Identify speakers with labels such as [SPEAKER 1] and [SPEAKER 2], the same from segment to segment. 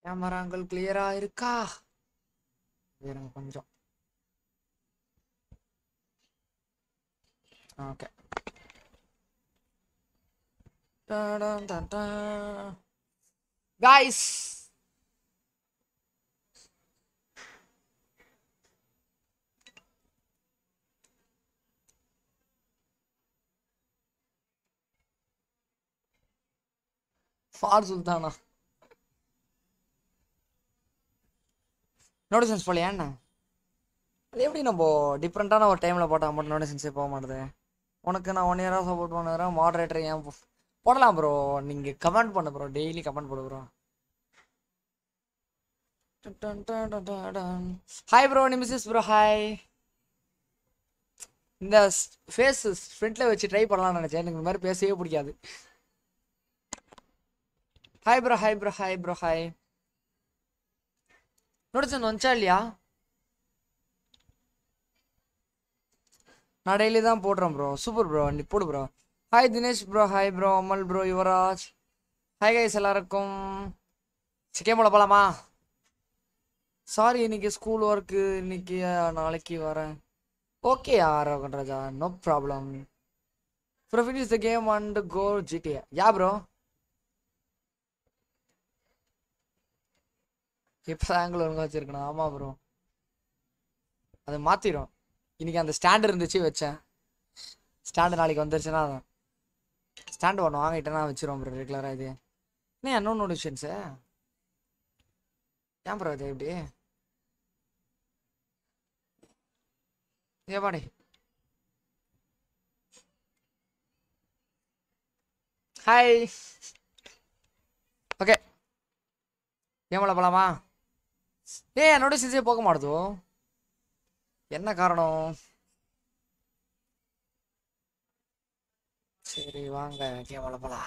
[SPEAKER 1] கேமராங்கள் கிளியரா இருக்கா இருங்க கொஞ்சம் ஓகே காய்ஸ் ஃபார் சுல்தானா நோட்டிசன்ஸ் போலையா என்ன அது எப்படி நம்ம டிஃப்ரெண்ட்டான ஒரு டைமில் போட்டால் மட்டும் நோட்டிசன்ஸே போக மாட்டுது உனக்கு நான் ஒன் இயராக சப்போர்ட் பண்ணுறேன் மாடரேட்டர் ஏன் போ- போடலாம் ப்ரோ நீங்கள் கமெண்ட் பண்ணு ப்ரோ டெய்லி கமெண்ட் போடு ப்ரோ ஹாய் ப்ரோ நிமிஷஸ் ப்ரோ ஹாய் இந்த ஃபேஸ் ஃப்ரண்ட்ல வச்சு ட்ரை பண்ணலாம்னு நினச்சேன் எனக்கு இந்த மாதிரி பேசவே பிடிக்காது hi bro hi bro hi bro hi நோட்டிசன் வந்துச்சா இல்லையா நான் டெய்லி தான் போடுறேன் ப்ரோ சூப்பர் ப்ரோ நீ போடு bro hi Dinesh bro hi bro Amal bro Yuvaraj hi guys எல்லாருக்கும் சிக்கன் போட போலாமா சாரி இன்னைக்கு ஸ்கூல் ஒர்க்கு இன்னைக்கு அஹ், நாளைக்கு வரேன் okay Raja no problem bro finish the game and go GTA ya bro இப்போ ஆங்கிள் ஒழுங்கா வச்சிருக்கணும் ஆமா ப்ரோ அது மாத்திரும் இன்னைக்கு அந்த ஸ்டாண்ட் இருந்துச்சு வச்சேன் ஸ்டாண்டு நாளைக்கு வந்துருச்சுன்னா ஸ்டாண்டு ஒன்று வாங்கிட்டேன்னா வச்சிருவோம் ப்ரோ ரெகுலராக இது என்ன இன்னொன்று நோட்டிஃபிகேஷன்ஸு ஏன் ப்ரோ இது எப்படி ஏபாடி ஹாய் ஓகே ஏமல போலாமா ஏ என்னோட சிசியே போக மாட்டுதோ என்ன காரணம் சரி வாங்க கேமல போலாம்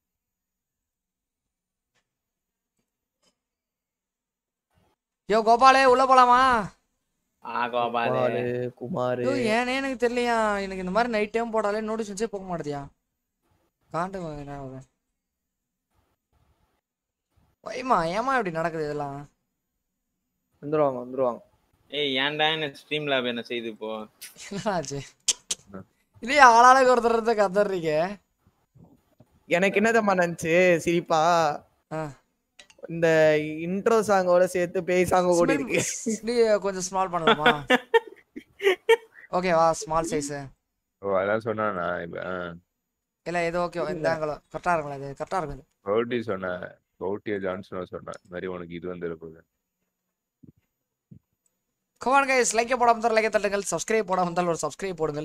[SPEAKER 1] யோ கோபாலே உள்ள போலாமா
[SPEAKER 2] ஆ கோபாலு
[SPEAKER 3] குமாரு குமாரு
[SPEAKER 1] ஐயோ ஏனே எனக்கு தெரியலையா எனக்கு இந்த மாதிரி நைட் டைம் போடாலே நோட்டிஃபிகேஷன்ஸே போக மாட்டேதியா காண்டு என்ன ஆகுது வைமா ஏமா இப்படி நடக்குது இதெல்லாம்
[SPEAKER 3] வந்துருவாங்க வந்துருவாங்க
[SPEAKER 2] ஏய் ஏன்டா என்ன ஸ்ட்ரீம் லேப் என்ன செய்து இப்போ
[SPEAKER 1] என்னாச்சு இல்லையா ஆளாளுக்கு ஒருத்தர் கத்துறீங்க
[SPEAKER 3] எனக்கு என்ன தம்மா நினைச்சு சிரிப்பா
[SPEAKER 1] ஆ.
[SPEAKER 3] இந்த இன்ட்ரோ சாங்கோட சேர்த்து பேய் சாங் ஓடி இருக்கு
[SPEAKER 1] இப்படி கொஞ்சம் ஸ்மால் பண்ணலாமா ஓகேவா ஸ்மால் சைஸ்
[SPEAKER 4] ஓ அதான் சொன்னானா இப்ப ஆ.
[SPEAKER 1] இல்ல இது ஓகே இந்த ஆங்கிளும் கரெக்டா இருக்கும்ல இது கரெக்டா இருக்கும் இது.
[SPEAKER 4] பவுட்டி சொன்னேன் பவுட்டிய ஜான்சனோ சொன்னேன் இந்த மாதிரி உனக்கு இது வந்துட போகுது
[SPEAKER 1] கமான் கைஸ் லைக் போடாம இருந்தால் லைக் தட்டுங்கள் சப்ஸ்கிரைப் போடாம இருந்தால் ஒரு சப்ஸ்கிரைப் போடுங்கள்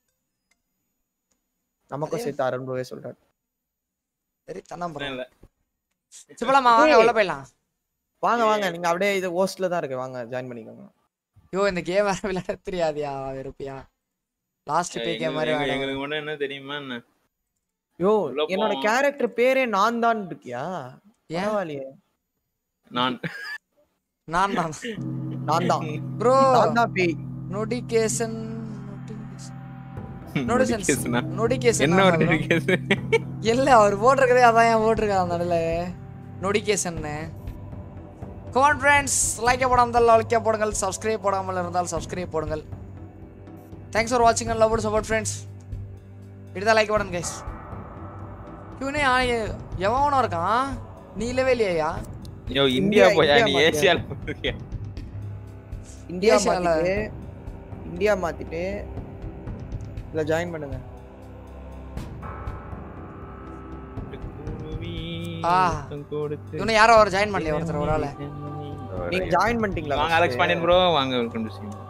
[SPEAKER 3] நமக்கும் சேர்த்து அருண் ரூபாய் சொல்றாரு
[SPEAKER 1] சரி தண்ணம்
[SPEAKER 2] பிரச்சனை இல்ல
[SPEAKER 1] சிப்பலாமா வாங்க உள்ள போயிடலாம்
[SPEAKER 3] வாங்க வாங்க நீங்க அப்படியே இது ஹோஸ்ட்ல தான் இருக்கு வாங்க ஜாயின் பண்ணிக்கோங்க
[SPEAKER 1] ஐயோ இந்த கேம் வேற விளையாட தெரியாதியா வெறுப்பியா லாஸ்ட் பே கேம் மாதிரி
[SPEAKER 2] எங்களுக்கு
[SPEAKER 1] விளையாட
[SPEAKER 2] எங்களுக்கு மட்டும் என்ன தெரியுமா என்ன
[SPEAKER 3] யோ
[SPEAKER 2] உள்ள
[SPEAKER 3] என்னோட
[SPEAKER 2] போ.
[SPEAKER 3] கேரக்டர் பேரே நான் தான் இருக்கியா
[SPEAKER 1] ஏன்
[SPEAKER 3] பரவாயில்லையே
[SPEAKER 2] நான்
[SPEAKER 1] நான் தான்
[SPEAKER 3] நான் தான்
[SPEAKER 1] ப்ரோ
[SPEAKER 3] நான் தான் பேய்
[SPEAKER 1] நோட்டிகேஷன்
[SPEAKER 2] Notification ஆ?
[SPEAKER 1] நோட்டிகேஷன்
[SPEAKER 2] என்ன ஒரு notification?
[SPEAKER 1] இல்ல அவர் போட்டிருக்கதே அதான் ஏன் போட்டிருக்காங்க அந்த நடுல நோட்டிகேஷன்னு கமான் ஃப்ரெண்ட்ஸ் லைக் போடாமல் லைக் போடுங்கள் சப்ஸ்கிரைப் போடாமல் இருந்தால் சப்ஸ்கிரைப் போடுங்கள் தேங்க்ஸ் ஃபார் வாட்சிங் அண்ட் லவ் சப்போர்ட் ஃப்ரெண்ட்ஸ் இதுதான் லைக் போடுங்க கைஸ் இவனே ஆ- எவனோ இருக்கான் நீ இல்லவே இல்லையா
[SPEAKER 2] யோ இந்தியா
[SPEAKER 3] இந்தியா-
[SPEAKER 2] போயா நீ
[SPEAKER 3] இந்தியா
[SPEAKER 2] ஏசியால போறியா?
[SPEAKER 3] இந்தியா
[SPEAKER 1] ஏசியால.
[SPEAKER 3] மாத்திட்டு இந்தியா மாத்திட்டு இதுல ஜாயின் பண்ணுங்க
[SPEAKER 1] ஆ. இவனை யாரோ ஒரு ஜாயின் பண்ணலையா ஒருத்தர் ஒரு ஆளு
[SPEAKER 3] நீங்க ஜாயின் பண்ணிட்டீங்களா
[SPEAKER 2] வாங்க அலெக்ஸ் பாண்டியன் ப்ரோ வாங்க வெல்கம் டு ஸ்ட்ரீம்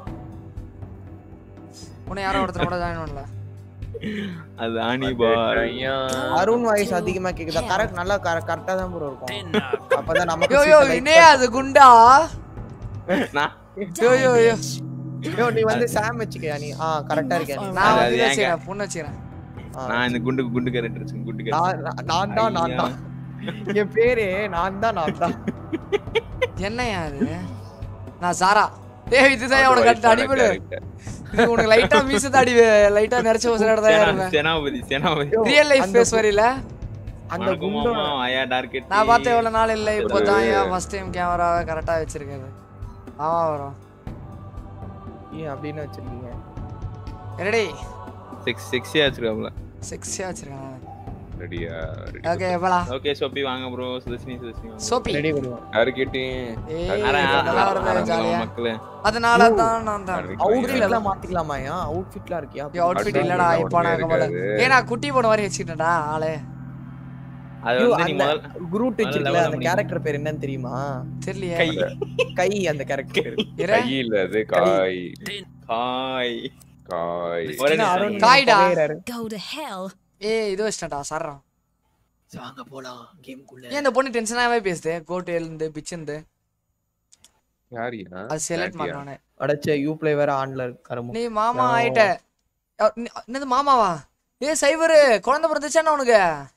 [SPEAKER 1] உன்னை யாரோ ஒருத்தர் கூட ஜாயின் பண்ணல
[SPEAKER 2] அது ஆனி பார்
[SPEAKER 4] ஐயா.
[SPEAKER 3] அருண் வாய்ஸ் அதிகமா கேக்குதா கரெக்ட் நல்லா கரெக்டா தான் ப்ரோ இருக்கும் அப்பதான் நமக்கு
[SPEAKER 1] யோ யோ
[SPEAKER 3] seat like
[SPEAKER 1] இன்னே அது குண்டா
[SPEAKER 2] நான்
[SPEAKER 1] யோ யோ யோ
[SPEAKER 3] யோ நீ வந்து சாம் வச்சுக்கயா நீ ஆ கரெக்டா இருக்கியா நீ
[SPEAKER 1] நான்
[SPEAKER 2] அது
[SPEAKER 1] வந்து
[SPEAKER 2] ஏங்க?
[SPEAKER 1] வச்சுக்கிறேன் பொண்ணு வச்சுக்கிறேன்
[SPEAKER 3] ஆ.
[SPEAKER 2] நான் இந்த குண்டு குண்டு கேரக்டர் குண்டு
[SPEAKER 3] நான்
[SPEAKER 2] கேரக்டர்
[SPEAKER 3] நான் தான் நான் தான் என் பேரு நான் தான் நான் தான்
[SPEAKER 1] என்னையா அது நான் சாரா ஏய் இதுதான் உனக்கு கட்டு அடிபடு
[SPEAKER 4] character.
[SPEAKER 1] இது உனக்கு லைட்டா மீச தாடி லைட்டா நெரச்ச ஒரு சில தான்
[SPEAKER 2] சேனா-
[SPEAKER 1] இருப்பேன்
[SPEAKER 2] Senapathi Senapathi
[SPEAKER 3] yo,
[SPEAKER 1] real life
[SPEAKER 3] அந்த
[SPEAKER 1] ஃபேஸ் வரையில
[SPEAKER 3] அந்த
[SPEAKER 2] வணக்கம்
[SPEAKER 3] குண்டோட
[SPEAKER 2] மாமா ஆயா டார்க்
[SPEAKER 1] நான் பார்த்த எவ்வளவு நாள் இல்லை இப்போதான் ஏன் ஃபர்ஸ்ட் டைம் கேமராவை கரெக்டா வச்சிருக்கேன் ஆமா வரும்
[SPEAKER 3] ஏன் அப்படின்னு வச்சிருக்கீங்க
[SPEAKER 1] ரெடி
[SPEAKER 2] சிக்ஸ் சிக்ஸியா வச்சிருக்காப்ல
[SPEAKER 1] செக்ஸியா வச்சிருக்கேன்
[SPEAKER 4] ரெடியா
[SPEAKER 1] ஓகே போலாம்
[SPEAKER 2] ஓகே சோப்பி வாங்க ப்ரோ சுதர்ஷினி சுதர்ஷினி வாங்க
[SPEAKER 1] சோப்பி
[SPEAKER 3] ரெடி கொடுவோம்
[SPEAKER 4] டார்கெட்டிங்
[SPEAKER 1] ஏய்
[SPEAKER 2] அட,
[SPEAKER 1] நல்லா
[SPEAKER 2] அட,
[SPEAKER 1] வருது
[SPEAKER 2] அட,
[SPEAKER 1] ஜாலியா
[SPEAKER 2] மக்களே
[SPEAKER 1] அதனால தான் நான் தான்
[SPEAKER 3] அவுட்ஃபிட்லாம் மாத்திக்கலாமாயா அவுட்ஃபிட்லாம் இருக்கியா
[SPEAKER 1] அவுட்ஃபிட் இல்லடா இப்போ நான் கமல ஏய் நான் குட்டி போன மாதிரி வச்சுக்கிட்டேன்டா ஆளே
[SPEAKER 2] அது
[SPEAKER 3] ஐயோ,
[SPEAKER 2] வந்து நீ
[SPEAKER 3] அந்த
[SPEAKER 2] முதல்
[SPEAKER 3] குரூட்
[SPEAKER 2] முதல்ல
[SPEAKER 3] வச்சிருக்கல
[SPEAKER 2] level
[SPEAKER 3] அந்த
[SPEAKER 2] up
[SPEAKER 3] கேரக்டர் பேர் என்னன்னு தெரியுமா
[SPEAKER 1] தெரியலையே
[SPEAKER 2] கை
[SPEAKER 3] கை அந்த கேரக்டர் பேர்
[SPEAKER 1] இரு
[SPEAKER 4] கை இல்ல அது காய்
[SPEAKER 2] காய்
[SPEAKER 4] காய்
[SPEAKER 2] ஒரே
[SPEAKER 3] என்ன
[SPEAKER 2] நிமிஷம்
[SPEAKER 3] அருண்
[SPEAKER 1] காய்டா.
[SPEAKER 3] புகையிறாரு.
[SPEAKER 5] Go to hell.
[SPEAKER 1] ஏய் இது வச்சிட்டா சர்றான்
[SPEAKER 3] வாங்க போலாம் கேம்குள்ள
[SPEAKER 1] ஏன் இந்த பொண்ணு டென்ஷனாவே பேசுது கோட்டு இருந்து பிச்சு இருந்து
[SPEAKER 4] யாரியா
[SPEAKER 1] அது செலக்ட் பண்ணானே
[SPEAKER 3] அடச்சே யூ ப்ளே வேற ஆன்ல இருக்காரு
[SPEAKER 1] நீ மாமா ஆயிட்ட அ, நீ- என்னது மாமாவா ஏய் சைவரு குழந்தை பிறந்துச்சானே உனக்கு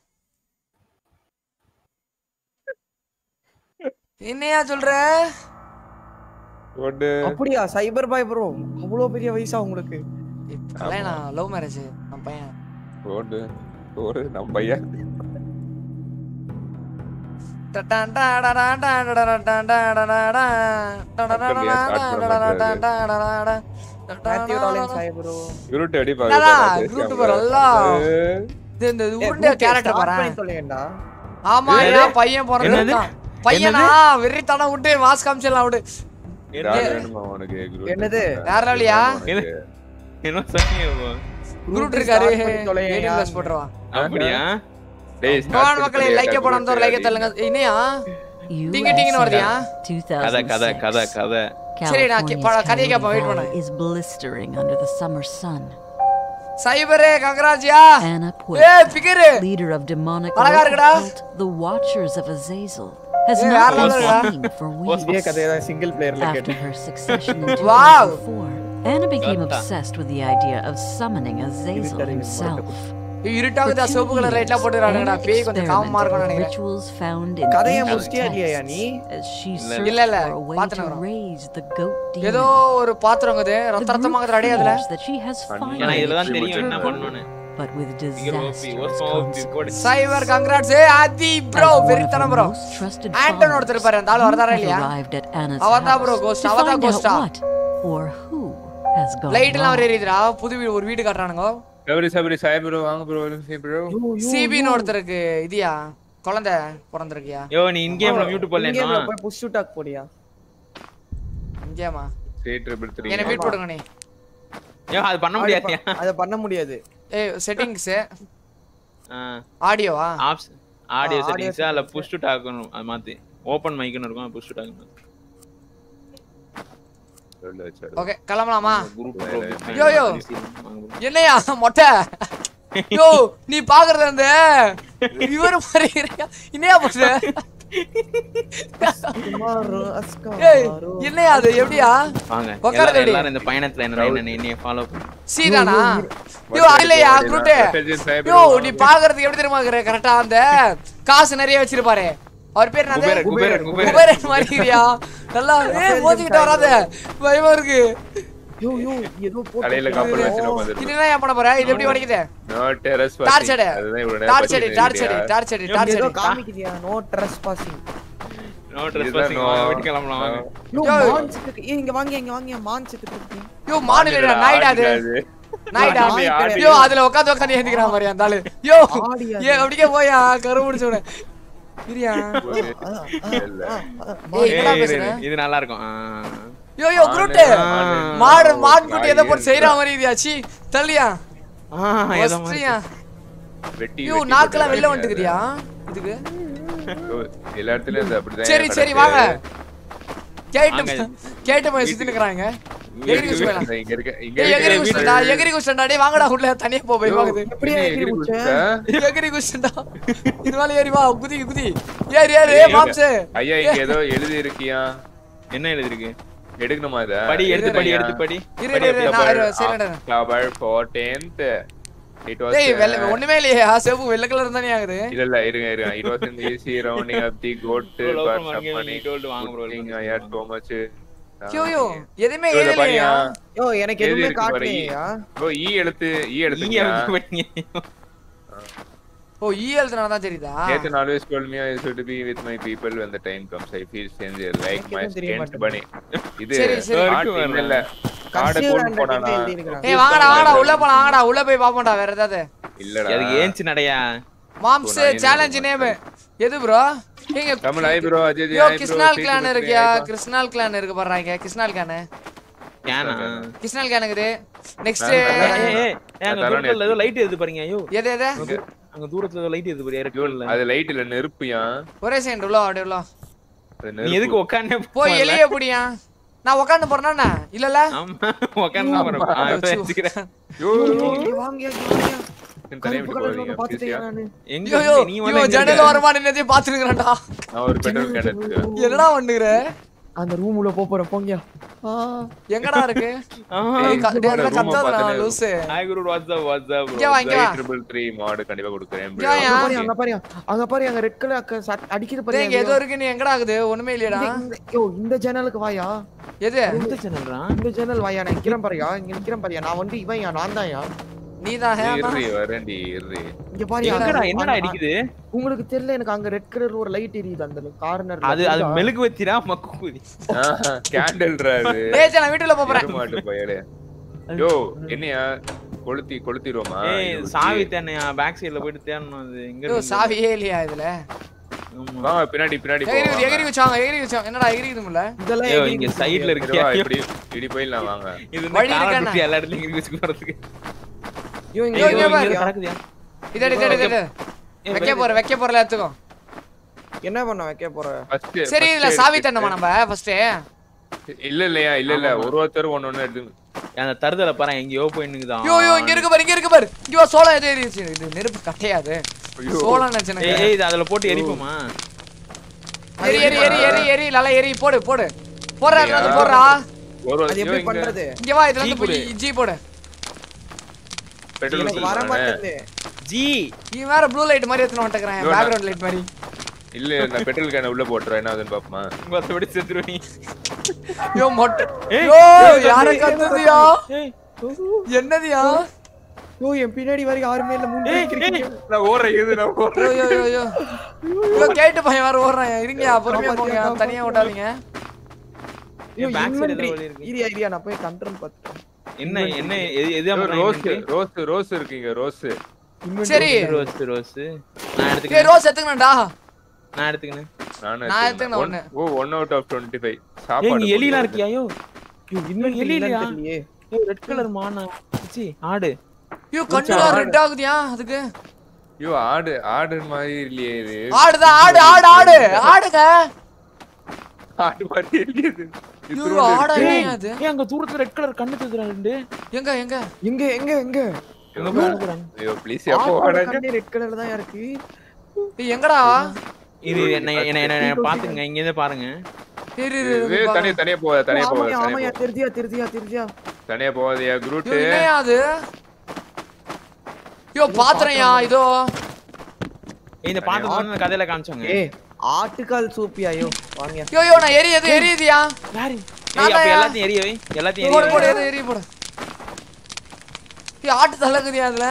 [SPEAKER 1] என்னையா சொல்ற
[SPEAKER 4] ஒண்ணு
[SPEAKER 3] அப்படியா சைபர் பாய் ப்ரோ அவ்வளவு பெரிய வயசா உங்களுக்கு
[SPEAKER 1] இப்ப கல்யாணம் லவ் மேரேஜ் நம்ம பையன்
[SPEAKER 4] ஒண்ணு ஒரு நம்ம பையன்
[SPEAKER 3] மேத்யூ ராலின்ஸ் ஹாய் ப்ரோ
[SPEAKER 4] குருட்டு அடி
[SPEAKER 1] என்னடா,
[SPEAKER 4] பாக்க
[SPEAKER 1] குருட்டு பாரு, நல்லா. இது இந்த உருண்டை கேரக்டர் பாரு
[SPEAKER 3] பண்ணி தொலையேன்டா
[SPEAKER 1] ஆமா
[SPEAKER 2] என்னது?
[SPEAKER 1] ஏன் பையன் பிறந்திருக்கான் பையனா வெறித்தனம் விட்டு மாஸ் காமிச்சிடலாம் விடு
[SPEAKER 4] வேணுமா உனக்கு குருட்டு
[SPEAKER 3] என்னது?
[SPEAKER 1] வேற லெவலியா?
[SPEAKER 2] என்ன சொன்னீங்க bro?
[SPEAKER 1] குரூட் இருக்காரு
[SPEAKER 3] start பண்ணி தொலையேன்யா.
[SPEAKER 1] ஏடிஎம் ப்ளஸ் போட்டுருவா
[SPEAKER 2] அப்படியா
[SPEAKER 4] டேய் start
[SPEAKER 1] பகவான்
[SPEAKER 4] பண்ணி
[SPEAKER 1] மக்களே
[SPEAKER 4] தொலையா,
[SPEAKER 1] லைக்க போடாம ஒரு லைக்க
[SPEAKER 4] குருட்டு
[SPEAKER 1] தள்ளுங்க இன்னையா டிங்கு டிங்குன்னு வருதியா
[SPEAKER 2] கதை கதை கதை
[SPEAKER 5] 2006.
[SPEAKER 2] கதை
[SPEAKER 1] சரி, நான் கே- ப- கதையை கேட்பேன், wait
[SPEAKER 5] California's
[SPEAKER 1] பண்ணு.
[SPEAKER 5] Valley is blistering under the summer sun.
[SPEAKER 1] சைபரே கங்கராஜியா
[SPEAKER 5] Anna
[SPEAKER 1] ஏ
[SPEAKER 5] Puerta,
[SPEAKER 1] figure
[SPEAKER 5] leader of demonic
[SPEAKER 1] அழகா
[SPEAKER 5] local
[SPEAKER 1] இருக்குடா.
[SPEAKER 5] cult, the Watchers of Azazel, has
[SPEAKER 1] ஏய்,
[SPEAKER 5] not
[SPEAKER 1] வேற
[SPEAKER 5] been
[SPEAKER 1] level-டா.
[SPEAKER 5] seen for
[SPEAKER 3] இதே
[SPEAKER 5] weeks.
[SPEAKER 3] கதையை தான் சிங்கிள் பிளேயர்ல
[SPEAKER 5] After
[SPEAKER 3] கேட்டேன்
[SPEAKER 5] her succession in
[SPEAKER 1] Wow.
[SPEAKER 5] 2004, Anna became
[SPEAKER 2] Gata.
[SPEAKER 5] obsessed with the idea of summoning Azazel
[SPEAKER 3] Military
[SPEAKER 5] himself.
[SPEAKER 1] இருட்டாகுதா சிவப்பு கலர் லைட்லாம் போட்டுறானுங்கடா பேய் கொஞ்சம் காமமா இருக்கும்னு நினைக்கிறேன்
[SPEAKER 5] rituals found in
[SPEAKER 3] கதையை
[SPEAKER 5] ancient
[SPEAKER 3] முடிச்சிட்டியா இல்லையா நீ?
[SPEAKER 5] texts as she
[SPEAKER 2] இல்ல,
[SPEAKER 5] searched
[SPEAKER 1] இல்ல, இல்ல,
[SPEAKER 5] for a way
[SPEAKER 1] பாத்துன்னு
[SPEAKER 5] to
[SPEAKER 1] வரோம்.
[SPEAKER 5] raise the goat
[SPEAKER 1] ஏதோ
[SPEAKER 5] demon.
[SPEAKER 1] ஒரு பாத்திரம் இருக்குது
[SPEAKER 5] The
[SPEAKER 1] ரத்த
[SPEAKER 5] group
[SPEAKER 1] ரத்தமாகுது அடையே அதுல
[SPEAKER 5] fears that she has
[SPEAKER 2] ஏன்னா
[SPEAKER 5] finally
[SPEAKER 2] இதுல தான் தெரியும்
[SPEAKER 5] achieved
[SPEAKER 2] என்ன
[SPEAKER 5] her
[SPEAKER 2] பண்ணணும்னு
[SPEAKER 5] goal, but with
[SPEAKER 2] இங்க ஓபி
[SPEAKER 5] disastrous
[SPEAKER 2] ஓபி ஓபி போடு
[SPEAKER 5] consequences.
[SPEAKER 1] சைபர் கங்கராட்ஸ் ஏ ஆதி ப்ரோ
[SPEAKER 5] As one of
[SPEAKER 1] வெறித்தனம்
[SPEAKER 5] her
[SPEAKER 1] ப்ரோ
[SPEAKER 5] most trusted
[SPEAKER 1] ஆண்டன்
[SPEAKER 5] followers,
[SPEAKER 1] ஒருத்தர் பாரு அந்த ஆள் வரதாரா
[SPEAKER 5] you
[SPEAKER 1] இல்லையா
[SPEAKER 5] have arrived at Anna's
[SPEAKER 1] அவன் தான் bro
[SPEAKER 5] house
[SPEAKER 1] ghost,
[SPEAKER 5] to
[SPEAKER 1] அவன் தான்
[SPEAKER 5] find out
[SPEAKER 1] ghost ஆ?
[SPEAKER 5] what or who has gone
[SPEAKER 1] light எல்லாம்
[SPEAKER 5] wrong.
[SPEAKER 1] வர எரியுதுடா புது வீடு ஒரு வீடு காட்டுறானுங்க
[SPEAKER 4] சபரி சபரி சாய் ப்ரோ வாங்க ப்ரோ சரி ப்ரோ
[SPEAKER 1] சிபின்னு ஒருத்தருக்கு இதியா குழந்தை பிறந்திருக்கியா
[SPEAKER 2] யோ நீ இன் கேம்ல மியூட்
[SPEAKER 3] இங்கேயே
[SPEAKER 2] பண்ணலனா
[SPEAKER 3] போய் புஷ் டாக் போடியா
[SPEAKER 1] இங்கேமா
[SPEAKER 4] ஸ்டேட் ட்ரிபிள் த்ரீ
[SPEAKER 1] என்ன வீட் போடுங்க நீ
[SPEAKER 2] யோ அது பண்ண முடியாதியா
[SPEAKER 3] அத பண்ண முடியாது
[SPEAKER 1] ஏய் செட்டிங்ஸ் ஆடியோவா
[SPEAKER 2] ஆப்ஸ் ஆடியோ
[SPEAKER 3] ஆ, audio
[SPEAKER 2] செட்டிங்ஸ்
[SPEAKER 3] settings.
[SPEAKER 2] அதுல புஷ் டு டாக்கணும் அது மாத்தி ஓபன் மைக்னு இருக்கும் புஷ் டு டாக்கணும்
[SPEAKER 1] ஓகே கிளம்பலாமா
[SPEAKER 2] குரூப்
[SPEAKER 1] யோ, யோ. என்னையா மொட்டை யோ நீ பாக்குறது அந்த இவரு மாதிரி இருக்கியா? என்னையா பண்ற
[SPEAKER 3] சுமாரு, அஸ்காரு.
[SPEAKER 1] ஏய் என்னையா அது எப்படியா
[SPEAKER 2] வாங்க
[SPEAKER 1] உட்கார
[SPEAKER 2] எல்லாரும்
[SPEAKER 1] ரெடி.
[SPEAKER 2] எல்லாரும் இந்த பயணத்துல என்ன என்ன என்னைய ஃபாலோ பண்ணு
[SPEAKER 1] சீதானா யோ இல்லையா குருட்டு யோ நீ பாக்குறதுக்கு எப்படி தெரியுமா இருக்கிற கரெக்டா அந்த காசு நிறைய வச்சிருப்பாரு அவர் பேர் என்னது
[SPEAKER 2] குபேரன் குபேரன் குபேரன்
[SPEAKER 1] குபேரன் மாதிரி இருக்கியா நல்லா ஏய் மோதிக்கிட்டு வராத பயமா இருக்கு
[SPEAKER 3] யோ, யோ, ஏதோ போட்டு
[SPEAKER 4] கடையில கப்பல் வச்சு
[SPEAKER 1] இது
[SPEAKER 4] உட்காந்துருக்கு
[SPEAKER 1] என்ன ஏன் பண்ண போற இது எப்படி உடைக்குது
[SPEAKER 4] நோ டெரஸ்
[SPEAKER 1] டார்ச் அடி
[SPEAKER 4] அதுதான் இவ்வளவு நேரம்
[SPEAKER 1] டார்ச் அடி
[SPEAKER 4] பத்தி
[SPEAKER 1] டார்ச் அடி
[SPEAKER 4] தெரியுதா?
[SPEAKER 1] டார்ச் அடி
[SPEAKER 3] யோ,
[SPEAKER 1] டார்ச்
[SPEAKER 3] ஏதோ
[SPEAKER 1] அடி
[SPEAKER 3] காமிக்குதியா no dress passing
[SPEAKER 2] no dress
[SPEAKER 4] இதுதான்
[SPEAKER 2] பாசிங்
[SPEAKER 4] no-
[SPEAKER 2] வாங்க வீட்டுக்கு கிளம்பலாம் வாங்க
[SPEAKER 3] யோ
[SPEAKER 1] யோ.
[SPEAKER 3] மான் செத்துக்கு ஏய் இங்க வாங்க இங்க வாங்க மான் செத்துக்கு இருக்கு
[SPEAKER 1] யோ மாநில நாய்டா அது
[SPEAKER 4] ஆடு.
[SPEAKER 1] நாய்டா
[SPEAKER 3] ஆடி, ஆடி.
[SPEAKER 1] யோ அதுல உட்காந்து உட்காந்து ஏந்திக்கிற மாதிரி அந்த ஆளு யோ
[SPEAKER 3] ஆடியா
[SPEAKER 1] ஏ அப்படியே போயா கரு முடிச்சவன இரியா
[SPEAKER 4] இல்ல.
[SPEAKER 1] ஏய் என்னடா
[SPEAKER 2] ஏய், இது-
[SPEAKER 1] பேசுற
[SPEAKER 2] இது நல்லா இருக்கும் ஆ.
[SPEAKER 1] யோ யோ குருட்டு
[SPEAKER 2] ஆடு.
[SPEAKER 1] மாடு மாடு குட்டி எதை போட்டு செய்யற மாதிரி இதியாச்சி தள்ளியா
[SPEAKER 2] ஆ, ஏதோ மாதிரி.
[SPEAKER 1] வஸ்தியா
[SPEAKER 4] வெட்டி
[SPEAKER 1] யோ
[SPEAKER 4] வெட்டி
[SPEAKER 1] நாக்கெல்லாம் வெளில
[SPEAKER 4] போட்டுறாங்க.
[SPEAKER 1] வந்துக்குதியா இதுக்கு
[SPEAKER 4] ஓ, எல்லா இடத்துலயும் இது அப்படிதான்
[SPEAKER 1] சரி சரி
[SPEAKER 4] நடக்குது.
[SPEAKER 1] வாங்க கேட்டு
[SPEAKER 2] வாங்க.
[SPEAKER 1] கேட்டு போய் சுத்தி நிக்கறாங்க எகிரி குச்சி போயிடலாம்
[SPEAKER 4] இங்க இருக்க இங்க
[SPEAKER 1] ஏய், எகிரி
[SPEAKER 4] இருக்க
[SPEAKER 1] குச்சிடா எகிரி குச்சிடா டேய் வாங்கடா உள்ள தனியா போ போய் வாங்குது
[SPEAKER 3] எப்படியா
[SPEAKER 4] என்ன
[SPEAKER 3] எகிரி
[SPEAKER 4] எகிரி
[SPEAKER 3] குச்ச?
[SPEAKER 4] குச்சிட்ட?
[SPEAKER 1] எகிரி குச்சிடா இது மேல ஏறி வா குதி குதி ஏறி ஏறி ஏய் மாம்சே
[SPEAKER 4] ஐயா இங்க ஏதோ எழுதி இருக்கியா
[SPEAKER 2] என்ன எழுதிருக்கு
[SPEAKER 4] எடுக்கணுமா இத
[SPEAKER 2] படி எடுத்து படி
[SPEAKER 4] ஐயா.
[SPEAKER 2] எடுத்து படி
[SPEAKER 1] இரு இரு இரு நான் இரு, சரி
[SPEAKER 4] October 14th it was
[SPEAKER 1] டேய் வெள்ள
[SPEAKER 4] uh,
[SPEAKER 1] ஒண்ணுமே இல்லையா செவப்பு வெள்ளை கலர் தானே ஆகுது
[SPEAKER 4] இல்ல இல்ல இருங்க இருங்க it was an easy rounding up the goat
[SPEAKER 2] Bro, love
[SPEAKER 4] for
[SPEAKER 2] from
[SPEAKER 4] some
[SPEAKER 2] Argentine,
[SPEAKER 4] money
[SPEAKER 2] he told வாங்க bro,
[SPEAKER 4] putting
[SPEAKER 2] love
[SPEAKER 4] I had so much
[SPEAKER 1] யோ யோ எதுமே
[SPEAKER 4] இதோ இத
[SPEAKER 1] ஏறலையா
[SPEAKER 4] பாரியா
[SPEAKER 3] யோ எனக்கு
[SPEAKER 4] எழுதி
[SPEAKER 3] எதுவுமே
[SPEAKER 4] இருக்கு பாரு,
[SPEAKER 3] காட்டலையா
[SPEAKER 4] bro ஈ எழுத்து ஈ
[SPEAKER 2] நீங்க
[SPEAKER 4] எழுத்துங்க
[SPEAKER 2] எப்படி பண்ணீங்க
[SPEAKER 1] ஓ இஎல்ஸ்னால தான் தெரியுதா
[SPEAKER 4] Nathan always told me I should be with my people when the time comes. I feel sincere, like
[SPEAKER 3] எனக்கு
[SPEAKER 4] my
[SPEAKER 3] எதுவும் தெரிய
[SPEAKER 4] Kent bunny. இது
[SPEAKER 1] சரி, சரி.
[SPEAKER 4] காட்டு இல்ல, இல்ல. காடை
[SPEAKER 3] கடைசியா
[SPEAKER 4] கொண்டு
[SPEAKER 3] ரெண்டு
[SPEAKER 4] போனானா?
[SPEAKER 3] time எழுதியிருக்கிறாங்க.
[SPEAKER 1] ஏய் வாங்கடா வாங்கடா உள்ள போலாம் வாங்கடா உள்ள போய் பாப்போம்டா வேற ஏதாவது
[SPEAKER 4] இல்லடா.
[SPEAKER 2] அதுக்கு ஏஞ்சி நடையா
[SPEAKER 1] மாம்ஸ்
[SPEAKER 4] நான்
[SPEAKER 1] சேலஞ்ச்
[SPEAKER 4] என்ன
[SPEAKER 1] நேம் எது ப்ரோ ஏங்க
[SPEAKER 4] Tamil hi bro, Ajay ji,
[SPEAKER 1] yo
[SPEAKER 4] hi bro,
[SPEAKER 1] கிருஷ்ணால்
[SPEAKER 4] சீட்டு
[SPEAKER 1] கிளான்
[SPEAKER 4] பத்திரிகை,
[SPEAKER 1] இருக்கியா
[SPEAKER 4] hi bro.
[SPEAKER 1] கிருஷ்ணால் கிளான் இருக்கு பாருங்க கிருஷ்ணால் கிளான்
[SPEAKER 2] ஏனா
[SPEAKER 1] கிருஷ்ணால் கிளான் இருக்குது நெக்ஸ்ட்
[SPEAKER 2] ஏய், ஏய், ஏய், அங்க
[SPEAKER 4] நான் தரேன்
[SPEAKER 2] தூரத்துல ஏதோ லைட் எது பாருங்க ஐயோ
[SPEAKER 1] எது எது
[SPEAKER 2] அங்க தூ- அங்க தூரத்துல ஏதோ லைட் எது பாரு
[SPEAKER 4] ஐயோ,
[SPEAKER 2] இருக்குல்ல
[SPEAKER 4] அது லைட் இல்ல நெருப்புயா
[SPEAKER 1] ஒரே செகண்ட் உள்ள அப்படியே உள்ள
[SPEAKER 4] அது
[SPEAKER 2] நீ
[SPEAKER 4] நெருப்பு.
[SPEAKER 2] எதுக்கு உட்கார்ந்தே
[SPEAKER 1] போய் எலிய புடியா நான் உட்காந்து போறேன்னா இல்லல
[SPEAKER 2] ஆமா உட்கார்ந்து தான் வரேன். ஆ, இப்ப வச்சுக்கிறேன்.
[SPEAKER 4] ஐயோ,
[SPEAKER 3] இங்க வாங்கயா, இங்க வாங்கயா.
[SPEAKER 4] என் தலையை
[SPEAKER 3] கருப்பு
[SPEAKER 4] விட்டு
[SPEAKER 3] கலர்ல
[SPEAKER 4] போறீங்க,
[SPEAKER 3] ஒண்ணு பாத்துட்டேன்
[SPEAKER 4] please-யா.
[SPEAKER 3] நானு.
[SPEAKER 2] எங்க
[SPEAKER 1] ஐயோ
[SPEAKER 2] இருந்து நீ வந்து
[SPEAKER 1] இவன்
[SPEAKER 2] எங்க
[SPEAKER 1] ஜன்னல்
[SPEAKER 2] இருக்க?
[SPEAKER 1] வரமா நின்னதே பாத்துக்கறடா
[SPEAKER 4] நான் ஒரு பெட்ரோல் கேன் எடுத்துக்கிறேன்.
[SPEAKER 1] என்னடா பண்ணுகிற
[SPEAKER 3] அந்த ரூம் உள்ள போப் போறேன் போங்கயா ஆ.
[SPEAKER 1] எங்கடா இருக்கு
[SPEAKER 2] ஆ,
[SPEAKER 1] ஏய், க- டேய், அதெல்லாம்
[SPEAKER 4] room-அ
[SPEAKER 1] கத்தாதடா
[SPEAKER 4] பார்த்தேனே
[SPEAKER 1] லூசு
[SPEAKER 2] hi bro, what's up, what's up, bro?
[SPEAKER 1] இங்க வா இங்க வா
[SPEAKER 4] ட்ரிபிள் த்ரீ மாடு கண்டிப்பா கொடுக்குறேன் bro.
[SPEAKER 1] ஏன்,
[SPEAKER 3] அங்க
[SPEAKER 1] ஏன்?
[SPEAKER 3] பாரு அங்க பாரு அங்க பாரு அங்க ரெட் கலர் அடிக்குது
[SPEAKER 1] டேய்,
[SPEAKER 3] பாரு
[SPEAKER 1] இங்க ஏதோ இருக்கு நீ எங்கடா ஆகுது ஒண்ணுமே இல்லையடா
[SPEAKER 3] யோ இந்த ஜன்னலுக்கு வாயா
[SPEAKER 1] எது
[SPEAKER 2] எந்த channel-ரா?
[SPEAKER 3] இந்த ஜன்னல் வாயா நான் நிக்கிறேன் பாருயா இங்க நிக்கிறேன் பாருயா நான் வந்து இவன் யா நான் தான்யா
[SPEAKER 1] நீதான்
[SPEAKER 4] நீ
[SPEAKER 1] ஹேமா
[SPEAKER 4] இருறி, வரேன்டி, இருறி.
[SPEAKER 3] இங்க பாருயா
[SPEAKER 2] எங்கடா
[SPEAKER 3] அந்த-
[SPEAKER 2] என்னடா
[SPEAKER 3] அந்த-
[SPEAKER 2] அடிக்குது
[SPEAKER 3] உங்களுக்கு தெரியல எனக்கு அங்க ரெட் கலர்ல ஒரு லைட் எரியுது அந்த கார்னர்ல
[SPEAKER 2] அது அது மெழுகு வச்சிரா மக்கு குதி
[SPEAKER 4] ஆஹா, candle-ரா அது.
[SPEAKER 1] டேய் சரி, நான் வீட்டுல போறேன்
[SPEAKER 4] எருமாட்டு பயலே. யோ, என்னையா கொளுத்தி கொளுத்திடுவோமா
[SPEAKER 2] ஏய்
[SPEAKER 4] ஐயோ,
[SPEAKER 2] சாவி தானே பேக் சைடுல போயிட்டு தேடணும் அது எங்க
[SPEAKER 1] ஐயோ
[SPEAKER 2] இருக்கு?
[SPEAKER 1] சாவியே இல்லையா இதுல
[SPEAKER 2] ஆமா.
[SPEAKER 4] வாங்க பின்னாடி பின்னாடி
[SPEAKER 1] எகிரி
[SPEAKER 4] போவோம்,
[SPEAKER 1] எகிரி
[SPEAKER 4] வாங்க.
[SPEAKER 1] வச்சாங்க எகிரி வச்சாங்க என்னடா எகிரிக்குதுல
[SPEAKER 3] இதெல்லாம்
[SPEAKER 2] ஐயோ,
[SPEAKER 3] எகிரி
[SPEAKER 2] இங்க
[SPEAKER 3] குதிச்சு
[SPEAKER 2] சைடுல
[SPEAKER 3] பாரு.
[SPEAKER 2] இருக்கு
[SPEAKER 4] வா, இப்படி இப்படி போயிடலாம் வாங்க
[SPEAKER 2] இது இந்த
[SPEAKER 1] வழி
[SPEAKER 2] காலை
[SPEAKER 1] இருக்கானே.
[SPEAKER 2] குத்தி எல்லா இடத்துலயும் இங்க வச்சுட்டு போறதுக்கு
[SPEAKER 3] ஐயோ இங்க
[SPEAKER 1] ஐயோ,
[SPEAKER 2] ஏய்,
[SPEAKER 1] இங்க
[SPEAKER 2] இங்க
[SPEAKER 1] பாரு.
[SPEAKER 2] இங்க கிடக்குதியா?
[SPEAKER 1] இதடி இதடி இதடி
[SPEAKER 2] ஏய்,
[SPEAKER 1] வைக்க போற வைக்க போறல எடுத்துக்கோ
[SPEAKER 3] என்ன பண்ண வைக்க போற
[SPEAKER 4] First-
[SPEAKER 1] சரி
[SPEAKER 4] first
[SPEAKER 1] இதுல
[SPEAKER 4] எடுத்து-
[SPEAKER 1] சாவி தண்ணமா நம்ம ஃபர்ஸ்ட்
[SPEAKER 4] இல்ல இல்லையா இல்ல இல்ல ஒரு ஒருத்தர் ஒண்ணு ஒண்ணு எடுத்து
[SPEAKER 2] அந்த தருதல பாரு எங்கேயோ போய் நிக்குதான்
[SPEAKER 1] யோ யோ இங்க இருக்கு பாரு இங்க இருக்கு பாரு இங்க வா சோளம் எது எரியுச்சு இது நெருப்பு கட்டையாது
[SPEAKER 4] ஐயோ.
[SPEAKER 1] சோளம் நினைச்சேன்
[SPEAKER 2] ஏய் ஏய், இது அதுல போட்டு எரிப்போமா
[SPEAKER 1] எரி எரி எரி எரி எரி நல்லா எரி போடு போடு போடுறா இதுல வந்து போடுறா
[SPEAKER 4] ஒரு
[SPEAKER 3] அது
[SPEAKER 4] ஐயோ,
[SPEAKER 3] எப்படி
[SPEAKER 4] இங்க
[SPEAKER 3] பண்றது
[SPEAKER 1] இங்க வா இதுல
[SPEAKER 2] ஜி
[SPEAKER 1] வந்து
[SPEAKER 2] போடு.
[SPEAKER 1] போய் ஜி போடு
[SPEAKER 4] petrol
[SPEAKER 3] எனக்கு
[SPEAKER 4] fill
[SPEAKER 3] வர
[SPEAKER 4] பண்ணு.
[SPEAKER 3] மாட்டேங்குது
[SPEAKER 2] ஜி
[SPEAKER 1] நீ வேற ப்ளூ லைட் மாதிரி எடுத்துட்டு வந்துட்டேன்
[SPEAKER 4] ஐயோ, நான்-
[SPEAKER 1] பேக்ரவுண்ட் லைட் மாதிரி
[SPEAKER 4] இல்ல நான் பெட்ரோல் கேன உள்ள போட்டுறேன் என்ன ஆகுதுன்னு பாப்போமா
[SPEAKER 2] மத்தபடி செத்துருவீங்க
[SPEAKER 1] யோ மொட்டை
[SPEAKER 2] ஏய்,
[SPEAKER 1] யோ
[SPEAKER 2] ஏய்,
[SPEAKER 1] யார
[SPEAKER 2] ஏய்,
[SPEAKER 1] கத்துதியா
[SPEAKER 2] ஏய்
[SPEAKER 1] என்னதியா
[SPEAKER 3] ஐயோ என் பின்னாடி வரை யாருமே இல்ல மூணு
[SPEAKER 2] ஏய்,
[SPEAKER 3] பேர் இருக்கீங்க.
[SPEAKER 4] நான் ஓடுறேன் இது நான்
[SPEAKER 1] யோ
[SPEAKER 4] ஓடுறேன்
[SPEAKER 1] யோ யோ யோ யோ கேட்டு பையன் வேற ஓடுறான் இருங்கயா பொறுமையா போங்க தனியா விடாதீங்க
[SPEAKER 3] ஐயோ,
[SPEAKER 2] back side ஏதோ
[SPEAKER 3] inventory.
[SPEAKER 2] வழி இருக்கு.
[SPEAKER 3] இரியா இரியா நான் போய் கண்ட்ரோல் பார்த்துட்டேன்
[SPEAKER 2] என்ன என்ன எது எது
[SPEAKER 4] ரோஸ் ரோஸ் ரோஸ் இருக்குங்க ரோஸ்
[SPEAKER 1] சரி
[SPEAKER 2] ரோஸ் ரோஸ் நான்
[SPEAKER 1] ஏய்
[SPEAKER 2] எடுத்துக்கிறேன்
[SPEAKER 1] ரோஸ் எடுத்துக்கணும்டா
[SPEAKER 2] நான் எடுத்துக்கிறேன்
[SPEAKER 4] நானே
[SPEAKER 1] நான்
[SPEAKER 4] எடுத்துக்கிறேன்.
[SPEAKER 1] எடுத்துக்கிறேன்
[SPEAKER 4] One- ஓ one out of twenty five
[SPEAKER 2] ஏய்
[SPEAKER 4] சாப்பாடு
[SPEAKER 2] இங்க எலிலாம்
[SPEAKER 4] போடுறது.
[SPEAKER 2] இருக்கியா ஐயோ ஐயோ, இன்னும் எலி இல்லையா
[SPEAKER 3] தெரியலையே.
[SPEAKER 2] ஏய் ரெட் கலர் மானா சி ஆடு
[SPEAKER 1] ஐயோ கண்ணுல ரெட் ஆகுதியா அதுக்கு
[SPEAKER 4] ஐயோ ஆடு ஆடு மாதிரி இல்லையே இது
[SPEAKER 1] ஆடுதான் ஆடு ஆடு ஆடு ஆடுங்க
[SPEAKER 4] ஆடு மாதிரி இல்லையே இது
[SPEAKER 1] ஐயோ
[SPEAKER 4] இத்தினூண்டு
[SPEAKER 1] ஆடா
[SPEAKER 4] இருக்கு.
[SPEAKER 1] இல்லையா அது
[SPEAKER 2] ஏய் அங்க தூரத்துல ரெட் கலர் கண்ணு தெரியுதுடா ரெண்டு
[SPEAKER 1] எங்க எங்க
[SPEAKER 3] எங்க எங்க எங்க
[SPEAKER 2] எங்க போய் அனுப்புறாங்க
[SPEAKER 4] ஐயோ ப்ளீஸ் எப்போ
[SPEAKER 3] ஆட்டோட
[SPEAKER 4] வாடாங்க
[SPEAKER 3] கண்ணே ரெட் கலர்ல தான் இருக்கு
[SPEAKER 1] ஏய், எங்கடா
[SPEAKER 2] இது என்ன என்ன என்ன பாத்துங்க இங்க இருந்து பாருங்க
[SPEAKER 1] இரு இரு, இரு,
[SPEAKER 4] இது
[SPEAKER 1] பாரு.
[SPEAKER 4] தனியா தனியா போகாத தனியா போகாத
[SPEAKER 3] ஆமாயா
[SPEAKER 4] தனியா
[SPEAKER 3] ஆமாயா
[SPEAKER 4] போகாத.
[SPEAKER 3] தெரிஞ்சியா தெரிஞ்சியா தெரிஞ்சியா
[SPEAKER 4] தனியா போகாதயா குரூட்
[SPEAKER 1] ஐயோ, என்னையா அது ஐயோ பாத்திரம்யா இதோ
[SPEAKER 2] ஏய், இந்த பாத்து அந்த கதையில காமிச்சாங்க
[SPEAKER 3] ஏய் ஆட்டுக்கால் சூப்பியா ஐயோ வாங்கயா
[SPEAKER 1] ஐயோ ஐயோ நான் எரியுது எரியுதுயா
[SPEAKER 2] யாரு
[SPEAKER 1] நான்
[SPEAKER 2] ஏய் அப்ப
[SPEAKER 1] தான்யா.
[SPEAKER 2] எல்லாத்தையும் எரிய வை எல்லாத்தையும்
[SPEAKER 1] போடு
[SPEAKER 2] எரிய
[SPEAKER 1] போடு
[SPEAKER 2] வை
[SPEAKER 1] எரி எரி போடு ஐயோ ஆட்டு தலகுதியா அதுல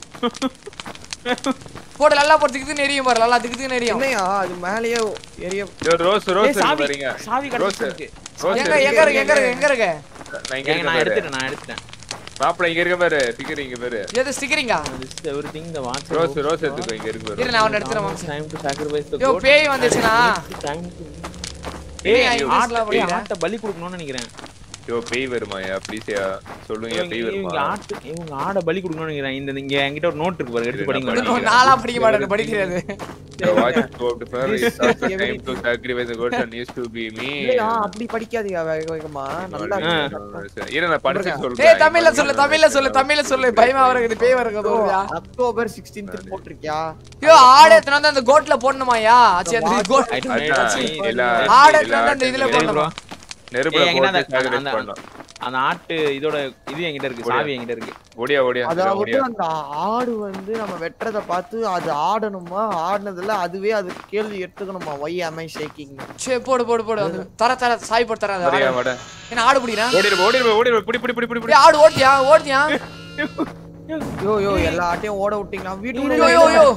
[SPEAKER 1] போடு நல்லா போட்டு திக்குதுன்னு எரியும் பாரு நல்லா திக்குதுன்னு எரியும்
[SPEAKER 3] என்னையா அது மேலயே எரிய
[SPEAKER 4] ரோஸ்
[SPEAKER 2] ஏய்
[SPEAKER 4] ரோஸ்
[SPEAKER 2] சாவி
[SPEAKER 4] வரீங்க
[SPEAKER 2] சாவி
[SPEAKER 4] ரோஸ்
[SPEAKER 2] கிடைச்சிருக்கு
[SPEAKER 4] ரோஸ்
[SPEAKER 1] எங்க எங்க இருக்கு எங்க இருக்கு எங்க இருக்கு
[SPEAKER 4] நான் இங்க
[SPEAKER 2] ஏங்க
[SPEAKER 4] இருக்க
[SPEAKER 2] நான்
[SPEAKER 4] பாரு
[SPEAKER 2] எடுத்துட்டேன் நான் எடுத்துட்டேன்
[SPEAKER 4] மாப்பிள இங்க இருக்க பாரு பிகர் இங்க பாரு
[SPEAKER 1] எது ஸ்டிக்கரிங்கா
[SPEAKER 2] this is everything the watch
[SPEAKER 4] rose rose எடுத்துக்கோ இங்க இருக்கு பாரு
[SPEAKER 1] இரு நான் ஒன்னு எடுத்துறேன் மாம்சி
[SPEAKER 2] time to sacrifice the
[SPEAKER 1] yo
[SPEAKER 2] goat
[SPEAKER 1] பேய் வந்துச்சுனா
[SPEAKER 2] time to
[SPEAKER 1] ஏய்,
[SPEAKER 2] ஏய்
[SPEAKER 1] ஐயோ,
[SPEAKER 2] ஆட்ட
[SPEAKER 1] பேசலாம்
[SPEAKER 2] ஏய்,
[SPEAKER 1] அப்படியா?
[SPEAKER 2] ஆட்ட பலி கொடுக்கணும்னு நினைக்கிறேன்
[SPEAKER 4] யோ பேய் வருமாயா ப்ளீஸ்யா சொல்லுங்க
[SPEAKER 2] இவங்க
[SPEAKER 4] பேய்
[SPEAKER 2] இவங்க
[SPEAKER 4] வருமா
[SPEAKER 2] ஆட்டு இவங்க ஆட பலி கொடுக்கணும்னு நினைக்கிறேன் இந்த இங்க என்கிட்ட ஒரு நோட் இருக்கு பாரு எடுத்து
[SPEAKER 4] இது
[SPEAKER 2] படிங்க
[SPEAKER 4] நான்
[SPEAKER 2] பாருங்க.
[SPEAKER 1] நாளா படிக்க மாட்டேன் படிக்கிறது
[SPEAKER 4] The watch scope for it's also time to sacrifice the gods and used to be me.
[SPEAKER 3] இல்லையா அப்படி படிக்காதீங்க வேக வேகமா நல்லா
[SPEAKER 2] ஆ.
[SPEAKER 4] இரு நான் படிச்சு
[SPEAKER 1] ஏய்
[SPEAKER 4] சொல்றேன்
[SPEAKER 1] தமிழ்ல சொல்லு தமிழ்ல சொல்லு தமிழ்ல சொல்லு பயமா வருது பேய் வருதுயா
[SPEAKER 3] அக்டோபர் 16th போட்டிருக்கியா
[SPEAKER 1] ஐயோ ஆடு எத்தனை வந்து அந்த கோட்ல போடணுமாயா ஆச்சு அந்த கோட்
[SPEAKER 2] I don't know.
[SPEAKER 4] அதான் எல்லா
[SPEAKER 1] ஆடு
[SPEAKER 4] எல்லா
[SPEAKER 1] எடுத்துட்டு வந்து இதுல
[SPEAKER 4] ஆட்டுமே
[SPEAKER 1] போடணுமா
[SPEAKER 4] நெருப்புல
[SPEAKER 2] ஏய், என்கிட்ட
[SPEAKER 4] போட்டு
[SPEAKER 2] அந்த-
[SPEAKER 4] sacrifice
[SPEAKER 2] அந்த-
[SPEAKER 4] பண்ணணும்.
[SPEAKER 2] அந்த ஆட்டு இதோட இது என்கிட்ட இருக்கு சாவி என்கிட்ட இருக்கு
[SPEAKER 4] ஓடியா ஓடியா
[SPEAKER 3] அதாவது
[SPEAKER 4] ஓடியா
[SPEAKER 3] அந்த ஆடு வந்து நம்ம வெட்டுறத பார்த்து அது ஆடணுமா ஆடுனதுல அதுவே அது கேள்வி எடுத்துக்கணுமா ஒய் am I shaking
[SPEAKER 1] சே போடு போடு போடு அது தர தர சாய் போட்டு தர அது
[SPEAKER 4] ஓடியா
[SPEAKER 1] ஆடு.
[SPEAKER 4] வாடா
[SPEAKER 1] என்ன ஆடு பிடிக்கிறான்
[SPEAKER 4] ஓடிரு ஓடிரு ஓடிரு புடி புடி புடி புடி புடி
[SPEAKER 1] ஏய் ஆடு ஓடியா ஓடியா
[SPEAKER 3] யோ யோ எல்லா ஆட்டையும் ஓட விட்டீங்களா
[SPEAKER 1] யோ
[SPEAKER 3] வீட்டுக்குள்ள
[SPEAKER 1] யோ யோ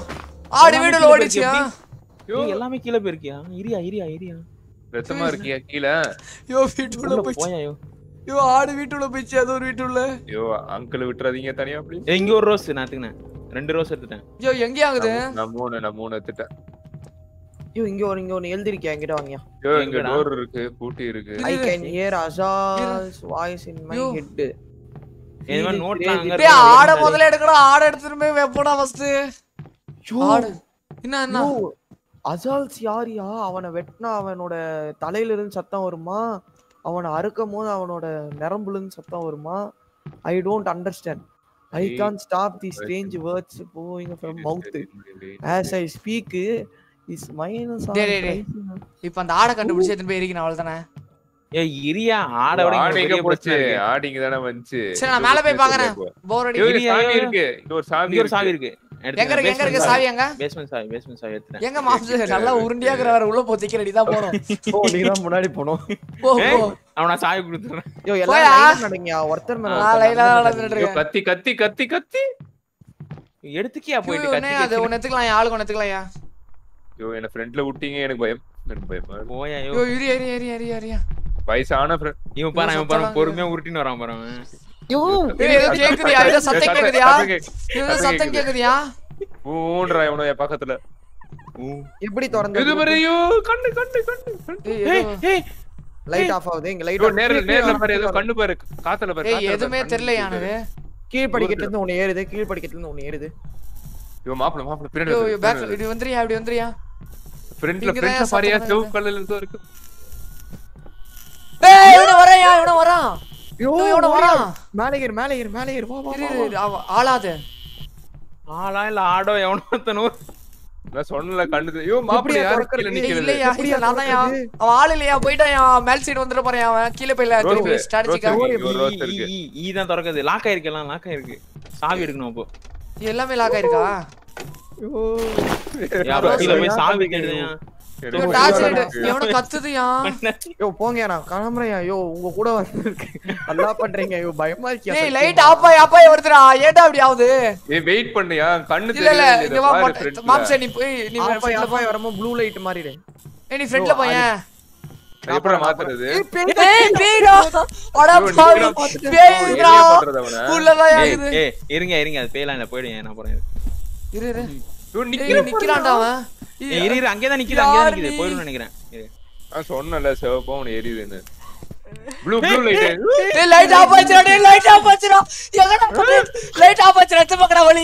[SPEAKER 1] ஆடு
[SPEAKER 2] எல்லாமே
[SPEAKER 1] வீடுல
[SPEAKER 2] கீழே
[SPEAKER 1] ஓடிச்சியா
[SPEAKER 2] போயிருக்கு எப்படி? ஏய், எல்லாமே கீழே போயிருக்கியா இரியா இரியா இரியா
[SPEAKER 4] ரத்தமா இருக்கியா கீழே
[SPEAKER 1] யோ வீட்டுக்குள்ள
[SPEAKER 2] உள்ள
[SPEAKER 1] போயிச்சு
[SPEAKER 2] போயா யோ
[SPEAKER 1] யோ ஆடு வீட்டுக்குள்ள போயிச்சு அது ஒரு வீட்டுக்குள்ள
[SPEAKER 4] ஐயோ அங்கிள் விட்டுறாதீங்க தனியா அப்படி
[SPEAKER 2] ஏய், இங்க ஒரு ரோஸ் நான் எடுத்துக்கினேன் ரெண்டு ரோஸ் எடுத்துட்டேன்
[SPEAKER 1] யோ எங்கேயா ஆகுது
[SPEAKER 4] நான் மூணு நான் மூணு எடுத்துட்டேன்
[SPEAKER 3] ஐயோ இங்க ஒரு இங்க ஒன்னு எழுதிருக்கியா என்கிட்ட வாங்கியா
[SPEAKER 4] ஐயோ இங்க
[SPEAKER 2] எங்கடா?
[SPEAKER 4] டோர் இருக்கு பூட்டி இருக்கு
[SPEAKER 3] ஐ
[SPEAKER 1] இது-
[SPEAKER 3] கேன் ஹியர் அசாஸ் வாய்ஸ் இன் மை
[SPEAKER 1] ஐயோ.
[SPEAKER 3] ஹெட்
[SPEAKER 2] இது மாதிரி நோட்லாம் அங்க
[SPEAKER 1] டேய்
[SPEAKER 2] இருக்கு.
[SPEAKER 1] ஆட முதல்ல எடுக்கடா ஆட எடுத்துட்டு போய் வெப்படா ஃபர்ஸ்ட் ஆடு என்ன என்ன
[SPEAKER 3] அசால்ஸ் யாரியா அவனை வெட்டினா அவனோட தலையில இருந்து சத்தம் வருமா அவனை அறுக்கும் போது அவனோட நரம்புல இருந்து சத்தம் வருமா ஐ டோன்ட் அண்டர்ஸ்டாண்ட் ஐ
[SPEAKER 4] ஏய்,
[SPEAKER 3] can't stop the strange words going from mouth as I speak is minus
[SPEAKER 1] டேய், டேய், டேய். இப்ப அந்த ஆடை கண்டுபிடிச்சு எடுத்துட்டு போய் இருக்கணும் அவ்வளவுதானே
[SPEAKER 2] ஏய் இரியா ஆட விட இங்க
[SPEAKER 4] ஆடிங்க
[SPEAKER 2] பெரிய
[SPEAKER 4] போச்சு
[SPEAKER 2] பிரச்சனை இருக்கு.
[SPEAKER 4] ஆடிங்க தானே வந்துச்சு
[SPEAKER 1] சரி நான் மேல போய் பாக்குறேன் போர் அடி
[SPEAKER 4] ஐயோ, இங்க
[SPEAKER 2] இரியா,
[SPEAKER 4] சாவி
[SPEAKER 2] ஐயோ.
[SPEAKER 4] இருக்கு இங்க ஒரு சாவி
[SPEAKER 2] இங்க ஒரு சாவி
[SPEAKER 4] இருக்கு
[SPEAKER 2] இருக்கு
[SPEAKER 1] எங்க இருக்கு எங்க இருக்கு சாவி எங்க
[SPEAKER 2] பேஸ்மெண்ட் சாவி பேஸ்மெண்ட் சாவி எடுத்துட்டேன்
[SPEAKER 1] எங்க மாம்ச நல்லா உருண்டியா இருக்கிற உள்ள போத்திக்க ரெடி தான் போணும்
[SPEAKER 3] ஓ நீ தான் முன்னாடி போனோம்
[SPEAKER 1] போ
[SPEAKER 2] ஏய்,
[SPEAKER 1] போ
[SPEAKER 2] அவனா சாவி கொடுத்துறேன்
[SPEAKER 3] ஐயோ
[SPEAKER 1] போயா.
[SPEAKER 3] எல்லாரும் லைன்ல நடங்கயா ஒருத்தர் மேல
[SPEAKER 1] நான்
[SPEAKER 3] ஒருத்தர்
[SPEAKER 1] லைனா
[SPEAKER 3] நடந்து
[SPEAKER 1] நடந்துட்டு
[SPEAKER 4] ஐயோ,
[SPEAKER 1] இருக்கேன்
[SPEAKER 4] கத்தி கத்தி கத்தி கத்தி
[SPEAKER 2] எடுத்துக்கியா போயிட்டு
[SPEAKER 1] ஐயோ, அண்ணே, அது
[SPEAKER 2] கத்தி
[SPEAKER 1] ஒன்னு எடுத்துக்கலாம் ஆளுக்கு ஒன்னு எடுத்துக்கலாம்யா
[SPEAKER 4] ஐயோ என்ன ஃப்ரண்ட்ல விட்டீங்க எனக்கு பயம் எனக்கு பயமா இருக்கு.
[SPEAKER 2] போயா யோ
[SPEAKER 1] ஐயோ இரி இரி இரி இரி இரியா
[SPEAKER 4] வயசான friend.
[SPEAKER 2] இவன் பாரு இவன் பாரு
[SPEAKER 1] சுத்தலாம்
[SPEAKER 2] பொறுமையா உருட்டின்னு வரான் பாரு அவன்
[SPEAKER 3] ஐயோ
[SPEAKER 1] ஏய், ஏதோ கேக்குதியா ஏதோ சத்தம்
[SPEAKER 4] சத்தம்
[SPEAKER 1] கேக்குதியா
[SPEAKER 4] கேக்குது.
[SPEAKER 1] ஏதோ சத்தம் கேக்குதியா
[SPEAKER 4] ஊன்றா இவனோ என் பக்கத்துல
[SPEAKER 3] எப்படி
[SPEAKER 4] இது
[SPEAKER 3] திறந்து
[SPEAKER 4] பாரு ஐயோ கண்ணு கண்ணு கண்ணு கண்ணு.
[SPEAKER 1] ஏய்,
[SPEAKER 2] ஏய்
[SPEAKER 1] ஏதோ-
[SPEAKER 2] ஏய்
[SPEAKER 3] லைட் ஆஃப் ஆகுது இங்க
[SPEAKER 4] ஐயோ,
[SPEAKER 3] லைட்
[SPEAKER 4] நேர்ல நேர்ல பாரு ஏதோ கண்ணு பாரு காத்துல பாரு
[SPEAKER 1] ஏய்
[SPEAKER 4] காத்துல
[SPEAKER 1] எதுவுமே
[SPEAKER 4] பாரு,
[SPEAKER 1] தெரியல
[SPEAKER 4] கண்ணு
[SPEAKER 1] யானது
[SPEAKER 3] கீழ் படிக்கட்டுல இருந்து ஒன்னு ஏறுது கீழ் படிக்கட்டுல இருந்து ஒன்னு ஏறுது
[SPEAKER 4] ஐயோ மாப்பிள மாப்பிள பின்னாடி
[SPEAKER 1] ஐயோ
[SPEAKER 4] வந்து,
[SPEAKER 1] பேக்
[SPEAKER 4] பின்னாடி
[SPEAKER 1] இப்படி வந்துறியா இப்படி வந்துறியா
[SPEAKER 4] ஃப்ரண்ட்ல
[SPEAKER 1] இங்கதான்
[SPEAKER 4] ஃப்ரண்ட்ல
[SPEAKER 1] சத்தம்
[SPEAKER 4] பாரியா
[SPEAKER 1] வருது.
[SPEAKER 4] செவ் கலர்ல இருந்தோ இருக்கு
[SPEAKER 1] ஏய் இவன வராயா இவன வரான்
[SPEAKER 3] ஐயோ
[SPEAKER 1] ஐயோ, இவன வரான்
[SPEAKER 3] மேலே ஏறு மேலே ஏறு மேலே ஏறு வா வா
[SPEAKER 1] இரு
[SPEAKER 3] வா,
[SPEAKER 1] இரு,
[SPEAKER 3] வா
[SPEAKER 1] இரு, அவ- ஆளாது
[SPEAKER 2] ஆளா இல்ல ஆடோ எவனோ ஒருத்தனும்
[SPEAKER 4] நான் சொன்னல கண்ணு தெ- ஐயோ மாப்பிள
[SPEAKER 3] எப்படியா
[SPEAKER 4] யாரு
[SPEAKER 3] திறக்கறது?
[SPEAKER 4] கீழ
[SPEAKER 1] ஏய்,
[SPEAKER 4] நிக்கிறது
[SPEAKER 1] இல்லையா
[SPEAKER 3] எப்படியா
[SPEAKER 1] இல்ல நான் தான்
[SPEAKER 3] திறக்கறது?
[SPEAKER 1] அவன் ஆள் இல்லையா போயிட்டான் மேல் சைடு வந்துட்டு போறான் அவன் கீழே போயில
[SPEAKER 4] ரோஸ்
[SPEAKER 1] திரும்பி
[SPEAKER 4] ரோஸ்
[SPEAKER 1] ஸ்ட்ராட்டஜிக்கா
[SPEAKER 4] இருக்கு, இங்க ஒரு ரோஸ் இருக்கு.
[SPEAKER 2] ஈ ஈ தான் திறக்குது லாக் ஆயிருக்கு எல்லாம் லாக் ஆயிருக்கு சாவி எடுக்கணும் அப்போ
[SPEAKER 1] எல்லாமே லாக் ஆயிருக்கா
[SPEAKER 3] ஐயோ
[SPEAKER 2] யாரோ
[SPEAKER 3] ரோஸ்
[SPEAKER 2] கீழ போய்
[SPEAKER 3] ஏன்
[SPEAKER 2] சாவி
[SPEAKER 3] கண்டுக்கிறீங்க?
[SPEAKER 2] தேடுதையா
[SPEAKER 4] எனக்கு
[SPEAKER 1] இவன்
[SPEAKER 4] ஒரு
[SPEAKER 1] டார்ச்
[SPEAKER 4] ரோஸ்
[SPEAKER 1] லைட்
[SPEAKER 4] இருக்கு.
[SPEAKER 1] எவனோ கத்துதுயா
[SPEAKER 3] யோ போங்க நான் கிளம்புறேன் யோ உங்க கூட வந்து நல்லா பண்றீங்க யோ பயமா இருக்கியா
[SPEAKER 1] ஏய் லைட் ஆப்பாய் ஆப்பாய் வருதுடா ஏன்டா அப்படி ஆகுது
[SPEAKER 4] ஏய் வெயிட் பண்ணுயா கண்ணு
[SPEAKER 1] இல்ல இல்ல
[SPEAKER 4] தெரியல
[SPEAKER 1] இங்க வா மொட்டை- மாம்சே நீ போய் நீ
[SPEAKER 3] ஆஃபாய்
[SPEAKER 1] ஃப்ரண்ட்ல
[SPEAKER 3] ஆஃபாய்
[SPEAKER 1] போய்
[SPEAKER 3] வரமோ ப்ளூ லைட் மாறிடு
[SPEAKER 1] ஏய் நீ ஃப்ரண்ட்ல போய்
[SPEAKER 4] எப்படி மாத்துறது
[SPEAKER 1] ஏய் பேய்டா அட
[SPEAKER 4] ஐயோ,
[SPEAKER 1] பாவி
[SPEAKER 4] நிக்கிறான்.
[SPEAKER 1] பேய்டா
[SPEAKER 4] என்ன பண்றது அவன
[SPEAKER 1] உள்ளதான்
[SPEAKER 2] ஏய்
[SPEAKER 1] ஆகுது
[SPEAKER 2] ஏய் இருங்க இருங்க அது பேயலாம் இல்ல போயிடுங்க நான் போறேன்
[SPEAKER 1] இரு இரு
[SPEAKER 4] ஐயோ,
[SPEAKER 1] ஏய்
[SPEAKER 4] நிக்கிறான்
[SPEAKER 1] நிக்கிறான்டா அவன்
[SPEAKER 2] ஏய், இரு இரு அங்கே தான் நிக்குது அங்கே தான்
[SPEAKER 1] யார்
[SPEAKER 2] நிக்குது
[SPEAKER 1] நீ?
[SPEAKER 2] போயிடும்னு நினைக்கிறேன் இரு.
[SPEAKER 4] நான் சொன்னல சிவப்பா அவன எரியுதுன்னு ப்ளூ ப்ளூ லைட்
[SPEAKER 1] டேய் லைட் ஆஃப் ஆச்சுடா டேய் லைட் ஆஃப் ஆச்சுடா எங்கடா போடு லைட் ஆஃப் ஆச்சுடா எத்த பக்கடா வலி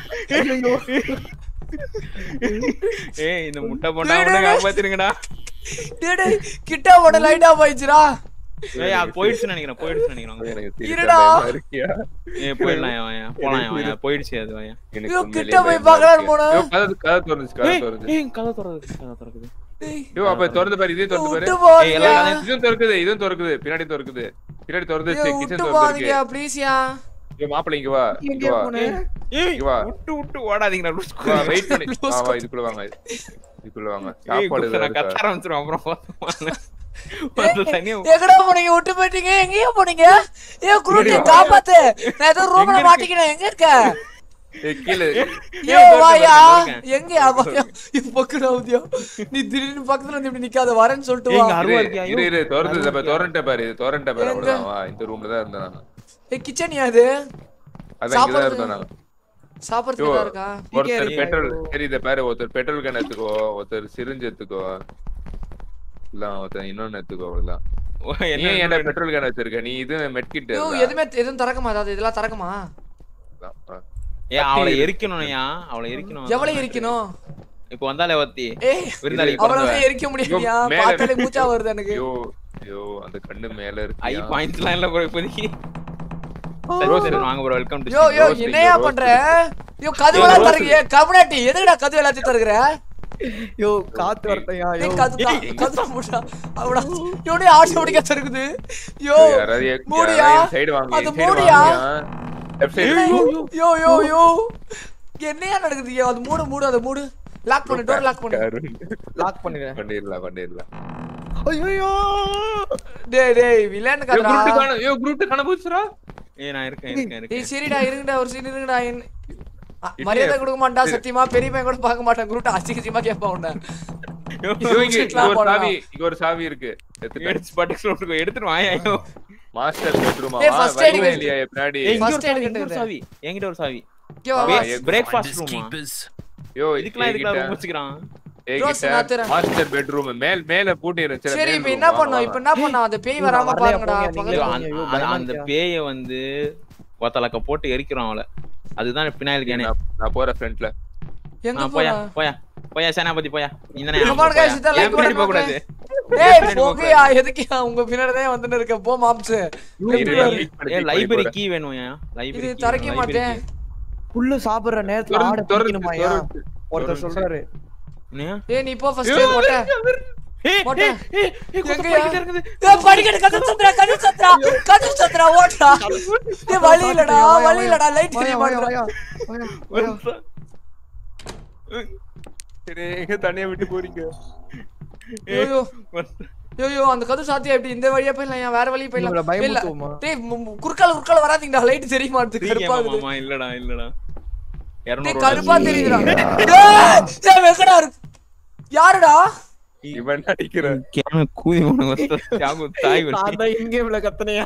[SPEAKER 2] ஏய் இந்த முட்டை போண்டா மட்டும் காப்பாத்திருங்கடா
[SPEAKER 1] டேய் டேய் கிட்ட போட லைட் ஆஃப் ஆச்சுடா
[SPEAKER 2] ஏய் அது போயிடுச்சுன்னு நினைக்கிறேன் போயிடுச்சுன்னு நினைக்கிறேன்
[SPEAKER 4] எனக்கு சிரிச்சா
[SPEAKER 1] இருடா.
[SPEAKER 4] பயமா இருக்கியா
[SPEAKER 2] ஏய் போயிடலாம் வாயா போலாம் வாயா போயிடுச்சு அது வாயா
[SPEAKER 4] எனக்கு
[SPEAKER 1] ஐயோ,
[SPEAKER 4] உண்மையிலேயே
[SPEAKER 1] கிட்ட போய்
[SPEAKER 4] பயமா
[SPEAKER 1] பார்க்கலான்னு
[SPEAKER 4] இருக்கு.
[SPEAKER 1] போனா.
[SPEAKER 4] ஐயோ, கதவு கதவு திறந்துச்சு கதவு
[SPEAKER 2] ஏய்
[SPEAKER 4] திறந்துச்சு
[SPEAKER 2] ஏய் கதை திறக்குது கதை திறக்குது
[SPEAKER 1] டேய்
[SPEAKER 4] ஐயோ அப்ப திறந்து பாரு இதே திறந்து பாரு
[SPEAKER 1] விட்டு
[SPEAKER 2] ஏய்,
[SPEAKER 1] போறீங்க
[SPEAKER 2] எல்லா கதையும்
[SPEAKER 4] இதுவும் திறக்குது இதுவும் திறக்குது பின்னாடி திறக்குது பின்னாடி திறந்துச்சு
[SPEAKER 1] ஐயோ,
[SPEAKER 4] கிச்சன்
[SPEAKER 1] விட்டு
[SPEAKER 4] திறந்துருக்கு
[SPEAKER 1] போறீங்க ப்ளீஸ்யா
[SPEAKER 4] ஐயோ மாப்பிள இங்க வா இங்க
[SPEAKER 3] எங்க
[SPEAKER 4] வா
[SPEAKER 3] போனே
[SPEAKER 2] ஏய்
[SPEAKER 4] இங்க வா.
[SPEAKER 2] விட்டு விட்டு ஓடாதீங்கடா லூஸ்
[SPEAKER 4] வா வெயிட் பண்ணி வா வா இதுக்குள்ள வாங்க இதுக்குள்ள வாங்க சாப்பாடு
[SPEAKER 2] ஏய்
[SPEAKER 4] ஏதாவது
[SPEAKER 2] கத்த
[SPEAKER 4] இருக்கா?
[SPEAKER 2] ஆரம்பிச்சிரும் அப்புறம் வந்து தனியா
[SPEAKER 1] எங்கடா போனீங்க விட்டு போயிட்டீங்க எங்கேயா போனீங்க ஏ குருட்டி காப்பாத்து நான் ஏதோ ரூம்ல மாட்டிக்கினேன் எங்க இருக்க
[SPEAKER 4] ஏய் கீழே
[SPEAKER 1] ஐயோ
[SPEAKER 2] தோறுங்க,
[SPEAKER 1] வாயா
[SPEAKER 2] தோறுங்க.
[SPEAKER 1] எங்கயா வாயா இது பக்கடா உதியா நீ திடீர்னு பக்கத்துல வந்து இப்படி நிக்காத வரேன்னு சொல்லிட்டு
[SPEAKER 2] ஏய்,
[SPEAKER 1] வா
[SPEAKER 2] இங்க அருவா
[SPEAKER 4] இரு,
[SPEAKER 2] இருக்கியா?
[SPEAKER 4] இரு இரு திறந்து
[SPEAKER 2] அருவா
[SPEAKER 4] இப்ப திறந்துட்ட பாரு இது திறந்துட்ட பாரு
[SPEAKER 1] எங்க?
[SPEAKER 4] அவ்வளவுதான் வா இந்த ரூம்ல தான் இருந்தேன் நான்
[SPEAKER 1] ஏ கிச்சனியா இது
[SPEAKER 4] அதான் இங்க தான்
[SPEAKER 1] சாப்பாடு
[SPEAKER 4] இருந்தேன் நான்
[SPEAKER 1] சாப்பிடுறதுக்கு
[SPEAKER 4] ஐயோ,
[SPEAKER 1] ஏதா இருக்கா
[SPEAKER 4] ஒருத்தர்
[SPEAKER 3] ஐயோ.
[SPEAKER 4] பெட்ரோல் சரி இத பாரு ஒருத்தர் பெட்ரோல் கேன் எடுத்துக்கோ ஒருத்தர் சிரிஞ்சு எடுத்துக்கோ இல்ல ஒருத்தர் இன்னொன்னு எடுத்துக்கோ அவ்வளவுதான்
[SPEAKER 2] ஓ,
[SPEAKER 4] நீ
[SPEAKER 2] என்ன
[SPEAKER 4] ஏன்டா பெட்ரோல் கேன் வச்சிருக்க நீ இது மெட்கிட்
[SPEAKER 1] ஐயோ எதுவுமே எதுவும் திறக்குமா அதாவது இதெல்லாம் திறக்குமா
[SPEAKER 2] ஏய் அவளை எரிக்கணும்யா அவளை எரிக்கணும்
[SPEAKER 1] எவ்வளவு இருக்கணும்
[SPEAKER 2] இப்போ வந்தாலே ஒத்தி
[SPEAKER 1] ஏய்
[SPEAKER 2] விருந்தாளிக்கு
[SPEAKER 1] அவ்வளவு
[SPEAKER 2] பிறந்தவ.
[SPEAKER 1] எரிக்க முடியாதுயா
[SPEAKER 4] ஐயோ, மேல-
[SPEAKER 1] பார்த்தாலே மூச்சா வருது எனக்கு
[SPEAKER 4] ஐயோ ஐயோ அந்த கண்ணு மேல
[SPEAKER 2] ஐ
[SPEAKER 4] இருக்கு
[SPEAKER 2] பாயிண்ட்ஸ்லாம் இல்ல bro இப்போதைக்கு சரி சரி வாங்க bro welcome to
[SPEAKER 1] yo yo
[SPEAKER 4] roast
[SPEAKER 1] என்னையா
[SPEAKER 4] ரோஸ்ட்
[SPEAKER 1] பண்ற யோ கதவெல்லாம் தரங்க கம்னாட்டி எதுக்குடா கதவு எல்லாத்தையும் தருகிற
[SPEAKER 3] யோ காத்து வரட்டையா யோ
[SPEAKER 1] ஏய் கது கது போடா அவடா யோடே ஆட்டோமேட்டிக்கா தருகுது யோ
[SPEAKER 4] யாராவது
[SPEAKER 1] மூடியா?
[SPEAKER 4] சைடு வாங்க
[SPEAKER 1] அது
[SPEAKER 4] சைடு
[SPEAKER 1] மூடியா?
[SPEAKER 4] வாங்க லெஃப்ட் சைடு
[SPEAKER 1] யோ யோ யோ என்னையா நடக்குது யோ, அது மூடு மூடு அது மூடு லாக் பண்ணு டோர் லாக் பண்ணு
[SPEAKER 3] லாக் பண்ணிடுறேன்
[SPEAKER 4] பண்ணிரலாம் பண்ணிரலாம்
[SPEAKER 3] ஐயோ
[SPEAKER 1] டேய் டேய் வில்லன்
[SPEAKER 4] யோ
[SPEAKER 1] கதடா
[SPEAKER 4] குரூட் காண யோ குரூட் காண போச்சுடா
[SPEAKER 2] ஏய் நான் இருக்கேன் இருக்கேன் இருக்கேன்
[SPEAKER 1] டேய் சரிடா இருங்கடா ஒரு சீன் இருங்கடா என்ன அ, மரியாதை கொடுக்க மாட்டா சத்தியமா பெரிய பையன் கூட பார்க்க மாட்டான் குருட்டு அசிங்கமா கேட்பான் உன்னை
[SPEAKER 2] ஐயோ,
[SPEAKER 4] ஐயோ, இங்க இங்க
[SPEAKER 1] வச்சுக்கலாம்
[SPEAKER 4] ஒரு
[SPEAKER 1] போடா.
[SPEAKER 4] சாவி இங்க ஒரு சாவி இருக்கு எடுத்துட்டேன்.
[SPEAKER 2] எடுத்து பட்டு சொல்லிட்டு எடுத்துட்டு வாயா ஐயோ
[SPEAKER 4] மாஸ்டர் பெட்ரூமா
[SPEAKER 1] ஏய், first aid
[SPEAKER 4] வரவே
[SPEAKER 1] இருக்கு.
[SPEAKER 4] இல்லையா பின்னாடி
[SPEAKER 2] ஏய், இங்க
[SPEAKER 1] First
[SPEAKER 2] ஒரு சாவி,
[SPEAKER 1] aid
[SPEAKER 2] இங்க ஒரு
[SPEAKER 1] கிட்ட
[SPEAKER 2] சாவி என்கிட்ட ஒரு சாவி
[SPEAKER 1] இங்க வா,
[SPEAKER 4] வா,
[SPEAKER 1] வா.
[SPEAKER 4] எங்க-
[SPEAKER 2] பிரேக்ஃபாஸ்ட் ரூமா
[SPEAKER 4] யோ
[SPEAKER 2] இதுக்கெல்லாம் இதுக்கெல்லாம் ரூம் வச்சுக்கிறான்
[SPEAKER 1] ரோஸ் நாத்துறேன்.
[SPEAKER 4] மாஸ்டர் பெட்ரூம் மேல் மேல பூட்டி இருந்துச்சு
[SPEAKER 1] சரி இப்ப என்ன பண்ணோம் இப்ப என்ன பண்ணோம் அந்த பேய் வராம
[SPEAKER 3] வரலையா,
[SPEAKER 1] பாருங்கடா
[SPEAKER 3] போங்க,
[SPEAKER 1] பக்கத்துல
[SPEAKER 3] நீங்களே
[SPEAKER 2] அந்த-
[SPEAKER 3] ஐயோ,
[SPEAKER 2] அந்த-
[SPEAKER 3] பயமா
[SPEAKER 2] அந்த
[SPEAKER 3] இருக்கியா?
[SPEAKER 2] பேய வந்து ஒத்தலக்க போட்டு எரிக்கிறான் அவளை அதுதான் பின்னாடி கேனே
[SPEAKER 4] நான் போறேன் ஃப்ரண்ட்ல
[SPEAKER 1] எங்க
[SPEAKER 2] போயா
[SPEAKER 1] போறா
[SPEAKER 2] போயா போயா சேனாபதி போயா இந்த
[SPEAKER 1] Come on guys, இதான் like
[SPEAKER 2] பின்னாடி
[SPEAKER 1] போடுங்க.
[SPEAKER 2] போக கூடாது
[SPEAKER 1] டேய் போகையா எதுக்குயா உங்க பின்னாடி தான் வந்துட்டு இருக்க போ மாம்ஸ்
[SPEAKER 2] ஏ லைப்ரரி கீ வேணும்யா லைப்ரரி
[SPEAKER 1] இது திறக்க மாட்டேன்
[SPEAKER 3] புல்லு சாப்பிடுற நேரத்துல
[SPEAKER 4] திறந்து-
[SPEAKER 3] ஆட
[SPEAKER 4] திறந்து-
[SPEAKER 3] பிடிக்கணுமாயா
[SPEAKER 4] திறந்து-
[SPEAKER 3] ஒருத்தர்
[SPEAKER 4] திறந்து.
[SPEAKER 3] சொல்றாரு
[SPEAKER 1] ஏய் நீ போ ஃபர்ஸ்ட் போட்ட போட்ட எங்கயா
[SPEAKER 2] இருக்குது
[SPEAKER 1] ஏய் படிக்கட்டு கதவு சத்ரா கதவு சத்ரா கதவு சத்ரா ஓட்றா ஏய் வழி இல்லடா வழி இல்லடா லைட் தெரிய
[SPEAKER 3] வாயா, வாயா,
[SPEAKER 1] மாட்டேங்குது
[SPEAKER 3] வாயா, வாயா, வாயா.
[SPEAKER 4] சரி எங்க தனியா விட்டு போறீங்க
[SPEAKER 1] ஐயோ ஐயோ அந்த கதவு சாத்தியா எப்படி இந்த வழியா போயிடலாம் ஏன் வேற வழி
[SPEAKER 3] இவங்கள
[SPEAKER 1] போயிடலாம் இல்ல
[SPEAKER 3] பயமுறுத்துவோமா?
[SPEAKER 1] டேய் மு- மு- குறுக்கால குறுக்கால வராதீங்கடா லைட் தெரிய மாட்டேங்குது கருப்பா இருக்குது
[SPEAKER 2] மாமா இல்லடா இல்லடா
[SPEAKER 1] டேய்
[SPEAKER 2] 200
[SPEAKER 1] கருப்பா தெரியுதுடா டேய் டேய் வெக்கடா இருக்கு யாருடா
[SPEAKER 4] இவன் அடிக்கிற
[SPEAKER 2] கேன கூதி போன வஸ்து தியாகு தாய் வலி
[SPEAKER 3] நான் தான் in-game ல கத்துனையா.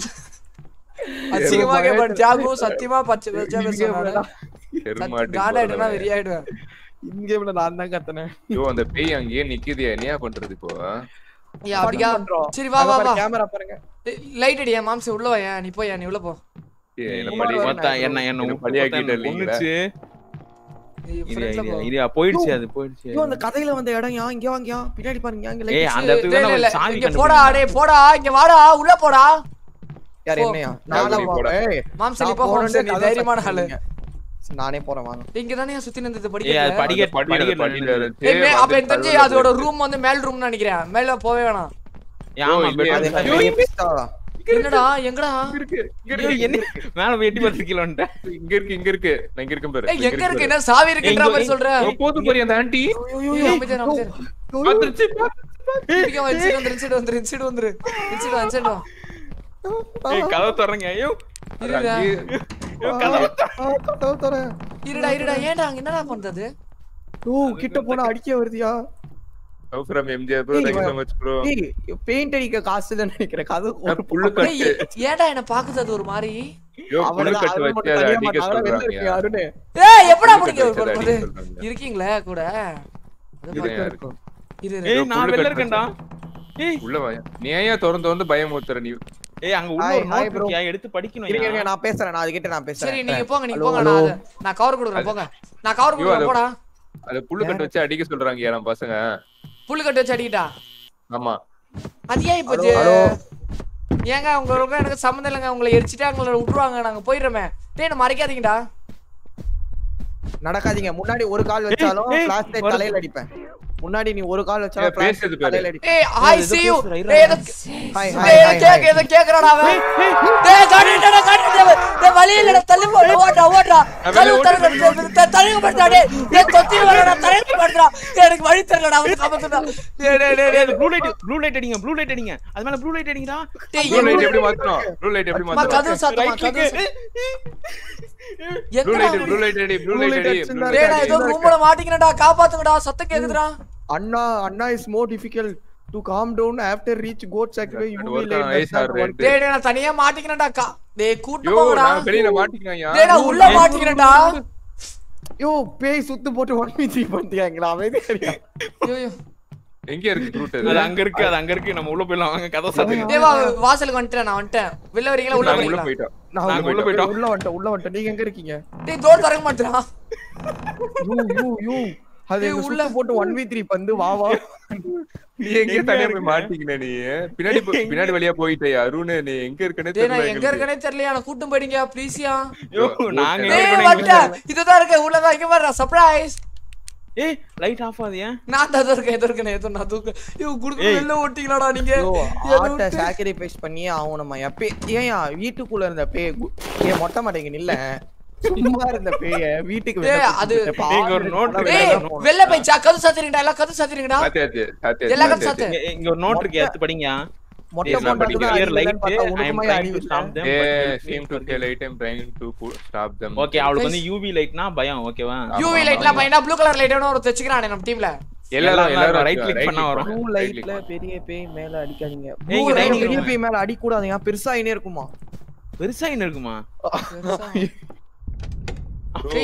[SPEAKER 1] அசிங்கமா கேப்பான் தியாகு சத்தியமா பச்சை பச்சை
[SPEAKER 3] In-game
[SPEAKER 1] பேசுறானே
[SPEAKER 3] ல
[SPEAKER 4] பெருமாட்டி
[SPEAKER 1] காண்டாயிட்டா வெறியாயிடுவேன்
[SPEAKER 3] in-game ல நான் தான் கத்துனேன்.
[SPEAKER 4] ஐயோ அந்த பேய் அங்கேயே நிக்குது என்னையா பண்றது இப்போ
[SPEAKER 1] ஏய் அப்படியா
[SPEAKER 3] பண்றோம்.
[SPEAKER 1] சரி வா
[SPEAKER 3] அங்க
[SPEAKER 1] வா
[SPEAKER 3] பாரு,
[SPEAKER 1] வா
[SPEAKER 3] camera பாருங்க.
[SPEAKER 1] லைட் அடியா மாம்ச உள்ள வாயா நீ போயா நீ உள்ள போ
[SPEAKER 4] ஏய், என்ன
[SPEAKER 3] நீ
[SPEAKER 4] பழி
[SPEAKER 3] வா,
[SPEAKER 2] பார்த்தா என்ன என்ன
[SPEAKER 4] என்ன
[SPEAKER 2] உப்பு
[SPEAKER 4] பழியாக்கிட்ட
[SPEAKER 2] பார்த்தா
[SPEAKER 4] இல்லைங்களா?
[SPEAKER 2] கொன்னுச்சு.
[SPEAKER 1] நீ
[SPEAKER 2] இது
[SPEAKER 1] ஃப்ரெண்ட்ல போ
[SPEAKER 2] இது இது போயிடுச்சு அது போயிடுச்சு
[SPEAKER 3] ஐயோ, அந்த கதையில வந்த இடம் யா, இங்க வாங்க யா. பின்னாடி பாருங்க யா, இங்க light.
[SPEAKER 2] ஏய் அந்த
[SPEAKER 1] டேய்,
[SPEAKER 2] இடத்துக்கு தான்
[SPEAKER 1] டேய்,
[SPEAKER 2] நம்ம
[SPEAKER 1] இல்ல,
[SPEAKER 2] சாவி
[SPEAKER 1] இங்க போடா
[SPEAKER 2] கண்டுபிடிக்கணும்.
[SPEAKER 1] டேய் போடா இங்க வாடா உள்ள போடா
[SPEAKER 3] யார்
[SPEAKER 1] போ.
[SPEAKER 3] என்னையா? நானா
[SPEAKER 4] நீ
[SPEAKER 3] வா-
[SPEAKER 4] போடா.
[SPEAKER 3] ஏய்,
[SPEAKER 1] மாம்ச நீ
[SPEAKER 3] நான்
[SPEAKER 1] போ
[SPEAKER 3] போறேன்னு
[SPEAKER 1] மாம்ச நீ
[SPEAKER 3] கதை
[SPEAKER 1] தைரியமான ஆளு
[SPEAKER 3] சாத்திட்டீங்க. சரி, நானே போறேன் வாங்க
[SPEAKER 1] இங்க தானே சுத்தி நின்றது
[SPEAKER 2] ஏய் அது
[SPEAKER 1] படிக்கல
[SPEAKER 2] படிக்க
[SPEAKER 4] படியில
[SPEAKER 2] படிக்க
[SPEAKER 4] படியில இருந்துச்சு,
[SPEAKER 1] ஏய் மே- அப்ப
[SPEAKER 4] வந்து
[SPEAKER 1] எனக்கு தெரிஞ்சு
[SPEAKER 4] தள்ளுல
[SPEAKER 1] அதோட
[SPEAKER 4] போயிடுச்சு.
[SPEAKER 1] ரூம் வந்து மேல் ரூம்னு நினைக்கிறேன் மேல போவே வேணாம்
[SPEAKER 2] ஆமா
[SPEAKER 4] ஐயோ, இல்லையே.
[SPEAKER 3] அது என்ன
[SPEAKER 2] ஐயோ,
[SPEAKER 3] பெரிய பிஸ்தாவா?
[SPEAKER 1] என்னடா எங்கடா
[SPEAKER 4] இருக்கு, இங்க
[SPEAKER 2] ஐயோ,
[SPEAKER 4] இருக்கு,
[SPEAKER 2] என்ன மேல போய் எட்டி பார்த்து கீழ வந்துட்டேன்
[SPEAKER 4] இங்க இருக்கு இங்க இருக்கு நான் இங்க இருக்கேன் பாரு
[SPEAKER 1] ஏய் எங்க இருக்கு என்ன சாவி இருக்குன்ற
[SPEAKER 2] எங்க-
[SPEAKER 1] மாதிரி சொல்ற
[SPEAKER 4] ஐயோ, போது பாரு அந்த ஆண்டி
[SPEAKER 1] ஐயோ, அமைதியா இரு, அமைதியா இரு.
[SPEAKER 4] பாத்துருச்சு
[SPEAKER 1] இங்க வா, inside வந்துரு, inside வந்துரு, inside வந்துரு. inside வா, inside வா.
[SPEAKER 2] ஏய் கதவு திறங்க ஐயோ
[SPEAKER 1] இருடா.
[SPEAKER 2] ஐயோ, கதவு
[SPEAKER 3] ஆ, கதவு திற.
[SPEAKER 1] இருடா இருடா ஏன்டா அங்க என்னடா பண்றது
[SPEAKER 3] ஓ, கிட்ட போனா அடிக்க வருதியா
[SPEAKER 4] ஃப்ரம் எம்ஜிஆர் ப்ரோ
[SPEAKER 3] ஏய்,
[SPEAKER 4] தேங்க் யூ
[SPEAKER 3] இவன்
[SPEAKER 4] so much ப்ரோ
[SPEAKER 3] ஏய் பெயிண்ட் அடிக்க காசு இல்லைன்னு நினைக்கிறேன் கதவு ஒரு
[SPEAKER 4] புல்லு
[SPEAKER 1] ஏய்,
[SPEAKER 4] கட்டு
[SPEAKER 1] ஏன்டா என்ன பாக்குது அது ஒரு மாதிரி
[SPEAKER 4] யோ புல்லு
[SPEAKER 3] அவனுக்கு
[SPEAKER 4] கட்டு
[SPEAKER 3] அவன்
[SPEAKER 4] வச்சு
[SPEAKER 3] மட்டும்
[SPEAKER 4] அதை
[SPEAKER 3] தனியா
[SPEAKER 4] அடிக்க
[SPEAKER 3] மாட்டாங்களா? வெளில இருக்கியா,
[SPEAKER 4] சொல்றாங்க
[SPEAKER 3] அருணு?
[SPEAKER 1] ஏய் எப்படா
[SPEAKER 4] புல்லு
[SPEAKER 1] முடிங்க
[SPEAKER 4] கட்டு வச்சு அதை
[SPEAKER 1] போறது
[SPEAKER 4] அடிக்க சொல்றாங்க.
[SPEAKER 1] இருக்கீங்களா கூட அது
[SPEAKER 4] இது
[SPEAKER 1] பாரு.
[SPEAKER 4] ஏன் இருக்கு?
[SPEAKER 1] இரு இரு.
[SPEAKER 2] ஏய் நான்
[SPEAKER 4] புல்லு
[SPEAKER 2] வெளில
[SPEAKER 4] கட்டு
[SPEAKER 2] இருக்கேன்டா ஏய்
[SPEAKER 4] உள்ள வா நீ ஏன் திறந்து வந்து பயமுறுத்துற நீ
[SPEAKER 2] ஏய் அங்க உள்ள
[SPEAKER 3] Hi,
[SPEAKER 2] ஒரு
[SPEAKER 3] hi,
[SPEAKER 2] நோட்
[SPEAKER 3] bro.
[SPEAKER 2] இருக்கியா எடுத்து படிக்கணும்
[SPEAKER 3] இருங்க, இருங்க, நான் பேசுறேன் நான் அதுகிட்ட நான் பேசுறேன்
[SPEAKER 1] சரி நீங்க போங்க நீங்க
[SPEAKER 3] Hello,
[SPEAKER 1] போங்க நான் அது- நான் கவர் கொடுக்குறேன் போங்க நான் கவர்
[SPEAKER 4] ஐயோ,
[SPEAKER 1] கொடுக்குறேன்
[SPEAKER 4] அது-
[SPEAKER 1] போடா
[SPEAKER 4] அத புல்லு கட்டு வச்சு அடிக்க சொல்றாங்க நம்ம பசங்க
[SPEAKER 1] புல்லு கட்டு வச்சு அடிக்கிட்டா
[SPEAKER 4] ஆமா
[SPEAKER 1] அது ஏன் இப்போ
[SPEAKER 3] Hello, hello.
[SPEAKER 1] ஏங்க உங்களுக்கு எனக்கு சம்மந்தம் இல்லைங்க உங்களை எரிச்சிட்டு அவங்கள விட்டுருவாங்க நாங்க போயிடுறோமே டேய் என்ன மறைக்காதீங்கடா
[SPEAKER 3] நடக்காதீங்க முன்னாடி ஒரு கால் வச்சாலும்
[SPEAKER 2] ஏய்,
[SPEAKER 3] ஃபிளாஷ் லைட்
[SPEAKER 2] வருது.
[SPEAKER 3] தலையில அடிப்பேன் முன்னாடி நீ ஒரு கால்
[SPEAKER 4] ஏய்,
[SPEAKER 3] வச்சாலும் flash
[SPEAKER 4] பேசுறது
[SPEAKER 3] light
[SPEAKER 4] பாரு.
[SPEAKER 3] தலையில அடிப்பேன்
[SPEAKER 1] ஏய் ஹாய்
[SPEAKER 2] ஏதோ
[SPEAKER 1] see you
[SPEAKER 2] பேசுறா, இருடா.
[SPEAKER 1] டேய் எதோ
[SPEAKER 3] ஹாய்
[SPEAKER 1] டேய் எதோ கேக்க
[SPEAKER 3] ஹாய்
[SPEAKER 1] எதோ கேக்குறாடா அவன் டேய் காட்டிட்டடா காட்டிட்டடா டேய் வழி இல்லடா தள்ளி போ ஓட்டா ஓட்டா தள்ளி தள்ளி தள்ளி படுடா டேய் டேய் தொத்தி வரடா தள்ளி படுடா டேய் எனக்கு வழி தெரியலடா அவன் காமத்துடா டேய் டேய் டேய் டேய்
[SPEAKER 2] ப்ளூ லைட் ப்ளூ லைட் அடிங்க ப்ளூ லைட் அடிங்க அது மேல ப்ளூ லைட் அடிங்கடா
[SPEAKER 1] டேய்
[SPEAKER 4] ப்ளூ லைட்
[SPEAKER 1] எங்க-
[SPEAKER 4] எப்படி மாத்தணும் ப்ளூ லைட் எப்படி
[SPEAKER 1] அம்மா,
[SPEAKER 4] மாத்தணும்
[SPEAKER 1] கதவு சாத்துமா
[SPEAKER 2] ரைட்
[SPEAKER 1] கதவு
[SPEAKER 2] கிளிக்
[SPEAKER 1] சாத்து.
[SPEAKER 4] ப்ளூ
[SPEAKER 1] எங்கடா
[SPEAKER 4] லைட் ப்ளூ லைட் அடி ப்ளூ லைட் அடி blue light
[SPEAKER 1] டேய் நான்
[SPEAKER 4] அடி.
[SPEAKER 1] ஏதோ ரூம்ல மாட்டிக்கினடா காப்பாத்துங்கடா சத்தம் கேக்குதுடா
[SPEAKER 3] அண்ணா அண்ணா is more difficult to calm down after reach goal sacrifice you
[SPEAKER 4] That
[SPEAKER 3] வில்
[SPEAKER 4] work on ice or red.
[SPEAKER 1] டேய் டேய் நான் தனியா மாட்டிக்கினடா கா டேய் கூட்டு
[SPEAKER 4] யோ
[SPEAKER 1] போங்கடா
[SPEAKER 4] நான் வெளியில மாட்டிக்கினாயா
[SPEAKER 1] டேய் நான் உள்ள மாட்டிக்கினடா
[SPEAKER 3] யோ பேய் சுத்து போட்டு ஒன் மீ த்ரீ பண்ணிட்டீங்களா அமைதியா இருங்க.
[SPEAKER 1] ஐயோ ஐயோ.
[SPEAKER 4] எங்க இருக்கு ரூட்
[SPEAKER 2] அது அங்க இருக்கு அது அங்க இருக்கு நம்ம உள்ள போயிடலாம் வாங்க கதை சாத்துங்க
[SPEAKER 1] டேய் வா வாசலுக்கு வந்துட்டேன் நான் வந்துட்டேன் வெளில வரீங்களா உள்ள
[SPEAKER 4] நாங்க உள்ள
[SPEAKER 1] வரீங்களா
[SPEAKER 4] போயிட்டோம்
[SPEAKER 3] நான்
[SPEAKER 2] நாங்க
[SPEAKER 3] உள்ள
[SPEAKER 2] உள்ள போயிட்டோம்.
[SPEAKER 3] உள்ள வந்துட்டேன் உள்ள வந்துட்டேன் நீங்க எங்க இருக்கீங்க
[SPEAKER 1] டேய் டோர் திறக்க மாட்டேறான்
[SPEAKER 3] யூ யூ யூ அது
[SPEAKER 1] டேய்,
[SPEAKER 3] எங்க
[SPEAKER 1] உள்ள-
[SPEAKER 3] சுத்து போட்டு ஒன் மீ த்ரீ பந்து வா வா
[SPEAKER 4] நீ எங்க தனியா போய் மாட்டிக்கின நீ பின்னாடி போ- பின்னாடி வழியா போயிட்டே அருண் நீ எங்க இருக்கனே
[SPEAKER 1] டேய் நான்
[SPEAKER 4] தெரியல
[SPEAKER 1] எங்க இருக்கனே தெரியல நான் கூட்டும் போயிடுங்க ப்ளீஸ்யா
[SPEAKER 2] யோ நாங்க எங்க
[SPEAKER 1] டேய்
[SPEAKER 2] இருக்கோம், எங்க
[SPEAKER 1] வந்துட்டேன் இதுதான் இருக்கு உள்ள தான் இங்க பாரு சர்ப்ரைஸ்
[SPEAKER 2] ஏய் லைட் ஆஃப் ஆகுது ஏன்
[SPEAKER 1] நான் தான் எதோ இருக்கேன் எதோ இருக்கேன் ஏதோ நான் தூக்கு ஐயோ குடுக்க
[SPEAKER 2] ஏய்.
[SPEAKER 1] வெளில ஓட்டிங்களாடா நீங்க
[SPEAKER 3] யோ
[SPEAKER 1] என்னை
[SPEAKER 3] ஆட்ட
[SPEAKER 1] விட்டு-
[SPEAKER 3] சாக்ரிஃபைஸ் பண்ணி ஆகணுமா எப்பே ஏன் வீட்டுக்குள்ள இருந்த பேய் கு- ஏன் மொட்டை மாட்டேங்க நில்ல சும்மா இருந்த பேய வீட்டுக்கு வெளில
[SPEAKER 1] ஏய்,
[SPEAKER 3] கூட்டிட்டு
[SPEAKER 1] அது-
[SPEAKER 3] போயிட்டு,
[SPEAKER 2] நீங்க ஒரு
[SPEAKER 3] பாவம்
[SPEAKER 2] note
[SPEAKER 3] வெளில
[SPEAKER 1] டேய்
[SPEAKER 3] தான் போகணும்.
[SPEAKER 1] வெளில போய் சா கது சாத்திரீங்கடா எல்லாம் கது சாத்திரீங்கடா
[SPEAKER 4] சாத்தியாச்சு சாத்தியாச்சு
[SPEAKER 1] எல்லா கது சாத்து
[SPEAKER 2] இங்க- இங்க ஒரு நோட் இருக்கு எடுத்து படிங்க
[SPEAKER 3] மொட்டை
[SPEAKER 4] Yes,
[SPEAKER 3] போண்டாக்கு
[SPEAKER 4] but
[SPEAKER 3] தான்
[SPEAKER 2] Clear
[SPEAKER 3] அறிவு
[SPEAKER 2] light,
[SPEAKER 3] இல்லைன்னு பார்த்தா
[SPEAKER 2] I am
[SPEAKER 3] உனக்குமா
[SPEAKER 2] trying
[SPEAKER 3] அறிவு
[SPEAKER 2] to
[SPEAKER 3] இல்ல?
[SPEAKER 2] stop them,
[SPEAKER 4] ஏ
[SPEAKER 2] but you
[SPEAKER 4] seem to
[SPEAKER 2] forget.
[SPEAKER 4] kill light I'm trying to pu- stop them
[SPEAKER 2] okay அவளுக்கு வந்து
[SPEAKER 1] Guys.
[SPEAKER 2] யூவி லைட்னா பயம் ஓகேவா
[SPEAKER 1] யூவி லைட்லாம் பையனா ப்ளூ கலர் லைட் ஒரு வச்சுக்கிறானே நம்ம டீம்ல
[SPEAKER 4] எல்லாரும் எல்லாரும்
[SPEAKER 2] right click பண்ணா வரும்.
[SPEAKER 3] ப்ளூ லைட்ல பெரிய பேய் மேல அடிக்காதீங்க
[SPEAKER 2] ஏய்,
[SPEAKER 3] ப்ளூ
[SPEAKER 2] இங்க
[SPEAKER 3] லைட்
[SPEAKER 2] dining
[SPEAKER 3] பெரிய
[SPEAKER 2] room.
[SPEAKER 3] பேய் மேல அடிக்கூடாதீங்க பெருசா இனே இருக்குமா
[SPEAKER 2] பெருசா என்ன இருக்குமா
[SPEAKER 1] ஏய்,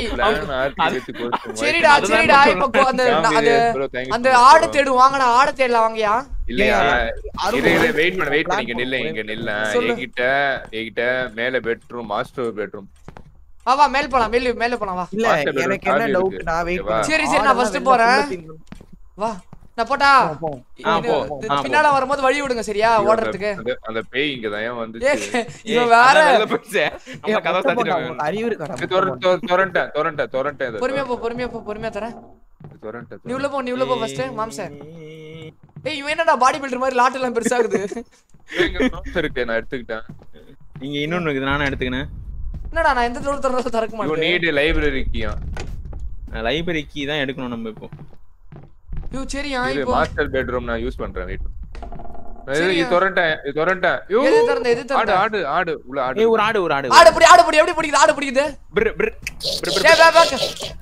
[SPEAKER 1] சரிடா
[SPEAKER 2] அதுதான்
[SPEAKER 1] சரிடா
[SPEAKER 2] நான்
[SPEAKER 1] இப்ப போ- அந்த அந்த அந்த ஆடு தேடும் வாங்கடா ஆடு தேடலாம் வாங்கயா
[SPEAKER 4] இல்லையா
[SPEAKER 3] அருமை.
[SPEAKER 4] இரு இரு வெயிட் பண்ண வெயிட் பண்ண இங்க
[SPEAKER 3] Plan
[SPEAKER 4] நில்ல
[SPEAKER 3] பண்ணு.
[SPEAKER 4] இங்க நில்ல
[SPEAKER 1] சொல்லு.
[SPEAKER 4] என்கிட்ட என்கிட்ட மேல பெட்ரூம் மாஸ்டர் பெட்ரூம்
[SPEAKER 1] வா வா மேல் போலாம் மேல மேல போலாம் வா
[SPEAKER 3] இல்ல
[SPEAKER 4] Master bedroom
[SPEAKER 3] எனக்கு என்ன
[SPEAKER 4] சாவி
[SPEAKER 3] டவுட்
[SPEAKER 4] இருக்கு.
[SPEAKER 3] நான் வெயிட்
[SPEAKER 4] ஓகேவா?
[SPEAKER 1] சரி, சரி, நான் first போறேன். வா நான் போட்டா
[SPEAKER 2] ஆ,
[SPEAKER 1] இது-
[SPEAKER 2] போ.
[SPEAKER 1] இது
[SPEAKER 2] ஆ, போ.
[SPEAKER 1] பின்னால வரும்போது வழி விடுங்க சரியா ஓடுறதுக்கு
[SPEAKER 4] அந்த- அந்த பேய் இங்க தான்
[SPEAKER 1] ஏ
[SPEAKER 4] வந்துச்சு
[SPEAKER 1] இவன் வேற
[SPEAKER 2] நம்ம கதை சாத்திட்டு
[SPEAKER 3] அறிவு இருக்காடா
[SPEAKER 4] ஏய், தொர- தொர- தொரண்ட தொரண்ட தொரண்ட இது
[SPEAKER 1] பொறுமையா போ பொறுமையா போ பொறுமையா தரேன்
[SPEAKER 4] தொரண்ட
[SPEAKER 1] நீ உள்ள போ நீ உள்ள போ ஃபர்ஸ்ட் மாம்ச ஏய் இவன் என்னடா பாடி பில்டர் மாதிரி லாட் எல்லாம் பெருசாகுது
[SPEAKER 4] இங்க mouse இருக்கு நான் எடுத்துக்கிட்டேன்
[SPEAKER 2] இங்க இன்னொன்னு இருக்குது நானும் எடுத்துக்கினேன்
[SPEAKER 1] என்னடா நான் எந்த தூரம் திறந்தாலும் திறக்க
[SPEAKER 4] யூ
[SPEAKER 1] மாட்டேன்
[SPEAKER 4] நீட் லைப்ரரி கீயா
[SPEAKER 2] லைப்ரரி கீ தான் எடுக்கணும் நம்ம இப்போ
[SPEAKER 1] ஐயோ சரியா
[SPEAKER 4] இது
[SPEAKER 1] இப்போ
[SPEAKER 4] மாஸ்டர் பெட்ரூம் நான் யூஸ் பண்றேன் வெயிட் இது
[SPEAKER 1] சரியா.
[SPEAKER 4] தொரண்ட இது தொரண்ட யூ
[SPEAKER 1] எது திறந்த எது
[SPEAKER 4] ஆடு
[SPEAKER 1] திறந்த
[SPEAKER 4] ஆடு ஆடு உள்ள ஆடு
[SPEAKER 2] ஏய் ஒரு ஆடு ஒரு ஆடு
[SPEAKER 1] ஆடு பிடி ஆடு பிடி எப்படி பிடிக்குது ஆடு பிடிக்குது
[SPEAKER 2] பிர் பிர் பிர் பிர்
[SPEAKER 1] ஏய் பே பே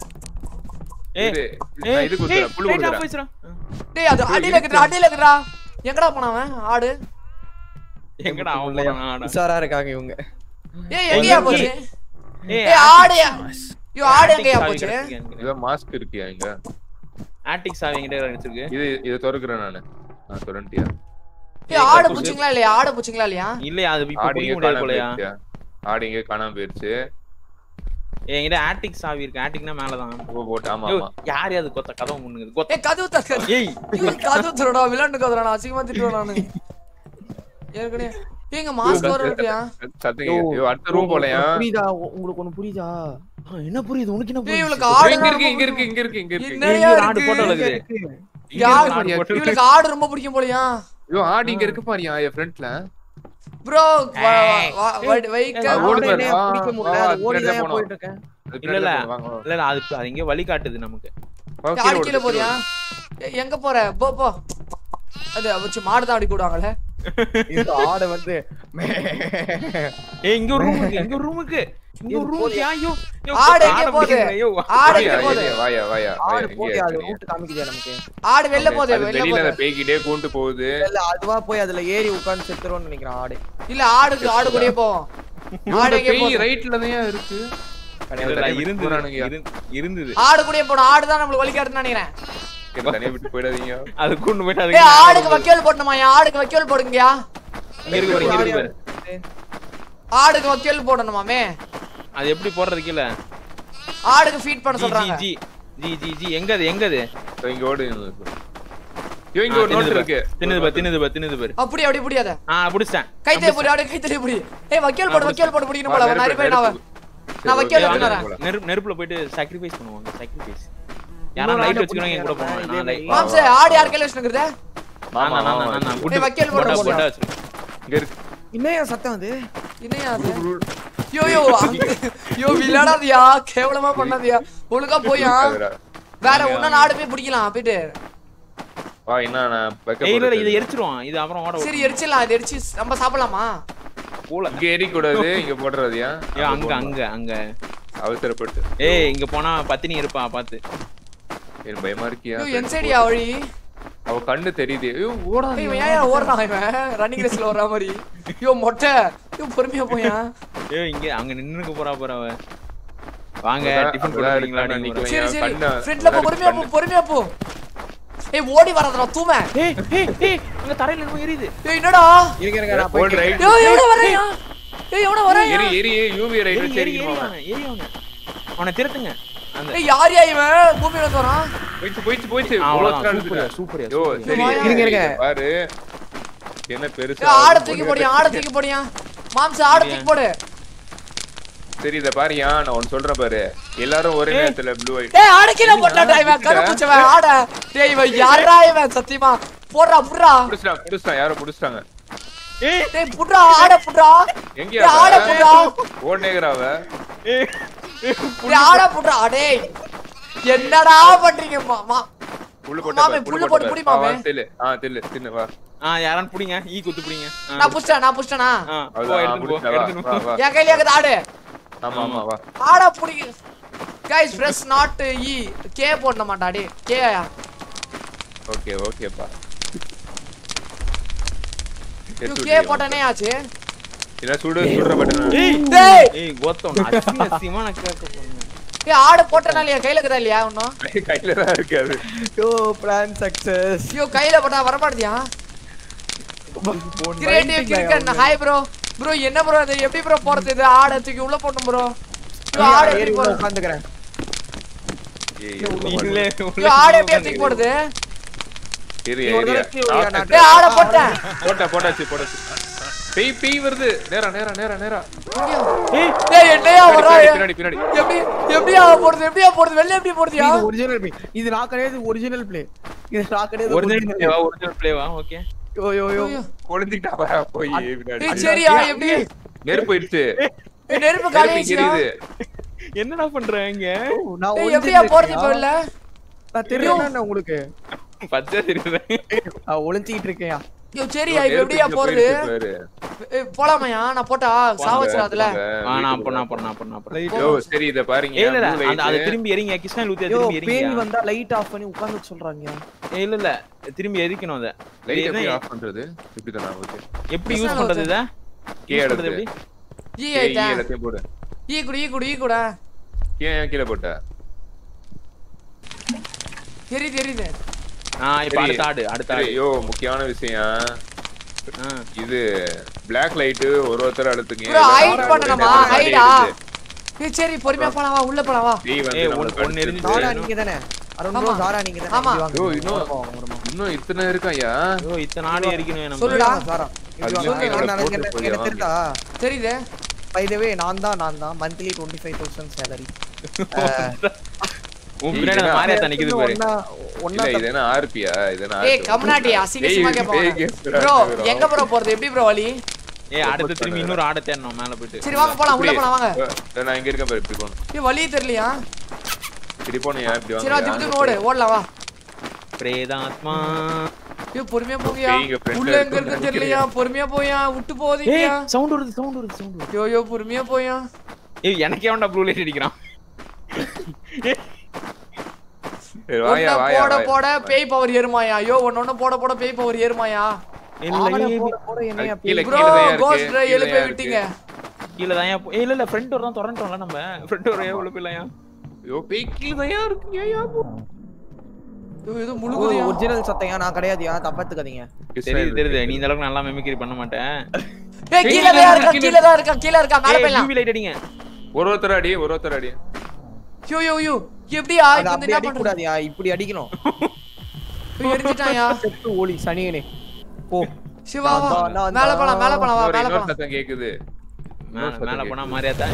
[SPEAKER 2] ஏய்
[SPEAKER 4] இது நான் இது குடுறேன் புல்லு
[SPEAKER 2] ஏய், நான்
[SPEAKER 4] குடுறேன்
[SPEAKER 2] போயிச்சுடா.
[SPEAKER 1] டேய் அது அடியில இருக்குடா அடியில இருக்குடா எங்கடா போனான் அவன் ஆடு
[SPEAKER 2] எங்கடா அவன் போறான் ஆடா
[SPEAKER 3] உஷாரா இருக்காங்க இவங்க
[SPEAKER 1] ஏய் எங்கயா
[SPEAKER 2] எங்க?
[SPEAKER 1] போச்சு
[SPEAKER 2] ஏய்
[SPEAKER 1] ஏய் ஆடு ஐயோ ஆடு எங்கயா போச்சு
[SPEAKER 4] இத மாஸ்க் இருக்கியா இங்க
[SPEAKER 2] ஆட்டிக் சாவி என்கிட்ட வச்சிருக்கு
[SPEAKER 4] இது இத திறக்கிறேன் நானு நான் திறண்டியா
[SPEAKER 1] ஏய் ஆடு பூச்சிங்களா இல்லையா ஆடு பூச்சிங்களா இல்லையா
[SPEAKER 2] இல்லையா அது இப்ப
[SPEAKER 4] ஆடு
[SPEAKER 2] புடிக்க
[SPEAKER 4] இங்க
[SPEAKER 2] முடியாது
[SPEAKER 4] காணாம
[SPEAKER 2] போலயா
[SPEAKER 4] போயிருச்சா ஆடு இங்க காணாம போயிருச்சு
[SPEAKER 2] என்கிட்ட ஆட்டிக் சாவி இருக்கு ஆட்டிக்னா மேலதான்
[SPEAKER 4] ஓ, போட்டு ஆமா
[SPEAKER 2] ஐயோ,
[SPEAKER 4] ஆமா
[SPEAKER 2] யார் அது கொத்த கதவு முன்னுங்க கொத்த
[SPEAKER 1] ஏய் கதவு தர
[SPEAKER 2] ஏய்
[SPEAKER 1] ஏய் கதவு தரடா விளையாண்டு கதறா நான் அசிங்கமா திட்டுவேன் நானு ஏற்கனவே ஏங்க மாஸ்க் வர இருக்கியா
[SPEAKER 4] சத்தங்க ஐயோ அடுத்த ரூம் போலயா
[SPEAKER 3] புரியுதா உ- உங்களுக்கு ஒண்ணு புரியுதா
[SPEAKER 2] என்ன புரியுது உனக்கு என்ன
[SPEAKER 1] ஏய்
[SPEAKER 2] புரியுது?
[SPEAKER 1] இவளுக்கு ஆடு
[SPEAKER 4] இங்க இருக்கு இங்க இருக்கு இங்க இருக்கு இங்க இருக்கு
[SPEAKER 1] என்னையா
[SPEAKER 2] இங்க ஒரு ஆடு
[SPEAKER 1] இருக்கு?
[SPEAKER 2] போட்டோல இருக்குது
[SPEAKER 4] இங்க
[SPEAKER 1] யார்
[SPEAKER 4] இருக்கு பாரியா.
[SPEAKER 2] போட்டு-
[SPEAKER 1] இவளுக்கு ஆடு ரொம்ப பிடிக்கும் போலயா
[SPEAKER 4] ஐயோ ஆடு இங்க இருக்கு பாரியா என் ஃப்ரண்ட்ல
[SPEAKER 1] ப்ரோ வைக்க
[SPEAKER 4] ஆ, ஓடு
[SPEAKER 3] ஆடு
[SPEAKER 4] பாரு.
[SPEAKER 3] என்னைய
[SPEAKER 4] வா,
[SPEAKER 3] பிடிக்க
[SPEAKER 4] வா,
[SPEAKER 3] முடியல அது
[SPEAKER 4] வா,
[SPEAKER 3] ஓடி தான்
[SPEAKER 4] போனோம்.
[SPEAKER 3] போயிட்டு இருக்கேன்
[SPEAKER 2] இல்ல, இல்ல. இல்ல இல்ல அது அது இங்க வழி காட்டுது நமக்கு
[SPEAKER 1] ஆடு கீழே போறியா ஏய், எங்க போற போ போ அது வச்சு மாடு தான் அப்படி கூடுவாங்கல்ல
[SPEAKER 3] இந்த ஆடை வந்து
[SPEAKER 2] ஏய் இங்க ஒரு ரூம் இருக்கு இங்க ஒரு ரூம் இருக்கு இங்க ஒரு ரூம் இருக்கு ஐயோ ஐயோ,
[SPEAKER 1] ஆடு எங்க
[SPEAKER 2] ஆடை
[SPEAKER 1] போகுது?
[SPEAKER 2] பிடிக்கிறேன், ஐயோ
[SPEAKER 1] ஆடு
[SPEAKER 4] வாயா,
[SPEAKER 1] எங்க போகுது
[SPEAKER 4] வாயா, வாயா வாயா
[SPEAKER 3] ஆடு
[SPEAKER 4] வாயா,
[SPEAKER 3] போய்
[SPEAKER 4] இங்க
[SPEAKER 3] அது
[SPEAKER 4] இருக்கு.
[SPEAKER 3] ரூட் காமிக்குதா நமக்கு
[SPEAKER 1] ஆடு வெளில போகுது
[SPEAKER 4] அது
[SPEAKER 1] வெளில
[SPEAKER 4] வெளியில
[SPEAKER 1] போகுது
[SPEAKER 4] அந்த பேய்கிட்டே கூண்டு போகுது
[SPEAKER 3] இல்ல அதுவா போய் அதுல ஏறி உட்கார்ந்து செத்துரும்னு நினைக்கிறேன் ஆடு
[SPEAKER 1] இல்ல ஆடுக்கு ஆடு கூடயே போவோம் ஆடு
[SPEAKER 4] இந்த
[SPEAKER 1] எங்க
[SPEAKER 4] பேய்
[SPEAKER 1] போகுது
[SPEAKER 4] ரைட்ல தான் இருக்கு
[SPEAKER 2] இல்ல, இல்ல,
[SPEAKER 4] தனியா விட்டு
[SPEAKER 2] இருந்தது
[SPEAKER 4] போறானுங்கயா.
[SPEAKER 2] இருந்து- இருந்தது
[SPEAKER 1] ஆடு கூடயே போனோம் ஆடு தான் நம்மளுக்கு வலிக்காதுன்னு நினைக்கிறேன்
[SPEAKER 4] என்ன தனியா விட்டு போயிடாதீங்க
[SPEAKER 2] அது கொண்டு போயிட்டு
[SPEAKER 1] ஏய்
[SPEAKER 2] அதுக்கு
[SPEAKER 1] ஆடுக்கு வக்கீல் போடணுமா என் ஆடுக்கு வக்கீல் போடுங்கயா
[SPEAKER 2] இங்க இருக்கு பாரு, இங்க இருக்கு பாரு.
[SPEAKER 1] ஆடுக்கு வக்கீல் போடணுமாமே
[SPEAKER 2] அது எப்படி போடுறது கீழ
[SPEAKER 1] ஆடுக்கு ஃபீட் பண்ண
[SPEAKER 2] ஜி
[SPEAKER 1] சொல்றாங்க
[SPEAKER 2] ஜி ஜி ஜி ஜி எங்க அது எங்க அது
[SPEAKER 4] இதோ இங்க ஓடு ஐயோ இங்க ஒரு நோட் இருக்கு
[SPEAKER 2] தின்னுது பாரு தின்னுது பாரு தின்னுது பாரு
[SPEAKER 1] அப்படி அப்படி புரியாத
[SPEAKER 2] ஆ புடிச்சேன்
[SPEAKER 1] கைத்தே புடி ஆடு கைத்தே புடி ஏய் வக்கீல் போடு வக்கீல் போடு பிடிக்கணும் போல நிறைய பேர் நான் நான் வக்கீல்
[SPEAKER 2] ஏய்,
[SPEAKER 1] எடுத்துட்டு
[SPEAKER 2] வாங்க.
[SPEAKER 1] வரேன்
[SPEAKER 2] நெருப்பு நெருப்புல போயிட்டு சாக்ரிஃபைஸ் பண்ணுவாங்க சாக்ரிஃபைஸ் யாரா லைட் வச்சுக்கணும் என் கூட போவாங்க நான் light-
[SPEAKER 1] மாம்சே ஆடு யார் கையில வச்சுக்கிறத
[SPEAKER 2] நான் தான், நான் தான், நான் தான். குட்டு-
[SPEAKER 1] ஏய், வக்கீல் போடு,
[SPEAKER 2] போட்டா-
[SPEAKER 1] போடு.
[SPEAKER 2] போட்டா வச்சிருக்கேன்.
[SPEAKER 4] இங்க இருக்கு
[SPEAKER 3] இன்னும் ஏன் சத்தம் அது
[SPEAKER 1] என்னையா அது யோ யோ யோ விளையாடாதியா கேவலமா பண்ணாதியா ஒழுங்கா போயா வேற ஒன்னும் ஆடு போய் பிடிக்கலாம் போயிட்டு
[SPEAKER 4] வா என்ன நான் வைக்க
[SPEAKER 2] ஏய் இல்ல இல்ல,
[SPEAKER 4] போறது.
[SPEAKER 2] இதை எரிச்சிருவான் இது அப்புறம் ஓட
[SPEAKER 1] சரி எரிச்சிடலாம் இது எரிச்சு நம்ம சாப்பிடலாமா
[SPEAKER 2] போல
[SPEAKER 4] இங்க எரி கூடாது இங்க போடுறதுயா
[SPEAKER 2] ஏய் அங்க அங்க அங்க
[SPEAKER 4] அவசரப்பட்டு
[SPEAKER 2] ஏய் இங்க போனா பத்தினி இருப்பா பாத்து
[SPEAKER 4] எனக்கு பயமா இருக்கியா
[SPEAKER 1] யோ என் சைடியா வழி
[SPEAKER 4] அவ கண்ணு தெரியுது ஐயோ ஓடா
[SPEAKER 1] ஏய், இவன் ஏன் ஓடுறான் இவன் ரன்னிங் ரேஸ்ல ஓடுற மாதிரி யோ மொட்டை யோ பொறுமையா போயா
[SPEAKER 2] ஏய் இங்க அங்க நின்னுக்க போறா போற அவ வாங்க
[SPEAKER 4] அதான்,
[SPEAKER 2] டிஃபன்
[SPEAKER 4] அதான்
[SPEAKER 2] பண்ணுவீங்களா
[SPEAKER 4] இருக்கா,
[SPEAKER 2] நீங்க
[SPEAKER 4] நிக்கிறேன்.
[SPEAKER 1] சரி சரி
[SPEAKER 4] கண்ணா,
[SPEAKER 1] ஃப்ரெண்ட்ல போ பொறுமையா போ பொறுமையா போ ஏய் ஓடி வராதடா தூமை
[SPEAKER 2] ஏய் ஏய் ஏய் அங்க தரையில என்னமோ எரியுது
[SPEAKER 1] ஏய் என்னடா
[SPEAKER 3] இருங்க இருங்க நான்
[SPEAKER 4] போல்
[SPEAKER 3] போய்
[SPEAKER 4] ரைட்
[SPEAKER 1] யோ எவன வரையா ஏய் எவன வரையா
[SPEAKER 4] எரி எரி யூவி ரைட்
[SPEAKER 2] ஏறி
[SPEAKER 4] வச்சு
[SPEAKER 2] ஏறி ஏறி
[SPEAKER 4] எரிக்குமா
[SPEAKER 2] அவனை ஏறி அவனை அவனை திருத்துங்க அந்த
[SPEAKER 1] ஏய் யாரியா இவன் பூமியில இருந்து வரான்
[SPEAKER 4] போயிச்சு போயிச்சு போயிச்சு
[SPEAKER 2] அவ்வளவுதான்
[SPEAKER 4] அவ்வளவு
[SPEAKER 2] சூப்பர்
[SPEAKER 4] நாள்
[SPEAKER 2] சூப்பர்
[SPEAKER 4] ஐயோ சரி
[SPEAKER 1] வாயா.
[SPEAKER 3] இருங்க, இருங்க.
[SPEAKER 4] இங்க பாரு என்ன பெருசா
[SPEAKER 1] ஏய் ஆட தூக்கி போடியா ஆட தூக்கி போடியா மாம்ச ஆட தூக்கி போடு
[SPEAKER 4] சரி இத பாருயா நான் ஒன்னு சொல்றேன் பாரு எல்லாரும் ஒரே நேரத்துல ப்ளூ ஐட்
[SPEAKER 1] ஏய் ஆட கீழ போட்டாடா இவன் கருப்புச்சவன் ஆட டேய் இவன் யாரா இவன் சத்தியமா போடுறா புடுறா
[SPEAKER 4] புடிச்சிட்டான் புடிச்சிட்டான் யாரோ புடிச்சிட்டாங்க
[SPEAKER 2] ஏய்
[SPEAKER 1] டேய் புடுறா ஆட புடுறா
[SPEAKER 4] எங்கயா
[SPEAKER 1] ஏய், ஆட புடுறா
[SPEAKER 4] ஓடனேங்கறாவ
[SPEAKER 2] ஏய்
[SPEAKER 1] டேய் ஆட புடுறா டேய் என்னடா பண்றீங்க மாமா
[SPEAKER 4] புல்லு
[SPEAKER 1] மாமே,
[SPEAKER 4] போட்ட
[SPEAKER 1] புல்லு
[SPEAKER 4] புல்லு
[SPEAKER 1] போட்டு
[SPEAKER 4] போட்டு
[SPEAKER 1] புடி,
[SPEAKER 4] வா
[SPEAKER 1] மாமே.
[SPEAKER 4] தில்லு ஆ தில்லு தின்னு வா
[SPEAKER 2] ஆ யாரான்னு புடிங்க ஈ குத்து புடிங்க ஆ,
[SPEAKER 1] நான் புடிச்சிட்டேன் நான் புடிச்சிட்டேனா
[SPEAKER 2] ஆ, போ,
[SPEAKER 4] அவ்வளவுதான்,
[SPEAKER 2] எடுத்துட்டு போ,
[SPEAKER 4] முடிச்சா, வா,
[SPEAKER 2] எடுத்துட்டு
[SPEAKER 4] வா,
[SPEAKER 2] போ.
[SPEAKER 4] வா.
[SPEAKER 1] என் கையில இருக்குது ஆடு
[SPEAKER 4] ஆமா ஆமா வா
[SPEAKER 1] ஆடா புடிங்க guys press not E K போட மாட்டாடி கே
[SPEAKER 4] ஓகே ஓகேப்பா
[SPEAKER 1] யூ கே போட்டனே ஆச்சு
[SPEAKER 4] என்ன சுடு சுடுற பட்டன்
[SPEAKER 2] ஏய்
[SPEAKER 1] டேய்
[SPEAKER 2] ஏய் கோத்தம் நான் அசிங்க அசிங்கமா நான் கேட்க போறேன்
[SPEAKER 1] ஏய் ஆடு போட்டனா இல்லையா கையில இருக்குதா இல்லையா இன்னும்
[SPEAKER 4] கையில தான் இருக்காது
[SPEAKER 3] யோ பிளான் சக்சஸ்
[SPEAKER 1] ஐயோ கையில போட்டா வர மாட்டேதியா creative cricket hi bro bro என்ன ப்ரோ இது எப்படி ப்ரோ போறது இது ஆடை தூக்கி உள்ள போடணும் ப்ரோ ஐயோ ஆடு எப்படி போறது
[SPEAKER 3] உட்காந்துக்கிறேன்
[SPEAKER 4] ஏய்,
[SPEAKER 2] இல்ல
[SPEAKER 1] ஐயோ ஆடு எப்படி தூக்கி போடுது
[SPEAKER 4] இரு,
[SPEAKER 3] நீ ஒரு
[SPEAKER 4] இரு,
[SPEAKER 3] தடவை கீழே
[SPEAKER 4] நான்
[SPEAKER 3] விழு, நான்
[SPEAKER 1] ஏய் ஆடை போட்டேன்
[SPEAKER 4] போட்டா போட்டாச்சு போட்டாச்சு பேய் பேய் வருது நேரா நேரா நேரா நேரா
[SPEAKER 1] ஏய் என்னையா வரா
[SPEAKER 4] பின்னாடி பின்னாடி
[SPEAKER 1] எப்படி எப்படியா போடுது எப்படியா போடுது வெளில எப்படி போடுதியா
[SPEAKER 3] இது ஒரிஜினல் பிளே இது நான் கிடையாது ஒரிஜினல் பிளே இது நான் கிடையாது
[SPEAKER 2] ஒரிஜினல்
[SPEAKER 3] original.
[SPEAKER 2] பிளேவா ஒரிஜினல் பிளேவா ஓகே
[SPEAKER 3] யோ யோ யோ
[SPEAKER 4] கொளுந்திட்டா போய் பின்னாடி
[SPEAKER 1] ஏய் சரியா எப்படி
[SPEAKER 4] நெருப்பு போயிடுச்சு
[SPEAKER 1] ஏய், நெருப்பு
[SPEAKER 4] நெருப்பு
[SPEAKER 1] காலி
[SPEAKER 4] இங்க எரியுது
[SPEAKER 2] என்னடா பண்றாங்க
[SPEAKER 3] நான்
[SPEAKER 1] ஏய் எப்படியா
[SPEAKER 3] ஒளிஞ்சிட்டு
[SPEAKER 1] போறது
[SPEAKER 3] இருக்கேன்யா.
[SPEAKER 1] இப்ப இல்ல
[SPEAKER 3] நான் தெரியும் உங்களுக்கு
[SPEAKER 2] பச்சை தெரியுது
[SPEAKER 3] நான் ஒளிஞ்சிட்டு இருக்கேன்யா
[SPEAKER 1] ஐயோ சரியா இப்ப
[SPEAKER 4] நெருப்பு
[SPEAKER 1] எப்படியா
[SPEAKER 4] இங்க
[SPEAKER 1] போறது
[SPEAKER 4] போயிடுச்சு பாரு.
[SPEAKER 1] ஏய், போலாமையா நான் போட்டா சாவச்சிடாதுல
[SPEAKER 4] போங்க,
[SPEAKER 2] ஆ நான்
[SPEAKER 4] வீட்டுக்கு
[SPEAKER 2] பண்ணா
[SPEAKER 4] போங்க.
[SPEAKER 2] பண்ணா பண்ணா பண்ணா
[SPEAKER 4] யோ சரி இத பாருங்க
[SPEAKER 2] ஏய் இல்ல இல்ல
[SPEAKER 4] blue
[SPEAKER 2] அந்த
[SPEAKER 4] light.
[SPEAKER 2] அது திரும்பி எரிங்க கிருஷ்ணா லூத்தி
[SPEAKER 3] யோ
[SPEAKER 2] திரும்பி
[SPEAKER 3] பேய்
[SPEAKER 2] எரிங்க
[SPEAKER 3] வந்தா லைட் ஆஃப் பண்ணி உட்கார்ந்து சொல்றாங்க
[SPEAKER 2] ஏய் இல்ல இல்ல திரும்பி எரிக்கணும் அத
[SPEAKER 4] லைட்
[SPEAKER 2] இது
[SPEAKER 4] எப்படி
[SPEAKER 2] என்ன-
[SPEAKER 4] ஆஃப் பண்றது இப்படிதானா ஓகே
[SPEAKER 2] எப்படி
[SPEAKER 1] கிருஷ்ணா
[SPEAKER 2] யூஸ் பண்றது இத
[SPEAKER 4] கீழே
[SPEAKER 2] யூஸ் பண்றது
[SPEAKER 4] எடுத்து
[SPEAKER 2] எப்படி
[SPEAKER 1] ஈ
[SPEAKER 4] ஏய்,
[SPEAKER 1] ஐட்டா
[SPEAKER 4] எல்லாத்தையும் போடு
[SPEAKER 1] ஈ குடு ஈ குடு ஈ குட
[SPEAKER 4] ஏன் ஏன் கீழே போட்ட
[SPEAKER 1] தெரியுது தெரியுது
[SPEAKER 2] ஆ இப்ப
[SPEAKER 4] சரி.
[SPEAKER 2] அடுத்த ஆடு அடுத்த
[SPEAKER 4] சரி,
[SPEAKER 2] ஆடு
[SPEAKER 4] யோ முக்கியமான விஷயம்
[SPEAKER 2] ஆ.
[SPEAKER 4] இது பிளாக் லைட் ஒரு ஒருத்தர் அழுத்துங்க
[SPEAKER 1] ப்ரோ ஹைட் பண்ணணுமா
[SPEAKER 4] ரெண்டு பேரும்
[SPEAKER 1] ஹைடா
[SPEAKER 4] எரியுது.
[SPEAKER 1] ஏய் சரி பொறுமையா போலாம் வா உள்ள போலாம் வா
[SPEAKER 4] பேய் வந்து
[SPEAKER 2] ஏய்,
[SPEAKER 4] நம்மள
[SPEAKER 2] ஒண்ணு- ஒண்ணு
[SPEAKER 4] கடிச்சிருச்சு.
[SPEAKER 2] எரிஞ்சுச்சு.
[SPEAKER 3] சாரா நீங்க தானே அருண் ப்ரோ
[SPEAKER 1] ஆமா.
[SPEAKER 3] சாரா நீங்க தானே
[SPEAKER 1] ஆமா.
[SPEAKER 3] இப்படி வாங்க.
[SPEAKER 4] யோ, இன்னும்
[SPEAKER 3] வருமா, வருமா.
[SPEAKER 4] இன்னும் இத்தனை இருக்காயா
[SPEAKER 2] ஐயோ இத்தனை ஆடு எரிக்கணும் நம்ம
[SPEAKER 1] சொல்லுடா.
[SPEAKER 3] சாரா இப்படி
[SPEAKER 4] அது
[SPEAKER 3] வாங்க.
[SPEAKER 4] வந்து
[SPEAKER 3] நான்
[SPEAKER 4] எங்களை
[SPEAKER 3] எனக்கு
[SPEAKER 4] போட்டு
[SPEAKER 3] என்ன-
[SPEAKER 4] போய்
[SPEAKER 3] எனக்கு தெரியுதா
[SPEAKER 1] தெரியுது
[SPEAKER 3] பை த வே நான் தான் நான் தான் monthly twenty five thousand salary
[SPEAKER 2] உன் பின்னாடி அந்த மாரியாத்தா நிக்குது பாரு
[SPEAKER 3] ஒன்னா ஒன்னா
[SPEAKER 4] இல்ல இது என்ன ஆர்பியா இது என்ன
[SPEAKER 1] ஏய்
[SPEAKER 4] RP?
[SPEAKER 1] கம்னாட்டி அசிங்கமா
[SPEAKER 4] பேய்
[SPEAKER 1] கேட்பாங்க
[SPEAKER 4] கேக்குறா,
[SPEAKER 1] ப்ரோ
[SPEAKER 4] bro.
[SPEAKER 1] எங்க ப்ரோ போறது எப்படி ப்ரோ வழி
[SPEAKER 2] ஏய் அடுத்து திரும்பி இன்னொரு ஆடை தேடணும் மேல போயிட்டு
[SPEAKER 1] சரி வாங்க போலாம் உள்ள
[SPEAKER 4] இப்படி.
[SPEAKER 1] போலாம் வாங்க
[SPEAKER 4] ஏய், நான் இங்க இருக்கேன் பாரு இப்படி போகணும்
[SPEAKER 1] ஏய் வழி தெரியலையா
[SPEAKER 4] இப்படி போனியா இப்படி
[SPEAKER 1] சரி வா
[SPEAKER 4] வாங்க
[SPEAKER 1] திப்பு ஓடு ஓடலாம் வா
[SPEAKER 2] பிரேதாத்மா
[SPEAKER 1] ஏய் பொறுமையா போவியா
[SPEAKER 4] பேய் இங்க front ல
[SPEAKER 1] உள்ள எங்க
[SPEAKER 4] இருக்குன்னு
[SPEAKER 1] இருக்கு தெரியலையா பொறுமையா போயா விட்டு
[SPEAKER 2] ஏய்
[SPEAKER 1] போதீங்க
[SPEAKER 2] சவுண்ட் வருது சவுண்ட் வருது சவுண்ட் வருது
[SPEAKER 1] ஐயோ ஐயோ பொறுமையா போயா
[SPEAKER 2] ஏய் எனக்கே வேண்டாம் ப்ளூ லைட் அடிக்கிறான்
[SPEAKER 4] சரி, வாயா
[SPEAKER 1] ஒண்ணு
[SPEAKER 4] வாயா
[SPEAKER 1] போட
[SPEAKER 4] வாயா.
[SPEAKER 1] போட பேய் பவர் ஏறுமாயா ஐயோ ஒன்னு ஒண்ணு போட போட பேய் பவர் ஏறுமாயா
[SPEAKER 2] இல்ல
[SPEAKER 3] ஆவண
[SPEAKER 2] ஏய்,
[SPEAKER 3] போட போட என்னையா
[SPEAKER 4] கீழே,
[SPEAKER 1] ப்ரோ
[SPEAKER 4] கீழே தான் இருக்கு,
[SPEAKER 1] கோஸ்ட்
[SPEAKER 4] கீழே
[SPEAKER 1] எழுப்பி
[SPEAKER 4] தான்
[SPEAKER 1] விட்டீங்க
[SPEAKER 2] கீழ தான் ஏன் போ- ஏய், இல்ல இல்ல ஃப்ரண்ட் டோர் தான் திறந்துட்டோம்ல நம்ம ஃப்ரண்ட் டோர் ஏன் உள்ள போயிடலையா
[SPEAKER 4] ஐயோ, பேய் கீழே தான் இருக்கு, ஏன்யா போ?
[SPEAKER 1] ஐயோ, ஏதோ முழுகுதியா
[SPEAKER 3] ஒரிஜினல் சத்தையா நான் கிடையாதுயா தப்பாத்துக்காதீங்க
[SPEAKER 2] தெரியுது தெரியுது நீ இந்த அளவுக்கு நல்லா மெமிக்ரி பண்ண மாட்டேன்
[SPEAKER 1] ஏய் கீழ தான் இருக்கா கீழ தான் இருக்கா கீழ இருக்கா மேல
[SPEAKER 2] ஏய்
[SPEAKER 1] போயிடலாம்
[SPEAKER 2] யூவி லைட் அடிங்க
[SPEAKER 4] ஒரு ஒருத்தர் அடி ஒரு ஒருத்தர் அடி
[SPEAKER 1] ஐயோ ஐயோ ஐயோ எப்படியா
[SPEAKER 3] அது
[SPEAKER 1] இப்ப
[SPEAKER 3] அப்படி
[SPEAKER 1] என்ன
[SPEAKER 3] அடிக்க
[SPEAKER 1] பண்றது
[SPEAKER 3] கூடாதுயா இப்படி அடிக்கணும்
[SPEAKER 1] ஐயோ, எரிஞ்சிட்டாயா
[SPEAKER 3] செத்து ஓலி சனியனே போ
[SPEAKER 1] சிவா வா
[SPEAKER 3] நான் தான், நான்
[SPEAKER 1] மேல
[SPEAKER 3] தான்.
[SPEAKER 1] போலாம் மேல போலாம் வா
[SPEAKER 4] இன்னொரு
[SPEAKER 1] மேல
[SPEAKER 4] இன்னொரு
[SPEAKER 1] போலாம்
[SPEAKER 4] சத்தம் கேக்குது
[SPEAKER 2] மேல
[SPEAKER 4] இன்னொரு
[SPEAKER 2] மேல
[SPEAKER 4] சத்தம்
[SPEAKER 2] போனா
[SPEAKER 4] கேக்குது.
[SPEAKER 2] மாரியாத்தா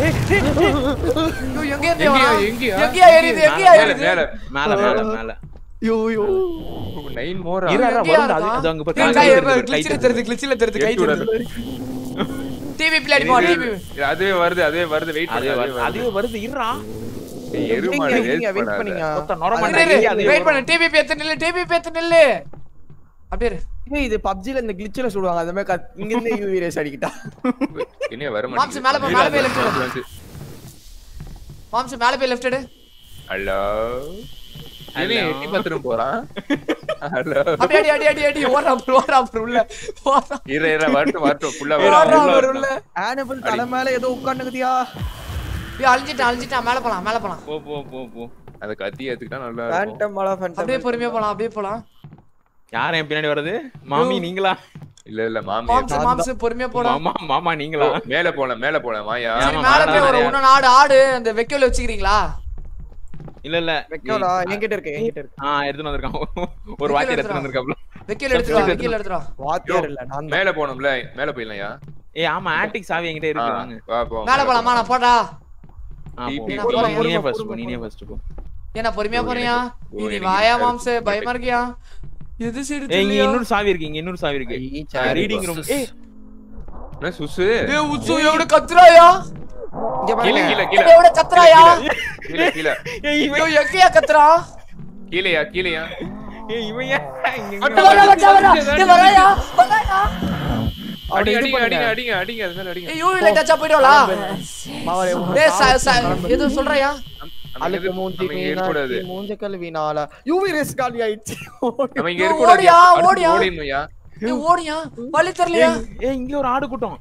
[SPEAKER 1] ஐயோ எங்க இருந்து
[SPEAKER 4] எங்கேயா,
[SPEAKER 1] வரா
[SPEAKER 4] எங்கேயா?
[SPEAKER 1] எங்கயா எரியுது எங்கயா
[SPEAKER 4] மேல
[SPEAKER 1] எரியுது
[SPEAKER 4] மேல
[SPEAKER 2] மேல மேல மேல
[SPEAKER 3] யோ யோ
[SPEAKER 4] நைன் மோர்
[SPEAKER 2] இரு, இரு,
[SPEAKER 1] எங்கேயா
[SPEAKER 2] வருது, அது-
[SPEAKER 1] இருக்கா?
[SPEAKER 2] அது அங்க பாரு,
[SPEAKER 1] ஏய்,
[SPEAKER 2] கை
[SPEAKER 1] கை
[SPEAKER 2] தெரியுது, கை
[SPEAKER 1] கிளிச்சில
[SPEAKER 2] தெரியுது.
[SPEAKER 1] தெரியுது கிளிச்சில தெரியுது கை தெரியுது டிவி பிளேட் போ டிவி
[SPEAKER 4] அதுவே வருது அதுவே வருது வெயிட்
[SPEAKER 2] அதுவே
[SPEAKER 4] பண்ணு
[SPEAKER 2] வருது, அதுவே வருது இருடா
[SPEAKER 4] எருமாடு
[SPEAKER 3] நீங்க
[SPEAKER 4] waste
[SPEAKER 3] வெயிட்
[SPEAKER 4] பண்ணாத.
[SPEAKER 3] பண்ணீங்க
[SPEAKER 2] ஒத்த நொர
[SPEAKER 1] இரு,
[SPEAKER 2] மாட்டேன்,
[SPEAKER 1] இரு,
[SPEAKER 2] இரு, அதுவே
[SPEAKER 1] வெயிட்
[SPEAKER 2] வரும்.
[SPEAKER 1] பண்ணு டிவி பேத்து நில்லு டிவி பேத்து நில்லு அப்படியே இரு.
[SPEAKER 3] ஏய் இது பப்ஜில இந்த கிளிச்ல சுடுவாங்க அந்த மாதிரி கத்- இங்க இருந்து யூவி ரேஸ் அடிக்கிட்டா
[SPEAKER 4] இனிமே வர
[SPEAKER 1] மாம்சு மேல போ, மேல போய் left எடு.
[SPEAKER 4] மாட்டேங்குது
[SPEAKER 1] மாம்சு மேல போய் லெஃப்ட் எடு
[SPEAKER 4] ஹலோ
[SPEAKER 2] Hello.
[SPEAKER 4] எட்டி பாத்ரூம் போறான் ஹலோ
[SPEAKER 1] அப்படியே அடி அடி அடி அடி ஓடுறா bro, ஓடுறா bro, உள்ள ஓடுறா
[SPEAKER 4] இரு இரு வரட்டும் வரட்டும் ஃபுல்லா
[SPEAKER 1] ஓடுறா
[SPEAKER 2] உள்ள
[SPEAKER 1] bro, உள்ள
[SPEAKER 3] ஆனபிள் தலை மேல ஏதோ உட்கார்ந்துக்குதியா
[SPEAKER 1] ஏய், அழிஞ்சிட்டான் அழிஞ்சிட்டான் மேல போலாம் மேல போலாம்
[SPEAKER 2] போ போ போ போ
[SPEAKER 4] அந்த கத்தி ஏத்துக்கிட்டா நல்லா இருக்கும்
[SPEAKER 3] ஃபேண்டம் மலா ஃபேண்டம்
[SPEAKER 1] அப்படியே பொறுமையா போலாம் அப்படியே போலாம்
[SPEAKER 2] யார் என் பின்னாடி வருது மாமி நீங்களா
[SPEAKER 4] இல்ல இல்ல மாமி
[SPEAKER 1] மாம்சு மாம்சு பொறுமையா போலாம்
[SPEAKER 2] மாமா மாமா நீங்களா
[SPEAKER 4] மேல போல மேல போல வாயா
[SPEAKER 1] சரி
[SPEAKER 2] ஆமா,
[SPEAKER 1] மேல
[SPEAKER 2] மேல
[SPEAKER 1] போய் ஒரு
[SPEAKER 2] நிறைய-
[SPEAKER 1] இன்னொன்னு ஆடு ஆடு அந்த வெக்கோல வச்சுக்கிறீங்களா
[SPEAKER 2] இல்ல இல்ல
[SPEAKER 3] வைக்கோடா என்கிட்ட இருக்கு என்கிட்ட இருக்கு
[SPEAKER 2] ஆ எடுத்துட்டு வந்திருக்கான் ஒரு வாத்தி எடுத்துட்டு வந்திருக்காப்ல
[SPEAKER 1] வெக்கோல எடுத்துட்டு வா வெக்கோல எடுத்துட்டு வா
[SPEAKER 3] வாத்தியார் இல்ல நான் தான்.
[SPEAKER 4] மேல போனோம்ல மேல போயிடலாம்யா
[SPEAKER 2] ஏய் ஆமா ஆன்டிக் சாவி என்கிட்ட
[SPEAKER 4] ஆ,
[SPEAKER 2] இருக்கு வாங்க
[SPEAKER 4] வா போ
[SPEAKER 1] மேல போலாமா நான் போடா
[SPEAKER 2] ஆ, போ,
[SPEAKER 4] TP
[SPEAKER 2] போ.
[SPEAKER 1] போலாம்.
[SPEAKER 2] நீனே ஃபர்ஸ்ட் போ நீனே ஃபர்ஸ்ட் போ
[SPEAKER 1] ஏன்னா பொறுமையா
[SPEAKER 4] ஓ,
[SPEAKER 1] போறியா
[SPEAKER 4] எனக்கு- ஓ,
[SPEAKER 1] நீ
[SPEAKER 4] எனக்கு
[SPEAKER 1] வாயா
[SPEAKER 4] எனக்கு
[SPEAKER 1] மாம்சு
[SPEAKER 4] எனக்கு
[SPEAKER 1] பயமா இருக்கியா எது சைடு
[SPEAKER 2] ஏய் இங்க
[SPEAKER 1] தெரியல
[SPEAKER 2] இன்னொரு சாவி இருக்கு இங்க இன்னொரு சாவி இருக்கு
[SPEAKER 3] ஐ, சரி.
[SPEAKER 2] ரீடிங் ரூம் ஏய்
[SPEAKER 4] என்ன சுசு
[SPEAKER 1] ஏய் உச்சு எவ்வளவு கத்துறாயா
[SPEAKER 3] இங்க
[SPEAKER 4] கீழ
[SPEAKER 3] பாருங்க
[SPEAKER 4] கீழ கீழ
[SPEAKER 1] எவ்வளவு கத்துறாயா
[SPEAKER 4] கீழ கீழ
[SPEAKER 2] ஏய் இவன்
[SPEAKER 1] ஐயோ எங்கயா கத்துறா
[SPEAKER 4] கீழயா கீழயா
[SPEAKER 2] ஏய் இவன் ஏன் இங்க இங்க
[SPEAKER 4] அட்டை
[SPEAKER 1] வரா, வரா, வரா.
[SPEAKER 2] வரான்?
[SPEAKER 1] ஏய், வராயா? வராயா?
[SPEAKER 3] அவனை
[SPEAKER 4] அடிங்க
[SPEAKER 3] இது
[SPEAKER 4] அடிங்க
[SPEAKER 3] பண்ணுங்க.
[SPEAKER 4] அடிங்க அடிங்க அடிங்க அது மேல அடிங்க
[SPEAKER 1] ஏய், UV light அடிச்சா போயிடுவாளா?
[SPEAKER 3] மாவரே, உன்
[SPEAKER 1] டேய், ச- ச-
[SPEAKER 3] சாவு
[SPEAKER 1] எதுவும் சொல்றியா?
[SPEAKER 4] நம்ம
[SPEAKER 3] அழுக்கு
[SPEAKER 4] எது-
[SPEAKER 3] மூஞ்சி
[SPEAKER 4] நம்ம இங்க இருக்கக்கூடாது
[SPEAKER 3] மீனாட்சி மூஞ்ச கழுவினால யூவி ரேஸ் காலி ஆயிடுச்சு
[SPEAKER 4] நம்ம இங்க
[SPEAKER 1] ஏய்,
[SPEAKER 4] இருக்கக்கூடாது
[SPEAKER 1] ஓடியா,
[SPEAKER 4] அடுத்து
[SPEAKER 1] ஓடியா.
[SPEAKER 4] ஓடிடணும்யா
[SPEAKER 1] ஏய், ஓடியா? வழி தெரியலையா?
[SPEAKER 2] ஏய், ஏய் இங்க ஒரு ஆடு கூட்டம்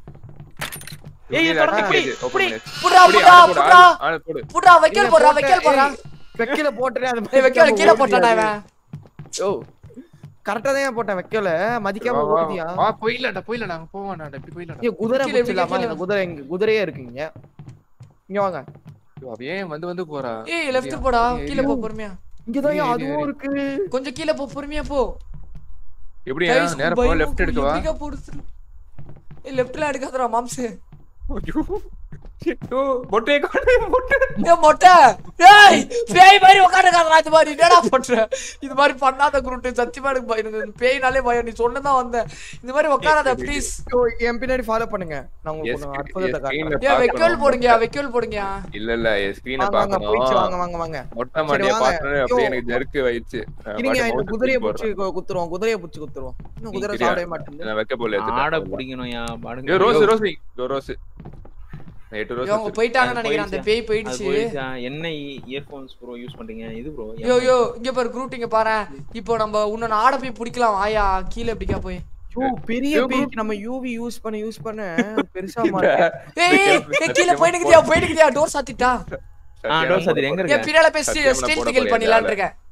[SPEAKER 2] ஏய்,
[SPEAKER 4] இங்க
[SPEAKER 2] திறந்து
[SPEAKER 4] அடிச்சு
[SPEAKER 2] புடி,
[SPEAKER 4] இது, open
[SPEAKER 2] புடி.
[SPEAKER 4] பண்ணு.
[SPEAKER 1] புட்றா,
[SPEAKER 4] புடி,
[SPEAKER 1] புட்றா,
[SPEAKER 4] ஆடு போடு,
[SPEAKER 1] புட்றா.
[SPEAKER 4] ஆடு- ஆடு போடு.
[SPEAKER 1] புட்றா, வைக்கோல் போடுறா, வைக்கோல் போடுறா.
[SPEAKER 3] வெக்கல போட்டுறேன் அது
[SPEAKER 1] ஏய், வைக்கோல் கீழே போட்டான்டா இவன்.
[SPEAKER 3] ஓ கரெக்டா தான் போட்டேன் வைக்கல மதிக்காம
[SPEAKER 4] வா, வா,
[SPEAKER 3] ஓடுதியா
[SPEAKER 4] வா, போயிடலாம்டா, போயிடலாம், நாங்க போவோம்டா, இப்படி போயிடலாம்டா.
[SPEAKER 3] ஏய் குதிரை
[SPEAKER 1] கீழே,
[SPEAKER 3] பிடிச்சலாமா
[SPEAKER 1] கீழே.
[SPEAKER 3] இந்த குதிரை இங்க குதிரையே இருக்குங்க இங்க வாங்க
[SPEAKER 4] ஐயோ, அவ ஏன் வந்து வந்து போறா
[SPEAKER 1] ஏய், left போடா. கீழே போ, பொறுமையா.
[SPEAKER 3] இங்கதான்
[SPEAKER 4] ஏய்,
[SPEAKER 3] அதுவும்
[SPEAKER 4] ஏய்,
[SPEAKER 3] இருக்கு
[SPEAKER 1] கொஞ்சம் கீழே போ பொறுமையா போ
[SPEAKER 4] எப்படியா
[SPEAKER 1] Guys,
[SPEAKER 4] நேரா போ
[SPEAKER 1] பயமா
[SPEAKER 4] லெஃப்ட் எடுக்கவா
[SPEAKER 1] எப்படிக்கா போடுது? ஏய் லெஃப்ட்ல எடுக்காதடா மாம்சு
[SPEAKER 4] ஐயோ ஐயோ, மொட்டையை காணு, மொட்டை.
[SPEAKER 1] ஏய் மொட்டை ஏய் பேய் மாதிரி உட்காந்துக்காதடா இது மாதிரி என்னடா பண்ற இது மாதிரி பண்ணாத குருட்டு சத்தியமா எனக்கு பயம் எனக்கு பேய்னாலே பயம் நீ சொன்னதான் வந்தேன் இந்த மாதிரி உட்காராத ப்ளீஸ்
[SPEAKER 3] ஓ, என் பின்னாடி ஃபாலோ பண்ணுங்க நான்
[SPEAKER 4] என்
[SPEAKER 3] உங்களுக்கு
[SPEAKER 4] screen-
[SPEAKER 3] அற்புதத்தை
[SPEAKER 4] என்
[SPEAKER 3] காட்டுறேன்
[SPEAKER 4] screen-ல
[SPEAKER 1] ஏய் வைக்கோல்
[SPEAKER 4] பார்க்கணும்.
[SPEAKER 1] போடுங்க வைக்கோல் போடுங்க
[SPEAKER 4] இல்ல இல்ல என் ஸ்கிரீனை
[SPEAKER 3] வாங்க வாங்க போயிடுச்சு வாங்க
[SPEAKER 4] பார்க்கணும்
[SPEAKER 3] வாங்க வாங்க
[SPEAKER 4] மொட்டை மாடியை
[SPEAKER 3] வாங்க.
[SPEAKER 4] பார்த்தோன்னே அப்படியே
[SPEAKER 3] ஐயோ.
[SPEAKER 4] எனக்கு ஜெருக்கு ஆயிடுச்சு நான்
[SPEAKER 3] இருங்க
[SPEAKER 4] பாட்டு
[SPEAKER 3] இந்த
[SPEAKER 4] mouse
[SPEAKER 3] குதிரையை
[SPEAKER 4] தூக்கி போடுறேன்.
[SPEAKER 3] பிடிச்சி குத்துருவோம் குதிரையை பிடிச்சி குத்துருவோம் இன்னும் குதிரை
[SPEAKER 4] சரியா?
[SPEAKER 3] சாப்பிடவே மாட்டேங்குது
[SPEAKER 4] நான் வைக்க போல
[SPEAKER 2] ஆட புடிக்கணும்யா பாடுங்க
[SPEAKER 4] ஐயோ ரோஸ் ரோஸ் ஐயோ ரோஸ் நான் எட்டு ரோஸ்
[SPEAKER 1] இவங்க
[SPEAKER 4] வச்சிருக்கேன்.
[SPEAKER 1] போயிட்டாங்கன்னு நினைக்கிறேன் அந்த பேய்
[SPEAKER 2] அது
[SPEAKER 1] போயிடுச்சு
[SPEAKER 2] போயிடுச்சா என்ன இயர்போன்ஸ் ப்ரோ யூஸ் பண்றீங்க இது ப்ரோ
[SPEAKER 1] யோ யோ இங்க பாரு குரூட்டிங்க பாரு இப்போ நம்ம உன்ன ஆட போய் பிடிக்கலாம் ஆயா கீழே எப்படிக்கா போய்
[SPEAKER 3] ஐயோ, பெரிய
[SPEAKER 4] ஐயோ,
[SPEAKER 3] பேய்க்கு நம்ம யூவி யூஸ் பண்ண யூஸ் பண்ண பெருசா மாட்டேன்
[SPEAKER 1] ஏய் ஏய், ஏய் கீழே போயிடுங்கதியா போயிடுங்கதியா டோர் சாத்திட்டா
[SPEAKER 2] ஆ டோர் சாதிரி எங்க
[SPEAKER 1] ஏன்
[SPEAKER 2] இருக்க
[SPEAKER 1] பின்னால போய்
[SPEAKER 4] சத்தியமா நான்
[SPEAKER 1] ஸ்டீல்
[SPEAKER 4] போட
[SPEAKER 1] டிக்கெட்
[SPEAKER 4] போறேன்
[SPEAKER 1] பண்ணிடலாம்னு
[SPEAKER 4] வேலை.
[SPEAKER 1] இருக்கேன்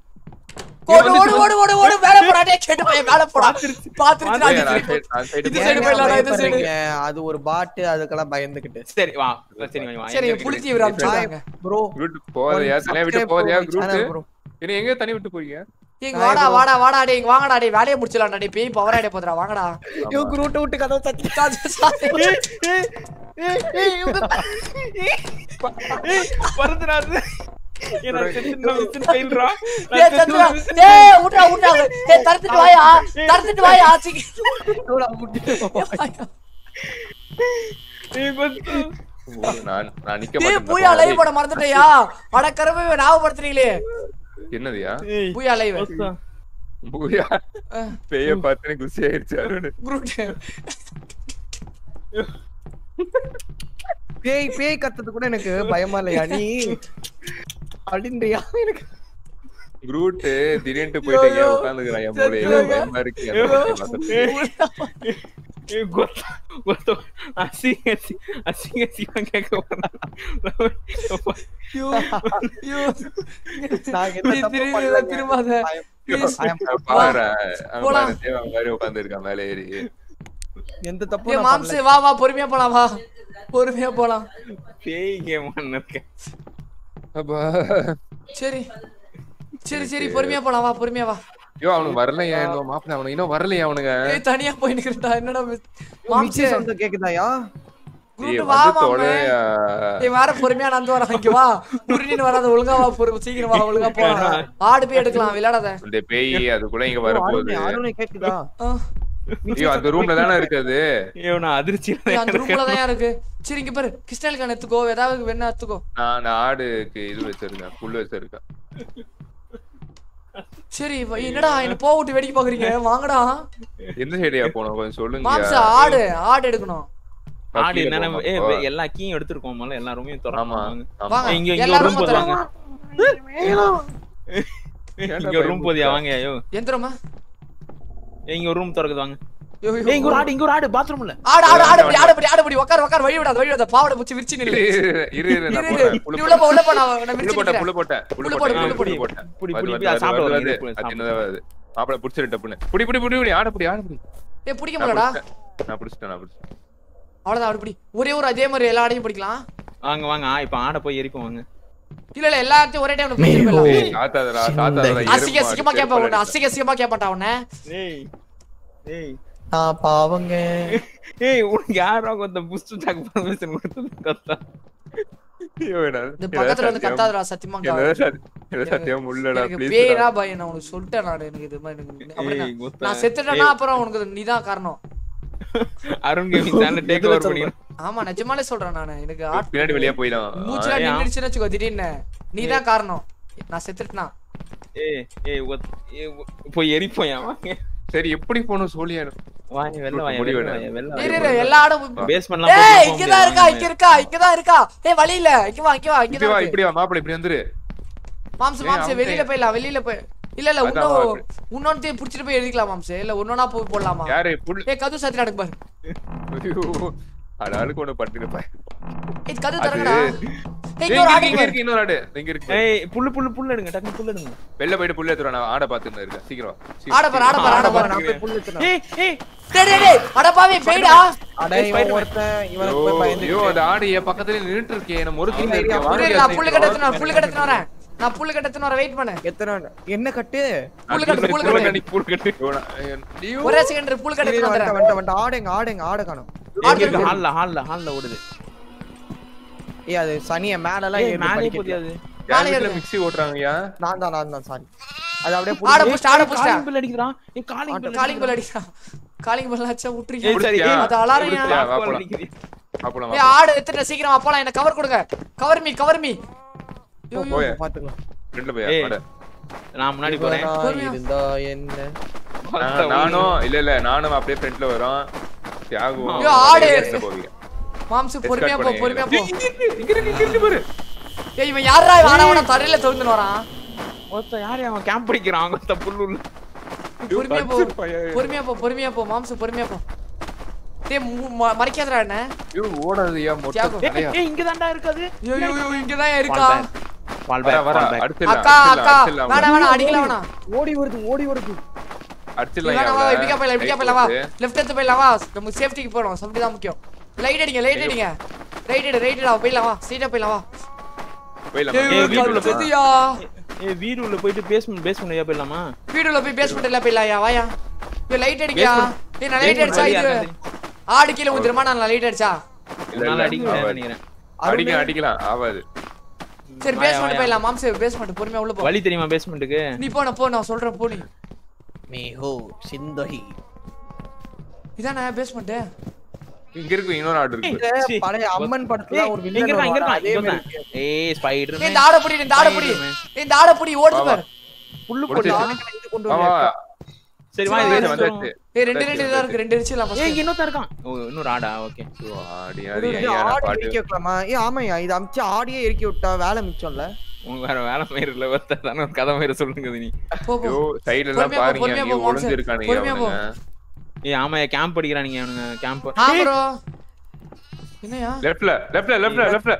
[SPEAKER 1] ஓடு ஓடு ஓடு ஓடு ஓடு மேல போடா டேய் கேட்டு போய் மேல போடா பாத்துட்டு
[SPEAKER 4] ஏய்,
[SPEAKER 1] அது
[SPEAKER 4] நான்
[SPEAKER 1] திருப்பி
[SPEAKER 4] side- நான் side
[SPEAKER 1] இது
[SPEAKER 4] போறேன்.
[SPEAKER 1] சைடு போயிடலாம்டா, இது சைடு.
[SPEAKER 3] பயப்படுறீங்க? அது ஒரு பாட்டு அதுக்கெல்லாம் பயந்துகிட்டு
[SPEAKER 2] சரி வா சரி வா
[SPEAKER 1] சரி
[SPEAKER 2] எங்க
[SPEAKER 1] புளித்தி
[SPEAKER 2] இருக்கு?
[SPEAKER 1] இவர் அனுப்பிச்சாங்க
[SPEAKER 3] ப்ரோ
[SPEAKER 4] Route போகாதயா, தனியா விட்டு போகாதயா, route? என்ன எங்க தனி விட்டு போறீங்க
[SPEAKER 1] இங்க வாடா வாடா வாடா டேய் இங்க வாங்கடா டேய் வேலைய முடிச்சலாம்டா டேய் பேய் பவர் ஆயிட போதுடா வாங்கடா
[SPEAKER 3] ஐயோ குரூட்ட விட்டு கதவு தட்டி
[SPEAKER 2] ஏய், வருதுடாது. ஏய், நான் செத்து நான் விசில் ஃபெயில்ரா. நான்
[SPEAKER 1] ஏய்
[SPEAKER 2] செத்து
[SPEAKER 1] சந்திரா
[SPEAKER 2] விசில்
[SPEAKER 1] ஏய் விட்றா விட்றா ஏய் தரத்துட்டு வாயா தரத்துட்டு வாயா சீக்கிரம்
[SPEAKER 2] ஏய், கொத்து.
[SPEAKER 4] நான் நான் நிக்க
[SPEAKER 1] டேய்
[SPEAKER 4] மாட்டேன்
[SPEAKER 1] பூயா லைவ் போட மறந்துட்டயா அட கருமை ஞாபகப்படுத்துறீங்களே
[SPEAKER 4] என்னதுயா
[SPEAKER 2] ஏய்,
[SPEAKER 1] பூயா லைவ்
[SPEAKER 2] கொத்தா.
[SPEAKER 4] பூயா பேய பார்த்து குசி ஆயிடுச்சு அருண்
[SPEAKER 1] குரூட்
[SPEAKER 3] பேய் பேய் கத்தது கூட எனக்கு பயமா இல்லையா நீ அப்படின்றியா எனக்கு
[SPEAKER 4] குரூட் திடீர்னு போயிட்டு எங்கேயோ உட்காந்துக்கிறான் என் மூலையில
[SPEAKER 1] சத்தியமா.
[SPEAKER 4] பயமா இருக்கு எனக்கு பார்த்துட்டு.
[SPEAKER 2] ஏய், கொத்தா, கொத்தா. அசிங்க அசி- அசிங்க அசிங்கமா கேட்க போறான்.
[SPEAKER 1] ஐயோ ஐயோ
[SPEAKER 3] நாங்க என்ன
[SPEAKER 1] நீ
[SPEAKER 3] தப்பு
[SPEAKER 1] திரும்பி
[SPEAKER 3] பண்ணலங்க.
[SPEAKER 1] திரும்பாத
[SPEAKER 3] I am-
[SPEAKER 1] Please.
[SPEAKER 3] I am-
[SPEAKER 4] பாருடா, அவன்
[SPEAKER 1] போலாம்.
[SPEAKER 4] பாரு, தேவன் மாதிரி உட்கார்ந்திருக்கான் மேலே ஏறி
[SPEAKER 3] எந்த தப்பும்
[SPEAKER 1] ஏய்
[SPEAKER 3] நான்
[SPEAKER 1] மாம்சு
[SPEAKER 3] பண்ணல.
[SPEAKER 1] வா வா பொறுமையா போலாம் வா பொறுமையா போலாம்
[SPEAKER 2] பேய் கேமான்னு இருக்கேன்.
[SPEAKER 4] அப்பா
[SPEAKER 1] சரி சரி சரி பொறுமையா போலாம் வா பொறுமையா வா
[SPEAKER 4] ஐயோ அவனுக்கு வரலையா இன்னும் மாப்பிள்ள அவனுக்கு இன்னும் வரலையா அவனுங்க
[SPEAKER 1] ஏய் தனியா போய் நிக்கிறடா என்னடா மிஸ்-
[SPEAKER 3] மிக்ஸி
[SPEAKER 1] மாம்சு
[SPEAKER 3] sound கேக்குதாயா
[SPEAKER 1] குரூட்
[SPEAKER 4] ஏய்,
[SPEAKER 1] வா
[SPEAKER 4] வந்து
[SPEAKER 1] மாமே
[SPEAKER 4] தொலையா.
[SPEAKER 1] ஏய் வேற பொறுமையா நடந்து வரான் இங்க வா உருணின்னு வராத ஒழுங்கா வா பொறு சீக்கிரம் வா ஒழுங்கா போலாம் ஆடு போய் எடுக்கலாம் விளையாடாத
[SPEAKER 4] இந்த பேய் அது கூட இங்க
[SPEAKER 3] ஓ,
[SPEAKER 4] வரப்போகுது
[SPEAKER 3] அருணே, அருணே கேக்குதா
[SPEAKER 1] ஆ,
[SPEAKER 4] ஐயோ அந்த ரூம்ல தானே இருக்குது
[SPEAKER 2] ஐயோ, நான் அதிர்ச்சியில
[SPEAKER 1] ஏய்,
[SPEAKER 2] தான்
[SPEAKER 1] அந்த ரூம்ல
[SPEAKER 2] இருக்கேன்.
[SPEAKER 1] தான் இருக்கு சரி இங்க பாரு கிருஷ்ணலுக்கான எடுத்துக்கோ ஏதாவது வேணா எடுத்துக்கோ
[SPEAKER 4] நான் நான் ஆடுக்கு இது வச்சிருக்கேன் புல்லு வச்சிருக்கேன்
[SPEAKER 1] சரி வ- என்னடா என்ன போக விட்டு வேடிக்கை பாக்குறீங்க வாங்கடா
[SPEAKER 4] எந்த சைடியா போனோம் கொஞ்சம் சொல்லுங்க
[SPEAKER 1] மாம்சா ஆடு ஆடு எடுக்கணும்
[SPEAKER 2] ஆடு என்னன்னா, ஏய், வே- எல்லா கீயும் எடுத்திருக்கோம் முதல்ல, எல்லா ரூமையும்
[SPEAKER 4] ஆமா
[SPEAKER 2] திறப்பாங்க.
[SPEAKER 4] ஆமா
[SPEAKER 1] வாங்க
[SPEAKER 2] இங்க இங்க ஒரு
[SPEAKER 1] எல்லாரும்
[SPEAKER 2] ரூம் போதுவாங்க
[SPEAKER 4] ஏன்டா
[SPEAKER 2] இங்க ஒரு ரூம் போதியா வாங்க ஐயோ
[SPEAKER 1] எந்திரமா
[SPEAKER 2] ஏய், இங்க ஒரு ரூம் திறக்குது வாங்க
[SPEAKER 1] யோ, யோ.
[SPEAKER 2] ஏய், இங்க ஒரு ஆடு இங்க ஒரு ஆடு பாத்ரூம்ல
[SPEAKER 1] ஆடு ஆடு ஆடு படி ஆடு படி ஆடு படி உட்கார் உட்கார் வழி விடாத வழி விடாத பாவடை முச்சு விரிச்சு நில்லு
[SPEAKER 4] இரு இரு, இரு நான்
[SPEAKER 1] இரு, இரு.
[SPEAKER 4] போறேன்.
[SPEAKER 1] நீ
[SPEAKER 4] புல்லு
[SPEAKER 1] உள்ள போ உள்ள போ நான் நான்
[SPEAKER 4] புல்லு
[SPEAKER 1] விரிச்சு
[SPEAKER 4] போட்டேன்
[SPEAKER 1] நிக்கிறேன்.
[SPEAKER 4] புல்லு போட்டேன் புல்லு
[SPEAKER 1] புல்லு
[SPEAKER 4] போட்டேன்
[SPEAKER 1] போடு,
[SPEAKER 4] புல்லு
[SPEAKER 1] புல்லு
[SPEAKER 4] போட்டேன்
[SPEAKER 2] புடி,
[SPEAKER 4] வருது,
[SPEAKER 2] புடி,
[SPEAKER 4] வருது,
[SPEAKER 2] புடி,
[SPEAKER 4] வருது,
[SPEAKER 2] சாப்பிட
[SPEAKER 4] வருது,
[SPEAKER 2] வருது,
[SPEAKER 4] வருது.
[SPEAKER 2] புடி,
[SPEAKER 4] அது
[SPEAKER 2] சாப்பிட
[SPEAKER 4] சின்னதா வருது மாப்பிள புடிச்சிரு டப்புன்னு புடி புடி புடி புடி ஆட புடி ஆட புடி
[SPEAKER 1] ஏய் பிடிக்க
[SPEAKER 4] நான்
[SPEAKER 1] முடியலடா
[SPEAKER 4] புடிச்சிட்டேன், நான் புடிச்சிட்டேன் நான் புடிச்சிட்டேன்
[SPEAKER 1] அவ்வளவுதான் அப்படி பிடி ஒரே ஒரு அதே மாதிரி எல்லா ஆடையும் பிடிக்கலாம்
[SPEAKER 2] வாங்க வாங்க ஆ, இப்ப ஆட போய் எரிப்போம் வாங்க
[SPEAKER 1] இல்ல இல்ல எல்லாத்தையும் ஒரே டைம்ல பிடிச்சிட்டு போயிடலாம்
[SPEAKER 4] ஏய், சாத்தாதடா, சாத்தாதடா,
[SPEAKER 1] அசிங்க
[SPEAKER 4] எருமை
[SPEAKER 1] அசிங்கமா
[SPEAKER 4] மாடு,
[SPEAKER 1] கேட்பா உன்னை
[SPEAKER 4] செருப்பால
[SPEAKER 1] அசிங்க அசிங்கமா கேட்பான்டா உன்னை
[SPEAKER 2] ஏய் ஏய்
[SPEAKER 3] நான் பாவங்க
[SPEAKER 2] ஏய் உனக்கு யாரோ கொத்த புஸ்ட் சாக் பர்மிஷன் கொடுத்தது கத்தா
[SPEAKER 4] ஐயோ, என்ன-
[SPEAKER 1] இந்த பக்கத்துல வந்து
[SPEAKER 4] என்ன
[SPEAKER 1] கத்தாதடா சத்தியமா
[SPEAKER 4] சத்தியம், என்ன சத்தியம், என்ன சத்தியம் உள்ளடா,
[SPEAKER 1] எனக்கு
[SPEAKER 4] please
[SPEAKER 1] பேரா
[SPEAKER 4] டா.
[SPEAKER 1] பயம் நான் உனக்கு சொல்லிட்டேன் நான் எனக்கு இது மாதிரி எனக்கு அப்படின்னா
[SPEAKER 2] ஏய், கொத்தா.
[SPEAKER 1] நான் செத்துட்டேன்னா அப்புறம் உனக்கு நீதான் காரணம்
[SPEAKER 2] Arun gaming channel take over பண்ணி
[SPEAKER 1] ஆமா நிஜமாலே சொல்றேன் நானு எனக்கு ஆட்
[SPEAKER 4] பின்னாடி வெளியே போயிடும்
[SPEAKER 1] மூச்சுலாம்
[SPEAKER 2] ஏய்,
[SPEAKER 1] நின்னுடுச்சுன்னு வச்சுக்கோ திடீர்னு நீதான் காரணம் நான் செத்துட்டேனா
[SPEAKER 2] ஏய் ஏய் ஒத்- ஏய், ஒ- போய் எரிப்போயா வாங்க
[SPEAKER 4] சரி எப்படி போகணும் சோழியா
[SPEAKER 2] வாங்க வெளில வாங்க
[SPEAKER 4] முடி
[SPEAKER 2] வெளில
[SPEAKER 4] வேணும்.
[SPEAKER 2] வாங்க வெளில
[SPEAKER 1] இரு,
[SPEAKER 2] வாங்க
[SPEAKER 1] இரு, எல்லா ஆடும்
[SPEAKER 2] பேஸ்மெண்ட்லாம்
[SPEAKER 1] ஏய் இங்கதான் இருக்கா இங்க இருக்கா இங்கதான் இருக்கா ஏய் வழி இல்ல இங்க வா இங்க வா இங்க
[SPEAKER 4] இப்படி வா
[SPEAKER 1] தான்
[SPEAKER 4] இப்படி வா மாப்பிள இப்படி வந்துரு
[SPEAKER 1] மாம்சு
[SPEAKER 4] ஏய்,
[SPEAKER 1] மாம்சு
[SPEAKER 4] அவன்
[SPEAKER 1] வெளியில போயிடலாம் வெளியில போய் இல்ல இல்ல
[SPEAKER 4] அதான்
[SPEAKER 1] இன்னும்
[SPEAKER 4] வா
[SPEAKER 1] இன்னொன்னு புடிச்சிட்டு போய் எழுதிக்கலாம் மாம்சு இல்ல ஒன்னொன்னா போய் போடலாமா
[SPEAKER 4] யாரு புல்
[SPEAKER 1] ஏய் கது சாத்தி நடக்கு பாரு
[SPEAKER 4] ஐயோ அடாளுக்கு ஒண்ணு பண்ணிருப்பேன்
[SPEAKER 1] ஏய் கது
[SPEAKER 4] அது-
[SPEAKER 1] திறங்கடா ஏய்
[SPEAKER 4] ஏய்,
[SPEAKER 1] இங்க ஒரு
[SPEAKER 4] இங்க
[SPEAKER 1] ஆடு
[SPEAKER 4] இங்க
[SPEAKER 1] பாரு.
[SPEAKER 4] இருக்கு இன்னொரு ஆடு இங்க இருக்கு
[SPEAKER 2] ஏய் புல்லு புல்லு புல்லு எடுங்க டக்குனு புல்லு எடுங்க
[SPEAKER 4] வெளில போயிட்டு புள்ள எடுத்துட்டு வா, நான் ஆடை பாத்துன்னு இருக்கேன் சீக்கிரம் வா. சீக்கிரம்,
[SPEAKER 1] ஆட பாரு ஆட பாரு ஆட
[SPEAKER 3] ஆட
[SPEAKER 1] பாரு
[SPEAKER 3] பாரு, நான் போய் புல்லு எடுத்துட்டு
[SPEAKER 2] ஏய் ஏய்
[SPEAKER 1] டேய் டேய் டேய் அட பாவி பேய்டா
[SPEAKER 3] அட
[SPEAKER 2] ஏய்,
[SPEAKER 3] இவன்
[SPEAKER 2] Spider-Man.
[SPEAKER 3] ஒருத்தன் இவனுக்கு
[SPEAKER 4] ஐயோ,
[SPEAKER 3] போய் பயந்து
[SPEAKER 4] ஐயோ அந்த ஆடு என் பக்கத்துல நின்னுட்டு இருக்கே என்ன முறுக்கிட்டு
[SPEAKER 3] அவன்
[SPEAKER 4] இருக்கேன்
[SPEAKER 3] ஏரியா,
[SPEAKER 4] வாங்க,
[SPEAKER 1] புல்லு நான் புல்லு
[SPEAKER 4] சீக்கிரம்.
[SPEAKER 1] கட்டத்துன வரேன் புல்லு கட்டத்துன வரேன் நான் புல்லு கட்டத்துன வரேன் வெயிட் பண்ணு
[SPEAKER 3] எத்தனை என்ன கட்டு
[SPEAKER 1] புல்லு கட்டு, புல்லு
[SPEAKER 4] புல்லு
[SPEAKER 1] கட்டு.
[SPEAKER 4] கட்டி, புல்லு கட்டி. ஐயோ, நான்- ஐயோ.
[SPEAKER 1] ஒரே செகண்ட் புல்லு கட்டத்துன
[SPEAKER 3] வந்துட்ட
[SPEAKER 1] வரேன்
[SPEAKER 3] வந்துட்ட வந்துட்ட ஆடுங்க ஆடுங்க ஆடு காணும்
[SPEAKER 2] எங்க இருக்கு ஹால்ல ஹால்ல ஹால்ல ஓடுது
[SPEAKER 3] ஏய் அது சனிய மேல எல்லாம்
[SPEAKER 2] ஏய்
[SPEAKER 3] ஏறி
[SPEAKER 2] மேலே
[SPEAKER 3] படிக்கட்டு.
[SPEAKER 2] போதியாது
[SPEAKER 4] யார் வீட்டுல
[SPEAKER 1] ஏறுது.
[SPEAKER 4] மிக்ஸி ஓட்டுறாங்கய்யா
[SPEAKER 3] நான் தான் நான் தான் சாரி அது அப்படியே
[SPEAKER 1] ஆட
[SPEAKER 3] புடிச்சு-
[SPEAKER 1] புடிச்சா ஆட புடிச்சா
[SPEAKER 2] காலிங் பெல் அடிக்குறான் ஏய் காலிங் பெல்
[SPEAKER 1] காலிங் பெல் அடிச்சா காலிங் பெல் அடிச்சா
[SPEAKER 2] ஏய்
[SPEAKER 1] விட்டுறீங்க
[SPEAKER 2] சரி
[SPEAKER 4] புடிச்சியா?
[SPEAKER 2] ஏய்
[SPEAKER 1] அது அலாரம் ஏன்?
[SPEAKER 4] புடிச்சியா? வா,
[SPEAKER 2] கால்
[SPEAKER 4] போலாம்.
[SPEAKER 2] அடிக்குது.
[SPEAKER 4] அப்பலாம்
[SPEAKER 1] ஏய் ஆடு எத்தனை சீக்கிரம் அப்பலாம் என்ன கவர் கொடுங்க கவர் மீ கவர் மீ
[SPEAKER 3] போ, போ,
[SPEAKER 4] போய்.
[SPEAKER 3] பாத்துக்கலாம்
[SPEAKER 4] ரெண்டுல போய்
[SPEAKER 2] ஏய்,
[SPEAKER 4] ஆடு.
[SPEAKER 2] நான் முன்னாடி போறேன்
[SPEAKER 3] இவனா
[SPEAKER 1] பொறுமையா.
[SPEAKER 3] இருந்தா என்ன
[SPEAKER 4] நான்- நானும் இல்ல இல்ல நானும் அப்படியே ஃப்ரண்ட்ல வரோம் தியாகும்
[SPEAKER 1] ஐயோ, ஆடு.
[SPEAKER 4] பேச போவீங்க
[SPEAKER 1] மாம்சு பொறுமையா போ
[SPEAKER 4] பண்ணி.
[SPEAKER 1] பொறுமையா போ
[SPEAKER 4] இங்க இருக்கு, இங்க இருக்கு, இங்க இருக்கு பாரு.
[SPEAKER 1] ஏய் இவன் யாரா இவன் ஆனா தரையில தொழுந்து வரான்
[SPEAKER 2] ஒருத்தன் யாரு அவன் கேம்ப் அடிக்கிறான் அவங்க ஒருத்தன் புல்லு உள்ள
[SPEAKER 1] பொறுமையா போ
[SPEAKER 4] கடிச்சிட்டு பையன்.
[SPEAKER 1] பொறுமையா போ பொறுமையா போ மாம்சு பொறுமையா போ டேய் மு- ம- மறைக்காதடா என்ன
[SPEAKER 4] ஐயோ, ஓடாதயா மொட்டை
[SPEAKER 1] தியாகு.
[SPEAKER 2] ஏய்,
[SPEAKER 4] தலையா.
[SPEAKER 2] ஏய் இங்க தான்டா இருக்காது
[SPEAKER 1] ஐயோ ஐயோ, ஐயோ இங்கதான் இருக்கா
[SPEAKER 2] பால்
[SPEAKER 4] வர,
[SPEAKER 2] பேக்
[SPEAKER 4] வர,
[SPEAKER 2] பால் பேக்
[SPEAKER 4] அடிச்சிடலாம்,
[SPEAKER 1] அக்கா
[SPEAKER 4] அடிச்சிடலாம்,
[SPEAKER 1] அக்கா
[SPEAKER 4] அடிச்சிடலாம்.
[SPEAKER 1] வேணாம் வேணாம் அடிக்கல வேணாம்
[SPEAKER 3] ஓடி வருது ஓடி வருது
[SPEAKER 4] அடிச்சிடலாம்
[SPEAKER 1] வேணாம் வா
[SPEAKER 4] அவளை.
[SPEAKER 1] இப்படிக்கா போயிடலாம் இப்படிக்கா
[SPEAKER 4] கை
[SPEAKER 1] போயிடலாம் வா
[SPEAKER 4] போட்டு.
[SPEAKER 1] லெஃப்ட் எடுத்து போயிடலாம் வா நமக்கு சேஃப்டிக்கு போயிடும் சப்டி தான் முக்கியம் லைட் அடிங்க லைட் அடிங்க ரைட் எடு ரைட் எடு போயிடலாம் வா ஸ்ட்ரைட்டா போயிடலாம் வா
[SPEAKER 4] போயிடலாம்.
[SPEAKER 1] ஏய்,
[SPEAKER 2] ஏய், வீட்டுக்குள்ள போ.
[SPEAKER 1] கத்துதியா.
[SPEAKER 2] ஏய் வீடு உள்ள போயிட்டு பேஸ்மெண்ட் பேஸ்மெண்ட் ஏன் போயிடலாமா
[SPEAKER 1] வீடுல போய் பேஸ்மெண்ட்ல போயிடலாம்யா வாயா ஏய் லைட் அடிக்கியா ஏய் நான் லைட்
[SPEAKER 2] basement
[SPEAKER 1] அடிச்சா
[SPEAKER 2] வழியா
[SPEAKER 1] இது
[SPEAKER 2] இருக்காது.
[SPEAKER 1] ஆடு கீழே ஊத்துறமா நான் லைட் அடிச்சா
[SPEAKER 4] இல்ல,
[SPEAKER 2] உன்னால
[SPEAKER 4] இல்ல,
[SPEAKER 2] அடிக்க
[SPEAKER 4] ஆவாது.
[SPEAKER 2] நினைக்கிறேன்
[SPEAKER 4] அடிக்கலாம் அடிக்கலாம் ஆவாது
[SPEAKER 1] சரி
[SPEAKER 2] வாயா,
[SPEAKER 1] பேஸ்மெண்ட்
[SPEAKER 2] வாயா.
[SPEAKER 1] போயிடலாம் மாம்சே பேஸ்மெண்ட் பொறுமையா உள்ள போ
[SPEAKER 2] வழி தெரியுமா பேஸ்மெண்ட்டுக்கு
[SPEAKER 1] நீ போ நான் போ நான் சொல்றேன் போ நீ
[SPEAKER 3] மேஹோ சிந்தோஹி
[SPEAKER 1] இதானே பேஸ்மெண்ட்
[SPEAKER 4] இங்க இருக்கு இன்னொரு ஆடு இருக்கு
[SPEAKER 3] இந்த
[SPEAKER 2] சீ.
[SPEAKER 3] பழைய அம்மன் படத்துல
[SPEAKER 2] ஏய்,
[SPEAKER 3] ஒரு
[SPEAKER 2] இங்க
[SPEAKER 3] வில்லன்
[SPEAKER 2] இருக்கான் இங்க
[SPEAKER 3] வருவான்,
[SPEAKER 2] இருக்கான்
[SPEAKER 3] அதே
[SPEAKER 2] இங்க
[SPEAKER 3] மாதிரி
[SPEAKER 2] இருக்கான்.
[SPEAKER 3] இருக்கு.
[SPEAKER 2] ஏய் ஸ்பைடர்
[SPEAKER 1] ஏய் இந்த ஆட புடி இந்த ஆட புடி
[SPEAKER 2] Spider-Man.
[SPEAKER 1] ஏய், இந்த ஆட புடி ஓடுது
[SPEAKER 4] வா, வா.
[SPEAKER 1] பாரு
[SPEAKER 2] புல்லு
[SPEAKER 4] முடிச்சு.
[SPEAKER 2] போடலாம்
[SPEAKER 3] இது கொண்டு
[SPEAKER 4] ஆமா
[SPEAKER 3] வந்து
[SPEAKER 2] சரி வா
[SPEAKER 1] சரி,
[SPEAKER 2] இது
[SPEAKER 1] வா,
[SPEAKER 2] எடுத்துட்டு
[SPEAKER 4] வந்தாச்சு.
[SPEAKER 1] ஏய் ரெண்டு ரெண்டு தான் இருக்கு ரெண்டு அடிச்சிடலாம்
[SPEAKER 2] ஏய்
[SPEAKER 1] first.
[SPEAKER 2] இங்க இன்னொருத்தன் இருக்கான் ஓ இன்னொரு ஆடா ஓகே
[SPEAKER 4] ஐயோ, ஆடி
[SPEAKER 3] இது
[SPEAKER 4] ஆடி
[SPEAKER 3] வந்து
[SPEAKER 4] ஐயா, நான்
[SPEAKER 3] ஆடு
[SPEAKER 4] பாட்டு
[SPEAKER 3] எரிக்க வைக்கலாமா ஏ ஆமாய்யா இது அமிச்சு ஆடியே எரிக்க விட்டா வேலை மிச்சம்ல
[SPEAKER 2] உங்க வேற வேலை மயிர் இல்ல ஒருத்தர் தானே ஒரு கதை மயிர சொல்லுங்க நீ
[SPEAKER 1] போ போ
[SPEAKER 4] ஐயோ சைடுல எல்லாம்
[SPEAKER 1] பொறுமையா போ,
[SPEAKER 4] பாருங்க
[SPEAKER 1] பொறுமையா
[SPEAKER 4] அங்க
[SPEAKER 1] போ, மாம்சே.
[SPEAKER 4] ஒளிஞ்சு இருக்கானுங்க
[SPEAKER 1] பொறுமையா போ.
[SPEAKER 4] அவனுங்க
[SPEAKER 2] ஏய் ஆமா கேம்ப் அடிக்கிறானுங்க அவனுங்க கேம்ப்
[SPEAKER 1] ஆ ப்ரோ என்னையா
[SPEAKER 4] லெஃப்ட்ல லெஃப்ட்ல லெஃப்ட்ல லெஃப்ட்ல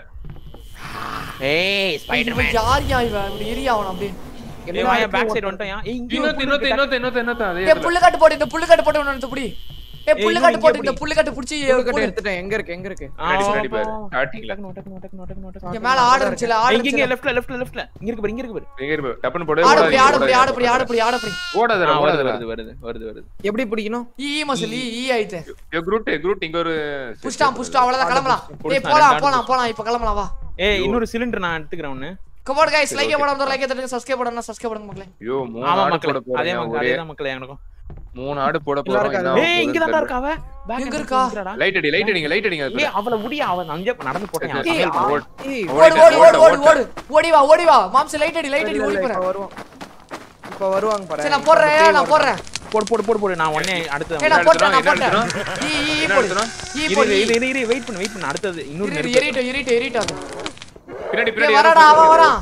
[SPEAKER 2] ஏய்
[SPEAKER 1] இவன் யார்யா இவன் இப்படி எரியா அவன் அப்படியே
[SPEAKER 2] ஏய் வாயா பேக் சைடு வந்துட்டான் ஏய் இங்க
[SPEAKER 4] இன்னொரு இன்னொரு இன்னொரு இன்னொரு இன்னொரு அதே
[SPEAKER 1] ஏய் புல்லு கட்டு போடு இந்த புல்லு கட்டு போட்டு ஒன்னு புடி ஏய் புல்லு
[SPEAKER 3] இன்னும்
[SPEAKER 1] கட்டு போட்டு
[SPEAKER 3] இங்கே
[SPEAKER 1] இந்த புல்லு கட்டு புடிச்சி
[SPEAKER 3] கட்டை
[SPEAKER 1] போடு.
[SPEAKER 3] எடுத்துட்டேன் எங்க இருக்கு எங்க இருக்கு
[SPEAKER 4] பின்னாடி பாரு ஸ்டார்டிங்ல
[SPEAKER 1] இங்க மேல ஆடு இருந்துச்சுல ஆடு
[SPEAKER 2] இங்க இங்க
[SPEAKER 1] இருந்துச்சுல.
[SPEAKER 2] லெஃப்ட்ல லெஃப்ட்ல லெஃப்ட்ல இங்க இருக்கு பாரு இங்க இருக்கு பாரு
[SPEAKER 4] எங்க இருக்கு டப்புன்னு போடு
[SPEAKER 1] ஆடு புடி ஆடு
[SPEAKER 4] ஓடாதீங்க,
[SPEAKER 1] புடி ஆடு புடி ஆடு
[SPEAKER 4] ஓடாதீங்க.
[SPEAKER 1] புடி ஆடு புடி
[SPEAKER 4] ஓடாதடா
[SPEAKER 2] ஆ, வருது
[SPEAKER 4] ஓடாதடா
[SPEAKER 2] வருது வருது வருது வருது
[SPEAKER 3] எப்படி பிடிக்கணும்
[SPEAKER 1] ஈ ஈ மசில் ஈ ஈ ஆயிட்டு
[SPEAKER 4] ஏ குரூட் குரூட் இங்க ஒரு
[SPEAKER 1] புஷ்டான் புஷ்டான் அவ்வளவுதான் கிளம்பலாம்
[SPEAKER 2] புடிச்சு
[SPEAKER 1] ஏய் போலாம்
[SPEAKER 2] ரெண்டு
[SPEAKER 1] போலாம் போலாம் இப்ப கிளம்பலாம் வா
[SPEAKER 2] ஏய் இன்னொரு சிலிண்டர் நான் எடுத்துக்கிறேன் ஒண்ணு
[SPEAKER 1] கமான் गाइस லைக் போடாம லைக் தட்டுங்க சப்ஸ்கிரைப் பண்ணனும் சப்ஸ்கிரைப் பண்ணுங்க மக்களே
[SPEAKER 4] ஐயோ மூணு
[SPEAKER 2] ஆமா
[SPEAKER 4] ஆடு
[SPEAKER 2] மக்களே
[SPEAKER 4] போட
[SPEAKER 2] அதே
[SPEAKER 4] போறேன்
[SPEAKER 2] மக்களே
[SPEAKER 4] ஒரே
[SPEAKER 2] அதே மக்களே எனக்கும்
[SPEAKER 4] மூணு ஆடு போட
[SPEAKER 3] எல்லாரும்
[SPEAKER 4] போறோம்
[SPEAKER 3] இருக்காங்க.
[SPEAKER 4] என்ன
[SPEAKER 2] ஏய் இங்க தான்
[SPEAKER 4] ஆகுதுன்னு
[SPEAKER 2] இருக்கா அவ Back
[SPEAKER 1] எங்க
[SPEAKER 2] end
[SPEAKER 1] இருக்கா?
[SPEAKER 2] இருக்கிறாடா.
[SPEAKER 4] லைட் அடி லைட் அடிங்க லைட் அடிங்க
[SPEAKER 2] ஏய் அவள முடியா அவன் அங்கே நடந்து போட்டேன் அவன்
[SPEAKER 4] சரி,
[SPEAKER 2] சமையல்
[SPEAKER 4] சரி,
[SPEAKER 2] பண்ண.
[SPEAKER 4] ஓடு.
[SPEAKER 3] ஏய்
[SPEAKER 1] ஓடு ஓடு ஓடு ஓடு ஓடு ஓடி வா ஓடி வா மாம்ஸ் லைட் அடி லைட் அடி
[SPEAKER 3] இல்ல,
[SPEAKER 1] ஓடி
[SPEAKER 3] இல்ல,
[SPEAKER 1] போறேன்
[SPEAKER 3] இப்ப வருவான் இப்ப வருவாங்க பாரு
[SPEAKER 1] சரி நான் போடுறேன் நான் போடுறேன்
[SPEAKER 2] போடு போடு போடு போடு நான் உடனே அடுத்து
[SPEAKER 1] ஏய் நான் போட்டேன் நான்
[SPEAKER 4] என்ன
[SPEAKER 1] போட்டேன்
[SPEAKER 4] எடுத்துறோம்?
[SPEAKER 1] ஈ ஈ ஈ
[SPEAKER 4] என்ன
[SPEAKER 1] போடு
[SPEAKER 4] எடுத்துறோம்?
[SPEAKER 1] ஈ
[SPEAKER 2] இரு
[SPEAKER 1] போடு
[SPEAKER 2] இரு இரு இரு வெயிட் பண்ணு வெயிட் பண்ணு அடுத்தது இன்னொரு
[SPEAKER 1] இரு
[SPEAKER 2] நெருப்பு
[SPEAKER 1] எரிட்டு எரிட்டு எரிட்டு எரிட்டு
[SPEAKER 4] பின்னாடி
[SPEAKER 1] ஏய்
[SPEAKER 4] பின்னாடி
[SPEAKER 1] வராடா
[SPEAKER 4] யாரோ
[SPEAKER 1] அவன் வரான்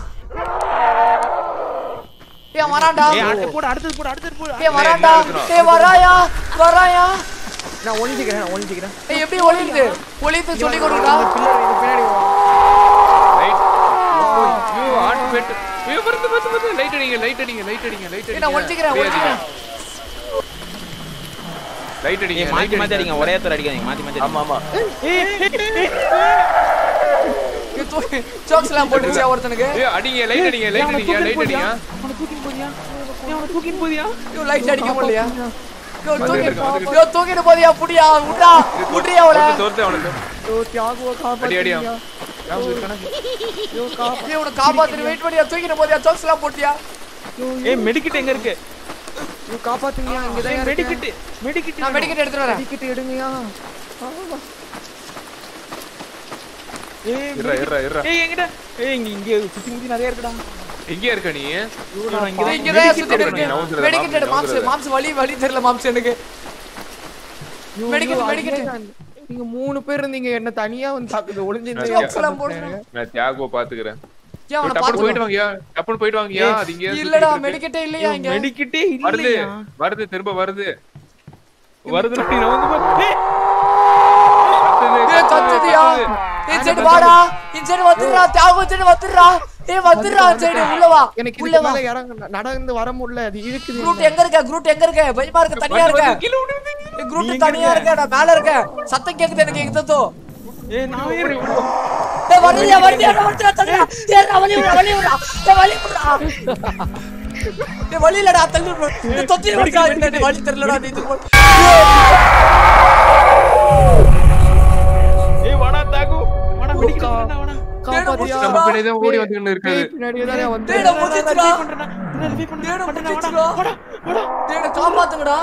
[SPEAKER 1] ஏய் வரான்டா
[SPEAKER 2] ஏய் அடுத்து போடு அடுத்தது போடு அடுத்தது போடு
[SPEAKER 1] ஏய் வரான்டா ஏய் வராயா வராயா
[SPEAKER 3] நான் ஒளிஞ்சுக்கிறேன் நான் ஒளிஞ்சுக்கிறேன்
[SPEAKER 1] ஏய் எப்படி ஒளியுது ஒளியுது சொல்லி கொடுடா
[SPEAKER 3] பில்லர் இது பின்னாடி வா.
[SPEAKER 4] லைட் ஐயோ ஆடு போயிட்டு ஐயோ வருது வருது வருது லைட் அடிங்க லைட் அடிங்க லைட் அடிங்க லைட்
[SPEAKER 1] ஏய் நான் ஒளிஞ்சிக்கிறேன் ஒளிஞ்சிக்கிறேன்
[SPEAKER 4] லைட் அடிங்க
[SPEAKER 2] ஏய் மாத்தி மாத்தி அடிங்க ஒரே தர அடிக்காதீங்க மாத்தி மாத்தி
[SPEAKER 4] ஆமா ஆமா
[SPEAKER 1] ஏய் தூக்கி சோக்ஸ்லாம் போட்டுச்சா ஒருத்தனுக்கு
[SPEAKER 4] ஏய் அடிங்க லைட் அடிங்க லைட் அடிங்க லைட் அடிங்க
[SPEAKER 2] அவன தூக்கிட்டு போறியா ஏய் அவன தூக்கிட்டு போறியா
[SPEAKER 1] ஐயோ லைட் அடிக்க முடியலையா ஐயோ தூக்கி ஐயோ தூக்கிட்டு போதியா புடியா விட்டா விட்றியா அவள
[SPEAKER 4] தோர்த்து தோர்த்து அவனுக்கு
[SPEAKER 3] ஐயோ, தியாகுவை
[SPEAKER 4] அடி அடியா
[SPEAKER 3] காப்பாத்துறியா? ஐயோ, காப்பா-
[SPEAKER 1] ஏய் உனக்கு காப்பாத்து வெயிட் பண்ணியா தூக்கிட்டு போதியா சோக்ஸ்லாம் போட்டியா
[SPEAKER 2] ஏய் மெடிக்கிட் எங்க இருக்கு
[SPEAKER 3] ஐயோ, காப்பாத்துங்கய்யா, இங்கதான் இருக்கேன்.
[SPEAKER 2] மெடிக்கிட் மெடிக்கிட்
[SPEAKER 1] நான் மெடிக்கெட் எடுத்துட்டு வரேன்
[SPEAKER 3] டிக்கெட் எடுங்கய்யா.
[SPEAKER 2] ஏய்
[SPEAKER 4] இருடா இருடா இருடா
[SPEAKER 2] ஏய் எங்கடா ஏய் இங்க இங்க சுத்தி முத்தி நிறைய இருக்குடா
[SPEAKER 4] எங்க இருக்க நீ
[SPEAKER 2] நான் இங்க
[SPEAKER 1] இங்க தான் சுத்திட்டு
[SPEAKER 4] நவுந்துரு,
[SPEAKER 1] இருக்கு
[SPEAKER 4] நவுந்துரு,
[SPEAKER 1] மெடிக்கெட் மாம்ஸ்
[SPEAKER 4] நவுந்துரு.
[SPEAKER 1] மாம்ஸ் வலி வலி தெரியல மாம்ஸ் எனக்கு
[SPEAKER 3] ஐயோ,
[SPEAKER 1] மெடிக்கெட்,
[SPEAKER 3] ஐயோ,
[SPEAKER 1] மெடிக்கெட்.
[SPEAKER 3] அதே தான். நீங்க மூணு பேர் இருந்தீங்க என்ன தனியா வந்து தாக்குது ஒளிஞ்சிருந்து
[SPEAKER 1] Jokes எல்லாம் போடுறேன்.
[SPEAKER 4] நான் தியாகோ பாத்துக்கிறேன்
[SPEAKER 1] ஏன் அவனை
[SPEAKER 4] டப்புனு போயிட்டு
[SPEAKER 1] பாத்து
[SPEAKER 4] வாங்கயா டப்புனு போயிட்டு வாங்கயா அது இங்க
[SPEAKER 1] இல்லடா மெடிக்கெட்டே இல்லையா இங்க
[SPEAKER 2] மெடிக்கிட்டே
[SPEAKER 4] வருது
[SPEAKER 2] இல்லையா
[SPEAKER 4] வருது திரும்ப வருது
[SPEAKER 2] வருது நீ நவுந்து போ. ஏய்,
[SPEAKER 1] ஏய் கத்துதியா ஏய் சைடு வாடா இந்த சைடு வந்துடுறா தியாகம் சைடு வந்துடுறா ஏய் வந்துடுறா சைடு உள்ள வா
[SPEAKER 3] எனக்கு
[SPEAKER 1] உள்ள
[SPEAKER 3] இதுக்கு
[SPEAKER 1] வா
[SPEAKER 3] மேல இறங்க நடந்து வர முடியல அது இருக்குது
[SPEAKER 1] குரூட் எங்க இருக்க குரூட் எங்க இருக்க பயமா இருக்க தனியா இருக்க ஏய் குரூட் தனியா இருக்க நான் மேல இருக்க சத்தம் கேக்குது எனக்கு எங்க தோ
[SPEAKER 2] ஏய், நான் ஏறி-
[SPEAKER 1] ஏய் வருதியா வருதியா வருதியா தனியா ஏய் நான் வலி விடுறா வலி விடுறா ஏய் வலி விடுறா ஏய் வலி இல்லடா தள்ளி விடுறா ஏய் தொத்தி விடுறா என்ன வலி தெரியலடா நீ இது
[SPEAKER 2] ஏய், வாடா, தாகு. வாடா, மெடிக்கிட்டு வரேன்டா, வாடா.
[SPEAKER 3] காப்பாத்தியா
[SPEAKER 4] நம்ம பின்னாடி தான் ஓடி வந்துட்டு இருக்காது
[SPEAKER 3] பேய் பின்னாடியே தானே வந்து
[SPEAKER 1] டேய் நான் முடிச்சிடுறா
[SPEAKER 2] பண்றேன்டா. என்ன revive பண்றேன்.
[SPEAKER 1] டேய் நான்
[SPEAKER 2] பண்றேன்டா,
[SPEAKER 1] முடிச்சிடுறா
[SPEAKER 2] வாடா.
[SPEAKER 1] டேய் என்ன காப்பாத்துங்கடா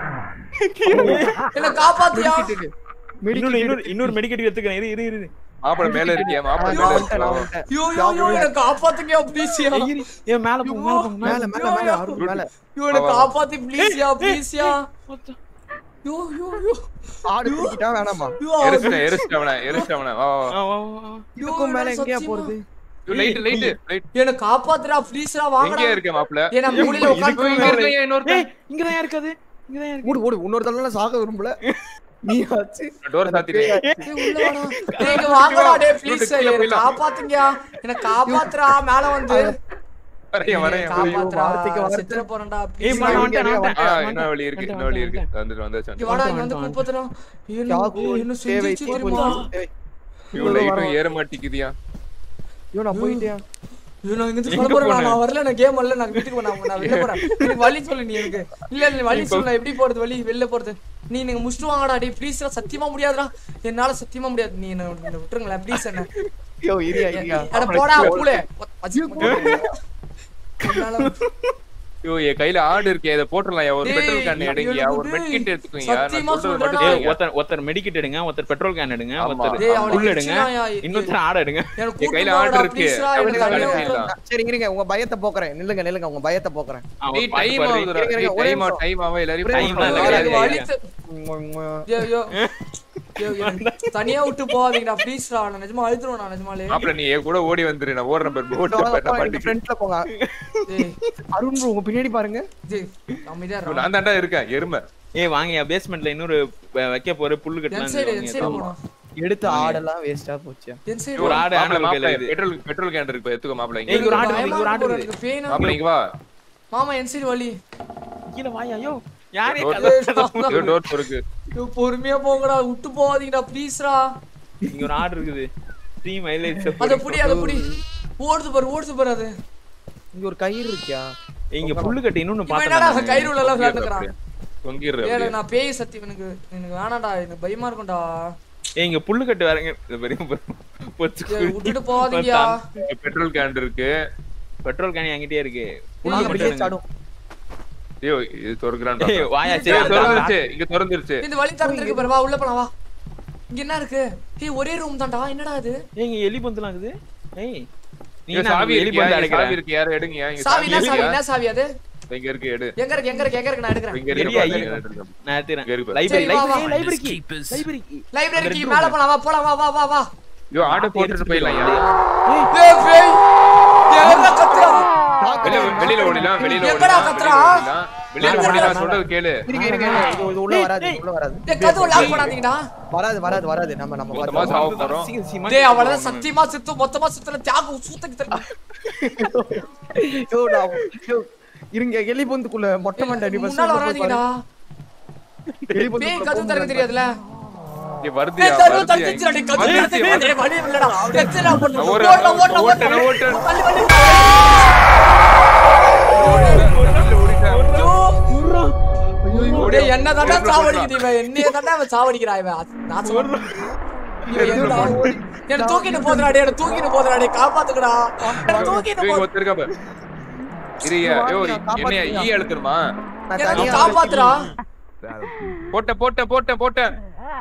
[SPEAKER 1] என்ன காப்பாத்தியா
[SPEAKER 2] இன்னொரு இன்னொரு இன்னொரு மெடிக்கெட் எடுத்துக்கிறேன் இரு இரு இரு
[SPEAKER 4] மாப்பிள மேல இருக்கியா மாப்பிள
[SPEAKER 3] நான்
[SPEAKER 4] மேல
[SPEAKER 3] வந்துட்டேன், நான்
[SPEAKER 4] இருக்கியா
[SPEAKER 3] வந்துட்டேன்.
[SPEAKER 1] யோ யோ யோ என்ன காப்பாத்துங்க ப்ளீஸ் யா
[SPEAKER 2] ஏய், இரு. ஏய், மேல போ மேல போ மேல
[SPEAKER 3] மேல மேல மேல அருண் மேல
[SPEAKER 1] யோ என்ன காப்பாத்தி ப்ளீஸ் யா ப்ளீஸ் யா
[SPEAKER 2] போ.
[SPEAKER 1] யோ யோ யோ
[SPEAKER 3] ஆடு தூக்கிட்டா வேணாமா
[SPEAKER 1] யோ
[SPEAKER 4] எரிச்சிட்டேன் எரிச்சிட்டேன் அவனை எரிச்சிட்டேன் அவனை வா வா
[SPEAKER 2] ஆ, வா, வா, வா.
[SPEAKER 3] இதுக்கும் மேல எங்கேயா போறது
[SPEAKER 4] லைட் லைட் லைட்
[SPEAKER 1] என்ன காப்பாத்துடா ப்ளீஸ்டா வாங்கடா
[SPEAKER 4] எங்கேயா இருக்க மாப்பிள
[SPEAKER 1] ஏய் நான் மூலையில
[SPEAKER 4] இங்க
[SPEAKER 1] உட்கார்ந்து
[SPEAKER 4] இருக்கையா இன்னொருத்தன்
[SPEAKER 2] ஏய், இங்கதான் இருக்காது இங்கதான் இருக்கு
[SPEAKER 3] ஓடு ஓடு இன்னொரு தடவை சாக விரும்பல நீ ஆச்சு
[SPEAKER 4] டோர் சாத்திட்டேன்
[SPEAKER 1] ஏய் உள்ள வாடா டேய் இங்க வாங்கடா டேய் ப்ளீஸ்
[SPEAKER 4] கீழே
[SPEAKER 1] என்ன
[SPEAKER 4] போயிடலாம்.
[SPEAKER 1] காப்பாத்துங்க என்ன காப்பாத்துடா மேல வந்து
[SPEAKER 4] வரேன் வரேன்
[SPEAKER 1] என்னை காப்பாத்துடா
[SPEAKER 3] வார்த்தைக்கு வார்த்தை.
[SPEAKER 1] செத்துற போறேன்டா
[SPEAKER 2] ஏய்,
[SPEAKER 1] ப்ளீஸ்
[SPEAKER 2] வாடா,
[SPEAKER 3] இங்க
[SPEAKER 2] வந்துட்டேன்,
[SPEAKER 3] இங்க
[SPEAKER 2] வந்துட்டேன்.
[SPEAKER 4] ஆ இன்னும் வழி இருக்கு இன்னும் வழி இருக்கு வந்துட்டு வந்தாச்சு
[SPEAKER 1] இங்க வாடா இங்க வந்து கூப்பிடுறா
[SPEAKER 3] தியாகு
[SPEAKER 1] என்ன
[SPEAKER 3] தேவை
[SPEAKER 1] செஞ்சிச்சு
[SPEAKER 3] தீர்வு
[SPEAKER 1] தெரியுமா
[SPEAKER 3] தேவை.
[SPEAKER 4] இவன் லைட்டும் ஏற மாட்டேங்குதியா
[SPEAKER 3] ஐயோ நான் போயிட்டேன்
[SPEAKER 1] ஐயோ, நான் இங்கிருந்து கிளம்புறேன் நான். நான் வரல நான் கேம் வரல நான் வீட்டுக்கு போறேன் நான் வெளில போறேன் எனக்கு வழி சொல்லு நீ எனக்கு இல்ல இல்ல வழி சொல்லு நான் எப்படி போறது வழி வெளில போறது நீ நீங்க முடிச்சுட்டு வாங்கடா டேய் ப்ளீஸ்டா சத்தியமா முடியாதுடா என்னால சத்தியமா முடியாது நீ என்ன என்ன விட்டுருங்களேன் ப்ளீஸ் என்ன
[SPEAKER 3] ஐயோ இரியா இரியா
[SPEAKER 1] அட போடா பூலே என்னால
[SPEAKER 4] ஐயோ என் கையில ஆடு இருக்கே இதை போட்டுடலாம் ஒரு
[SPEAKER 1] டேய்,
[SPEAKER 4] பெட்ரோல் கேன்
[SPEAKER 1] ஐயோ,
[SPEAKER 4] எடுங்கயா ஒரு
[SPEAKER 1] டேய்,
[SPEAKER 4] மெட்கிட் எடுத்துக்கோங்க
[SPEAKER 1] சத்தியமா
[SPEAKER 4] நான் சொல்றது
[SPEAKER 1] சொல்றேன்டா.
[SPEAKER 4] மட்டும்
[SPEAKER 2] ஏய்,
[SPEAKER 4] செய்யுங்க.
[SPEAKER 2] ஒருத்தர் ஒருத்தர் மெடிக்கெட் எடுங்க ஒருத்தர் பெட்ரோல் கேன் எடுங்க
[SPEAKER 4] ஆமா.
[SPEAKER 2] ஒருத்தர்
[SPEAKER 1] டேய், அவனை
[SPEAKER 2] புல் எடுங்க
[SPEAKER 1] இடிச்சிடாயா,
[SPEAKER 2] இன்னொருத்தர் ஆடை எடுங்க
[SPEAKER 1] எனக்கு
[SPEAKER 4] என் கையில
[SPEAKER 1] கூப்பிட்டு
[SPEAKER 4] ஆடு
[SPEAKER 1] வாடா,
[SPEAKER 4] இருக்கு
[SPEAKER 1] please டா, எனக்கு
[SPEAKER 4] அவனுக்கு
[SPEAKER 1] தனியா
[SPEAKER 4] கடைசி
[SPEAKER 1] விட்டுரு.
[SPEAKER 4] தான்.
[SPEAKER 3] சரி இருங்க உங்க பயத்தை போக்குறேன் நில்லுங்க நில்லுங்க உங்க பயத்தை போக்குறேன்
[SPEAKER 2] ஆ,
[SPEAKER 4] டேய்
[SPEAKER 2] ஒரு பாட்டு
[SPEAKER 4] டைம்
[SPEAKER 2] பாடுறீ.
[SPEAKER 4] ஆகுதுடா
[SPEAKER 3] இருங்க, இருங்க,
[SPEAKER 4] டேய்
[SPEAKER 3] ஒரே
[SPEAKER 4] டைம்
[SPEAKER 3] நிமிஷம்.
[SPEAKER 4] டைம் ஆகும் எல்லாரையும்
[SPEAKER 3] ஒரே
[SPEAKER 4] time
[SPEAKER 2] நிமிஷம்.
[SPEAKER 4] ஆகுது.
[SPEAKER 1] எனக்கு வலி
[SPEAKER 2] ஐயா.
[SPEAKER 1] தெ- ஐயோ, ஐயோ. ஐயோ, எனக்கு தனியா விட்டு போகாதீங்கடா ப்ளீஸ்டா நான் நிஜமா அழுதுருவேன் நான் நிஜமாலே
[SPEAKER 4] மாப்பிள நீ என் கூட ஓடி வந்துரு நான் ஓடுறேன் பாரு போட்டு பேட்ட மாட்டிக்கு
[SPEAKER 3] ஃப்ரண்ட்ல போங்க
[SPEAKER 1] டேய்
[SPEAKER 3] அருண் bro, உங்க பின்னாடி பாருங்க
[SPEAKER 1] டேய் அமைதியா இரு.
[SPEAKER 4] நான் தாண்டா இருக்கேன் எருமை
[SPEAKER 2] ஏய் வாங்க பேஸ்மெண்ட்ல இன்னொரு வ- வைக்க போற புல்லு
[SPEAKER 1] என் சைடு என் சைடு
[SPEAKER 2] கட்டலாம்
[SPEAKER 1] போனோம்
[SPEAKER 3] எடுத்த ஆடெல்லாம் வேஸ்டா போச்சு
[SPEAKER 1] என் சைடு
[SPEAKER 2] ஒரு ஆடு
[SPEAKER 4] மாப்பிள
[SPEAKER 2] ஆடு
[SPEAKER 4] மாப்பிள
[SPEAKER 2] கையில இது
[SPEAKER 4] பெட்ரோல் பெட்ரோல் கேன் இருக்கு எடுத்துக்கோ மாப்பிள
[SPEAKER 2] ஏய், இங்க
[SPEAKER 4] இங்க
[SPEAKER 2] ஒரு ஆடு
[SPEAKER 1] பயமா
[SPEAKER 2] இருக்கு, ஒரு ஆடு
[SPEAKER 1] இருக்கு,
[SPEAKER 2] இருக்கு.
[SPEAKER 1] எனக்கு பேனா
[SPEAKER 4] மாப்பிள இங்க வா
[SPEAKER 1] மாமா என் சைடு வலி
[SPEAKER 2] கீழ வாயா ஐயோ யாரே
[SPEAKER 4] டோர்
[SPEAKER 2] கதவு
[SPEAKER 4] இதோ டோர் இருக்கு
[SPEAKER 1] ஐயோ, பொறுமையா போங்கடா விட்டு போகாதீங்கடா ப்ளீஸ்டா
[SPEAKER 2] இங்க ஒரு ஆடு இருக்குது டீம் ஹைலைட்ஸ்
[SPEAKER 1] அத புடி அத புடி ஓடுது பாரு ஓடுது பாரு அது
[SPEAKER 3] இங்க ஒரு கயிறு இருக்கியா
[SPEAKER 2] இங்க புல்லு கட்டி இன்னொன்னு
[SPEAKER 1] இவன் என்னடா
[SPEAKER 2] பார்த்தேன்
[SPEAKER 1] கயிறு உள்ள எல்லாம் விளையாண்டுக்கிறான்
[SPEAKER 4] தொங்கிடுற
[SPEAKER 1] ஏய் எனக்கு நான் பேய் சத்தியம் எனக்கு எனக்கு வேணாம்டா எனக்கு பயமா இருக்கும்டா
[SPEAKER 2] ஏய் இங்க புல்லு கட்டு வரங்க இது பெரிய பொச்சு
[SPEAKER 1] ஏய், விட்டுட்டு போகாதீங்கயா
[SPEAKER 4] பெட்ரோல் கேன் இருக்கு
[SPEAKER 2] பெட்ரோல் கேன் என்கிட்டயே இருக்கு புல்லு
[SPEAKER 3] நாங்க
[SPEAKER 2] மட்டும்
[SPEAKER 3] அப்படியே
[SPEAKER 2] எடுங்க.
[SPEAKER 3] சாடும்
[SPEAKER 4] ஐயோ இது திறக்கிறான்
[SPEAKER 2] ஏய் வாயா சரி
[SPEAKER 4] ஏய்,
[SPEAKER 2] அந்த-
[SPEAKER 4] திறந்துருச்சு இங்க திறந்துருச்சு
[SPEAKER 1] இந்த வழி திறந்துருக்கு பாரு வா உள்ள போலாம் வா இங்க என்ன இருக்கு ஏய் ஒரே ரூம் தான்டா என்னடா இது
[SPEAKER 2] ஏய் இங்க எலி பந்தலாம் இருக்குது ஏய் நீ
[SPEAKER 4] இங்க
[SPEAKER 2] என்ன
[SPEAKER 4] சாவி
[SPEAKER 2] எலி
[SPEAKER 4] இருக்கு
[SPEAKER 2] பந்து
[SPEAKER 4] சாவி
[SPEAKER 2] அடைக்கிற
[SPEAKER 4] இருக்கு யாரும் எடுங்க இங்க
[SPEAKER 1] சாவி என்ன சாவி
[SPEAKER 4] இருக்கு
[SPEAKER 1] என்ன சாவி அது
[SPEAKER 4] இங்க இருக்கு எடு
[SPEAKER 1] எங்க இருக்கு எங்க இருக்கு எங்க இருக்கு நான் எடுக்கிறேன்
[SPEAKER 4] இங்க இருக்கு
[SPEAKER 2] எரியா,
[SPEAKER 4] பாரு,
[SPEAKER 2] இங்க
[SPEAKER 4] எடுங்க.
[SPEAKER 2] நான் எடுத்துறேன்
[SPEAKER 4] இங்க இருக்கு.
[SPEAKER 2] லைப்ரரி
[SPEAKER 1] சரி, வா, வா.
[SPEAKER 2] லைப்ரரி லைப்ரரிக்கு லைப்ரரிக்கு
[SPEAKER 1] லைப்ரரிக்கு மேல போலாம் வா போலாம் வா வா வா வா
[SPEAKER 4] ஐயோ ஆட்டோ போட்டுட்டு போயிடலாம் யா.
[SPEAKER 1] ஏய் பேய் எங்கடா கத்துறா
[SPEAKER 4] வெளிய வெளியில ஓடிலாம் வெளியில
[SPEAKER 1] எங்கடா
[SPEAKER 4] ஓடிலாம்
[SPEAKER 1] கத்துறா?
[SPEAKER 4] வெளியில ஓடிலாம் வெளியில ஓடிலாம் சொல்றது கேளு
[SPEAKER 3] இருங்க இருங்க இருங்க. இது இது உள்ள வராது இது உள்ள வராது
[SPEAKER 1] டேய் கதவு லாக் பண்ணாதீங்கடா
[SPEAKER 3] வராது வராது வராது நம்ம நம்ம
[SPEAKER 4] மொத்தமா
[SPEAKER 3] பார்த்து-
[SPEAKER 4] சாவ போறோம்
[SPEAKER 2] சீக்கிரம் சீக்கிரமா
[SPEAKER 1] டேய் அவள சத்தியமா சித்து மொத்தமா சித்துல தியாகம் சூத்தக்கு தரணும்
[SPEAKER 3] ஐயோ, நான் ஐயோ, இருங்க எலி பொந்துக்குள்ள மொட்டை மண்டை நீ first
[SPEAKER 1] முன்னால
[SPEAKER 3] உள்ள போய்
[SPEAKER 1] வராதீங்கடா
[SPEAKER 3] பாரு. எலி
[SPEAKER 1] பேய்
[SPEAKER 3] பொந்துக்குள்ள
[SPEAKER 1] கதவு திறக்க
[SPEAKER 3] போங்க.
[SPEAKER 1] தெரியாதுல
[SPEAKER 4] இங்க வருதுயா
[SPEAKER 1] டேய் கதவு
[SPEAKER 4] வருதுயா
[SPEAKER 1] திறந்துச்சுடா டேய் கதவு
[SPEAKER 4] வருதுயா,
[SPEAKER 1] திறந்துச்சு
[SPEAKER 4] வருது.
[SPEAKER 1] டேய் வழி இல்லடா எச்சடா போடு
[SPEAKER 4] நான்
[SPEAKER 1] ஓடுடா
[SPEAKER 4] ஓடுறேன்,
[SPEAKER 1] ஓடுடா
[SPEAKER 4] ஓடுறேன்,
[SPEAKER 1] ஓடுடா
[SPEAKER 4] ஓடுறேன்.
[SPEAKER 1] தள்ளி வண்டி ஐயோ டேய் என்ன தாண்டா சாவடிக்குது இவன் என்னைய தாண்டா இவன் சாவடிக்கிறா இவன் நான் சொல்றேன் இவன் என்னடா என்ன தூக்கிட்டு போதுடா டேய் என்ன தூக்கிட்டு போதுடா டேய் காப்பாத்துக்கடா என்ன தூக்கிட்டு
[SPEAKER 4] இங்க
[SPEAKER 1] போ
[SPEAKER 4] ஒருத்தர் இருக்கா பாரு. இருயா ஐயோ என்னைய ஈ அழுத்துருமா
[SPEAKER 3] நான்
[SPEAKER 1] என்ன
[SPEAKER 3] தனியா
[SPEAKER 1] காப்பாத்துடா
[SPEAKER 4] போட்டேன் போட்டேன் போட்டேன் போட்டேன்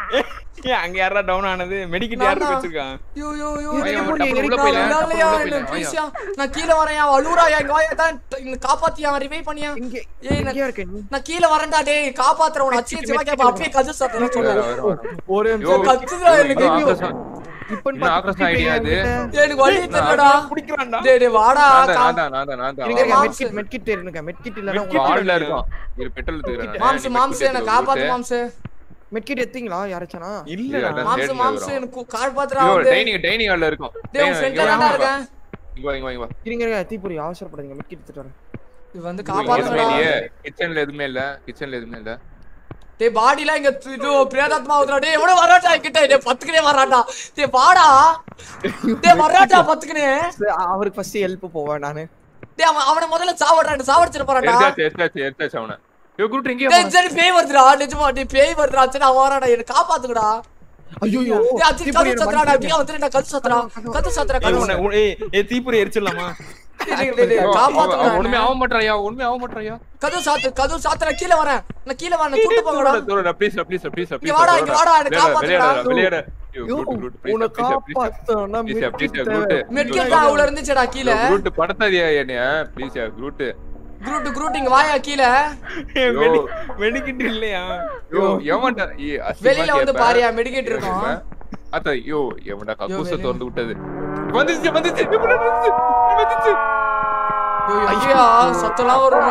[SPEAKER 2] ஏய் அங்க யாரா டவுன் ஆனது மெடிக்கிட் யாரு
[SPEAKER 1] நானா?
[SPEAKER 2] வச்சிருக்கான்
[SPEAKER 1] யோ யோ யோ
[SPEAKER 3] ஐயா,
[SPEAKER 1] யோ,
[SPEAKER 3] உள்ள
[SPEAKER 1] யோ,
[SPEAKER 3] போய்,
[SPEAKER 1] நான்
[SPEAKER 4] உள்ள போய்,
[SPEAKER 1] விளையாடலையா?
[SPEAKER 4] உள்ள போய்,
[SPEAKER 1] என்ன
[SPEAKER 4] வாயா.
[SPEAKER 1] ப்ளீஸ்யா? நான் கீழே வரேன் அழுவுறாயா எங்க வாயா தான் என்ன காப்பாத்தியா ரிவைவ் பண்ணியா
[SPEAKER 3] இங்க
[SPEAKER 1] ஏய் நான்
[SPEAKER 3] எங்கேயா இருக்க நீ
[SPEAKER 1] நான் கீழ வரேன்டா டேய் காப்பாத்துற உன அச்சி அச்சி வாக்கா அப்படியே கஜு சாத்தற
[SPEAKER 4] வர,
[SPEAKER 1] சொல்றேன்
[SPEAKER 4] வர, வர.
[SPEAKER 3] ஒரு
[SPEAKER 4] யோ,
[SPEAKER 1] கத்துதா எனக்கு
[SPEAKER 4] இன்னும் ஆக்ரோஷம்.
[SPEAKER 3] இப்ப
[SPEAKER 4] இன்னும் ஆக்ரோஷம் ஐடியா அது
[SPEAKER 1] எனக்கு வழி தெரியலடா
[SPEAKER 2] குடிக்கிறான்டா
[SPEAKER 1] டேய் டேய் வாடா
[SPEAKER 4] நான் தான்,
[SPEAKER 1] கா-
[SPEAKER 4] நான் தான், நான் தான், நான் தான்.
[SPEAKER 3] இருங்க
[SPEAKER 1] மாம்சு.
[SPEAKER 3] மெட்கிட் மெட்கிட் இருங்க மெட்கிட் இல்லனா
[SPEAKER 4] இப்போ ஆள்ல இருக்கும். இரு, பெட்ரோல் எடுத்துக்கிறேன் நான்.
[SPEAKER 1] மாம்சு
[SPEAKER 4] நீ
[SPEAKER 1] மாம்சு
[SPEAKER 4] பெட்ரோல்
[SPEAKER 1] என்ன
[SPEAKER 4] எடுத்துக்கோ,
[SPEAKER 1] காப்பாத்து
[SPEAKER 4] விட்டு.
[SPEAKER 1] மாம்சு
[SPEAKER 3] மெட்கிட் எத்தீங்களா யாராச்சனா
[SPEAKER 2] இல்லடா
[SPEAKER 4] அதான்
[SPEAKER 1] மாம்சு
[SPEAKER 4] தேடிட்டு
[SPEAKER 1] மாம்சு
[SPEAKER 4] வரோம்.
[SPEAKER 1] எனக்கு காப்பாத்துறா
[SPEAKER 4] ஐயோ,
[SPEAKER 1] வந்து
[SPEAKER 4] டைனிங் டைனிங் ஹால்ல இருக்கும்
[SPEAKER 1] டேய் உன்
[SPEAKER 4] இங்க
[SPEAKER 1] ஃப்ரெண்ட்ல
[SPEAKER 4] வா,
[SPEAKER 1] தான்டா
[SPEAKER 4] இங்க வா.
[SPEAKER 1] இருக்கேன்
[SPEAKER 4] இங்க வா, இங்க வா, இங்க வா.
[SPEAKER 3] இருங்க இருங்க தீபுரி அவசரப்படாதீங்க மெட்கிட் எடுத்துட்டு வரேன்
[SPEAKER 1] இது வந்து
[SPEAKER 4] இங்க எதுவுமே
[SPEAKER 1] காப்பாத்துறா
[SPEAKER 4] இல்லையே. கிச்சன்ல எதுவுமே இல்ல கிச்சன்ல எதுவுமே இல்ல
[SPEAKER 1] டேய் பாடிலாம் இங்க து- இது பிரேதாத்மா ஊத்துறா டேய் எவனோ வராட்டா கிட்ட டேய் பத்துக்கனே வராட்டா டேய் வாடா டேய் வராட்டா பத்துக்கனே
[SPEAKER 3] சரி, அவருக்கு ஃபர்ஸ்ட் ஹெல்ப் போவேன் நானு
[SPEAKER 1] டேய் அவன் அவனை முதல்ல சாவடுறான் சாவடிச்சிட்டு போறான்டா
[SPEAKER 4] எடுத்தாச்சு எடுத்தாச்சு எடுத்தாச்சு அவனை ஐயோ குரூட் எங்கேயா
[SPEAKER 1] டேய் சரி பேய் வருதுடா நிஜமா டேய் பேய் வருதுடா சரி அவன் வராடா என்ன காப்பாத்துக்கடா
[SPEAKER 3] ஐயோ
[SPEAKER 1] டேய் அச்சி கது சத்துறாடா அப்படியே வந்துடா கது சத்துறா கது சத்துறா
[SPEAKER 2] ஏய்,
[SPEAKER 1] கது
[SPEAKER 2] உன்னை- உன்- ஏய் ஏய் தீப்புரி எரிச்சிடலாமா
[SPEAKER 1] காப்பாத்துடா
[SPEAKER 4] உண்மை ஆக மாட்டாயா உண்மை ஆக மாட்டாயா
[SPEAKER 1] கது சாத்து கது சாத்துறா கீழ வரேன் நான் கீழ வரேன் கூட்டு போங்கடா
[SPEAKER 4] தூரடா ப்ளீஸ் ப்ளீஸ் ப்ளீஸ்
[SPEAKER 1] இங்க வாடா, இங்க வாடா, என்னை காப்பாத்துடா.
[SPEAKER 4] விளையாட விளையாட ஐயோ
[SPEAKER 3] ஐயோ,
[SPEAKER 4] குரூட் குரூட் ப்ளீஸ்
[SPEAKER 3] உன்னை
[SPEAKER 4] ப்ளீஸ்
[SPEAKER 3] காப்பாத்தணும்னா
[SPEAKER 4] ப்ளீஸ் ப்ளீஸ்
[SPEAKER 3] மெட்கிட்
[SPEAKER 4] குரூட்
[SPEAKER 1] மெட்கிட்டா அவ்வளவு இருந்துச்சுடா கீழ
[SPEAKER 4] குரூட் படத்தாதியா என்னைய ப்ளீஸ் குரூட்
[SPEAKER 1] குரூட் குரூட் இங்க வாயா கீழ
[SPEAKER 2] ஏய்,
[SPEAKER 4] ஐயோ.
[SPEAKER 2] மெடி- மெடிக்கிட் இல்லையா
[SPEAKER 4] யோ எவன்டா ஏய், அசிங்கமா
[SPEAKER 1] வெளியில வந்து
[SPEAKER 4] கேப்ப.
[SPEAKER 1] பாரியா மெடிக்கேட் இருக்கும்
[SPEAKER 4] அத்த யோ எவன்டா கக்கூச
[SPEAKER 1] வெளிய.
[SPEAKER 4] திறந்து விட்டது வந்துச்சு வந்துச்சு எப்படி வந்துச்சு வந்துச்சு
[SPEAKER 1] ஐயோ, ஐயா சத்தம்லாம் வரும்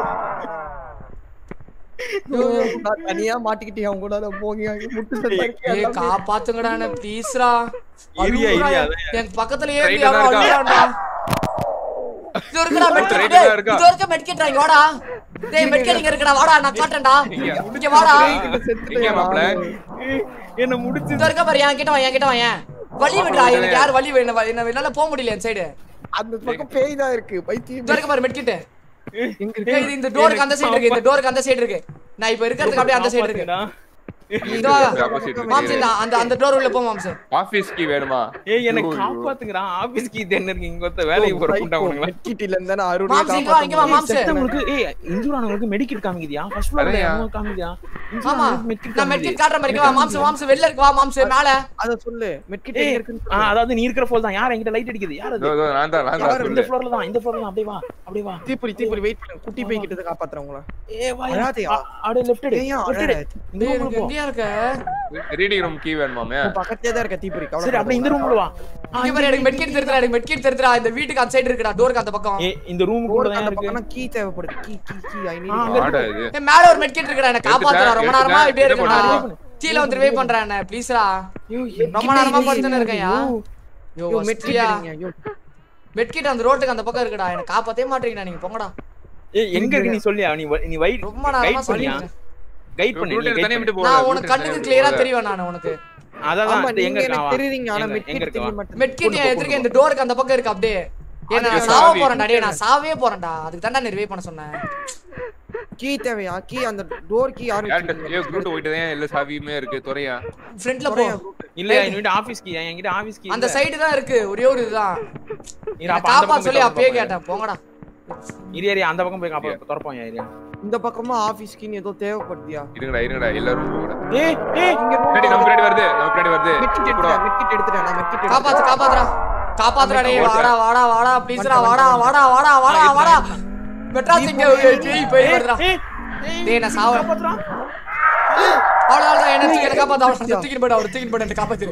[SPEAKER 1] ஐயோ, ஐயோ.
[SPEAKER 3] நான் தனியா மாட்டிக்கிட்டே அவங்க கூட போங்க முட்டு சத்தம் இருக்கு,
[SPEAKER 1] ஏய்
[SPEAKER 3] எல்லாமே.
[SPEAKER 1] காப்பாத்துங்கடா என்ன ப்ளீஸ்ரா
[SPEAKER 2] இரியா, இரியா, அதான்.
[SPEAKER 1] என் பக்கத்துலயே
[SPEAKER 4] Right
[SPEAKER 1] இருந்து
[SPEAKER 4] தான்
[SPEAKER 1] அவன்
[SPEAKER 4] இருக்கா?
[SPEAKER 1] அழுகுறான்டா. இது இருக்குடா மெட்கிட்
[SPEAKER 4] Right
[SPEAKER 1] டேய்
[SPEAKER 4] தான் இருக்கா?
[SPEAKER 1] இது வரைக்கும் மெட்கிட் இங்க வாடா டேய் மெட்கிட் இங்க இருக்குடா வாடா நான் காட்டேன்டா
[SPEAKER 4] இங்க.
[SPEAKER 1] இங்க வாடா
[SPEAKER 3] கிட்ட செத்துட்டேன்
[SPEAKER 4] எங்க மாப்ள?
[SPEAKER 3] நானு.
[SPEAKER 2] ஏய், என்ன முடிச்சு
[SPEAKER 1] இது வரைக்கும் பாரு என் கிட்ட வா என் கிட்ட வா ஏன் வழி விடுறா எனக்கு யார் வழி வேணும் என்ன என்னால போக முடியல என் சைடு
[SPEAKER 3] அந்த பக்கம் பேய் தான் இருக்கு பைத்தியம்
[SPEAKER 1] இது வரைக்கும் பாரு மெட்கிட்
[SPEAKER 3] எங்க
[SPEAKER 1] ஏய்,
[SPEAKER 3] இருக்கு
[SPEAKER 1] இது இந்த டோருக்கு அந்த சைடு இருக்கு இந்த டோருக்கு அந்த சைடு இருக்கு நான் இப்ப இருக்கிறதுக்கு அப்படியே அந்த சைடு இருக்கு
[SPEAKER 2] காப்பாத்துங்கடா.
[SPEAKER 1] இதோ
[SPEAKER 4] Opposite இருக்கு.
[SPEAKER 1] மாம்சு இந்த அந்த அந்த டோர் உள்ள போ மாம்சு
[SPEAKER 4] ஆபீஸ் கீ வேணுமா
[SPEAKER 2] ஏய் எனக்கு
[SPEAKER 4] ஐயோ, ஐயோ.
[SPEAKER 2] காப்பாத்துங்கடா ஆபீஸ் கீ என்ன இருக்கு இங்க ஒருத்த வேலைக்கு போற புண்டாவனுங்களா
[SPEAKER 3] மெட்கிட்டில இருந்தா நான் அருணையை
[SPEAKER 1] மாம்சு, இங்க வா, இங்க வா,
[SPEAKER 3] காப்பாத்த
[SPEAKER 1] மாம்சு.
[SPEAKER 2] செத்தவங்களுக்கு ஏய் இன்ஜூர் ஆனவங்களுக்கு மெடிக்கெட் காமிக்குதியா ஃபர்ஸ்ட் ஃப்ளோர்ல
[SPEAKER 4] அதையா?
[SPEAKER 2] யாரோ காமிக்குதியா injure
[SPEAKER 1] ஆமா
[SPEAKER 2] ஆனவங்களுக்கு medkit
[SPEAKER 1] நான்
[SPEAKER 2] காமிக்குது.
[SPEAKER 1] மெட்கிட் காட்டுற மாதிரி இருக்கு. வா மாம்சு மாம்சு வெளில இருக்கு வா மாம்சு மேல
[SPEAKER 3] அத சொல்லு மெட்கிட்
[SPEAKER 2] ஏய்,
[SPEAKER 3] எங்க இருக்குன்னு
[SPEAKER 2] ஆ,
[SPEAKER 3] சொல்லு.
[SPEAKER 2] அதாவது நீ இருக்கிற ஃப்ளோர் தான் யார் என்கிட்ட லைட் அடிக்குது யார் அது
[SPEAKER 4] இதோ, இதோ, நான் தான் நான் தான்
[SPEAKER 2] யார் இந்த
[SPEAKER 4] சொல்லு
[SPEAKER 2] ஃப்ளோர்ல தான் இந்த ஃப்ளோர்ல தான் அப்படியே வா அப்படியே வா
[SPEAKER 3] தீப்புரி தீப்புரி வெயிட் பண்ணு குட்டி பேய் கிட்ட இருந்து காப்பாத்துறேன் உங்களை
[SPEAKER 2] ஏய் வா
[SPEAKER 3] அழாதயா?
[SPEAKER 2] அப்படியே லெஃப்ட் எடு
[SPEAKER 3] ஏன் ஏன்
[SPEAKER 2] left
[SPEAKER 3] அழற?
[SPEAKER 2] எடு இந்த
[SPEAKER 1] டேய்,
[SPEAKER 2] ரூம்ல
[SPEAKER 1] எனக்கு
[SPEAKER 2] போ
[SPEAKER 1] எங்கேயா இருக்க
[SPEAKER 4] ரீடிங் ரூம் கீ வேணுமாமே
[SPEAKER 3] உன் பக்கத்துலயே தான் இருக்க தீப்புரி
[SPEAKER 2] சரி அப்படியே இந்த ரூம்ல வா ஆ,
[SPEAKER 1] இங்க பாரு எனக்கு மெட்கிட் தெரியுதுடா எனக்கு மெட்கிட் தெரியுதுடா இந்த வீட்டுக்கு அந்த சைடு இருக்குடா டோருக்கு அந்த பக்கம்
[SPEAKER 2] ஏய் இந்த ரூமுக்கு கூட தான்
[SPEAKER 3] அந்த
[SPEAKER 2] இருக்கு
[SPEAKER 3] பக்கம் கீ தேவைப்படுது key key key I
[SPEAKER 2] ah,
[SPEAKER 3] need
[SPEAKER 2] அங்க
[SPEAKER 4] ஆடா இது
[SPEAKER 1] ஏய், மேல ஒரு மெட்கிட் இருக்குடா என்ன காப்பாத்துறா ரொம்ப
[SPEAKER 4] எடுத்துட்டேன்,
[SPEAKER 1] நேரமா இப்படியே
[SPEAKER 4] எடுத்துட்டேன்.
[SPEAKER 1] இருக்குடா
[SPEAKER 2] பண்ணு.
[SPEAKER 1] கீழ வந்து ரிவைவ் பண்றேன் என்ன ப்ளீஸ்ரா ரொம்ப நேரமா படுத்துன்னு இருக்கேன்யா யோ
[SPEAKER 3] யோ மெட்கிட்
[SPEAKER 1] வஸ்தியா
[SPEAKER 3] இருங்க யோ
[SPEAKER 1] மெட்கிட் அந்த ரோட்டுக்கு அந்த பக்கம் இருக்குடா என்ன காப்பாத்தவே மாட்டீங்கடா நீங்க போங்கடா
[SPEAKER 2] ஏய் எங்க இருக்கு நீ சொல்லியா நீ வ- நீ வை
[SPEAKER 1] ரொம்ப நேரமா
[SPEAKER 2] கைட் பண்ணியா
[SPEAKER 1] சொல்லிட்டு
[SPEAKER 2] கைட் பண்ணி
[SPEAKER 4] ரூட்
[SPEAKER 2] நீ
[SPEAKER 4] தனியா
[SPEAKER 2] guide
[SPEAKER 4] விட்டு
[SPEAKER 2] பண்ணு.
[SPEAKER 4] போகாத,
[SPEAKER 1] நான்
[SPEAKER 4] route
[SPEAKER 1] உனக்கு
[SPEAKER 4] தனியா
[SPEAKER 1] கண்ணுக்கு
[SPEAKER 4] விட்டு
[SPEAKER 1] கிளியரா
[SPEAKER 4] போகாத.
[SPEAKER 1] தெரியும் நான் உனக்கு
[SPEAKER 2] அதான்
[SPEAKER 3] ஆமா
[SPEAKER 2] அது எங்க
[SPEAKER 3] நீங்க
[SPEAKER 2] இருக்கு
[SPEAKER 3] எனக்கு
[SPEAKER 2] வா.
[SPEAKER 3] தெரியுறீங்க ஆனா
[SPEAKER 2] எங்க- எங்க
[SPEAKER 3] மெட்கிட்
[SPEAKER 2] இருக்கு வா.
[SPEAKER 3] தெரிய மாட்டேங்குது
[SPEAKER 1] மெட்கிட் எதிர்க்க இந்த டோருக்கு அந்த பக்கம் இருக்கு அப்படியே ஏன்னா நான்
[SPEAKER 4] அதுக்கு
[SPEAKER 1] சாவ
[SPEAKER 4] சாவி.
[SPEAKER 1] போறேன்டா டேய் நான் சாவே போறேன்டா அதுக்கு தான்டா நீ ரிவைவ் பண்ண சொன்னேன்
[SPEAKER 3] கீ தேவையா கீ அந்த டோர் கீ யாரும்
[SPEAKER 4] யார்கிட்ட- ஐயோ, குரூட் போயிட்டு தான் எல்லா சாவியுமே இருக்கு துறையா
[SPEAKER 1] ஃப்ரண்ட்ல போ
[SPEAKER 2] இல்லையா என்கிட்ட ஆபீஸ் கீ என்கிட்ட ஆபீஸ் கீ
[SPEAKER 1] அந்த சைடு தான் இருக்கு ஒரே ஒரு இதுதான்
[SPEAKER 2] இரு, அப்ப அந்த
[SPEAKER 1] காப்பா
[SPEAKER 2] பக்கம்
[SPEAKER 1] சொல்லி
[SPEAKER 2] போய்
[SPEAKER 1] அப்பயே
[SPEAKER 2] திறப்போம்.
[SPEAKER 1] கேட்டேன் போங்கடா
[SPEAKER 2] இரு இரு அந்த பக்கம் போய் காப்பா திறப்போம் ஏரியா
[SPEAKER 3] இந்த பக்கமா ஆபீஸ் கீன்னு ஏதோ தேவைப்படுதியா
[SPEAKER 4] இருங்கடா இருங்கடா எல்லாரும் போங்கடா
[SPEAKER 2] ஏய் ஏய்
[SPEAKER 3] இங்க
[SPEAKER 4] பின்னாடி நம்ம பின்னாடி வருது நம்ம பின்னாடி வருது
[SPEAKER 3] மெட்கிட்
[SPEAKER 4] கூட
[SPEAKER 3] எடுத்துட்டேன் மெட்கிட் எடுத்துட்டேன் நான் மெட்கிட்
[SPEAKER 1] காப்பாத்து
[SPEAKER 3] எடுத்துட்டேன்
[SPEAKER 1] காப்பாத்துடா காப்பாத்துடா டேய்
[SPEAKER 4] ஓட்டு.
[SPEAKER 1] வாடா வாடா வாடா ப்ளீஸ்டா வாடா வாடா வாடா வாடா வாடா மெட்ராஸ் இங்க ஜெய் போய் வருதுடா
[SPEAKER 2] ஏய்
[SPEAKER 1] டேய் நான் சாவ
[SPEAKER 2] காப்பாத்துறா
[SPEAKER 1] அவ்வளவுதான் என்ன தூக்கி என்ன காப்பாத்து அவளை தூக்கிட்டு போய்டு அவளை தூக்கிட்டு போய்டு என்ன காப்பாத்து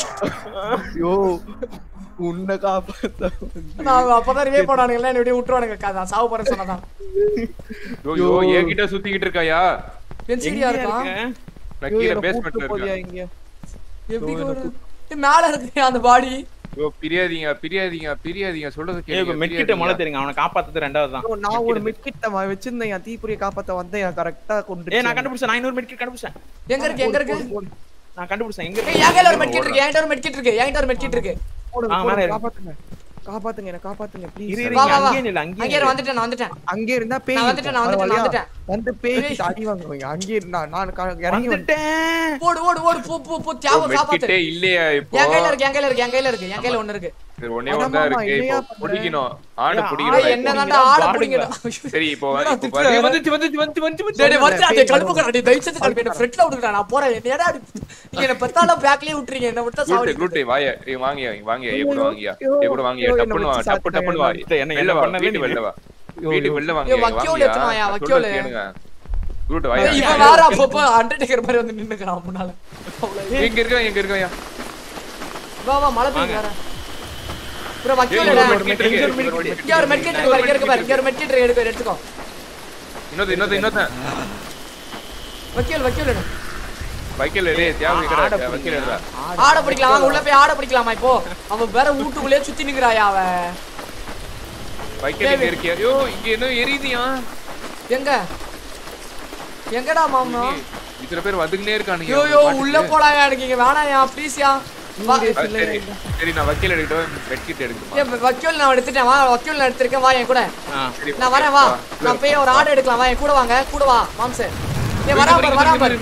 [SPEAKER 3] ஐயோ உன்னை காப்பாத்த
[SPEAKER 1] நான் அப்பதான் ரிவே பண்ணானுங்களே என்ன இப்படியே விட்டுருவானுங்க கா- நான் சாவ போறேன்னு சொன்னதான்
[SPEAKER 4] ஐயோ என்கிட்ட சுத்திக்கிட்டு இருக்காயா
[SPEAKER 1] என் சீடியா
[SPEAKER 2] எங்கேயா
[SPEAKER 1] இருக்கான்
[SPEAKER 2] இருக்க?
[SPEAKER 4] நான் கீழே பேஸ்மெண்ட்ல
[SPEAKER 3] போதியா
[SPEAKER 4] இருக்கேன்
[SPEAKER 3] இங்க
[SPEAKER 1] எப்படி கூட- ஏய், மேல இருக்கு அந்த பாடி
[SPEAKER 4] ஐயோ பிரியாதீங்க பிரியாதீங்க பிரியாதீங்க சொல்றது
[SPEAKER 2] ஏய் இப்ப
[SPEAKER 4] கேளுங்க
[SPEAKER 2] மெட்கிட்ட மொளை
[SPEAKER 4] பிரியாதீங்க.
[SPEAKER 2] தெரியுங்க அவனை காப்பாத்துறது ரெண்டாவது தான்
[SPEAKER 3] ஐயோ, நான் ஒரு மெட்கிட்ட வச்சிருந்தேன் என் தீப்புரிய காப்பாத்த வந்தேன் என் கரெக்டா கொண்டு
[SPEAKER 2] ஏய் நான் கண்டுபிடிச்சேன் நான் இன்னொரு மெட்கிட் கண்டுபிடிச்சேன்
[SPEAKER 1] எங்க இருக்கு எங்க இருக்கு
[SPEAKER 2] நான் கண்டுபிடிச்சேன் எங்க
[SPEAKER 1] ஏய்
[SPEAKER 2] இருக்கு
[SPEAKER 1] என் கையில ஒரு மெட்கிட் இருக்கு என்கிட்ட ஒரு மெட்கிட் இருக்கு என்கிட்ட ஒரு மெட்கிட் இருக்கு
[SPEAKER 3] போடுங்க,
[SPEAKER 2] ஆ, மேல
[SPEAKER 3] போடுங்க,
[SPEAKER 2] இருக்கு.
[SPEAKER 3] காப்பாத்துங்க காப்பாத்துங்க என்ன காப்பாத்துங்க
[SPEAKER 2] இரு
[SPEAKER 3] ப்ளீஸ்
[SPEAKER 2] இரு
[SPEAKER 1] வா,
[SPEAKER 2] இங்க
[SPEAKER 1] வா, வா.
[SPEAKER 2] அங்கேயே நில்லு அங்கேயே
[SPEAKER 1] அங்கே
[SPEAKER 2] நில்லு.
[SPEAKER 1] வந்துட்டேன் நான் வந்துட்டேன்
[SPEAKER 3] அங்கே இருந்தா பேய்
[SPEAKER 1] நான் வந்துட்டேன், நான் வந்துட்டேன், நான்
[SPEAKER 3] பரவாயில்லையா?
[SPEAKER 1] வந்துட்டேன்.
[SPEAKER 3] வந்து பேய் கிட்ட அடி வாங்குவீங்க அங்கே இருந்தா நான் க- இறங்கி வந்துட்டேன்
[SPEAKER 2] வந்துட்டேன்
[SPEAKER 1] ஓடு ஓடு ஓடு போ போ போ
[SPEAKER 4] ஐயோ,
[SPEAKER 1] தியாகம் காப்பாத்து
[SPEAKER 4] மெட்கிட்டே இல்லையா இப்போ
[SPEAKER 1] என் கையில இருக்கு என் கையில இருக்கு என் கையில இருக்கு என் கையில ஒண்ணு இருக்கு
[SPEAKER 4] சரி ஒண்ணே
[SPEAKER 3] அட
[SPEAKER 4] ஒண்ணு தான்
[SPEAKER 3] மாமா,
[SPEAKER 4] இருக்கு
[SPEAKER 3] என்னையா
[SPEAKER 4] இப்போ
[SPEAKER 3] பண்ற?
[SPEAKER 4] பிடிக்கணும் ஆடை
[SPEAKER 2] ஏய்,
[SPEAKER 4] பிடிக்கணும்
[SPEAKER 1] டேய்
[SPEAKER 2] ஆடை
[SPEAKER 1] என்ன
[SPEAKER 4] இப்போ.
[SPEAKER 1] தாண்டா ஆட பிடிங்கடா
[SPEAKER 4] சரி இப்போ
[SPEAKER 1] என்னடா
[SPEAKER 4] இப்போ
[SPEAKER 1] திட்டுற?
[SPEAKER 4] பாரு.
[SPEAKER 2] ஏய், வந்துச்சு வந்துச்சு வந்துச்சு வந்துச்சு வந்துச்சு
[SPEAKER 1] டேய் டேய் வந்துடா டேய்
[SPEAKER 3] பேய்
[SPEAKER 1] கல்பு கடா டேய் தயவு செஞ்சு கல்பு என்ன ஃப்ரண்ட்ல விடுங்கடா நான் போறேன் என்னடா நீங்க என்ன பெத்தாலும் பேக்லயே விட்டுறீங்க என்ன விட்டா
[SPEAKER 4] குரூட்டு
[SPEAKER 1] சாவடி
[SPEAKER 4] குரூட்டு வாய ஏய் வாங்கியா இங்க வாங்கியா ஏ கூட வாங்கியா
[SPEAKER 3] ஐயோ,
[SPEAKER 4] ஏ கூட வாங்கியா
[SPEAKER 3] ஐயோ, என்னை
[SPEAKER 4] டப்புன்னு வா
[SPEAKER 3] வச்சு
[SPEAKER 4] டப்பு டப்புன்னு வா
[SPEAKER 3] சாத்துட்டாங்க.
[SPEAKER 2] என்ன-
[SPEAKER 4] வெளில
[SPEAKER 2] என்ன
[SPEAKER 4] வா
[SPEAKER 2] பண்ணவே
[SPEAKER 4] வீட்டு
[SPEAKER 2] நீ?
[SPEAKER 4] வெளில வா
[SPEAKER 2] ஐயோ,
[SPEAKER 4] வீட்டு
[SPEAKER 2] ஐயோ.
[SPEAKER 4] வெளில
[SPEAKER 1] ஐயோ,
[SPEAKER 4] வாங்கியா
[SPEAKER 1] வக்கியோல்
[SPEAKER 4] வாங்கியா
[SPEAKER 1] எடுத்துன்னு வாயா,
[SPEAKER 4] நான்
[SPEAKER 1] வக்கியோல்.
[SPEAKER 4] சொல்றது கேளுங்க குரூட்டு
[SPEAKER 1] டேய்,
[SPEAKER 4] வாயா
[SPEAKER 1] இவன் வேற அப்பப்போ அண்டர்டேக்கர் மாதிரி வந்து நின்னுக்கிறான் முன்னால
[SPEAKER 4] எங்க இருக்க எங்க இருக்கயா
[SPEAKER 1] வா வா மழை பெய்யுது வேற ப்ரோ
[SPEAKER 4] ஏய்
[SPEAKER 1] வக்கியோல்
[SPEAKER 4] ஒரு
[SPEAKER 1] எடா
[SPEAKER 4] medkit இருக்கு, ஒரு medkit
[SPEAKER 1] இங்க ஒரு மெட்கிட் இருக்கு பாரு, இங்க இருக்கு பாரு இங்க ஒரு மெட்கிட் இருக்கு எடுக்க எடுத்துக்கோ
[SPEAKER 4] இன்னொரு இன்னொரு இன்னொரு
[SPEAKER 1] வக்கியோல் வக்கியோல் எடு
[SPEAKER 4] வைக்கல டேய் தியாகம் கடை வைக்கல எடுடா
[SPEAKER 1] ஆட பிடிக்கலாம் வாங்க உள்ள போய் ஆட பிடிக்கலாமா இப்போ அவன் வேற வீட்டுக்குள்ளே சுத்தி நிக்கிறாயா அவன்
[SPEAKER 4] வைக்கல இங்க இருக்கியா ஐயோ இங்க என்ன எரியுதியா
[SPEAKER 1] எங்க எங்கடா மாமா
[SPEAKER 4] இத்தனை பேர் வந்துக்கினே இருக்கானுங்க
[SPEAKER 1] ஐயோ யோ உள்ள போடாயா எனக்கு இங்க வேணாயா ப்ளீஸ்யா வா
[SPEAKER 4] ஆ, சரி சரி நான் வைக்கல எடுக்கட்டும் மெட்கிட் எடுக்கணும்
[SPEAKER 1] ஏய், வக்கீல் நான் எடுத்துட்டேன் வா வக்கீல் நான் எடுத்திருக்கேன் வா என் கூட
[SPEAKER 2] ஆ.
[SPEAKER 1] நான் வரேன் வா நான் போய் ஒரு ஆர்டர் எடுக்கலாம் வா என் கூட வாங்க கூட வா மாம்சு ஏய் வரா பாரு வரா பாரு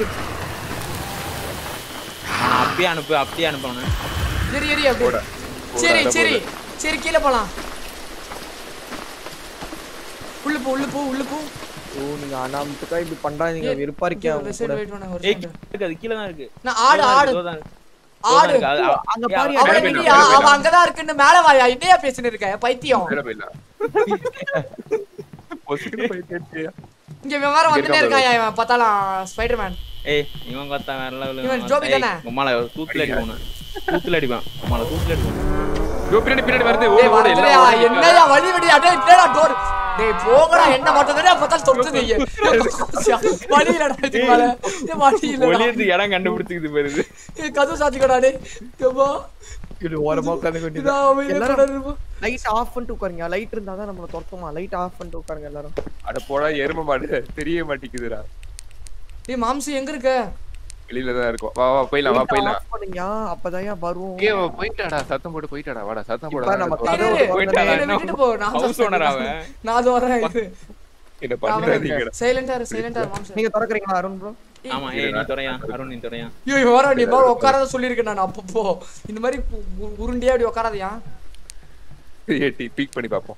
[SPEAKER 2] ஆ, அப்படியே அனுப்பு அப்படியே அனுப்பணும்
[SPEAKER 1] சரி சரி அப்படி சரி சரி சரி கீழே போலாம் உள்ள போ உள்ள போ உள்ள போ
[SPEAKER 3] ஓ நீங்க அனாமத்துக்கா இப்படி பண்றாதீங்க வெறுப்பா இருக்கேன் அவங்க
[SPEAKER 1] சரி
[SPEAKER 3] கூட
[SPEAKER 1] வெயிட் பண்ண ஒரு
[SPEAKER 2] ஏய்
[SPEAKER 1] second.
[SPEAKER 2] இருக்கு அது கீழ தான் இருக்கு
[SPEAKER 1] நான் ஆடு ஆடு
[SPEAKER 2] இதோ தான்
[SPEAKER 1] ஆடு
[SPEAKER 2] இருக்கு. அது- அது-
[SPEAKER 3] அங்க
[SPEAKER 2] ஏய்,
[SPEAKER 3] பாரு,
[SPEAKER 2] அவன்
[SPEAKER 1] அவளை
[SPEAKER 4] மேல
[SPEAKER 1] விடியா
[SPEAKER 4] போயிடலாம்,
[SPEAKER 1] அவ அங்கதான் இருக்குன்னு மேல வாயா என்னையா பேசின்னு இருக்க பைத்தியம்
[SPEAKER 4] மேல போயிடலாம் பொசுக்குன்னு போயிட்டே இருக்கியா?
[SPEAKER 1] இங்க இவன் வேற வந்துட்டே இருக்காயா இவன் பார்த்தாலாம் ஸ்பைடர்மேன்
[SPEAKER 2] ஏய் இவன் பார்த்தா வேற லெவல்ல
[SPEAKER 1] இவன் ஜோபி தானே?
[SPEAKER 2] உம்மால தூத்துல அடிப்பான் தூத்துல அடிப்பான் உம்மால தூத்துல அடிப்பான்
[SPEAKER 4] ஐயோ, பின்னாடி பின்னாடி வருது ஓடு,
[SPEAKER 1] டேய்
[SPEAKER 4] ஓடு, எல்லாம்
[SPEAKER 1] வரலையா
[SPEAKER 4] ஓடு.
[SPEAKER 1] என்னையா வழி விடியா டேய் என்னடா டோர் டேய் போங்கடா என்ன மட்டும் தானே பார்த்தா சொல்றது நீ வழி இல்லடா இதுக்கு மேல ஏய், வழி இல்லடா
[SPEAKER 2] ஒளியத்துக்கு இடம் கண்டுபிடிச்சுக்குது பாருது
[SPEAKER 1] ஏய் கதவு சாத்திக்கடா டேய் ஏப்பா
[SPEAKER 3] இது ஓரமா உட்காந்து
[SPEAKER 1] இதா
[SPEAKER 3] வேண்டியது
[SPEAKER 1] அமைதியா
[SPEAKER 3] எல்லாரும்
[SPEAKER 1] கடருப்பா
[SPEAKER 3] லைட் ஆஃப் பண்ணிட்டு உட்காருங்க லைட் இருந்தா தான் நம்மள துரத்துமா லைட் ஆஃப் பண்ணிட்டு உட்காருங்க எல்லாரும்
[SPEAKER 4] அட போடா எரும மாடு தெரிய மாட்டேங்குதுடா
[SPEAKER 1] டேய் மாம்சு எங்க இருக்க
[SPEAKER 4] வெளியில தான் இருக்கும் வா வா போயிடலாம் வா
[SPEAKER 3] Light
[SPEAKER 4] போயிடலாம்
[SPEAKER 3] off பண்ணுங்க அப்பதான் வரும்
[SPEAKER 4] ஏ போயிட்டாடா சத்தம் போட்டு போயிட்டாடா வாடா சத்தம்
[SPEAKER 3] இப்ப நம்ம
[SPEAKER 4] போட
[SPEAKER 3] கதவு
[SPEAKER 1] டேய்,
[SPEAKER 2] போயிட்டாடா,
[SPEAKER 1] டேய், என்னை விட்டுட்டு போ நான்
[SPEAKER 2] ஹவுஸ் ஓனர் அவன்
[SPEAKER 1] நான் அது வரேன் இது
[SPEAKER 4] என்ன பண்ணாதீங்கடா
[SPEAKER 1] சைலண்டா இரு சைலண்டா இரு மாம்சு
[SPEAKER 3] நீங்க திறக்கறீங்களா அருண் ப்ரோ
[SPEAKER 2] ஆமா ஏய் நீ துறையா அருண் நீ துறையா
[SPEAKER 1] ஐயோ இவன் வர நீ மாதிரி உட்காராத சொல்லியிருக்கேன் நான் அப்பப்போ இந்த மாதிரி உ- உ- உருண்டையா அப்படி உட்காராதயா
[SPEAKER 4] ஏட்டி பீக் பண்ணி பாப்போம்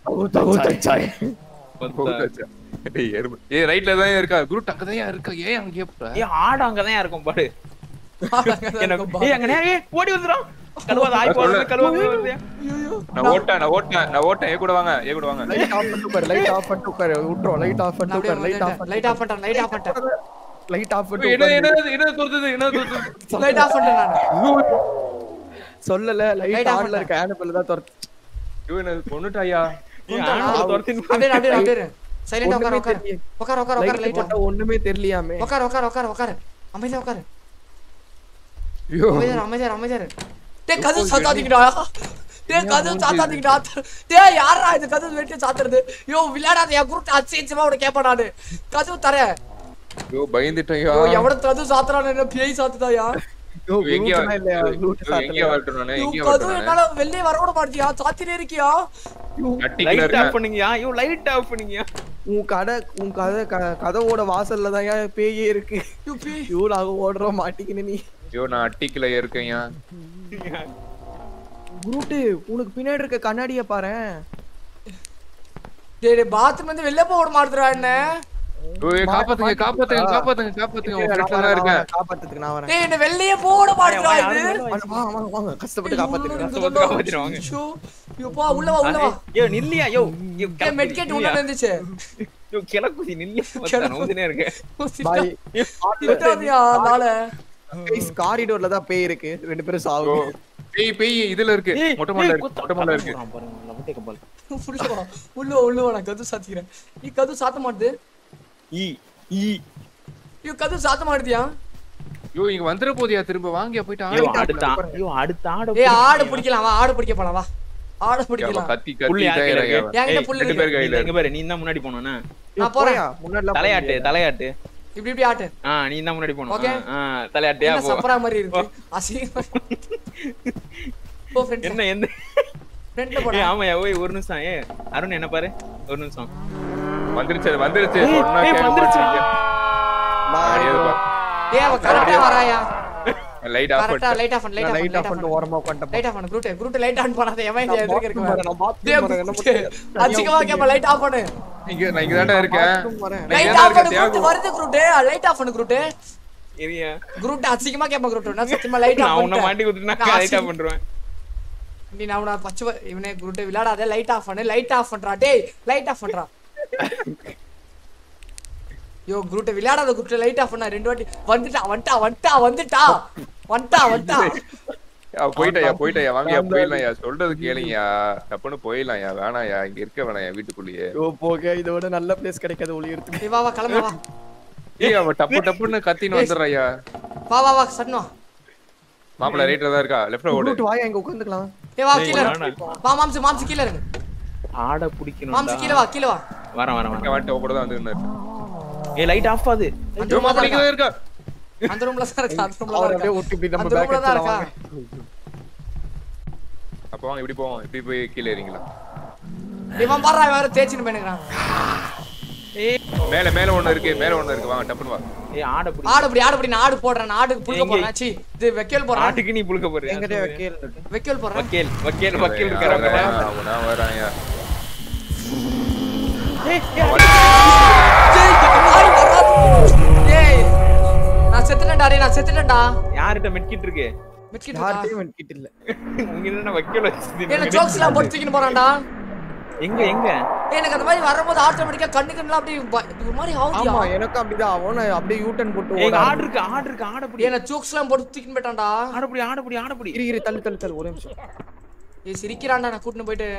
[SPEAKER 2] கொத்தா.
[SPEAKER 4] டேய் எருமை ஏய் ரைட்ல தான் இருக்கா குரூட் அங்க தான் இருக்கா ஏன் அங்கேயே போற
[SPEAKER 2] ஏய் ஆடு அங்கதான் இருக்கும் பாரு என்ன ஏய் அங்க நேரே ஓடி வந்துரும் கழுவாத ஆய் போறது கழுவாத வருது
[SPEAKER 4] நான் ஓட்டேன் நான் ஓட்டேன் நான் ஓட்டேன் ஏ கூட வாங்க ஏ கூட வாங்க
[SPEAKER 3] லைட் ஆஃப் பண்ணிட்டு உட்காரு லைட் ஆஃப் பண்ணிட்டு உட்காரு விட்டுறோம் லைட் ஆஃப் பண்ணிட்டு உட்காரு லைட் ஆஃப்
[SPEAKER 1] லைட் ஆஃப் பண்ணிட்டேன் லைட் ஆஃப் பண்ணிட்டேன்
[SPEAKER 3] லைட் ஆஃப்
[SPEAKER 4] ஏய்,
[SPEAKER 3] பண்ணிட்டு
[SPEAKER 4] என்ன
[SPEAKER 3] உட்காரு
[SPEAKER 4] என்ன என்ன தோத்துது என்ன தோத்துது
[SPEAKER 1] லைட் ஆஃப் பண்ணிட்டேன் நான்
[SPEAKER 3] சொல்லல
[SPEAKER 1] Light
[SPEAKER 3] லைட்
[SPEAKER 1] off
[SPEAKER 3] ஆன்ல இருக்க ஆனபிள் தான் துரத்து
[SPEAKER 4] ஐயோ என்ன கொன்னுட்டாயா
[SPEAKER 2] ஏய் ஆடு துரத்தி
[SPEAKER 1] அப்படியே அப்படியே அப்படியே சைலண்டா உட்கார
[SPEAKER 3] ஒண்ணுமே
[SPEAKER 1] உட்கார
[SPEAKER 3] தெரியல.
[SPEAKER 1] உட்கார உட்கார உட்கார
[SPEAKER 3] லைட்
[SPEAKER 1] லைட்
[SPEAKER 3] போட்டா ஒண்ணுமே தெரியலையாமே
[SPEAKER 1] உட்கார உட்கார உட்கார உட்கார அமைதியா உட்கார
[SPEAKER 4] ஐயோ
[SPEAKER 1] அமைதியா அமைதியா அமைதியா டேய் கதவு சாத்தாதீங்கடா டேய் கதவு சாத்தாதீங்கடா டேய் யாரா இது கதவு வெட்டி சாத்துறது யோ விளையாடாத என் குருட்டு அச்சேச்சமா உட கேப்ப நானு கதவு தர
[SPEAKER 4] ஐயோ பயந்துட்டயா
[SPEAKER 1] யோ எவன கதவு சாத்துறானு என்ன பேய் சாத்துதாயா
[SPEAKER 3] யோ,
[SPEAKER 4] எங்கேயா
[SPEAKER 3] குரூட்லாம் இல்லையா குரூட்
[SPEAKER 4] எங்கேயா
[SPEAKER 3] சாத்தல
[SPEAKER 4] வரட்டும் நானு
[SPEAKER 1] யோ
[SPEAKER 4] எங்கேயா
[SPEAKER 1] கதவு
[SPEAKER 4] வரட்டும்
[SPEAKER 1] என்னால வெளியே வர விட மாட்டியா சாத்தினே இருக்கியா
[SPEAKER 4] கட்டிக்கல
[SPEAKER 2] லைட்
[SPEAKER 4] இருக்கேன்
[SPEAKER 2] ஆஃப் பண்ணீங்கயா ஐயோ லைட் ஆஃப் பண்ணீங்கயா
[SPEAKER 3] உன் கடை உன் கதை க- கதவோட வாசல்ல தான் பேயே இருக்கு
[SPEAKER 1] யோ பேய்
[SPEAKER 3] ஐயோ நாங்க ஓடுறோம் மாட்டிக்கின்னு நீ
[SPEAKER 4] ஐயோ நான் அட்டிக்கல இருக்கேன்யா
[SPEAKER 3] குரூட்டு உனக்கு பின்னாடி இருக்க கண்ணாடிய பாரேன்
[SPEAKER 1] டேய் டேய் பாத்ரூம் வந்து வெளில போக விட மாட்டுறா என்ன
[SPEAKER 4] ஐயோ காப்பாத்துங்க காப்பாத்துங்க காப்பாத்துங்க காப்பாத்துங்க உங்க ஃப்ரெண்ட்ல தான் இருக்கேன்
[SPEAKER 3] காப்பாத்துக்கு நான் வரேன்
[SPEAKER 1] டேய் என்ன வெளியே போக விட மாட்டுறா இது
[SPEAKER 3] வாங்க, வாங்க வாங்க வாங்க கஷ்டப்பட்டு காப்பாத்துக்கிறேன்
[SPEAKER 2] கஷ்டப்பட்டு காப்பாத்திடுவாங்க.
[SPEAKER 1] ஷோ யோ பா உள்ள வா உள்ள வா
[SPEAKER 2] யோ நில்லியா யோ யோ
[SPEAKER 1] ஏய் மெட்கேட் உள்ள இருந்துச்சு
[SPEAKER 2] யோ கிளக்குதி நில்லியா மச்சான் நோந்துனே இருக்க
[SPEAKER 3] பாய்
[SPEAKER 1] திட்டாதியா அதனால
[SPEAKER 3] காரிடோர்ல தான் பேய் இருக்கு ரெண்டு பேரும்
[SPEAKER 4] ஓ,
[SPEAKER 3] சாவு
[SPEAKER 4] பேய் பேய் இதுல இருக்கு மொட்டை மாடல இருக்கு மொட்டை மாடல இருக்கு
[SPEAKER 2] பாருங்க லவட்டே கபால்
[SPEAKER 1] உள்ள வா உள்ள வா, உள்ள வா நான் கது சாத்திக்கிறேன் நீ கது சாத்த மாட்டுது
[SPEAKER 2] ஈ ஈ
[SPEAKER 1] ஐயோ கது சாத்த மாட்டுதியா
[SPEAKER 4] ஐயோ இங்க வந்துற போதியா திரும்ப வாங்கியா போயிட்டு
[SPEAKER 2] யோ
[SPEAKER 4] ஆடு
[SPEAKER 2] அடுத்த ஆ- யோ அடுத்த ஆட
[SPEAKER 1] ஏய் ஆடு பிடிக்கலாம் வா ஆடு பிடிக்க போலாம் வா ஆடு
[SPEAKER 4] அவ
[SPEAKER 1] பிடிக்கலாம்
[SPEAKER 4] கத்தி
[SPEAKER 2] புள்ளி
[SPEAKER 4] கத்தி
[SPEAKER 2] யார் கையில
[SPEAKER 4] இதாயிரம்
[SPEAKER 2] இருக்கு?
[SPEAKER 1] என்கிட்ட
[SPEAKER 2] ஏய்,
[SPEAKER 1] புல்லு
[SPEAKER 4] ரெண்டு பேர்
[SPEAKER 1] இருக்கு
[SPEAKER 4] கையில
[SPEAKER 2] இங்க பாரு நீ தான் முன்னாடி போனோம்னா
[SPEAKER 1] நான் போறேன்
[SPEAKER 3] முன்னாடி
[SPEAKER 2] தலையாட்டு தலையாட்டு
[SPEAKER 1] இப்படி இப்படி ஆட்டு
[SPEAKER 2] ஆ நீ தான் முன்னாடி போணும்
[SPEAKER 1] Okay.
[SPEAKER 2] ஆ, ஆ, தலையாட்டியா
[SPEAKER 1] என்ன
[SPEAKER 2] போ
[SPEAKER 1] சப்பரா மாதிரி இருக்கு அசிங்கமா போ ஃப்ரெண்ட்ஸ்
[SPEAKER 2] என்ன எந்த
[SPEAKER 1] ஃப்ரெண்ட்ல
[SPEAKER 2] ஏய்
[SPEAKER 1] போடா
[SPEAKER 2] ஆமாயா ஓய் ஒரு நிமிஷம் ஏ அருண் என்ன பாரு ஒரு நிமிஷம்
[SPEAKER 4] வந்துருச்சு அது வந்துருச்சு
[SPEAKER 2] ஏய்,
[SPEAKER 4] சொன்னா
[SPEAKER 2] ஏய்,
[SPEAKER 4] கேட்க
[SPEAKER 2] வந்துருச்சு.
[SPEAKER 4] மாட்டீங்க. அப்படியே இருப்பா.
[SPEAKER 1] ஏய் அவ கரெக்டா வராயா
[SPEAKER 4] லைட் ஆஃப்
[SPEAKER 1] கரெக்டா லைட் ஆஃப் பண்ணு லைட் ஆஃப்
[SPEAKER 3] லைட்
[SPEAKER 1] பண்ணு
[SPEAKER 3] ஆஃப் பண்ணிட்டு ஓரமா உட்காந்துட்டேன்
[SPEAKER 1] லைட் ஆஃப் பண்ணு குரூட் குரூட் லைட் ஆன் பண்ணாத எவன் இந்த எதுக்கு இருக்கு பாரு.
[SPEAKER 3] நான் bathroom
[SPEAKER 1] டேய்,
[SPEAKER 3] வரேன், என்ன
[SPEAKER 1] குரூட்,
[SPEAKER 3] பண்றது?
[SPEAKER 1] அச்சிக்கவா கேப்ப லைட் ஆஃப் பண்ணு
[SPEAKER 4] இங்க நான் இங்க தான்டா இருக்கேன்
[SPEAKER 3] bathroom வரேன்.
[SPEAKER 4] நான் இங்க
[SPEAKER 1] லைட்
[SPEAKER 4] தான்
[SPEAKER 1] ஆஃப் பண்ணு
[SPEAKER 4] இருக்கேன்
[SPEAKER 1] குரூட்
[SPEAKER 4] தியாகு
[SPEAKER 1] வருது குரூட் லைட் ஆஃப் பண்ணு குரூட்
[SPEAKER 2] இரியா
[SPEAKER 1] குரூட் அசிங்கமா கேப்ப குரூட் நான் சத்தியமா லைட் ஆஃப்
[SPEAKER 2] நான் உன்ன
[SPEAKER 1] பண்ணு
[SPEAKER 2] மாட்டி குடுத்துனா
[SPEAKER 1] நான்
[SPEAKER 2] லைட்டா
[SPEAKER 1] அசிங்க-
[SPEAKER 2] பண்றேன்
[SPEAKER 1] நீ நான் உன பச்சை வ- இவனே குரூட் விளையாடாத லைட் ஆஃப் பண்ணு லைட் ஆஃப் பண்றா டேய் லைட் ஆஃப் பண்றா யோ குரூட் விளையாடாத குரூட் லைட் ஆஃப் பண்ணா ரெண்டு வாட்டி வந்துட்டா வந்துட்டா வந்துட்டா வந்துட்டா வந்துட்டா வந்துட்டா
[SPEAKER 4] யா, போயிட்டாயா போயிட்டாயா வாங்கயா போயிடலாம்யா சொல்றது கேளுங்கயா டப்புன்னு போயிடலாம்யா வேணாம்யா இங்க இருக்க வேணாம்யா வீட்டுக்குள்ளேயே
[SPEAKER 3] ஐயோ, போக இதோட நல்ல பிளேஸ் கிடைக்காது ஒளியறதுக்கு
[SPEAKER 1] டேய், வா வா கிளம்பு வா
[SPEAKER 4] ஏய் அவன் டப்பு டப்புன்னு கத்தின்னு வந்துடுறாயா
[SPEAKER 1] வா வா வா சட்னு வா
[SPEAKER 4] மாப்பிள்ள ரைட்ல தான் இருக்கா லெஃப்ட்ல ஓடு
[SPEAKER 3] ரூட் வாயா இங்க உட்காந்துக்கலாம்
[SPEAKER 1] ஏய் வா
[SPEAKER 2] டேய்,
[SPEAKER 1] கீழ
[SPEAKER 2] வேணாம்.
[SPEAKER 1] இரு. வா மாம்சு மாம்சு கீழ இருங்க
[SPEAKER 2] ஆட பிடிக்கணும்
[SPEAKER 1] மாம்சு கீழ வா கீழ வா
[SPEAKER 2] வரேன் வரேன் வரேன்
[SPEAKER 4] வந்துட்டு உன் கூட தான் வந்து
[SPEAKER 2] ஏய் லைட் ஆஃப் ஆகுது
[SPEAKER 1] அந்த
[SPEAKER 4] ஐயோ
[SPEAKER 1] ரூம்ல
[SPEAKER 4] மாப்பிள்ள
[SPEAKER 1] தான்
[SPEAKER 4] இங்க
[SPEAKER 1] இருக்கா
[SPEAKER 4] இருக்கா
[SPEAKER 1] அந்த ரூம்ல தான் இருக்கா அந்த ரூம்ல
[SPEAKER 3] அவர்
[SPEAKER 1] தான்
[SPEAKER 3] அப்படியே
[SPEAKER 1] இருக்கா
[SPEAKER 3] ஒட்டி இப்படி நம்ம
[SPEAKER 1] அந்த
[SPEAKER 3] பேக்
[SPEAKER 1] ரூம்ல தான்
[SPEAKER 3] எடுத்துலாம்
[SPEAKER 1] இருக்கா
[SPEAKER 3] வாங்க
[SPEAKER 4] அப்ப வாங்க இப்படி போவோம் இப்படி போய் கீழே ஏறிங்களா
[SPEAKER 1] இவன் பாறா வேற தேய்ச்சின்னு போயினுக்கிறான்
[SPEAKER 2] ஏய்
[SPEAKER 4] மேல மேல ஒண்ணு இருக்கு மேல ஒண்ணு இருக்கு வாங்க டப்புன்னு வா
[SPEAKER 2] ஏய் ஆட பிடி
[SPEAKER 1] ஆடு இப்படி ஆடு இப்படி நான் ஆடு போடுறேன் நான் ஆடுக்கு புழுக்க
[SPEAKER 2] எங்க?
[SPEAKER 1] போடுறேன் சி இது வெக்கேல் போடுறேன்
[SPEAKER 2] ஆட்டுக்கு நீ புழுக்க போறியா
[SPEAKER 3] எங்கிட்டே வைக்கல இருக்கு
[SPEAKER 1] வெக்கேல் போடுறேன்
[SPEAKER 2] வக்கேல் வக்கேல் வக்கேல்
[SPEAKER 4] நான்
[SPEAKER 2] இருக்காரு
[SPEAKER 4] வரேன், அவனா வரான்யா
[SPEAKER 2] ஏய்
[SPEAKER 1] டேய், இந்த நாய் வராது. டேய், நான் செத்துட்டேன்டா டேய் நான் செத்துட்டேன்டா
[SPEAKER 2] யார்கிட்ட மெட்கிட் இருக்கு
[SPEAKER 1] மிட்கிட்டு
[SPEAKER 3] யார்கிட்டயும் கிட்ட இல்ல
[SPEAKER 2] உங்க என்ன வக்கேல்
[SPEAKER 1] என்ன
[SPEAKER 2] வச்சு
[SPEAKER 1] ஜோக்ஸ் எல்லாம் போட்டு தூக்கின்னு போறான்டா
[SPEAKER 2] எங்க எங்க
[SPEAKER 1] ஏய், எனக்கு அந்த மாதிரி வரும்போது ஆட்டோமேட்டிக்கா கண்ணு கண்ணுலாம் அப்படியே ப- ஒரு மாதிரி ஆகுதியா
[SPEAKER 3] ஆமா எனக்கு அப்படிதான் அவன் அப்படியே யூட்டன் போட்டு
[SPEAKER 2] எங்க
[SPEAKER 3] ஓட
[SPEAKER 2] ஆடு இருக்கு ஆடு இருக்கு ஆட பிடி
[SPEAKER 1] என்ன ஜோக்ஸ் எல்லாம் போட்டு தூக்கின்னு போயிட்டான்டா
[SPEAKER 2] ஆட பிடி ஆட பிடி ஆட பிடி
[SPEAKER 3] இரு இரு தள்ளு தள்ளு தள்ளு ஒரே நிமிஷம்
[SPEAKER 1] ஏய் சிரிக்கிறான்டா நான் கூட்டின்னு போயிட்டு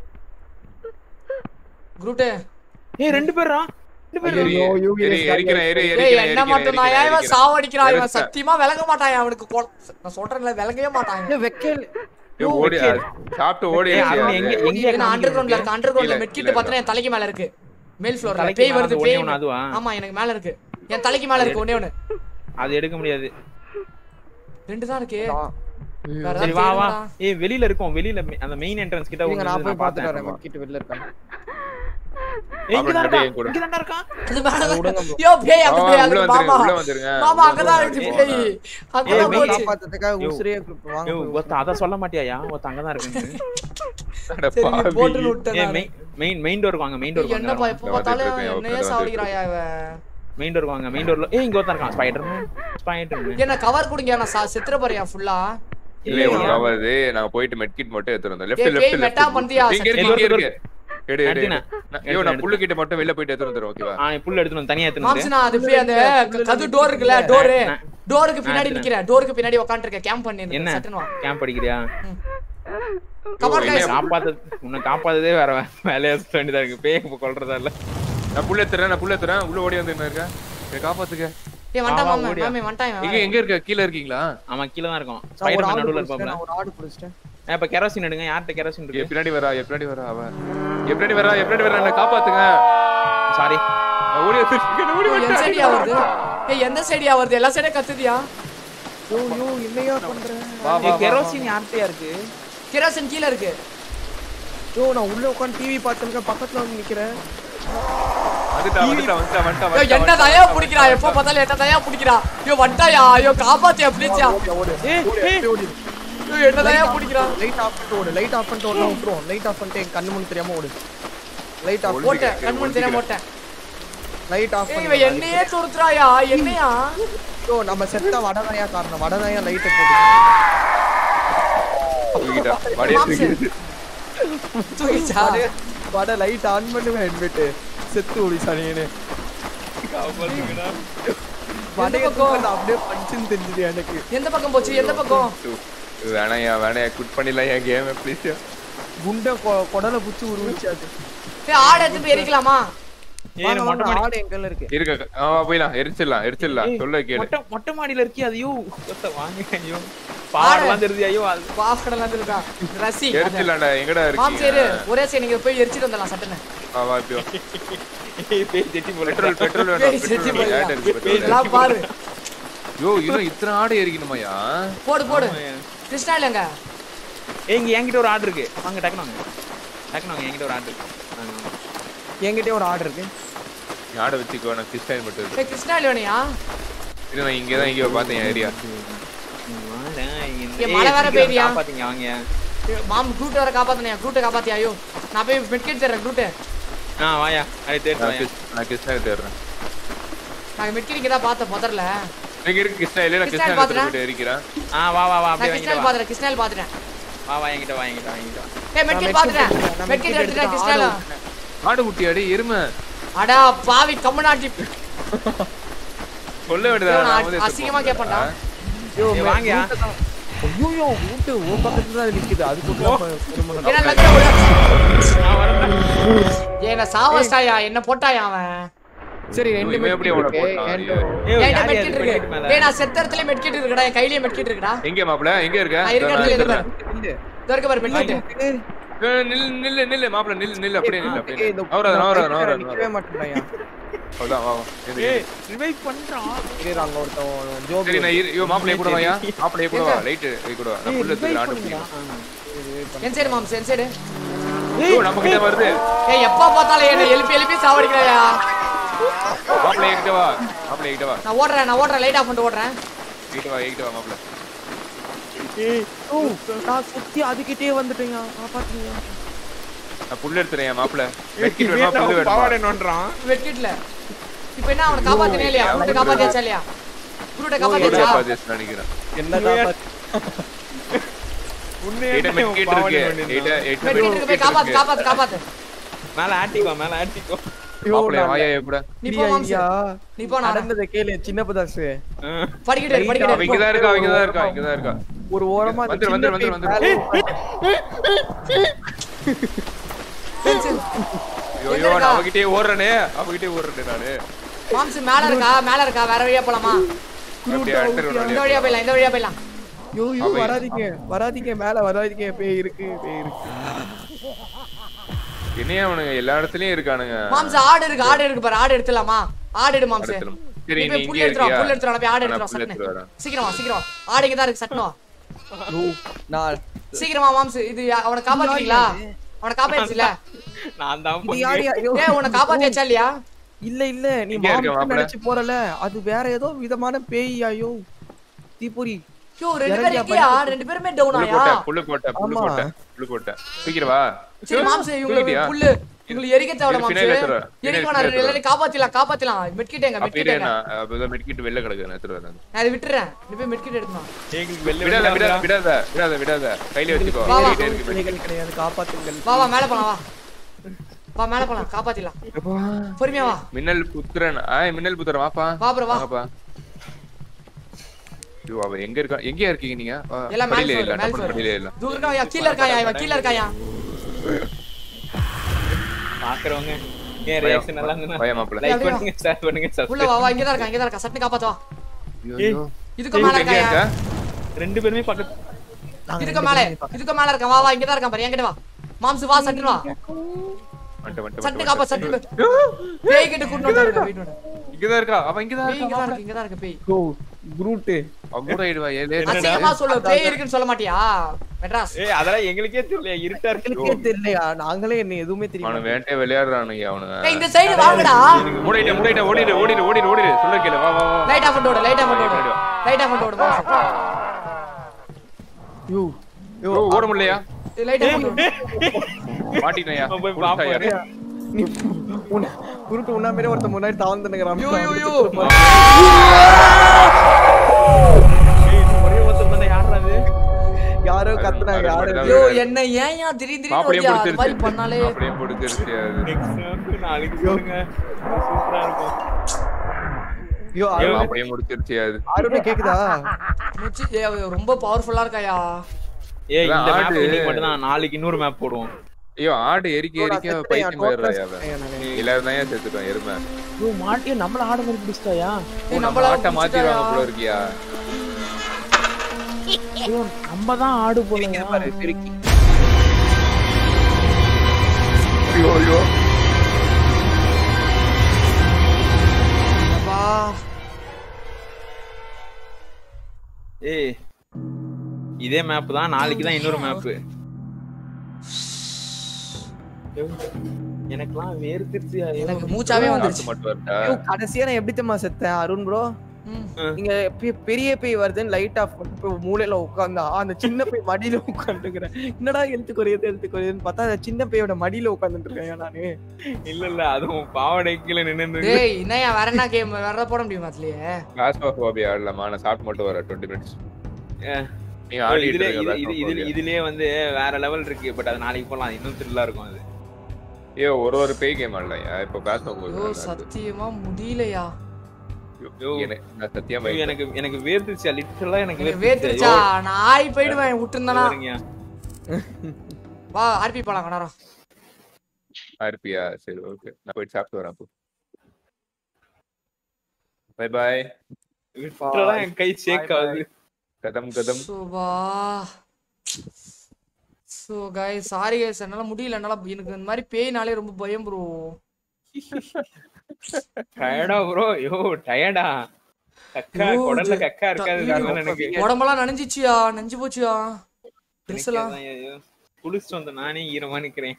[SPEAKER 1] குரூட்டு
[SPEAKER 2] ஏய் ரெண்டு பேரா ரெண்டு பேர்
[SPEAKER 3] ஐயோ,
[SPEAKER 4] எரி,
[SPEAKER 3] UVS
[SPEAKER 4] எரி, எரிக்கிறேன், எரி,
[SPEAKER 1] ஏய்
[SPEAKER 4] எரிக்கிறேன்,
[SPEAKER 1] என்ன மட்டும்
[SPEAKER 4] எரிக்கிறேன்,
[SPEAKER 1] நான் இவன்
[SPEAKER 4] எரிக்கிறேன்.
[SPEAKER 1] சாவடிக்கிறான் இவன்
[SPEAKER 4] எரிச்சேன்.
[SPEAKER 1] சத்தியமா விளங்க மாட்டான் அவனுக்கு கொ- நான் சொல்றேன்ல விளங்கவே மாட்டான்
[SPEAKER 3] ஏய், வைக்கல்
[SPEAKER 4] ஏய், ஓடி
[SPEAKER 2] வைக்கேல்.
[SPEAKER 4] சாப்பிட்டு ஓடி
[SPEAKER 2] ஏய், அருண் எங்க எங்க
[SPEAKER 1] நான் அண்டர் கிரவுண்ட்ல இருக்கு அண்டர் கிரவுண்ட்ல
[SPEAKER 4] கீழ,
[SPEAKER 1] மெட்கிட்
[SPEAKER 4] கீழ
[SPEAKER 1] பார்த்தா என் தலைக்கு மேல இருக்கு மேல் ஃப்ளோர்ல
[SPEAKER 2] தலைக்கு
[SPEAKER 1] பேய்
[SPEAKER 2] மேல
[SPEAKER 1] வருது
[SPEAKER 2] அது
[SPEAKER 1] பேய்
[SPEAKER 2] ஒண்ணே ஒண்ணு அதுவா?
[SPEAKER 1] ஆமா எனக்கு மேல இருக்கு என் தலைக்கு மேல இருக்கு ஒண்ணே ஒண்ணு
[SPEAKER 2] அது எடுக்க முடியாது
[SPEAKER 1] ரெண்டு தான் இருக்கு
[SPEAKER 3] நான்-
[SPEAKER 1] வேற
[SPEAKER 2] சரி
[SPEAKER 1] ஏதாவது
[SPEAKER 2] வா வா
[SPEAKER 1] தேடுடா.
[SPEAKER 2] ஏய் வெளியில இருக்கோம் வெளியில மெ- அந்த மெயின் என்ட்ரன்ஸ் கிட்ட
[SPEAKER 3] இருங்க,
[SPEAKER 2] ஒண்ணு
[SPEAKER 3] நான்
[SPEAKER 2] இருக்கு,
[SPEAKER 3] போய்
[SPEAKER 2] நான்
[SPEAKER 3] பார்த்துட்டு வரேன்
[SPEAKER 2] பார்த்தேன்
[SPEAKER 3] கிட்ட வெளில இருக்கான்
[SPEAKER 2] ஏய், இங்க தான்
[SPEAKER 4] அப்படியே
[SPEAKER 2] இருக்கா
[SPEAKER 4] என் கூட.
[SPEAKER 2] இங்க தான் இருக்கான்
[SPEAKER 1] அது மேல
[SPEAKER 3] விடுங்க
[SPEAKER 1] தான்
[SPEAKER 3] bro.
[SPEAKER 1] யோ பேய் அங்க
[SPEAKER 4] ஆ,
[SPEAKER 1] பேய்
[SPEAKER 4] உள்ள
[SPEAKER 1] அங்க
[SPEAKER 4] வந்துருங்க,
[SPEAKER 1] மாமா
[SPEAKER 4] உள்ள வந்துருங்க.
[SPEAKER 1] மாமா
[SPEAKER 4] உள்ள
[SPEAKER 1] அங்கதான்
[SPEAKER 4] வந்துருங்க.
[SPEAKER 1] இருக்கு பேய்
[SPEAKER 2] ஏய்,
[SPEAKER 1] அங்கதான்
[SPEAKER 2] மெய்
[SPEAKER 1] போச்சு
[SPEAKER 3] காப்பாத்துறதுக்காக
[SPEAKER 2] யோ.
[SPEAKER 3] உசிரியே group வாங்க
[SPEAKER 2] ஐயோ
[SPEAKER 3] போய்
[SPEAKER 2] ஒருத்த அத சொல்ல மாட்டியாயா ஒருத்த அங்கதான் இருக்கு
[SPEAKER 4] அட
[SPEAKER 1] சரி நீ
[SPEAKER 4] பாவி.
[SPEAKER 1] போட்டுன்னு விட்டேன்
[SPEAKER 2] ஏய்
[SPEAKER 1] நானு.
[SPEAKER 2] மெயின் மெயின் மெயின் டோர் வாங்க மெயின் டோர்
[SPEAKER 1] என்னப்பா
[SPEAKER 2] வாங்க
[SPEAKER 1] எப்ப
[SPEAKER 4] நான்
[SPEAKER 1] பார்த்தாலும்
[SPEAKER 4] வந்துட்டு இருக்கேன்,
[SPEAKER 1] என்னையே
[SPEAKER 4] வந்துட்டு
[SPEAKER 1] சாவடிக்கிறாயா இவன்
[SPEAKER 2] மெயின் டோர் வாங்க மெயின் டோர்ல ஏய் இங்க ஒருத்தன் இருக்கான் ஸ்பைடர்மேன் ஸ்பைடர்மேன்
[SPEAKER 1] என்ன கவர் கொடுங்க நான் சா- செத்துற போறியா ஃபுல்லா
[SPEAKER 4] இல்ல ஒண்ணு ஆகாது நாங்க போயிட்டு மெட்கிட் மட்டும் எடுத்துட்டு வந்தோம் லெஃப்ட்
[SPEAKER 1] ஏய்,
[SPEAKER 4] லெஃப்ட்
[SPEAKER 1] பேய் மெட்டா பந்தியா,
[SPEAKER 4] இங்க இருக்கு
[SPEAKER 2] சரி.
[SPEAKER 4] இங்க இருக்கு எடு எடு
[SPEAKER 2] எடுத்துனேன்.
[SPEAKER 4] நான்- ஐயோ நான் புல்லு கிட்ட மட்டும் வெளில போயிட்டு எடுத்துட்டு வந்துறேன் ஓகேவா
[SPEAKER 2] ஆ புல் எடுத்துட்டு வந்து தனியா எடுத்துட்டு வந்து
[SPEAKER 1] மாம்சனா அது போய் அந்த க- கது டோர் இருக்குல்ல டோரு
[SPEAKER 2] நான்-
[SPEAKER 1] டோருக்கு பின்னாடி
[SPEAKER 2] நான்
[SPEAKER 1] நிக்கிறேன் டோருக்கு பின்னாடி உட்காந்துருக்க கேம்ப் பண்ணி
[SPEAKER 2] என்ன
[SPEAKER 1] சட்டுன்னு வா
[SPEAKER 2] கேம்ப் அடிக்கிறியா
[SPEAKER 1] கமான்
[SPEAKER 4] என்ன
[SPEAKER 1] கைஸ்
[SPEAKER 2] காப்பாத்து உன்னை காப்பாத்ததே வேற வே- வேலையா சொல்ல வேண்டியதா இருக்கு பேய் இப்ப கொல்றதா இல்ல
[SPEAKER 4] நான் புல்ல எடுத்துறேன் நான் புல்ல எடுத்துறேன் உள்ள ஓடி வந்து என்ன இருக்கா என்னை காப்பாத்துக்க
[SPEAKER 1] ஏய் வண்டா
[SPEAKER 2] வா,
[SPEAKER 1] மாமே
[SPEAKER 2] ஓடியா.
[SPEAKER 1] மாமே வண்டா இவன்
[SPEAKER 4] எங்க
[SPEAKER 1] வேற.
[SPEAKER 4] எங்க இருக்க கீழ இருக்கீங்களா
[SPEAKER 2] ஆமா கீழ தான் இருக்கும்
[SPEAKER 3] நான் ஒரு
[SPEAKER 2] ஸ்பைடர்மேன்
[SPEAKER 3] ஆடு
[SPEAKER 2] நடுவுல
[SPEAKER 3] பிடிச்சிட்டேன்,
[SPEAKER 2] இருப்பாப்ல
[SPEAKER 3] நான் ஒரு ஆடு பிடிச்சிட்டேன்
[SPEAKER 2] ஏன் இப்ப கெரோசின் எடுங்க யார்கிட்ட கெரோசின்
[SPEAKER 4] என்
[SPEAKER 2] இருக்கு
[SPEAKER 4] பின்னாடி வரா என் பின்னாடி வரா அவ என் பின்னாடி வரா என் பின்னாடி வரா என்ன காப்பாத்துங்க
[SPEAKER 2] சாரி
[SPEAKER 4] நான் ஓடி வந்துருக்கேன் ஓடி
[SPEAKER 1] ஏய், எந்த
[SPEAKER 4] வந்துட்டேன்.
[SPEAKER 1] சைடியா வருது ஏய் எந்த சைடியா வருது எல்லா சைடும் கத்துதியா
[SPEAKER 3] யோ யோ என்னையா பண்ற
[SPEAKER 4] வா வா, வா
[SPEAKER 2] கெரோசின் யார்கிட்டயா இருக்கு
[SPEAKER 1] கிரோசன் கீழ இருக்கு
[SPEAKER 3] யோ நான் உள்ள உட்கார்ந்து டிவி பார்த்துருக்கேன் பக்கத்துல வந்து நிக்கிறேன்
[SPEAKER 4] வந்துட்டா வந்துட்டா வந்துட்டா வந்துட்டா
[SPEAKER 1] ஐயோ என்ன
[SPEAKER 4] வந்துட்டா
[SPEAKER 1] தயா பிடிக்கிறா எப்போ பார்த்தாலும் என்ன தயா பிடிக்கிறா ஐயோ வண்டாயா ஐயோ காப்பாத்தியா ப்ளீஸ்யா
[SPEAKER 2] ஏய் ஏய்
[SPEAKER 1] ஐயோ என்ன தயா பிடிக்கிறா
[SPEAKER 3] லைட் ஆஃப் பண்ணிட்டு ஓடு லைட் ஆஃப் பண்ணிட்டு ஓடலாம் விட்டுருவோம் லைட் ஆஃப் பண்ணிட்டு என் கண்ணு முன்னு தெரியாம ஓடு லைட் ஆஃப்
[SPEAKER 1] போட்டேன் கண்மூடி தெரியாம போட்டேன்
[SPEAKER 3] லைட் ஆஃப்
[SPEAKER 1] ஏய் இவன் என்னையே துருத்துறாயா என்னையா
[SPEAKER 3] யோ நம்ம செத்தா வடதாயா காரணம் வடதாயா லைட்டை போட்டு
[SPEAKER 4] தூக்கிட்டா வடிய
[SPEAKER 1] மாம்சு.
[SPEAKER 4] தூக்கிட்டு
[SPEAKER 1] தூக்கிச்சா
[SPEAKER 3] வட லைட் ஆன் பண்ணுவேன் ஹெல்மெட் செத்து ஓடி சனியனு வடைய
[SPEAKER 1] பக்கம்?
[SPEAKER 3] தூக்கல அப்படியே பஞ்சுன்னு தெரிஞ்சுது எனக்கு
[SPEAKER 1] எந்த பக்கம் போச்சு எந்த பக்கம்
[SPEAKER 4] வேணாயா வேணாயா குட் பண்ணிடலாம் என் கேம் ப்ளீஸ்
[SPEAKER 3] குண்டை கொ- குடலை புச்சு உருவிச்சு அது
[SPEAKER 1] ஏய் ஆடு எடுத்து போய் எரிக்கலாமா
[SPEAKER 2] ஏய்
[SPEAKER 3] வாங்க,
[SPEAKER 2] மொட்டை
[SPEAKER 3] வாங்க,
[SPEAKER 2] மாடி
[SPEAKER 3] ஆடு எங்கல இருக்கு
[SPEAKER 4] இருக்க ஆமா போயிடலாம் எரிச்சிடலாம் எரிச்சிடலாம்
[SPEAKER 2] ஏய்,
[SPEAKER 4] சொல்ல கேளு
[SPEAKER 2] மொட்டை மொட்டை மாடியில இருக்கியா ஐயோ கொத்த வாங்க ஐயோ பாடலாம் தெரியுது ஐயோ அது
[SPEAKER 1] பாக்கடலாம் இருக்கா ரசி
[SPEAKER 4] எரிச்சிடலாம்டா எங்கடா
[SPEAKER 1] மாம் சரி
[SPEAKER 4] இருக்கீங்க
[SPEAKER 1] ஒரே சரி நீங்க போய் எரிச்சிட்டு வந்துடலாம் சட்டுன்னு
[SPEAKER 4] வா வா இப்படி வா.
[SPEAKER 2] ஏய், பேய் செட்டி போல
[SPEAKER 4] பெட்ரோல் பெட்ரோல் வேணும்
[SPEAKER 1] பேய் செத்து
[SPEAKER 4] பெட்ரோல்
[SPEAKER 1] போயிடலாம்.
[SPEAKER 4] ஏர்டெல் பெட்ரோல்
[SPEAKER 1] இதெல்லாம் பாரு
[SPEAKER 4] யோ இன்னும் இத்தனை ஆடு எரிக்கணுமாயா
[SPEAKER 1] போடு போடு கிருஷ்ணா இல்லங்க
[SPEAKER 2] ஏய் இங்க என்கிட்ட ஒரு ஆர்டர் இருக்கு வாங்க டக்குனு வாங்க டக்குனு வாங்க என்கிட்ட ஒரு ஆர்டர் இருக்கு வாங்க, வாங்க.
[SPEAKER 3] என்கிட்டயே ஒரு ஆர்டர் இருக்கு
[SPEAKER 4] நீ ஆடை வச்சுக்கோ நான் கிறிஸ்டைன் மட்டும் இருக்கு
[SPEAKER 1] ஏய் கிருஷ்ணா இல்லையா
[SPEAKER 4] இது நான் இங்கே தான் இங்கே பார்த்தேன் ஏரியா
[SPEAKER 1] ஏய், மழை வேற பெய்யுதியா?
[SPEAKER 2] காப்பாத்தீங்க வாங்க
[SPEAKER 1] மாம் க்ரூட் வர காப்பாத்தனையா க்ரூட்டை காப்பாத்தியா ஐயோ நான் போய் மெட்கிட் தர்றேன் க்ரூட்டு
[SPEAKER 2] ஆ வாயா அதை தேடி
[SPEAKER 4] நான்
[SPEAKER 2] வாயா
[SPEAKER 4] கிருஷ்ண- நான் கிருஷ்ணா தேடுறேன்
[SPEAKER 1] நான் மெட்கிட் இங்கே தான் பார்த்தேன் முதல்ல
[SPEAKER 4] நீங்க இருக்கு கிருஷ்ணா இல்ல நான்
[SPEAKER 1] கிருஷ்ணா
[SPEAKER 4] கிருஷ்ணா
[SPEAKER 1] பாத்துறேன்.
[SPEAKER 4] போயிட்டு இருக்கிறேன்
[SPEAKER 2] ஆ வா வா வா
[SPEAKER 1] நான்
[SPEAKER 2] அப்படியே
[SPEAKER 1] கிருஷ்ணால்
[SPEAKER 2] வாங்கிட்டு வா
[SPEAKER 1] பார்த்துட்டேன் கிருஷ்ணால் பார்த்துட்டேன்
[SPEAKER 2] வா வா என்கிட்ட வா என்கிட்ட வா என்கிட்ட வா
[SPEAKER 1] ஏய் மெட்கிட் பார்த்துட்டேன் மெட்கிட் எடுத்துட்டேன் கிருஷ்ணால
[SPEAKER 4] ஆடு குட்டியாடி எருமை
[SPEAKER 1] அடா பாவி கம்முனாட்டி
[SPEAKER 4] சொல்ல வேண்டியதா
[SPEAKER 1] நான்
[SPEAKER 4] நான் வந்து
[SPEAKER 1] அசிங்கமா
[SPEAKER 4] எடுத்து
[SPEAKER 1] கேட்பேன்டா.
[SPEAKER 4] போறேன்.
[SPEAKER 3] யோ
[SPEAKER 2] ஏய், வாங்கயா.
[SPEAKER 3] ஐயோ கூட்டு உன் பக்கத்துல தான் அது நிக்குது அது கூட
[SPEAKER 1] ஏன்னா லட்சம் உள்ள-
[SPEAKER 2] நான் வரேன்டா.
[SPEAKER 1] என்ன சாவஸ்டாயா என்ன போட்டாயா அவன்
[SPEAKER 3] சரி ரெண்டு
[SPEAKER 4] இவன் எப்படி அவனை
[SPEAKER 3] இருக்கு.
[SPEAKER 4] போட்டான்?
[SPEAKER 3] என்கிட்ட
[SPEAKER 4] ஐயோ.
[SPEAKER 2] ஏய்,
[SPEAKER 1] என்கிட்ட
[SPEAKER 2] யார்
[SPEAKER 1] மெட்கிட்
[SPEAKER 2] யார்
[SPEAKER 1] இருக்கு
[SPEAKER 2] படிக்கட்டு மேல?
[SPEAKER 1] டேய் நான் செத்த இடத்துல மெட்கிட் இருக்குடா என் கையிலேயே மெட்கிட் இருக்குடா
[SPEAKER 4] எங்க மாப்பிள எங்க இருக்க
[SPEAKER 1] நான் இருக்க இடத்துல
[SPEAKER 4] நான்
[SPEAKER 1] இருக்கு
[SPEAKER 4] இருக்கிறேன்.
[SPEAKER 1] பாரு
[SPEAKER 3] இல்ல.
[SPEAKER 1] இதோ இருக்கு பாரு மெட்கிட்
[SPEAKER 4] ஏய், நில்லு நில்லு நில்லு மாப்பிள நில்லு நில்லு அப்படியே நில்லு
[SPEAKER 3] ஏய்,
[SPEAKER 4] அப்படியே
[SPEAKER 3] இந்த
[SPEAKER 4] நில்லு. அவரா அவரா
[SPEAKER 3] நான்
[SPEAKER 4] அவரா
[SPEAKER 3] நிக்கவே மாட்டேன்டாயா.
[SPEAKER 4] அவ்வளவுதான் வா வா எந்திரி,
[SPEAKER 2] ஏய்
[SPEAKER 4] எந்திரி.
[SPEAKER 2] ரிவைவ் பண்றான்
[SPEAKER 3] இரு, அங்க ஒருத்தன் ஜோபி
[SPEAKER 4] சரி நான் இரு- ஐயோ மாப்பிளைய கூட வாயா மாப்பிளைய கூட வா லைட் கூட வா நான் புள்ள எடுத்து ஆட்டு பிடிக்கும்
[SPEAKER 1] என் சைடு மாம்ஸ் என் சைடு
[SPEAKER 4] ஐயோ நம்ம கிட்ட வருது
[SPEAKER 1] ஏய் எப்ப பார்த்தாலும் என்ன எழுப்பி எழுப்பி சாவடிக்கிறாயா
[SPEAKER 4] மாப்பிளைய கிட்ட வா மாப்பிளைய கிட்ட வா
[SPEAKER 1] நான் ஓடுறேன் நான் ஓடுறேன் லைட் ஆஃப் பண்ணிட்டு ஓடுறேன்
[SPEAKER 4] கிட்ட வா கிட்ட வா மாப்பிள
[SPEAKER 3] ஓ, நான் சுத்தி அதுகிட்டே வந்துட்டேங்க காப்பாத்துங்க
[SPEAKER 4] நான் புள்ள எடுத்துறேன் மாப்பிள வெக்கிட் வேணுமா புல்லு வேணுமா
[SPEAKER 2] பாவாடை நோண்டுறான்
[SPEAKER 1] மெட்கிட்ல இப்போ என்ன அவனை காப்பாத்தினே இல்லையா குருட்டை காப்பாத்தியாச்சா இல்லையா குருட்டை
[SPEAKER 4] இதோட
[SPEAKER 1] காப்பாத்தியாச்சா
[SPEAKER 4] பாதிஸ் நினைக்கிறேன்
[SPEAKER 3] என்ன காப்பாத்து
[SPEAKER 4] எயிட்ட மெட்கிட் இருக்கு எயிட்ட எயிட்ட
[SPEAKER 1] மெட்கிட் இருக்கு போய் காப்பாத்து காப்பாத்து காப்பாத்து
[SPEAKER 2] மேல ஆட்டிக்கோ மேல ஆட்டிக்கோ
[SPEAKER 4] மாப்பிளைய வாயா எப்பட
[SPEAKER 1] நீ போ மாம்ஸ் நீ போ நான்
[SPEAKER 3] நடந்ததை கேளு சின்ன பதாசு
[SPEAKER 1] படிக்கிட்டு இரு, படிக்கிட்டு
[SPEAKER 4] அவ
[SPEAKER 1] இரு.
[SPEAKER 4] இங்கதான் இருக்கா இங்க தான் இருக்கா இங்க தான் இருக்கா
[SPEAKER 3] ஒரு ஓரமா அந்த
[SPEAKER 4] வந்துரு,
[SPEAKER 3] சின்ன
[SPEAKER 4] வந்துரு,
[SPEAKER 3] பையன்
[SPEAKER 4] வந்துரு,
[SPEAKER 3] மேல
[SPEAKER 4] ஐயோ ஐயோ நான் அவகிட்டே ஓடுறனே அவகிட்டே ஓடுறேன் நானு
[SPEAKER 1] மாம்ஸ் மேல இருக்கா மேல இருக்கா வேற வழியா போலாமா
[SPEAKER 4] அப்படியே அண்டர்
[SPEAKER 1] இந்த வழியா போயிடலாம் இந்த வழியா போயிடலாம்
[SPEAKER 3] ஐயோ ஐயோ வராதீங்க வராதீங்க மேல வராதீங்க பேய் இருக்கு பேய் இருக்கு
[SPEAKER 4] என்னைய அவனுங்க எல்லா இடத்துலயும் இருக்கானுங்க
[SPEAKER 1] மாம்ஸ் ஆடு இருக்கு ஆடு இருக்கு பாரு ஆடு எடுத்துலாமா ஆடு எடு மாம்ஸ்
[SPEAKER 4] இடத்துல. சரி
[SPEAKER 1] நீ
[SPEAKER 4] நீ
[SPEAKER 1] போய்
[SPEAKER 4] இங்கே
[SPEAKER 1] புல் எடுத்துரு
[SPEAKER 4] இருக்கியா
[SPEAKER 1] புல் எடுத்துரு போய் ஆடு
[SPEAKER 4] நான்
[SPEAKER 1] எடுத்துரு
[SPEAKER 4] புல் எடுத்துட்டு
[SPEAKER 1] சட்டுனு
[SPEAKER 4] வரேன்
[SPEAKER 1] சீக்கிரமா சீக்கிரம் ஆடு இங்க தான் இருக்கு சட்டுனு வா.
[SPEAKER 3] ஐயோ, நான்
[SPEAKER 1] சீக்கிரமா மாம்ஸ் இது அவனை காப்பாத்திட்டீங்களா அவனை காப்பாத்திச்சுல
[SPEAKER 2] நான் தான்
[SPEAKER 3] இது யாரு ஐயோ
[SPEAKER 1] ஏய் உன்னை காப்பாத்தியாச்சா இல்லையா
[SPEAKER 3] இல்ல இல்ல நீ
[SPEAKER 4] இங்க இருக்க
[SPEAKER 3] மாம்சம்
[SPEAKER 4] மாப்பிள.
[SPEAKER 3] நினைச்சு போறல அது வேற ஏதோ விதமான பேய் ஐயோ தீபுரி
[SPEAKER 1] ஐயோ ரெண்டு பேரும்
[SPEAKER 3] இறங்கியா
[SPEAKER 1] எங்கயா ரெண்டு பேருமே டவுன்
[SPEAKER 4] புல்லு
[SPEAKER 1] ஆயா
[SPEAKER 4] போட்டேன் புல்லு போட்டேன் புல்லு
[SPEAKER 3] ஆமா.
[SPEAKER 4] போட்டேன் புல்லு போட்டேன் தூக்கிட்டு வா
[SPEAKER 1] சரி மாம்ஸ் இவங்களுக்கு
[SPEAKER 4] தூக்கிட்டியா?
[SPEAKER 1] புல்லு இவங்களுக்கு எரிக்க தேவை
[SPEAKER 4] இரு,
[SPEAKER 1] மாம்ஸ்
[SPEAKER 4] பின்னாடி எடுத்துரு.
[SPEAKER 1] எரிக்க
[SPEAKER 4] பின்னாடி
[SPEAKER 1] வேணாம்
[SPEAKER 4] எடுத்துரு.
[SPEAKER 1] எல்லாரையும் காப்பாத்திடலாம் காப்பாத்திடலாம் மெட்கிட் எங்க
[SPEAKER 4] அப்ப
[SPEAKER 1] மெட்கிட்
[SPEAKER 4] இரு
[SPEAKER 1] எங்க
[SPEAKER 4] நான் அப்பதான் மெட்கிட்டு வெளில கிடக்குறேன் எடுத்துட்டு வரேன்
[SPEAKER 1] நான் இதை விட்டுறேன் நீ போய் மெட்கிட் எடுக்கணும்
[SPEAKER 2] எங்களுக்கு வெளில
[SPEAKER 4] விடாத விடாத
[SPEAKER 2] விடாத
[SPEAKER 4] விடாத விடாத விடாத கையில வச்சுக்கோ
[SPEAKER 1] வா, வா.
[SPEAKER 4] கையிலே இருக்கு medkit.
[SPEAKER 3] பிள்ளைகள் கிடையாது காப்பாத்துங்கள்
[SPEAKER 1] வா வா மேல போலாம் வா வா மேல போலாம் காப்பாத்திடலாம் பொறுமையா வா
[SPEAKER 4] மின்னல் புத்திரன் ஆய் மின்னல் புத்திரன் வாப்பா
[SPEAKER 1] வா bro, வா.
[SPEAKER 4] வாப்பா ஐயோ அவ எங்க இருக்கா எங்கயா இருக்கீங்க நீங்க வா,
[SPEAKER 1] எல்லாம் மேல
[SPEAKER 4] படியில
[SPEAKER 1] floor,
[SPEAKER 4] இல்ல
[SPEAKER 1] மேல
[SPEAKER 4] டப்புனு
[SPEAKER 1] floor.
[SPEAKER 4] படியில இல்ல
[SPEAKER 1] தூரம் இருக்காயா கீழ இருக்காயா இவன் கீழ இருக்காயா
[SPEAKER 2] பாக்குறவங்க ஏன் ரியாக்ஷன் நல்லா இருந்தா
[SPEAKER 4] பய மாப்பிள
[SPEAKER 2] லைக்
[SPEAKER 1] அப்படியே
[SPEAKER 2] பண்ணுங்க ஷேர் பண்ணுங்க
[SPEAKER 1] உள்ள
[SPEAKER 2] சப்ஸ்கிரைப்
[SPEAKER 1] வா வா இங்க தான் இருக்கா இங்க தான் இருக்கா சட்டு காப்பாத்து வா
[SPEAKER 4] ஐயோ, ஐயோ.
[SPEAKER 1] இதுக்கு மேல
[SPEAKER 4] எங்க இருக்க
[SPEAKER 1] இருக்காயா
[SPEAKER 2] ரெண்டு பேருமே பக்கத்து
[SPEAKER 1] இதுக்கு மேல இதுக்கு மேல இருக்கான் வா வா இங்க தான் இருக்கான் பாரு என்கிட்ட வா மாம்சு வா சட்டு வா
[SPEAKER 4] வந்துட்டு, வந்துட்டு,
[SPEAKER 1] சட்டு
[SPEAKER 4] வந்துட்டு,
[SPEAKER 1] காப்பா
[SPEAKER 4] வந்துட்டு.
[SPEAKER 1] சட்டு பேய் கிட்ட கூட்டு வந்து வெயிட் பண்ணு
[SPEAKER 4] இங்கதான் இருக்கா அவ இங்கதான்
[SPEAKER 1] பேய் இங்க தான்
[SPEAKER 4] இருக்கா
[SPEAKER 1] இருக்கு இங்க தான் இருக்கு பேய்
[SPEAKER 3] ஓ குரூட்டு
[SPEAKER 4] அவ கூட ஆயிடுவா ஏலே
[SPEAKER 1] அசிங்கமா சொல்லு பேய் இருக்குன்னு சொல்ல மாட்டியா மெட்ராஸ்
[SPEAKER 2] ஏய் அதெல்லாம் எங்களுக்கே தெரியல இருட்டா இருக்கு
[SPEAKER 3] எங்களுக்கே தெரியலையா நாங்களே என்ன எதுவுமே
[SPEAKER 4] அவனு
[SPEAKER 3] தெரியும்
[SPEAKER 4] வேட்டை விளையாடுறானுங்க அவனுங்க
[SPEAKER 1] ஏய் இந்த சைடு வாங்கடா
[SPEAKER 4] மூடிட்டு மூடிட்டு ஓடிடு ஓடிடு ஓடிடு ஓடிடு சொல்ல கேளு வா வா வா
[SPEAKER 1] லைட் ஆஃப் பண்ணி விடு லைட் ஆஃப் பண்ணி விடு லைட் ஆஃப் பண்ணி விடு மாம்சு
[SPEAKER 3] யோ
[SPEAKER 4] யோ ஓட முடியலையா
[SPEAKER 1] லைட் ஆஃப் பண்ணி விடு
[SPEAKER 4] மாட்டிட்டேயா
[SPEAKER 2] அவன் போய்
[SPEAKER 4] கொடுத்தாயா?
[SPEAKER 2] பாப்பாரு.
[SPEAKER 3] நீ உன்ன குருட்டு உன்னா மாரி ஒருத்தன் முன்னாடி தாழ்ந்துனுங்கிறான்
[SPEAKER 1] யோ யோ யோ
[SPEAKER 2] ஏய் இது ஒரே ஒருத்தர் வந்தா யாரா அது
[SPEAKER 3] யாரோ கத்துனாங்க யாரோ
[SPEAKER 1] யோ என்ன ஏன் ஏன் திடீர் திடீர்னு
[SPEAKER 4] அப்படியே
[SPEAKER 1] வரியா அது மாதிரி
[SPEAKER 4] பிடிச்சிருச்சு
[SPEAKER 1] பண்ணாலே
[SPEAKER 4] அப்படியே பிடிச்சிருச்சு அது
[SPEAKER 2] நெக்ஸ்ட் நாளைக்கு போடுங்க சூப்பரா இருக்கும்
[SPEAKER 3] யோ அருண்
[SPEAKER 4] அப்படியே முடிச்சிருச்சு அது
[SPEAKER 3] அருண் கேக்குதா
[SPEAKER 1] முச்சி ஏய், அவ ரொம்ப பவர்ஃபுல்லா இருக்காயா
[SPEAKER 2] ஏய் இந்த
[SPEAKER 4] அதான்
[SPEAKER 2] மேப்
[SPEAKER 4] ஆடு.
[SPEAKER 2] இன்னைக்கு மட்டும் தான் நாளைக்கு இன்னொரு மேப் போடுவோம்
[SPEAKER 4] ஐயோ ஆடு எரிக்க எரிக்க
[SPEAKER 3] செத்துட்டேன்,
[SPEAKER 4] பைத்தியம்
[SPEAKER 3] total
[SPEAKER 4] போயிடுறாயா அவன்
[SPEAKER 3] செத்துட்டேன் நானு.
[SPEAKER 4] எல்லாரும் தான் ஏன் செத்துட்டோம் எருமை
[SPEAKER 3] யோ மாட்டியே நம்மள ஆட மாதிரி பிடிச்சிட்டாயா
[SPEAKER 1] ஏய் நம்மள
[SPEAKER 4] ஆட்டை மாத்திடுவாங்க போல இருக்கியா
[SPEAKER 3] ஐயோ நம்ம தான் ஆடு போல பாரு பெருக்கி
[SPEAKER 4] ஐயோ ஐயோ
[SPEAKER 1] வா
[SPEAKER 2] ஏய் இதே மேப் தான் நாளைக்கு தான் இன்னொரு மேப் எனக்குலாம் வேர்த்திருச்சு
[SPEAKER 1] எனக்கு மூச்சாவே வந்துருச்சு
[SPEAKER 4] ஆட்டு மட்டும் வரட்டா
[SPEAKER 3] ஐயோ கடைசியா நான் எப்படி தெரியுமா செத்தேன் அருண் ப்ரோ
[SPEAKER 1] ம்.
[SPEAKER 3] இங்க பெ- பெரிய பேய் வருதுன்னு லைட் ஆஃப் பண்ணிட்டு போய் மூலையில உட்காந்தா அந்த சின்ன பேய் மடியில உட்காந்துருக்கிறேன் என்னடா எழுத்து குறையுது எழுத்து குறையுதுன்னு பார்த்தா அந்த சின்ன பேயோட மடியில உட்காந்துட்டு இருக்கேன் நானு
[SPEAKER 2] இல்ல இல்ல அதுவும் பாவடை கீழே நின்னு
[SPEAKER 1] டேய் என்னய்யா வேற என்ன கேம் வேற ஏதாவது போட முடியுமா அதுலயே
[SPEAKER 4] பிளாஸ்மோபோபியா ஆடலாமா நான் சாப்பிட்டு மட்டும் வரேன் டுவெண்ட்டி மினிட்ஸ்
[SPEAKER 2] ஏ.
[SPEAKER 4] நீங்க
[SPEAKER 2] இதுல
[SPEAKER 4] ஆடிட்டு
[SPEAKER 2] இது இது
[SPEAKER 4] இருக்க
[SPEAKER 2] இதுல இதுலயே வந்து வேற லெவல் இருக்கு பட் அது நாளைக்கு போலாம் இன்னும் த்ரில்லா இருக்கும் அது
[SPEAKER 4] ஏ ஒரு ஒரு பேய் கேம் ஆடலையா இப்ப
[SPEAKER 1] ஐயோ
[SPEAKER 4] பிளாஸ்மோபோபியா
[SPEAKER 1] சத்தியமா முடியலையா
[SPEAKER 2] யோ.
[SPEAKER 4] எனக்கு நான் சத்தியமா
[SPEAKER 2] ஐயோ, எனக்கு எனக்கு வேர்த்துச்சு லிட்டரலா எனக்கு
[SPEAKER 1] எனக்கு வேத்துச்சா நான் ஆய் போயிடுவேன் விட்டுருந்தானா
[SPEAKER 2] பாருங்க
[SPEAKER 1] வா ஆர்பி போலாம் கணரம்
[SPEAKER 4] இருப்பியா சரி ஓகே நான் போயிட்டு சாப்பிட்டு வரேன் அப்போ பை பாய்
[SPEAKER 2] லிட்டரலா என் கை ஷேக் ஆகுது
[SPEAKER 4] கதம் கதம்
[SPEAKER 1] sofa so guys sorry guys என்னால முடியல என்னால எனக்கு இந்த மாதிரி பேய்னாலே ரொம்ப பயம் ப்ரோ
[SPEAKER 2] டயர்டா ப்ரோ ஐயோ டயர்டா கக்கா
[SPEAKER 1] ஐயோ,
[SPEAKER 2] குடல்ல
[SPEAKER 1] இது-
[SPEAKER 2] கக்கா இருக்காது
[SPEAKER 1] ஐயோ,
[SPEAKER 2] அதனால எனக்கு
[SPEAKER 1] உடம்பெல்லாம் நனைஞ்சிச்சியா நெஞ்சு போச்சியா ட்ரெஸ் எல்லாம்
[SPEAKER 2] எனக்கே தான் ஐயோ. குளிச்சுட்டு வந்த நானே ஈரமா நிக்கிறேன்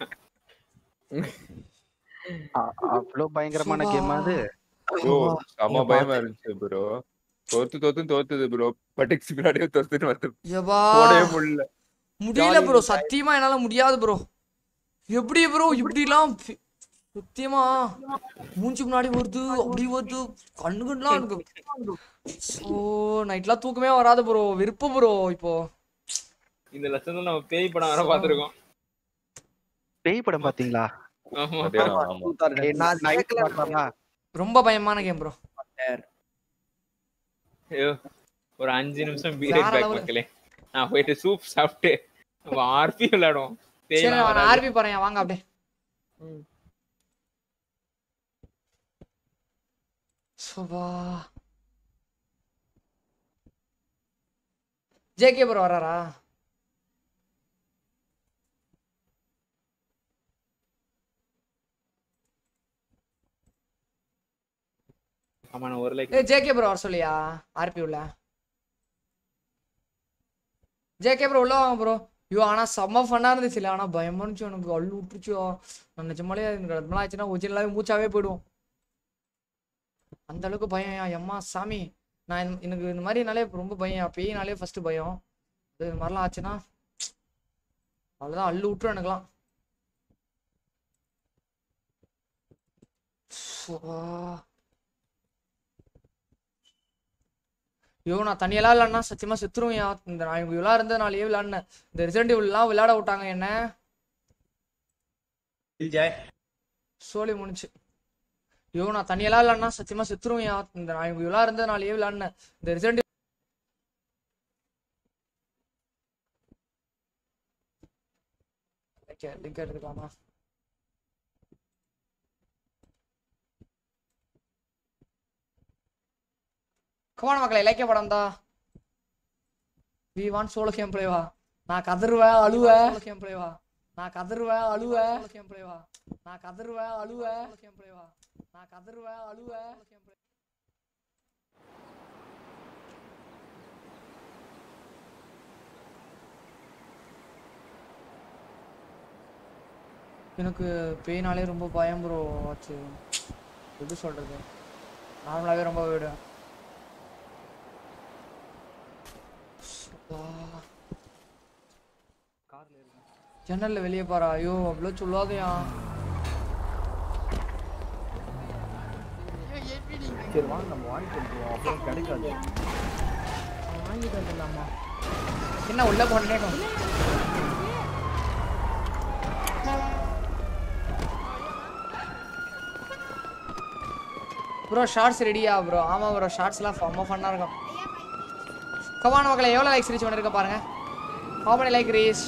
[SPEAKER 6] அ- அவ்வளவு பயங்கரமான
[SPEAKER 1] சுபா.
[SPEAKER 6] கேம் அது
[SPEAKER 4] ப்ரோ செம பயமா இருந்துச்சு ப்ரோ தோத்து தோத்து தோத்துது ப்ரோ பட்டிக்ஸ் பின்னாடியே தோத்துட்டு வந்து
[SPEAKER 1] யப்பா
[SPEAKER 4] போடவே முடியல
[SPEAKER 1] முடியல ப்ரோ சத்தியமா என்னால முடியாது ப்ரோ எப்படி ப்ரோ இப்படிலாம் பி- சத்தியமா மூஞ்சி முன்னாடி வருது அப்படி வருது கண்ணுகள்லாம் எனக்கு ஓ நைட்லாம் தூக்கமே வராது ப்ரோ விருப்பம் ப்ரோ இப்போ
[SPEAKER 2] இந்த லட்சத்துல நம்ம பேய் படம் வர பாத்துருக்கோம்
[SPEAKER 6] பேய் படம் பாத்தீங்களா
[SPEAKER 2] ஆமா
[SPEAKER 4] அதே ஆமா
[SPEAKER 6] ஏய்,
[SPEAKER 3] நான்
[SPEAKER 6] night
[SPEAKER 3] கேட்கல
[SPEAKER 6] பார்க்கலாமா?
[SPEAKER 1] ரொம்ப பயமான கேம் ப்ரோ
[SPEAKER 2] ஐயோ ஒரு அஞ்சு நிமிஷம் பீரியட்
[SPEAKER 1] வேற
[SPEAKER 2] பேக்
[SPEAKER 1] level.
[SPEAKER 2] மக்களே நான் போயிட்டு சூப் சாப்பிட்டு நம்ம ஆர்பி விளையாடுவோம்
[SPEAKER 1] சரி
[SPEAKER 2] பேய்லாம்
[SPEAKER 1] நான்
[SPEAKER 2] வராது.
[SPEAKER 1] ஆர்பி போறேன் வாங்க அப்படியே சுபா ஜேகே ப்ரோ வராரா
[SPEAKER 2] ஆமா நான் ஒரு லைக்
[SPEAKER 1] ஏ ஜேகே ப்ரோ வர சொல்லியா ஆர்பி உள்ள ஜேகே ப்ரோ உள்ள வாங்க ப்ரோ ஐயோ ஆனா செம்ம ஃபன்னா இருந்துச்சு இல்ல ஆனா பயமா இருந்துச்சு எனக்கு அள்ளு விட்டுருச்சோ நான் நிஜமாலே எனக்கு அதெல்லாம் ஆச்சுன்னா ஒரிஜினலாவே மூச்சாவே போயிடுவோம் அந்த அளவுக்கு பயம் எம்மா சாமி நான் இந்த- எனக்கு இந்த மாதிரினாலே ரொம்ப பயம் பேயினாலே ஃபர்ஸ்ட் பயம் இது மாதிரிலாம் ஆச்சுன்னா அவ்வளோதான் அள்ளு விட்டுரும் எனக்குலாம் சுவா. ஐயோ நான் தனியெல்லாம் இல்லைன்னா சத்தியமா செத்துருவேன்யா இந்த நான் இவங்க விளையாட இருந்ததுனாலயே விளையாடினேன் இந்த ரிசல்ட் எல்லாம் விளையாட விட்டாங்க என்ன சோலி முடிச்சு ஐயோ நான் தனியெல்லாம் இல்லைன்னா சத்தியமா செத்துருவேன்யா இந்த நான் இவங்க விளையாட இருந்ததுனாலயே விளையாடினேன் இந்த ரிசல்ட் லிங்க் எடுத்துக்கலாமா கமான மக்களே இலக்கிய படம் தான் வி வான் சோலோ கேம் பிளேவா நான் கதறுவேன் அழுவேன் கேம் பிளேவா நான் கதறுவேன் அழுவேன் கேம் பிளேவா நான் கதறுவேன் அழுவேன் கேம் பிளேவா நான் கதறுவேன் அழுவேன் கேம் பிளே எனக்கு பெயினாலே ரொம்ப பயம் ப்ரோ ஆச்சு எப்படி சொல்றது நார்மலாகவே ரொம்ப விடுவேன் ஜன்னல்ல வெளியே பாரா ஐயோ அவ்வளோ சொல்லாதயா
[SPEAKER 6] சரி வாங்க நம்ம வாங்கிட்டு வந்துருவோம் அப்புறம் கிடைக்காது
[SPEAKER 1] வாங்கிட்டு வந்துடலாமா என்ன உள்ள போனே ப்ரோ ஷார்ட்ஸ் ரெடியா ப்ரோ ஆமா ப்ரோ ஷார்ட்ஸ்லாம் ரொம்ப ஃபன்னாக இருக்கும் கமான மக்களை எவ்வளோ லைக்ஸ் ரீச் பண்ணிருக்க பாருங்க how many லைக் ரீச்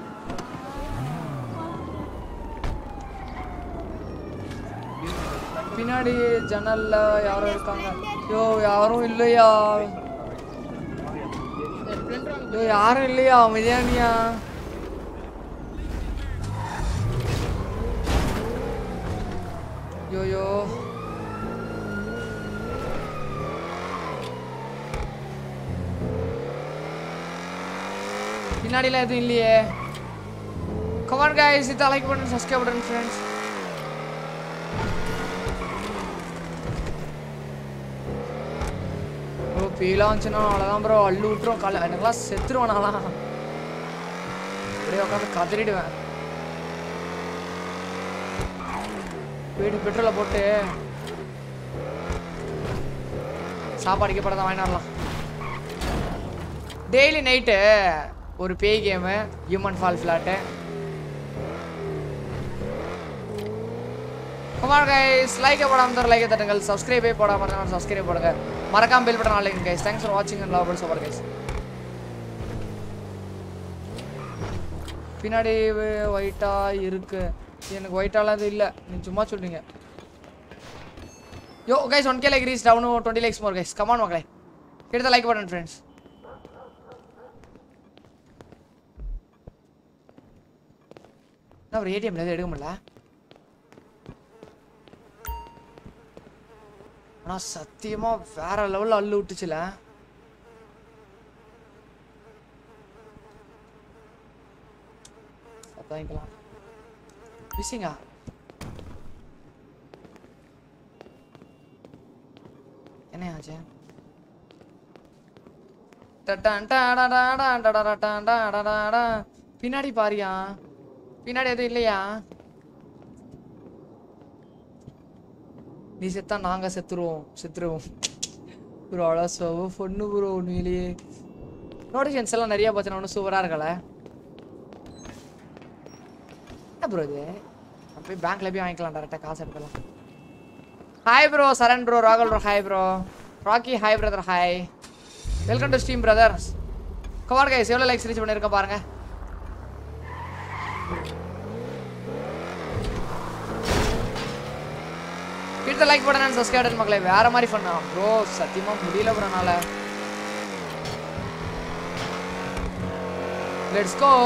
[SPEAKER 1] பின்னாடி ஜன்னல்ல யாரோ இருக்காங்க ஐயோ யாரும் இல்லையா ஐயோ யாரும் இல்லையா அமைதியானியா ஐயோயோ பின்னாடிலாம் எதுவும் இல்லையே கமான் guys இதை லைக் பண்ணுங்க சப்ஸ்கிரைப் பண்ணுங்க ஃப்ரெண்ட்ஸ் ஃபீலாக வந்துச்சுன்னா அவ்வளோதான் ப்ரோ அள்ளு விட்டுரும் கால எனக்குலாம் செத்துருவேன் நான்லாம் அப்படியே உட்காந்து கதறிடுவேன் வீடு பெட்ரோலை போட்டு சாப்பாடுக்கு படம் தான் வாங்கிட்டு வரலாம் டெய்லி நைட்டு ஒரு பேய் game human fall flat Kumar guys like போடாம இருந்தால் லைக் தட்டுங்கள் சப்ஸ்கிரைபே போடாம இருந்தால் சப்ஸ்கிரைப் போடுங்க மறக்காம bell button online guys thanks for வாட்சிங் அண்ட் லவ் சூப்பர் கைஸ் பின்னாடி ஒயிட்டா இருக்கு எனக்கு ஒயிட்டாலாம் இது இல்லை நீ சும்மா சொல்றீங்க yo guys one K like reach down twenty likes more guys come on மக்களே கிட்ட லைக் பட்டன் ஃப்ரெண்ட்ஸ் ஒரு ஏடிஎம்ல எதுவும் எடுக்க முடியல ஆனா சத்தியமா வேற லெவல்ல அள்ளு விட்டுச்சுல வாங்கிக்கலாம் மிஸ்ஸிங்கா என்ன ஆச்சு டட்டான் டாடாடாடான் டடாடாடான் டாடாடாடா. பின்னாடி பாரியா பின்னாடி எதுவும் இல்லையா நீ செத்தா நாங்க செத்துருவோம் செத்துருவோம் ப்ரோ அவ்வளோ சோ பொண்ணு ப்ரோ உண்மையிலேயே நோட்டிஃபிகேஷன்ஸ் எல்லாம் நிறைய பார்த்தீங்கன்னா ஒன்றும் சூப்பராக இருக்கல என்ன ப்ரோ இது நான் போய் பேங்க்ல போய் வாங்கிக்கலாம் டேரெக்டாக காசு எடுக்கலாம் ஹாய் ப்ரோ சரண் ப்ரோ ராகுல் bro hi bro Rocky hi brother hi welcome to steam brothers come on guys எவ்வளோ லைக்ஸ் ரீச் பண்ணியிருக்கேன் பாருங்க கிட்ட லைக் பட்டன் சப்ஸ்கிரைப் மக்களே வேற மாதிரி பண்ணா ப்ரோ சத்தியமா முடியல ப்ரோ நாள லெட்ஸ் கோ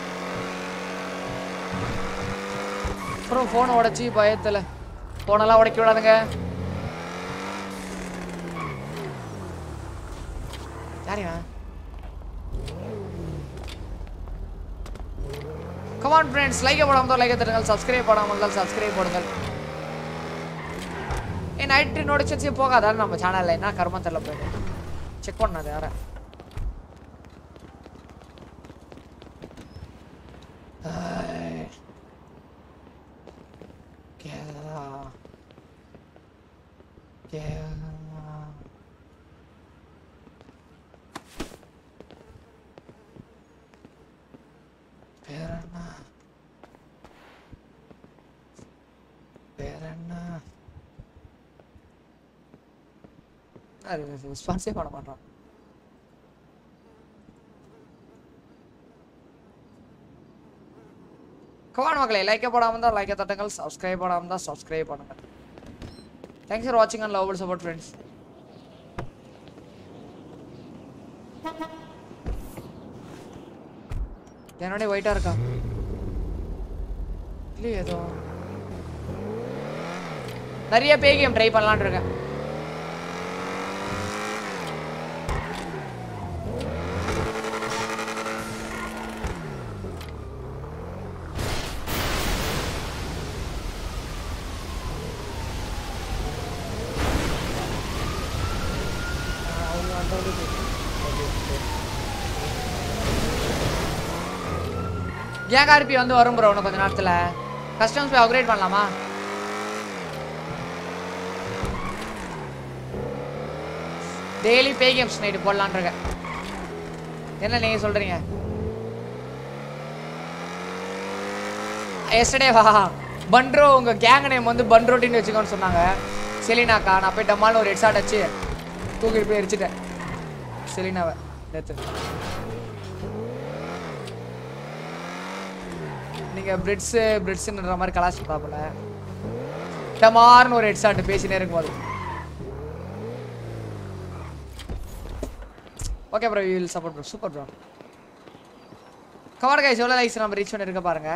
[SPEAKER 1] ப்ரோ ஃபோனை உடைச்சி பயத்துல ஃபோனெல்லாம் உடைக்க விடாதுங்க யாரையா கமான் ஃப்ரெண்ட்ஸ் லைக் போடாமல் லைக் தருங்கள் சப்ஸ்கிரைப் போடாமல் இருந்தால் சப்ஸ்கிரைப் போடுங்கள் ஏ நைட்டு நோட்டிஃபிகேஷன்ஸே போகாதான்னு நம்ம சேனலில் என்ன கர்மம் தெரியல போயிட்டு செக் பண்ணாது யார கேரளா கேரளா பேர் என்ன பேர் என்ன ரெஸ்பான்ஸே பண்ண மாட்டான் கமான் மக்களே லைக்கே போடாம தான் லைக்கை தட்டுங்கள் சப்ஸ்கிரைப் பண்ணாம தான் சப்ஸ்கிரைப் பண்ணுங்க தேங்க்ஸ் ஃபார் வாட்சிங் அண்ட் லவ் சப்போர்ட் ஃப்ரெண்ட்ஸ் என்னோட ஒயிட்டா இருக்கா இல்லையே ஏதோ நிறைய பே கேம் ட்ரை பண்ணலாம்னு இருக்கேன் ஏன் ஆர்பி வந்து வரும் ப்ரோ இன்னும் கொஞ்ச நேரத்துல கஸ்டம்ஸ் போய் அப்கிரேட் பண்ணலாமா டெய்லி பே கேம்ஸ் நைட்டு போடலான் இருக்கேன் என்ன நீங்க சொல்றீங்க எஸ்டர்டே வா பண்ட்ரோ உங்க கேங் நேம் வந்து பண்ரோட்டின்னு வச்சுக்கோன்னு சொன்னாங்க செலினாக்கா நான் போய் டம்மான்னு ஒரு ஹெட்ஷாட் வச்சு தூக்கிட்டு போய் எரிச்சிட்டேன் செலினாவை நேற்று நீங்க பிரெட்ஸ் பிரெட்ஸ்ன்ற மாதிரி கலாச்சி பாப்பல டமார்னு ஒரு ஹெட்ஷாட் பேசினே இருக்கும்போது okay bro you will support bro super bro come on guys எவ்வளோ லைக்ஸ் நம்ம ரீச் பண்ணிருக்க பாருங்க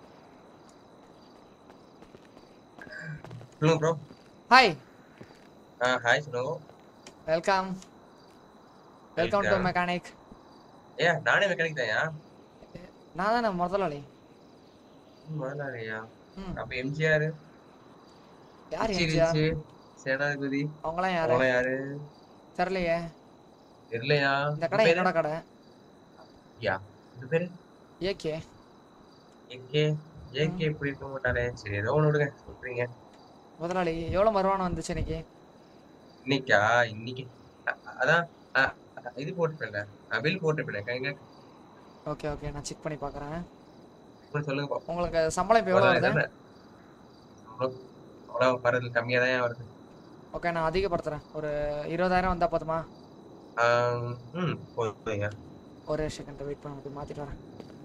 [SPEAKER 7] சொல்லுங்க ப்ரோ
[SPEAKER 1] ஹாய்
[SPEAKER 7] ஆ ஹாய் ஸ்னோ
[SPEAKER 1] welcome welcome to
[SPEAKER 7] Welcome.
[SPEAKER 1] Mechanic
[SPEAKER 7] ஏ நானே மெக்கானிக் தான்யா
[SPEAKER 1] நான் தானே முதலாளி
[SPEAKER 7] முதலாளியா
[SPEAKER 1] ம்
[SPEAKER 7] அப்ப எம்ஜிஆர்
[SPEAKER 1] யார்
[SPEAKER 7] ரிச்சி
[SPEAKER 1] எம்ஜிஆர்
[SPEAKER 7] ரிச்சி சேனாதிபதி
[SPEAKER 1] அவங்களாம் யாரு
[SPEAKER 7] அவங்களாம் யாரு
[SPEAKER 1] தெரியலையே
[SPEAKER 7] தெரியலையா
[SPEAKER 1] இந்த கடை
[SPEAKER 7] பேரு?
[SPEAKER 1] என்னோட கடை
[SPEAKER 7] யா இது பேரு
[SPEAKER 1] ஏகே
[SPEAKER 7] ஏகே ஏகே இப்படி இருக்க மாட்டாரே சரி ஏதோ ஒண்ணு விடுங்க சொல்றீங்க
[SPEAKER 1] முதலாளி எவ்வளோ வருமானம் வந்துச்சு இன்னைக்கு
[SPEAKER 7] இன்னைக்கா இன்னைக்கு அ- அதான் அ, இது போட்டுப்பேன்ல பில் போட்டுப்பேன் கைங்க
[SPEAKER 1] ஓகே ஓகே நான் செக் பண்ணி பார்க்குறேன்
[SPEAKER 7] சொல்லுங்க பாப்போம்
[SPEAKER 1] உங்களுக்கு சம்பளம் இப்போ எவ்வளோ வருது
[SPEAKER 7] அவ்வளோ அவ்வளோ வரது கம்மியா தான் வருது
[SPEAKER 1] ஓகே நான் அதிகப்படுத்துறேன் ஒரு இருபதாயிரம் வந்தா போதுமா
[SPEAKER 7] ஆம், ம் போதுங்க
[SPEAKER 1] ஒரே செகண்ட் வெயிட் பண்ண முடியும் மாத்திட்டு வரேன்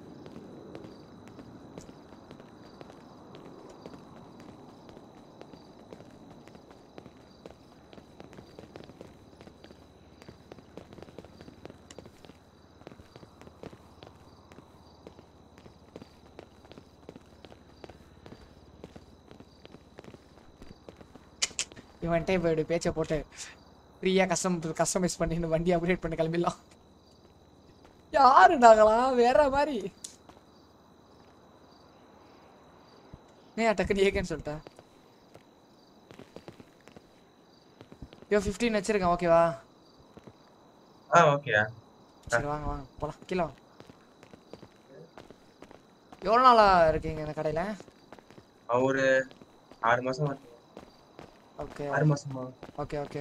[SPEAKER 1] இவன்ட்டே போயிடு பேச்சை போட்டு ஃப்ரீயாக கஸ்டம் கஸ்டமைஸ் பண்ணி இந்த வண்டி அப்கிரேட் பண்ணி கிளம்பிடலாம் யாரு நாங்களா வேற மாதிரி ஏன் டக்குனு ஏகேன்னு சொல்லிட்டேன் யோ ஃபிஃப்டீன் வச்சிருக்கேன் ஓகேவா
[SPEAKER 7] ஆ ஓகேயா
[SPEAKER 1] சரி வாங்க வாங்க போலாம் கீழே வாங்க எவ்வளோ நாளா இருக்கீங்க இந்த கடையில்
[SPEAKER 7] அவன் ஒரு ஆறு மாசம் ஆச்சு.
[SPEAKER 1] ஓகே
[SPEAKER 7] ஆறு மாசமா
[SPEAKER 1] ஓகே ஓகே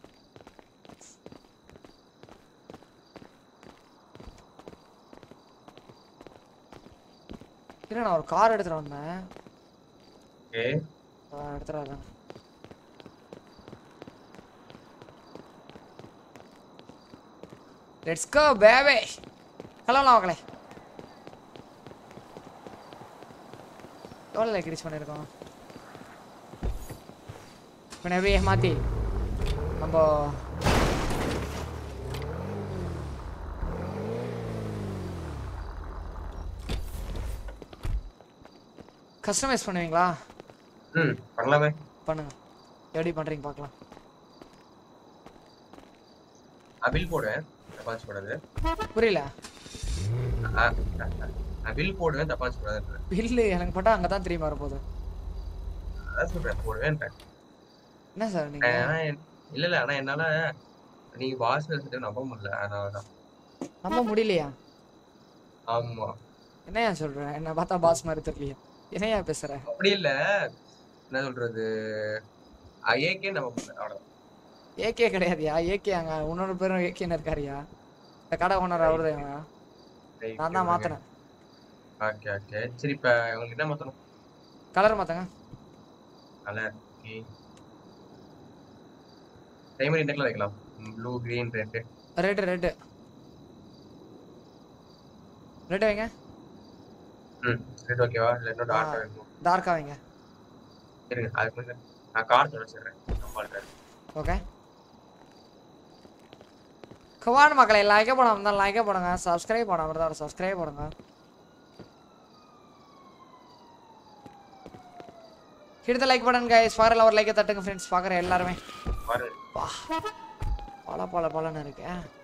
[SPEAKER 1] இல்லை நான் ஒரு கார் எடுத்துட்டு வந்தேன்
[SPEAKER 7] ஓகே
[SPEAKER 1] அதான் எடுத்துட்டு வரேன் லெட்ஸ் கோ பேபே கிளம்பலாம் மக்களே எவ்வளோ லைக் ரீச் பண்ணியிருக்கோம் இப்போ எப்படி மாற்றி நம்ம கஸ்டமைஸ் பண்ணுவீங்களா
[SPEAKER 7] ம் பண்ணலாமே
[SPEAKER 1] பண்ணுங்க எப்படி பண்ணுறீங்க பார்க்கலாம்
[SPEAKER 7] பில் போடுவேன் தப்பாச்சு போடாது
[SPEAKER 1] புரியல
[SPEAKER 7] பில் போடுவேன் தப்பாச்சு போடாது
[SPEAKER 1] பில்லு எனக்கு போட்டால் அங்கே தான் திரும்பி வரப்போகுது
[SPEAKER 7] அதான் சொல்றேன் போடுவேன்
[SPEAKER 1] என்ன சார் நீங்கள்
[SPEAKER 7] ஆனா என்- இல்ல இல்ல ஆனா என்னால நீங்க வாசல் சொல்லிட்டு நம்ப முடியல அதனாலதான்
[SPEAKER 1] நம்ப முடியலையா
[SPEAKER 7] ஆமா
[SPEAKER 1] என்னையா சொல்கிறேன் என்ன பார்த்தா பாஸ் மாதிரி தெரியலையா என்னையா பேசுகிற
[SPEAKER 7] அப்படி இல்ல என்ன சொல்றது ஏகே நம்ப முடியல அவ்வளவுதான்
[SPEAKER 1] ஏகே கிடையாதுயா ஏகே அங்கே இன்னொரு பேரும் ஏகேன்னு இருக்காருயா இந்த கடை ஓனர் அவரு நான் தான் மாற்றினேன்
[SPEAKER 7] ஓகே ஓகே சரி இப்ப உங்களுக்கு என்ன மாத்தணும்
[SPEAKER 1] கலர் மாற்றுங்க
[SPEAKER 7] கலர் ஓகே டைமர் என்ன கலர் வைக்கலாம் blue green red
[SPEAKER 1] red red red வைங்க
[SPEAKER 7] ம் ரெட் ஓகேவா இல்ல இன்னும்
[SPEAKER 1] ஆ.
[SPEAKER 7] டார்க்கா வேணும்
[SPEAKER 1] டார்க்காக வைங்க
[SPEAKER 7] இருங்க அதுக்கு முன்னாடி நான் கார் தொலைச்சிடுறேன் நம்மள்ட்ட
[SPEAKER 1] ஓகே கவான் மக்களை லைக்கே போடாம இருந்தால் லைக்கே போடுங்க சப்ஸ்கிரைப் பண்ணாம இருந்தால் சப்ஸ்கிரைப் பண்ணுங்க hit the like button guys ஃபாரில் ஒரு லைக்கை தட்டுங்க ஃப்ரெண்ட்ஸ் பார்க்குற எல்லாருமே
[SPEAKER 7] பாரு
[SPEAKER 1] வா பல பல பலன்னு இருக்கு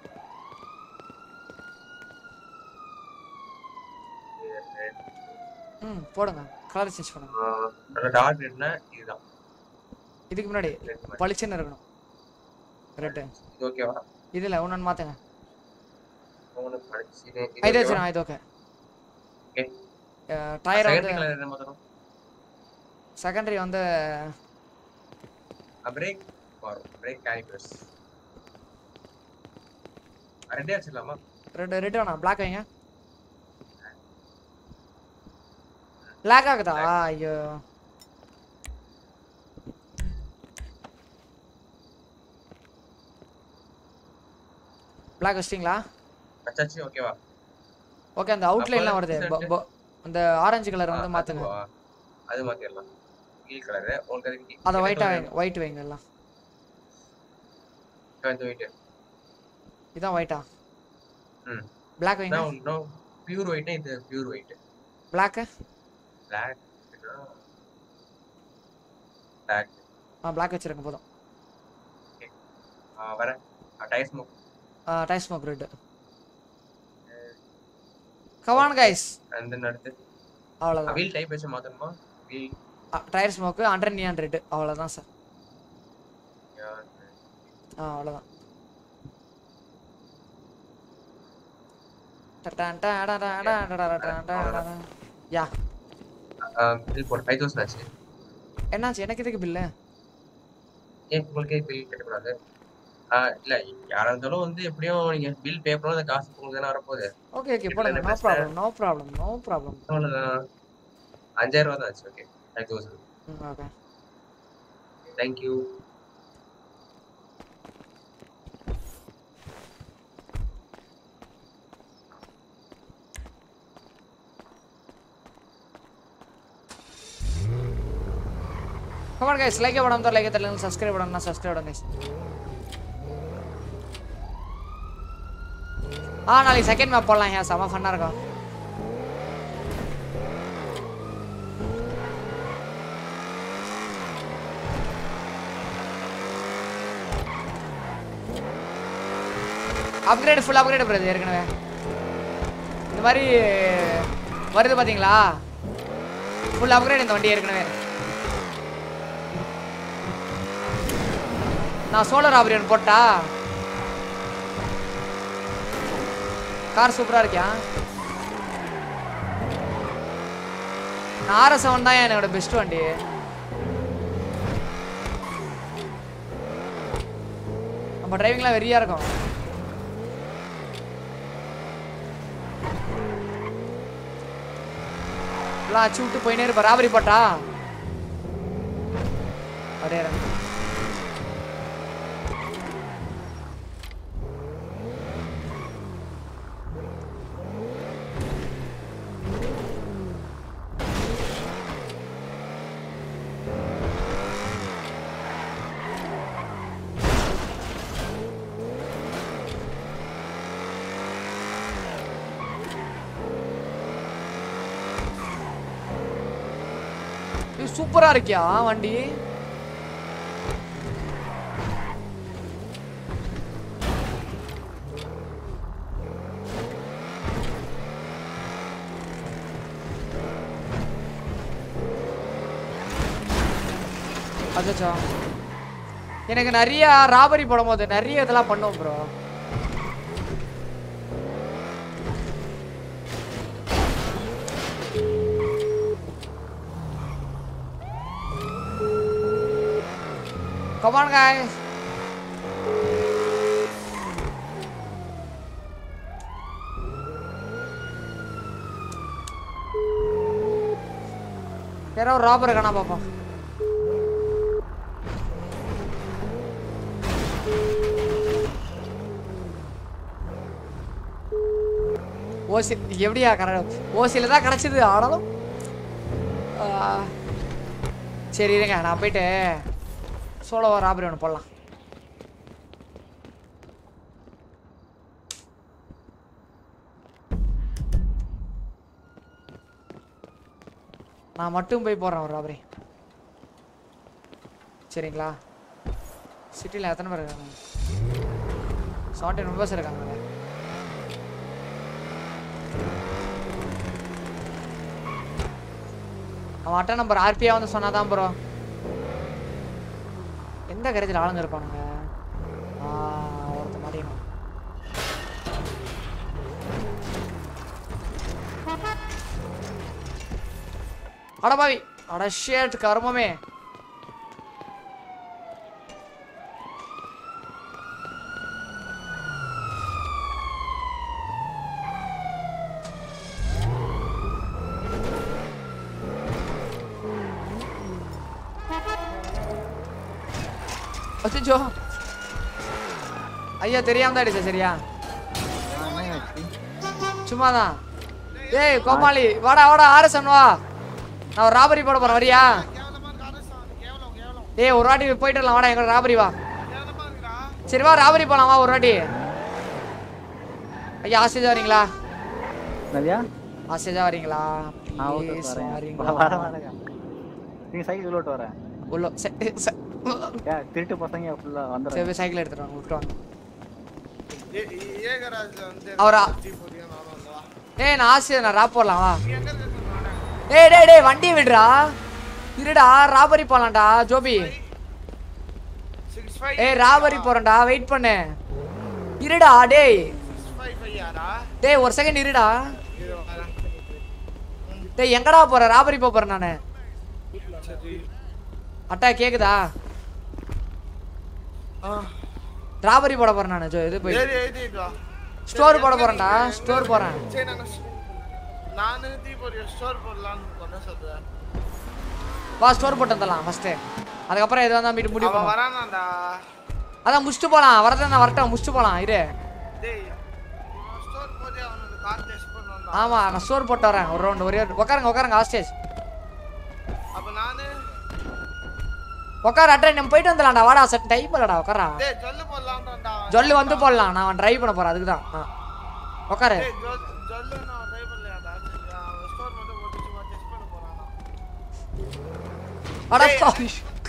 [SPEAKER 1] ம் போடுங்க கலர் சேஞ்ச் பண்ணுங்க
[SPEAKER 7] ஆ, நல்ல டார்க் ரெட்னா இதுதான்
[SPEAKER 1] இதுக்கு முன்னாடி
[SPEAKER 7] ரெட் மாதிரி
[SPEAKER 1] பளிச்சுன்னு இருக்கணும் ரெட்டு
[SPEAKER 7] இது ஓகேவா
[SPEAKER 1] இதில் ஒன்று மாற்றுங்க
[SPEAKER 7] மூணு படிச்சு இது
[SPEAKER 1] இது
[SPEAKER 7] ஓகேவா?
[SPEAKER 1] வச்சுருங்க இது ஓகே
[SPEAKER 7] Okay.
[SPEAKER 1] டயர்
[SPEAKER 7] Second
[SPEAKER 1] வந்து
[SPEAKER 7] colour என்ன மாத்தணும்
[SPEAKER 1] செகண்டரி வந்து
[SPEAKER 7] பிரேக் வரும் பிரேக் கேலிபர்ஸ் ரெண்டே வச்சிடலாமா
[SPEAKER 1] ரெண்டு ரெட்டு வேணாம் பிளாக் வைங்க பிளாக் ஆகுதா ஐயோ பிளாக் வச்சிட்டிங்களா
[SPEAKER 7] வச்சாச்சு ஓகேவா
[SPEAKER 1] ஓகே அந்த அவுட்லைன்லாம் வருது
[SPEAKER 7] அப்ப
[SPEAKER 1] ப- ப- அந்த ஆரஞ்சு கலர் வந்து மாத்துங்க
[SPEAKER 7] அதுவா? அது மாத்திரலாம் கீழ் கலர் உங்களுக்கு அதுக்கு
[SPEAKER 1] அதை
[SPEAKER 7] என்ன
[SPEAKER 1] ஒயிட்டா
[SPEAKER 7] colour
[SPEAKER 1] வைங்க ஒயிட் வைங்க எல்லாம்
[SPEAKER 7] வேணும்? இந்த white.
[SPEAKER 1] இதான் ஒயிட்டா
[SPEAKER 7] ம்.
[SPEAKER 1] பிளாக் வைங்க
[SPEAKER 7] No, no. pure white னா இது pure white.
[SPEAKER 1] பிளாக்
[SPEAKER 7] Black னா black.
[SPEAKER 1] ஆ பிளாக் வச்சிருங்க போதும்
[SPEAKER 7] வரேன் tyre smoke
[SPEAKER 1] tyre smoke red come on guys
[SPEAKER 7] and then அடுத்து
[SPEAKER 1] அவ்வளோதான்
[SPEAKER 7] வீல் டைப் வச்சு மாத்தணுமா wheel
[SPEAKER 1] tyre smoke hundred neon red அவ்வளோதான் சார் ஆ அவ்வளோதான் யா
[SPEAKER 7] பில் போட ஃபைவ் தௌசண்ட் ஆச்சு
[SPEAKER 1] என்னாச்சு எனக்கு எதுக்கு பில்லு
[SPEAKER 7] ஏன் உங்களுக்கே பில் கட்டக்கூடாது ஆ, இல்ல யாரா இருந்தாலும் வந்து எப்படியும் நீங்க பில் பே பண்ணணும் அந்த காசு உங்களுக்கு தானே வரப்போகுது
[SPEAKER 1] ஓகே ஓகே போடுங்க no problem no problem no problem
[SPEAKER 7] அவ்வளவுதான் அஞ்சாயிரம் ரூபா தான் ஆச்சு okay five thousand
[SPEAKER 1] okay
[SPEAKER 7] thank you
[SPEAKER 1] come on guys like படம் தான் லைக் தெரியல சப்ஸ்கிரைப் பண்ணா சப்ஸ்கிரைப் பண்ணுங்க guys. ஆ நாளைக்கு செகண்ட் மேப் போடலாம் ஏன் செம ஃபன்னாக இருக்கும் அப்கிரேட் ஃபுல் அப்கிரேட் பிரது ஏற்கனவே இந்த மாதிரி வருது பாத்தீங்களா ஃபுல் அப்கிரேட் இந்த வண்டி ஏற்கனவே நான் சோலர் ஆப்ரியன் போட்டா கார் சூப்பரா இருக்கியா நான் ஆர்எஸ் செவன் தான் என்னோட பெஸ்ட் வண்டி நம்ம டிரைவிங்லாம் வெறியா இருக்கும் எல்லாம் அச்சு விட்டு போயினே இருப்பா ராபரி போட்டா அப்படியே இறங்கு. இது சூப்பரா இருக்கியா வண்டி அச்சோ எனக்கு நிறைய ராபரி போடும்போது நிறைய இதெல்லாம் பண்ணுவோம் ப்ரோ Come on, guys. யாரோ ஒரு ராபர் இருக்கானா பாப்போம் ஓசி எப்படியா கர ஓசியில தான் கிடைச்சது ஆனாலும் ஆ, சரி இருங்க நான் போயிட்டு சோலோ ராபரி ஒன்று போடலாம் நான் மட்டும் போய் போடுறேன் ஒரு ராபரி சரிங்களா சிட்டியில் எத்தனை பேர் இருக்காங்க செவன்டீன் மெம்பர்ஸ் இருக்காங்க அவன் அட்டை நம்பர் ஆர்பியா வந்து சொன்னாதான் ப்ரோ எந்த கரேஜில் ஆளுங்க இருப்பானுங்க ஆ, ஒருத்த மாட்டிக்கணும் அடபாவி அட ஷேட் கர்மமே அச்சோ ஐயா தெரியாம தான் அடிச்சேன் சரியா சும்மாதான் ஏய் கோமாளி வாடா வாடா ஆர்எஸ்என் வா நான் ஒரு ராபரி போட போறேன் வரியா ஏய் ஒரு வாட்டி போயிட்டு வரலாம் வாடா எங்க ராபரி வா சரி வா ராபரி போலாம் வா ஒரு வாட்டி ஐயா ஆசைஜா வரீங்களா
[SPEAKER 6] நதியா
[SPEAKER 1] ஆசைஜா வரீங்களா
[SPEAKER 6] நான் ஓட்டு
[SPEAKER 1] Please
[SPEAKER 6] வரேன்
[SPEAKER 1] வரீங்களா
[SPEAKER 6] வர வரேன் நீங்க சைக்கிள் ஓட்டு வரேன்
[SPEAKER 1] உள்ள ச- ச-
[SPEAKER 6] ஏன் திருட்டு பசங்க ஃபுல்லா வந்துடுறாங்க
[SPEAKER 1] சரி போய் சைக்கிள் எடுத்துட்டு வாங்க விட்டு வாங்க
[SPEAKER 8] ஏ- ஏகராஜ்ல வந்து
[SPEAKER 1] அவரா
[SPEAKER 8] ஜி போட்டியா நானும் வந்தா
[SPEAKER 1] ஏய் நான் ஆசை நான் ராப் போடலாம் வா
[SPEAKER 8] நீ எங்க இருக்கு நானே
[SPEAKER 1] ஏய் டேய் டேய் வண்டியை விடுறா இருடா ராபரி போலாம்டா ஜோபி
[SPEAKER 8] சிக்ஸ் ஃபைவ்
[SPEAKER 1] ஏய் ராபரி போறேன்டா வெயிட் பண்ணு இருடா டேய்
[SPEAKER 8] சிக்ஸ் ஃபைவ் ஃபைவ் யாரா
[SPEAKER 1] டேய் ஒரு செகண்ட் இருடா
[SPEAKER 8] இரு வரேன்
[SPEAKER 1] டேய் எங்கடா போற ராபரி போப் போறேன் நானு
[SPEAKER 8] சரி
[SPEAKER 1] அட்டா கேக்குதா
[SPEAKER 8] ஆ
[SPEAKER 1] ராபரி போட போறேன் நானு ஜோ இது போய்
[SPEAKER 8] ஏறி எழுதிட்டு வா
[SPEAKER 1] ஸ்டோர் போட போறேன்டா ஸ்டோர் போறேன்
[SPEAKER 8] சரி நான் நானு தீபொரி ஸ்டோர் போடலாம்னு கொண்டு சொல்றேன்
[SPEAKER 1] வா ஸ்டோர் போட்டு வந்துடலாம் ஃபர்ஸ்ட் அதுக்கப்புறம் எதுவாக இருந்தால் மீட்டு முடிவு
[SPEAKER 8] அவன்
[SPEAKER 1] பண்ணுவோம்
[SPEAKER 8] வரானாடா
[SPEAKER 1] அதான் முடிச்சுட்டு போலாம் வரதான் நான் வரட்டும் முடிச்சுட்டு போலாம் இரு
[SPEAKER 8] டேய் இவன் ஸ்டோர் போதே அவனுக்கு கார் டெஸ்ட் பண்ணுவான்
[SPEAKER 1] ஆமா நான் ஸ்டோர் போட்டு வரேன் ஒரு ரவுண்ட் ஒரே உட்காருங்க உட்காருங்க ஹாஸ்டேஜ்
[SPEAKER 8] அப்ப நானு
[SPEAKER 1] உட்கார அட்ரை நம்ம போயிட்டு வந்துடலாம்டா வாடா சட் டைப் இல்லடா உட்காரா
[SPEAKER 8] டேய் ஜொல்லு போடலாம்டா
[SPEAKER 1] ஜொல்லு வந்து போடலாம் நான் டிரைவ் பண்ண போறேன் அதுக்கு தான் உட்காரு
[SPEAKER 8] டேய் ஜொல் ஜொல்லு நான் ட்ரை பண்ணலையாடா சரி அவன் ஸ்டோர் மட்டும் போட்டு சும்மா டெஸ்ட் பண்ண போறானா
[SPEAKER 1] அட சாரி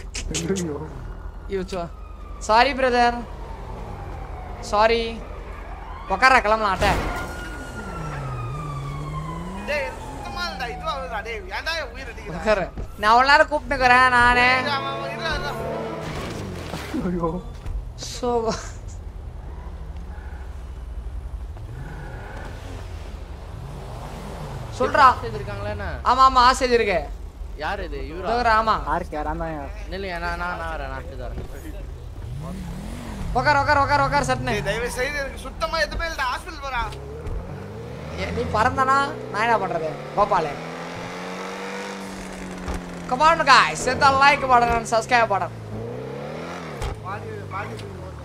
[SPEAKER 1] சாரி பிரதர் சாரி உட்கார கிளம்பலாம் அட்டை
[SPEAKER 8] டேய் சுத்தமா இல்லடா இதுவா வருதா டேய் ஏன்டா என் உயிர் அடிக்கிறா
[SPEAKER 1] உட்காரு நான் அவ்வளோ நேரம் கூப்பிட்டுக்கிறேன் நானே
[SPEAKER 8] டேய், அவன் அவன் இருடா, இருடா.
[SPEAKER 1] ஸோ சொல்றா
[SPEAKER 9] இருக்காங்களா
[SPEAKER 1] ஆமா ஆமா ஆசை இருக்கு
[SPEAKER 9] யார் இது இவரா
[SPEAKER 1] இதோ வரேன், ஆமா
[SPEAKER 6] யாருக்கு யாரா தான்
[SPEAKER 9] இல்லையா நான் நான் நான் வரேன் நான் வரேன்
[SPEAKER 1] உட்கார் உட்கார் உட்கார் உட்கார் சட்னு
[SPEAKER 8] டேய் தயவு செய்து எனக்கு சுத்தமா எதுவுமே இல்லடா ஹாஸ்பிடல் போறா
[SPEAKER 1] ஏ, நீ பறந்தனா நான் என்ன பண்றது கோபாலே come on guys hit the like button and subscribe button
[SPEAKER 8] மாடி மாடி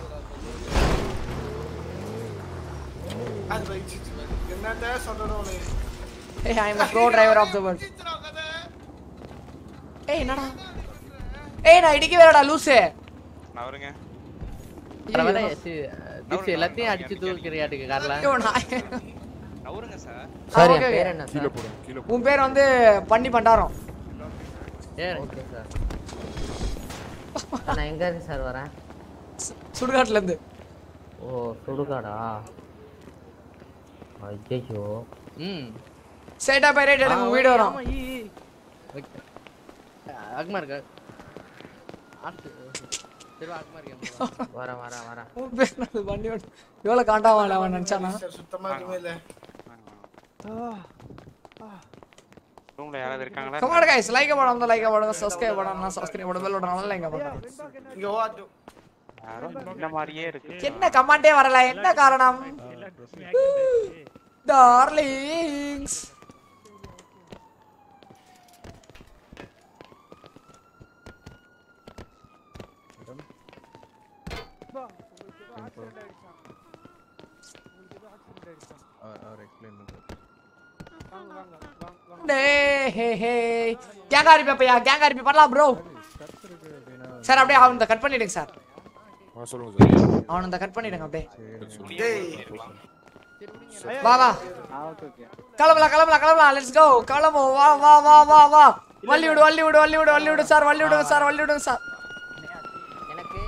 [SPEAKER 8] அது போய் சிச்சு என்னத்த சொல்றோம் உனக்கு
[SPEAKER 1] hey i am a pro driver of the world
[SPEAKER 8] சிச்சுடா கதை
[SPEAKER 1] ஏய் என்னடா ஏய் நான் இடிக்க வேறடா லூசு
[SPEAKER 4] நவருங்க
[SPEAKER 9] வர வர திஸ் எல்லாத்தையும் அடிச்சு தூக்கிறியாட்டுக்கு கார்ல
[SPEAKER 1] ஐயோ நான்
[SPEAKER 4] நவருங்க சார்
[SPEAKER 9] சாரி
[SPEAKER 1] okay,
[SPEAKER 9] பேர்
[SPEAKER 1] okay.
[SPEAKER 9] என்ன
[SPEAKER 4] கீழே
[SPEAKER 9] சார்
[SPEAKER 4] போடுங்க கீழே
[SPEAKER 1] உன் பேர் வந்து பண்ணி பண்டாரம்
[SPEAKER 9] பேர் ஓகே சார் நான் எங்க இருந்து சார் வரேன்
[SPEAKER 1] சுடுகாட்டுல இருந்து
[SPEAKER 9] ஓ சுடுகாடா ஐயோ ம்
[SPEAKER 1] ஸ்ட்ரைட்டா போய் ரைட் எடுங்க உங்க வீடு வரும்
[SPEAKER 9] அக்மார் இருக்கா சரி அக்மார் இருக்கேன் வரேன் வரேன் வரேன்
[SPEAKER 1] உன் பேர் என்னது பண்ணி எவ்வளவு காண்டாவான் அவன் நினைச்சானா
[SPEAKER 8] சுத்தமா எதுவுமே இல்ல
[SPEAKER 4] ரூம்ல யாராவது இருக்காங்களா
[SPEAKER 1] கமான் guys லைக் பண்ணுங்க லைக் பண்ணுங்க சப்ஸ்கிரைப் பண்ணுங்க சப்ஸ்கிரைப் பண்ணுங்க பெல் பட்டன் லைக் பண்ணுங்க
[SPEAKER 8] இங்க ஓட்டு
[SPEAKER 4] யாரும் இந்த மாதிரியே இருக்கு
[SPEAKER 1] என்ன கமெண்டே வரல என்ன காரணம் டார்லிங்ஸ் டேய் ஹே ஹே கேங்கா இருப்பி அப்பயா கேங்கா இருப்பி பண்ணலாம் ப்ரோ சார் அப்படியே அவன் கட் பண்ணிடுங்க சார்
[SPEAKER 4] சொல்லுங்க சார்
[SPEAKER 1] அவன் இந்த கட் பண்ணிடுங்க அப்படியே
[SPEAKER 8] டேய்
[SPEAKER 1] வா வா
[SPEAKER 6] ஓகே ஓகே
[SPEAKER 1] கிளம்பலாம் கிளம்பலாம் கிளம்பலாம் லெட்ஸ் கோ கிளம்பும் வா வா வா வா வா வள்ளி விடு வள்ளி விடு வள்ளி விடு வள்ளி விடு சார் வள்ளி விடுங்க சார் வள்ளி விடுங்க சார்
[SPEAKER 9] எனக்கு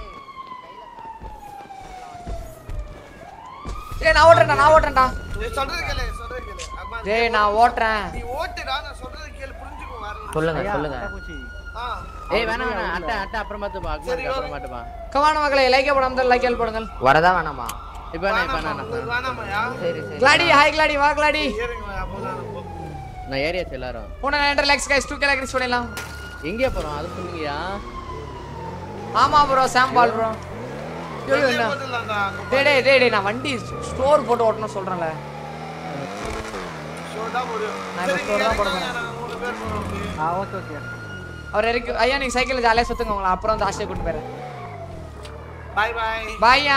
[SPEAKER 1] ஏய் நான் ஓட்டுறேன்டா நான் ஓட்டுறேன்டா
[SPEAKER 8] டேய் சொல்றது கேளு சொல்றது கேளு அம்மா
[SPEAKER 1] டேய் நான் ஓட்டுறேன்
[SPEAKER 8] நீ ஓட்டுடா நான் சொல்றது கேளு புரிஞ்சுக்கோ வர
[SPEAKER 9] சொல்லுங்க சொல்லுங்க
[SPEAKER 6] பூச்சி
[SPEAKER 8] ஆ
[SPEAKER 9] ஏய் வேணாம் வேணாம் அட்டை அட்டை அப்புறம் பார்த்துப்பா அக்மார் அப்புறம் பார்த்துப்பா
[SPEAKER 1] கமான மக்களை லைக் போடாம லைக் ஹெல்ப் பண்ணுங்க
[SPEAKER 9] வரதா வேணாமா இப்போ வேணாம் இப்போ
[SPEAKER 8] வேணாமா
[SPEAKER 9] வேணாம்
[SPEAKER 8] வேணாமாயா
[SPEAKER 9] சரி சரி
[SPEAKER 1] கிளாடி ஹாய் கிளாடி வா கிளாடி
[SPEAKER 8] ஏறுங்க அப்போதான் நம்ம
[SPEAKER 9] நான் ஏரியாச்சு எல்லாரும்
[SPEAKER 1] உன நைன்டர் likes guys two K likes பண்ணிடலாம்
[SPEAKER 9] எங்கே போறோம் அது சொன்னீங்கயா
[SPEAKER 1] ஆமா ப்ரோ சாம்பால் ப்ரோ எவ்வளோ என்ன
[SPEAKER 8] போட்டுலாம்டா
[SPEAKER 1] டேய் டேய் டேய் டேய் நான் வண்டி ஸ்டோர் போட்டு ஓட்டணும் சொல்றேன்ல
[SPEAKER 8] ஷோடா முடியும்
[SPEAKER 1] நான் இப்ப store தான் போட போறேன்.
[SPEAKER 8] மூணு பேர் போறோம்
[SPEAKER 6] ஆ ஓகே ஓகே
[SPEAKER 1] அவர் இறக்கி ஐயா நீங்க சைக்கிள் ஜாலியாக சுத்துங்க உங்களை அப்புறம் வந்து ஆசையை கூட்டு போயிடுறேன்
[SPEAKER 8] பை பை
[SPEAKER 1] பாய்யா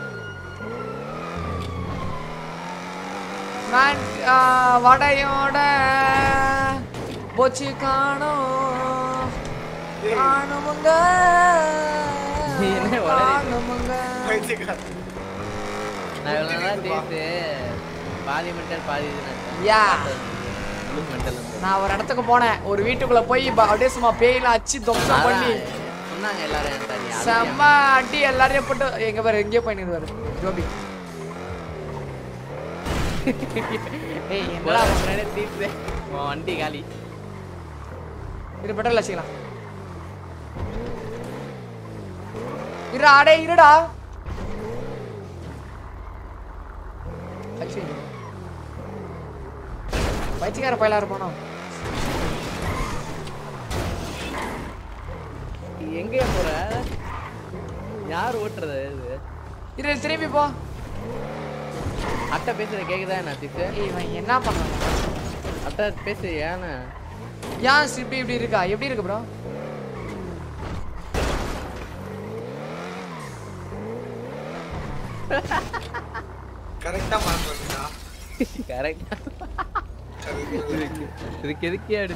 [SPEAKER 1] நான் ஆ, வடையோட போச்சு காணோம் காணுமுங்க
[SPEAKER 9] நீ என்ன வளரி?
[SPEAKER 1] காணுமுங்க
[SPEAKER 8] பைத்தியக்கார
[SPEAKER 9] நான் இவ்வளோ நாளாக தேய்த்து பாதி மென்டல் பாதி இது நினைச்சேன்
[SPEAKER 1] யா
[SPEAKER 9] முழு மென்டல்
[SPEAKER 1] நான் ஒரு இடத்துக்கு போனேன் ஒரு வீட்டுக்குள்ள போய் ப- அப்படியே சும்மா பேயில அச்சு தொம்சம் பண்ணி
[SPEAKER 9] கொன்னாங்க எல்லாரும் என் தண்ணி
[SPEAKER 1] செம்ம அடி எல்லாரையும் போட்டு எங்க பாரு எங்கேயோ போயின்னு ஜோபி ஏய் என்னடா
[SPEAKER 9] முன்னாடி தீப்ஸு உன் வண்டி காலி
[SPEAKER 1] இது பெட்ரோல் வச்சுக்கலாம் இருடா அடே இருடா பைத்தியக்கார பயிலா இருப்பானோ
[SPEAKER 9] எங்கேயா போற யார் ஓட்டுறது இது
[SPEAKER 1] இரு திரும்பி போ
[SPEAKER 9] அட்டை பேசுறது கேக்குதா என்ன திப்பு
[SPEAKER 1] ஏய் இவன் என்ன பண்ணான்
[SPEAKER 9] அட்டை பேசு ஏன்னு
[SPEAKER 1] ஏன் இப்படி இப்படி இருக்கா எப்படி இருக்கு ப்ரோ
[SPEAKER 8] கரெக்டா மாறுறா
[SPEAKER 9] கரெக்ட் இதுக்கு எதுக்கே அடி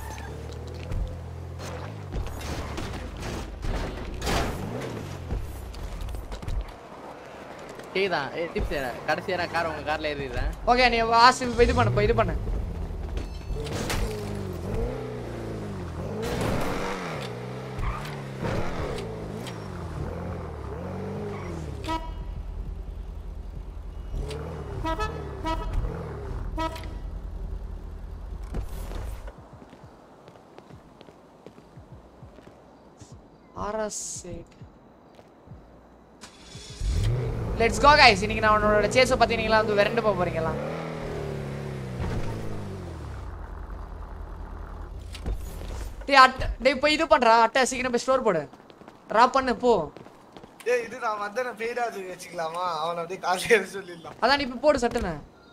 [SPEAKER 9] கேக்குதா ஏ டிப்ஸ் கடைசியா நான் கார் உங்க கார்ல ஏறிடுறேன்
[SPEAKER 1] ஓகே நீ ஆசி இது பண்ணு இப்போ இது பண்ணு ஆர்எஸ் லெட்ஸ் கோ கைஸ் இன்னைக்கு நான் உன்னோட சேஸை பத்தி நீங்களா வந்து விரண்டு போக போறீங்களா டேய் அட்டை டேய் இப்போ இது பண்றா அட்டை சீக்கிரம் போய் ஸ்டோர் போடு ட்ராப் பண்ணு போ
[SPEAKER 8] ஏய் இது நான் வந்தன பெய்டாது வச்சுக்கலாமா அவனை அப்படியே காலையில சொல்லிடலாம்
[SPEAKER 1] அதான் நீ இப்போ போடு சட்டுன்னு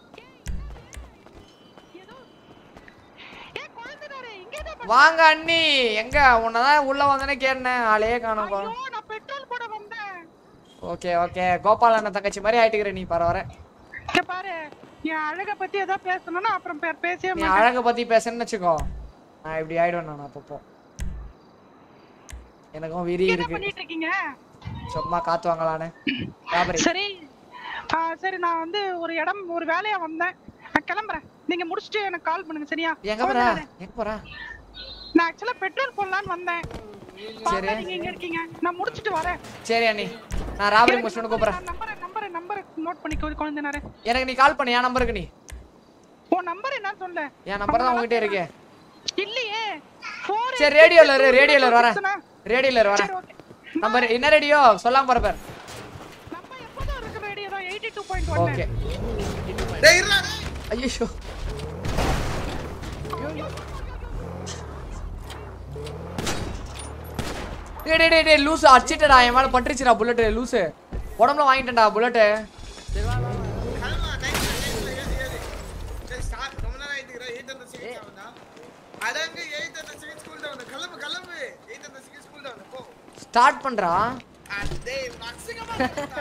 [SPEAKER 1] வாங்க அண்ணி எங்க உன்னதான் உள்ள வந்தனே கேட்டேன் ஆளே காணோம்ப்பா
[SPEAKER 10] நான் பெட்ரோல் போட வந்தேன்
[SPEAKER 1] ஓகே ஓகே கோபால் அண்ணன் தங்கச்சி மாதிரி ஆயிட்டுக்கிற நீ பரவாயில்ல
[SPEAKER 10] இங்க பாரு என் அழக பத்தி ஏதோ பேசணும்னா அப்புறம் பே- பேசவே
[SPEAKER 1] நீ
[SPEAKER 10] மாட்டேன்
[SPEAKER 1] அழக பத்தி பேசணும்னு வச்சுக்கோ நான் இப்படி ஆயிடுவேன் நான் அப்பப்போ எனக்கும் விரி
[SPEAKER 10] என்ன
[SPEAKER 1] இருக்கு
[SPEAKER 10] பண்ணிட்டு இருக்கீங்க
[SPEAKER 1] சும்மா காத்து வாங்கலான்னு ராபரி
[SPEAKER 10] சரி ஆ, சரி நான் வந்து ஒரு இடம் ஒரு வேலையா வந்தேன் நான் கிளம்புறேன் நீங்க முடிச்சிட்டு எனக்கு கால் பண்ணுங்க சரியா
[SPEAKER 1] எங்க போற எங்க போற
[SPEAKER 10] நான் ஆக்சுவலா பெட்ரோல் போடலான்னு வந்தேன் பார்த்தா நீங்க இங்க இருக்கீங்க நான் முடிச்சிட்டு வரேன்
[SPEAKER 1] சரி அண்ணி நான் ராபரி முடிச்சுட்டு கூப்பிடுறேன்
[SPEAKER 10] நம்பர் நம்பர் நம்பர் நோட் பண்ணிக்கோ குழந்தைனாரு
[SPEAKER 1] எனக்கு நீ கால் பண்ணு என் நம்பருக்கு நீ
[SPEAKER 10] உன் நம்பர் என்ன சொல்ல
[SPEAKER 1] என் நம்பர் தான் உங்ககிட்ட இருக்கே
[SPEAKER 10] இல்லையே Four
[SPEAKER 1] சரி ரேடியோல இரு ரேடியோல இரு வரேன் ரேடியோல இரு வரேன் நம்பர் என்ன ரேடியோ சொல்லாம போற பேர்
[SPEAKER 10] இருக்கிற ரேடியோ தான் eighty two point one
[SPEAKER 1] okay
[SPEAKER 8] டேய் இருடா
[SPEAKER 1] ஐயோ டேய் டேய் டேய் டேய் லூசு அடிச்சிட்டடா என் மேல பட்டுருச்சுடா புல்லட் லூசு உடம்புல வாங்கிட்டேன்டா புல்லட்
[SPEAKER 8] டேய் ஸ்டார்ட் ரொம்ப நேரம் ஆயிட்டு இருக்கா 800 செகண்ட்ஸ் ஆகுதா அடங்க 800 செகண்ட்ஸ் கூல் டவுன் கிளம்பு கிளம்பு 800 செகண்ட்ஸ் கூல் டவுன் போ
[SPEAKER 1] ஸ்டார்ட் பண்றா
[SPEAKER 8] டேய் மேக்ஸிமம்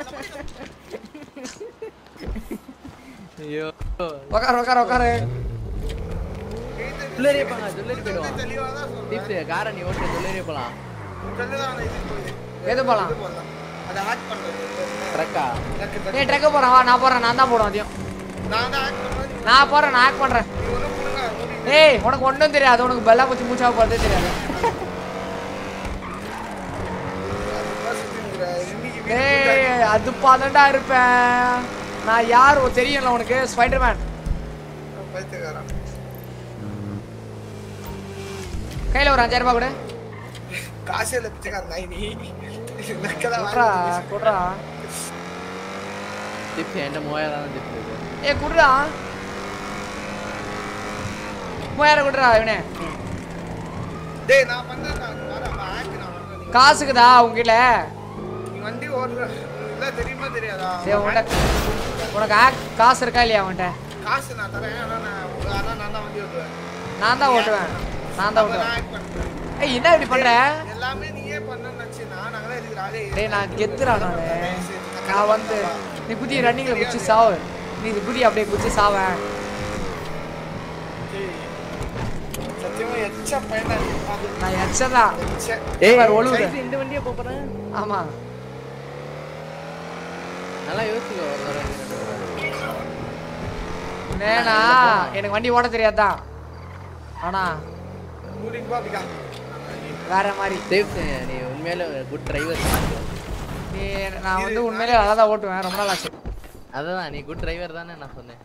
[SPEAKER 9] ஐயோ
[SPEAKER 1] உக்கார உக்கார உக்காரு
[SPEAKER 9] துள்ளேறியே போங்க துள்ளேறி போயிடுவான்
[SPEAKER 8] தெளிவா தான் சொல்றேன்
[SPEAKER 9] டிப்ஸ் காரை நீ ஓட்டு துள்ளேறியே போலாம்
[SPEAKER 8] சொல்லுதான் இது போகுது
[SPEAKER 1] எது போலாம்
[SPEAKER 8] அதை ஆட் பண்றது
[SPEAKER 9] ட்ரக்கா
[SPEAKER 1] ஏய் ட்ரக் போறேன் வா நான் போறேன் நான் தான் போடுவேன் அதையும்
[SPEAKER 8] நான் தான் ஆட் பண்றது
[SPEAKER 1] நான் போறேன் நான் ஆக் பண்றேன் ஏய் உனக்கு ஒண்ணும் தெரியாது உனக்கு பெல்லா குச்சி மூச்சா போறதே தெரியாது ஏய் அது பாதண்டா இருப்பேன் நான் யார் உனக்கு தெரியும்ல உனக்கு ஸ்பைடர்மேன்
[SPEAKER 8] பைத்தியக்காரன்
[SPEAKER 1] கையில ஒரு அஞ்சாயிரம் ரூபாய் கொடு
[SPEAKER 8] காசே இல்ல பிச்சைக்காரன் நாய் நீ நக்கலா
[SPEAKER 1] குட்ரா குட்ரா
[SPEAKER 9] டிப்ஸ் என்ன மூவாயிரம் தான் டிப்ஸ் இருக்கு
[SPEAKER 1] ஏய் குட்ரா மூவாயிரம் குட்ரா இவனே
[SPEAKER 8] டேய் நான் பண்றேன் நான் வரேன் ஆக் நான் வரேன்
[SPEAKER 1] காசுக்குதா உங்ககிட்ட
[SPEAKER 8] நீ வண்டி ஓடுற இல்ல தெரியுமா தெரியாதா
[SPEAKER 1] சரி உன்கிட்ட உனக்கு ஆக் காசு இருக்கா இல்லையா அவன்கிட்ட
[SPEAKER 8] காசு நான் தரேன் ஆனா நான் ஆனா நான் தான் வண்டி ஓட்டுவேன்
[SPEAKER 1] நான் தான் ஓட்டுவேன் நான் தான்
[SPEAKER 8] அப்ப நான்
[SPEAKER 1] ஓட்டுவேன்
[SPEAKER 8] ஆக்ட் பண்றேன்
[SPEAKER 1] ஏய் என்ன இப்படி பண்ற
[SPEAKER 8] எல்லாமே நீயே பண்ணன்னு நினைச்சேனா நாங்களே இதுக்கு ஆளே
[SPEAKER 1] டேய் நான் கெத்துறா நானு நான் வந்து நீ குதி ரன்னிங்ல குச்சி சாவு நீ இது குதி அப்படியே குச்சி சாவேன்
[SPEAKER 8] சத்தியமா எச்ச பையனா நீ. அது
[SPEAKER 1] நான் எச்சதா
[SPEAKER 8] எச்ச.
[SPEAKER 9] ஏய்
[SPEAKER 1] பாரு, ஒழுகுது.
[SPEAKER 9] சைக்கிள் இந்த வண்டியா போறேன்
[SPEAKER 1] ஆமா
[SPEAKER 9] நல்லா யோசிச்சுக்கோ ஒரு தடவை ரெண்டு தடவை.
[SPEAKER 1] வேணா எனக்கு வண்டி ஓட தெரியாதான் ஆனா
[SPEAKER 8] கூட்டிட்டு போ அப்படிக்கா.
[SPEAKER 1] வேற மாதிரி
[SPEAKER 9] சேஃப் நீ உண்மையிலே குட் டிரைவர்
[SPEAKER 1] நீ நான் வந்து உண்மையிலே நல்லா தான் ஓட்டுவேன் ரொம்ப நாள் ஆச்சு
[SPEAKER 9] அதான் நீ குட் டிரைவர் தானே நான் சொன்னேன்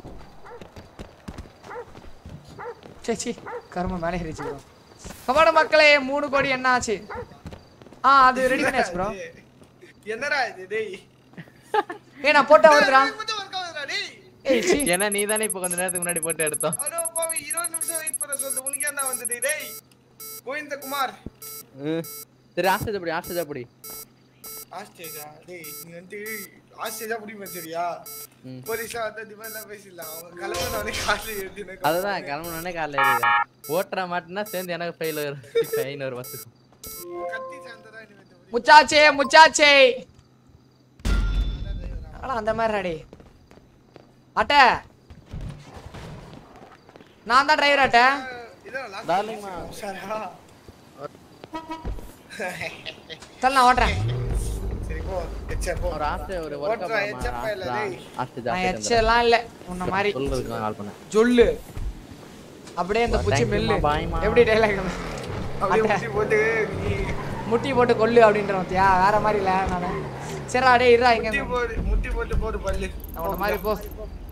[SPEAKER 1] சே சி கரும மேலே ஏறிச்சு ப்ரோ கமாட மக்களே மூணு கோடி என்ன ஆச்சு ஆ அது ரெடி பண்ணியாச்சு ப்ரோ
[SPEAKER 8] என்னடா இது டேய்
[SPEAKER 1] ஏய் நான் போட்டா வருதுடா
[SPEAKER 8] மட்டும் ஒர்க் ஆகுதுடா டேய்
[SPEAKER 1] ஏய் சி
[SPEAKER 9] ஏன்னா நீ தானே இப்போ கொஞ்ச நேரத்துக்கு முன்னாடி போட்டு எடுத்தோம்
[SPEAKER 8] அடோ பாவி 20 நிமிஷம் வெயிட் பண்ண சொல்லிட்டு உனக்கு என்ன வந்துட்டு டேய் கோவிந்த குமார்
[SPEAKER 9] ம். சரி ஆஸ்டேஜ் அப்படி ஆஸ்டேஜ் அப்படி
[SPEAKER 8] ஆஸ்டேஜா டேய் நீ வந்து ஆஸ்டேஜா முடியுமா சரியா
[SPEAKER 9] ம்.
[SPEAKER 8] போலீஸா வந்து இந்த மாதிரிலாம் பேசிடலாம் அவங்க கிளம்புனே காசு எழுதி
[SPEAKER 9] அதுதான் கிளம்பணுன்னே காலைல ஏறிடுறேன் ஓட்டுற மாட்டினா சேர்ந்து எனக்கு ஃபெயில் வரும் ஃபைன் வரும் பத்துக்கும்
[SPEAKER 8] கத்தி சாந்தரா நீ வந்து
[SPEAKER 1] முச்சாச்சே முச்சாச்சே ஆனா அந்த மாதிரி அடி அட்டை நான் தான் டிரைவர் அட்டை
[SPEAKER 8] இதான்
[SPEAKER 9] டார்லிங்மா
[SPEAKER 8] சாரா
[SPEAKER 1] சரி நான் ஓட்டுறேன்
[SPEAKER 8] சரி போ எச்சா போ
[SPEAKER 9] ஒரு ஆஸ்டே ஒரு ஒர்க்
[SPEAKER 8] ஓட்டுறா, எச்சப்பா இல்ல, டேய்.
[SPEAKER 9] ஆஸ்டேஜ்
[SPEAKER 1] நான்
[SPEAKER 9] ஆஸ்டேஜ்
[SPEAKER 1] எச்செல்லாம் இல்ல உன்ன மாதிரி
[SPEAKER 9] சொல்றதுக்கு நான் கால் பண்ணேன்
[SPEAKER 1] ஜொல்லு அப்படியே இந்த பூச்சி
[SPEAKER 9] Thank you
[SPEAKER 1] மெல்லு
[SPEAKER 9] மா, bye மா.
[SPEAKER 1] எப்படி டைலாக்
[SPEAKER 8] அப்படியே முட்டி போட்டு நீ
[SPEAKER 1] முட்டி போட்டு கொல்லு அப்படின்ற மத்தியா வேற மாதிரி இல்ல நானு சரிடா டேய் இருடா இங்க
[SPEAKER 8] முட்டி போட்டு முட்டி போட்டு போடு பல்லு
[SPEAKER 1] நான் உன்ன மாதிரி போ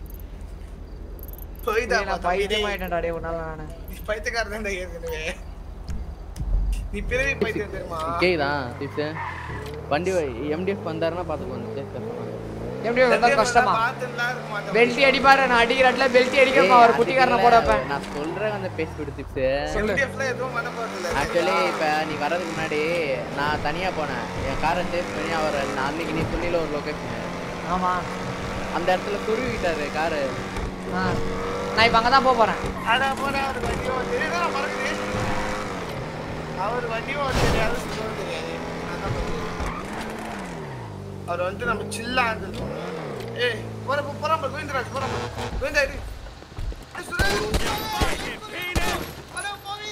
[SPEAKER 8] போய்டா
[SPEAKER 1] டேய், நான் பைத்தியமாயிட்டேன்டா டேய் ஒரு நாள் நானு
[SPEAKER 8] நீ பைத்தியக்காரன் தான் ஏற்கனவே நீ பிறவி பைத்தியம் தெரியுமா
[SPEAKER 9] கேக்குதான் டிப்ஸ் வண்டி எம்டிஎஃப் வந்தாருன்னா பாத்துக்கோ வந்து கஷ்டமா
[SPEAKER 1] எப்படி வந்தா கஷ்டமா
[SPEAKER 8] பார்த்துலாம் இருக்க மாட்டேன்
[SPEAKER 1] பெல்ட்டி அடிப்பாரு நான் அடிக்கிற இடத்துல பெல்ட்டி அடிக்கிறப்ப அவர் குட்டிக்காரனை போட வைப்பேன்
[SPEAKER 9] நான் சொல்றேன் அந்த பேசி விடு டிப்ஸ்
[SPEAKER 8] MDF ல எதுவும் பண்ண போறதில்ல
[SPEAKER 9] ஆக்சுவலி இப்போ நீ வர்றதுக்கு முன்னாடி நான் தனியாக போனேன் என் காரை சேஃப் பண்ணி அவர் நான் அன்னைக்கு நீ சொன்னில ஒரு லொக்கேஷன்
[SPEAKER 1] ஆமா
[SPEAKER 9] அந்த இடத்துல துருவிட்டாரு காரு
[SPEAKER 1] ஆ. நான் இப்ப அங்கதான் போக போறேன்
[SPEAKER 8] ஆனா போற அவர் வண்டி ஓட்ட தெரியுதா மறக்குது அவர் வண்டி ஓட்ட தெரியாது சுத்தம் தெரியாது நான் தான் பண்ணுவேன். அவர் வந்து நம்ம சில்லா ஹேண்டில் பண்ணுவோம் ஏய் போற போ போறாம கோவிந்தராஜ் போறாம கோவிந்தா இரு ஏய், சுரேஷ். அட பாவி.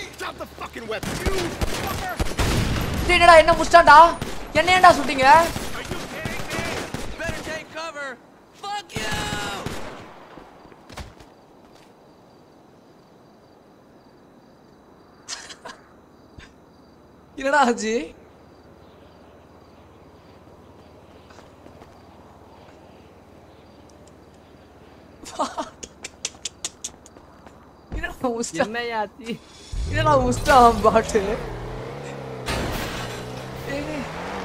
[SPEAKER 1] டேய், என்னடா என்ன முஸ்டாண்டா என்ன ஏன்டா சுட்டீங்க என்னடா ஆச்சு என்னடா முஸ்டா
[SPEAKER 9] என்னையாச்சு
[SPEAKER 1] என்னடா முஸ்டா பாட்டு ஏய்.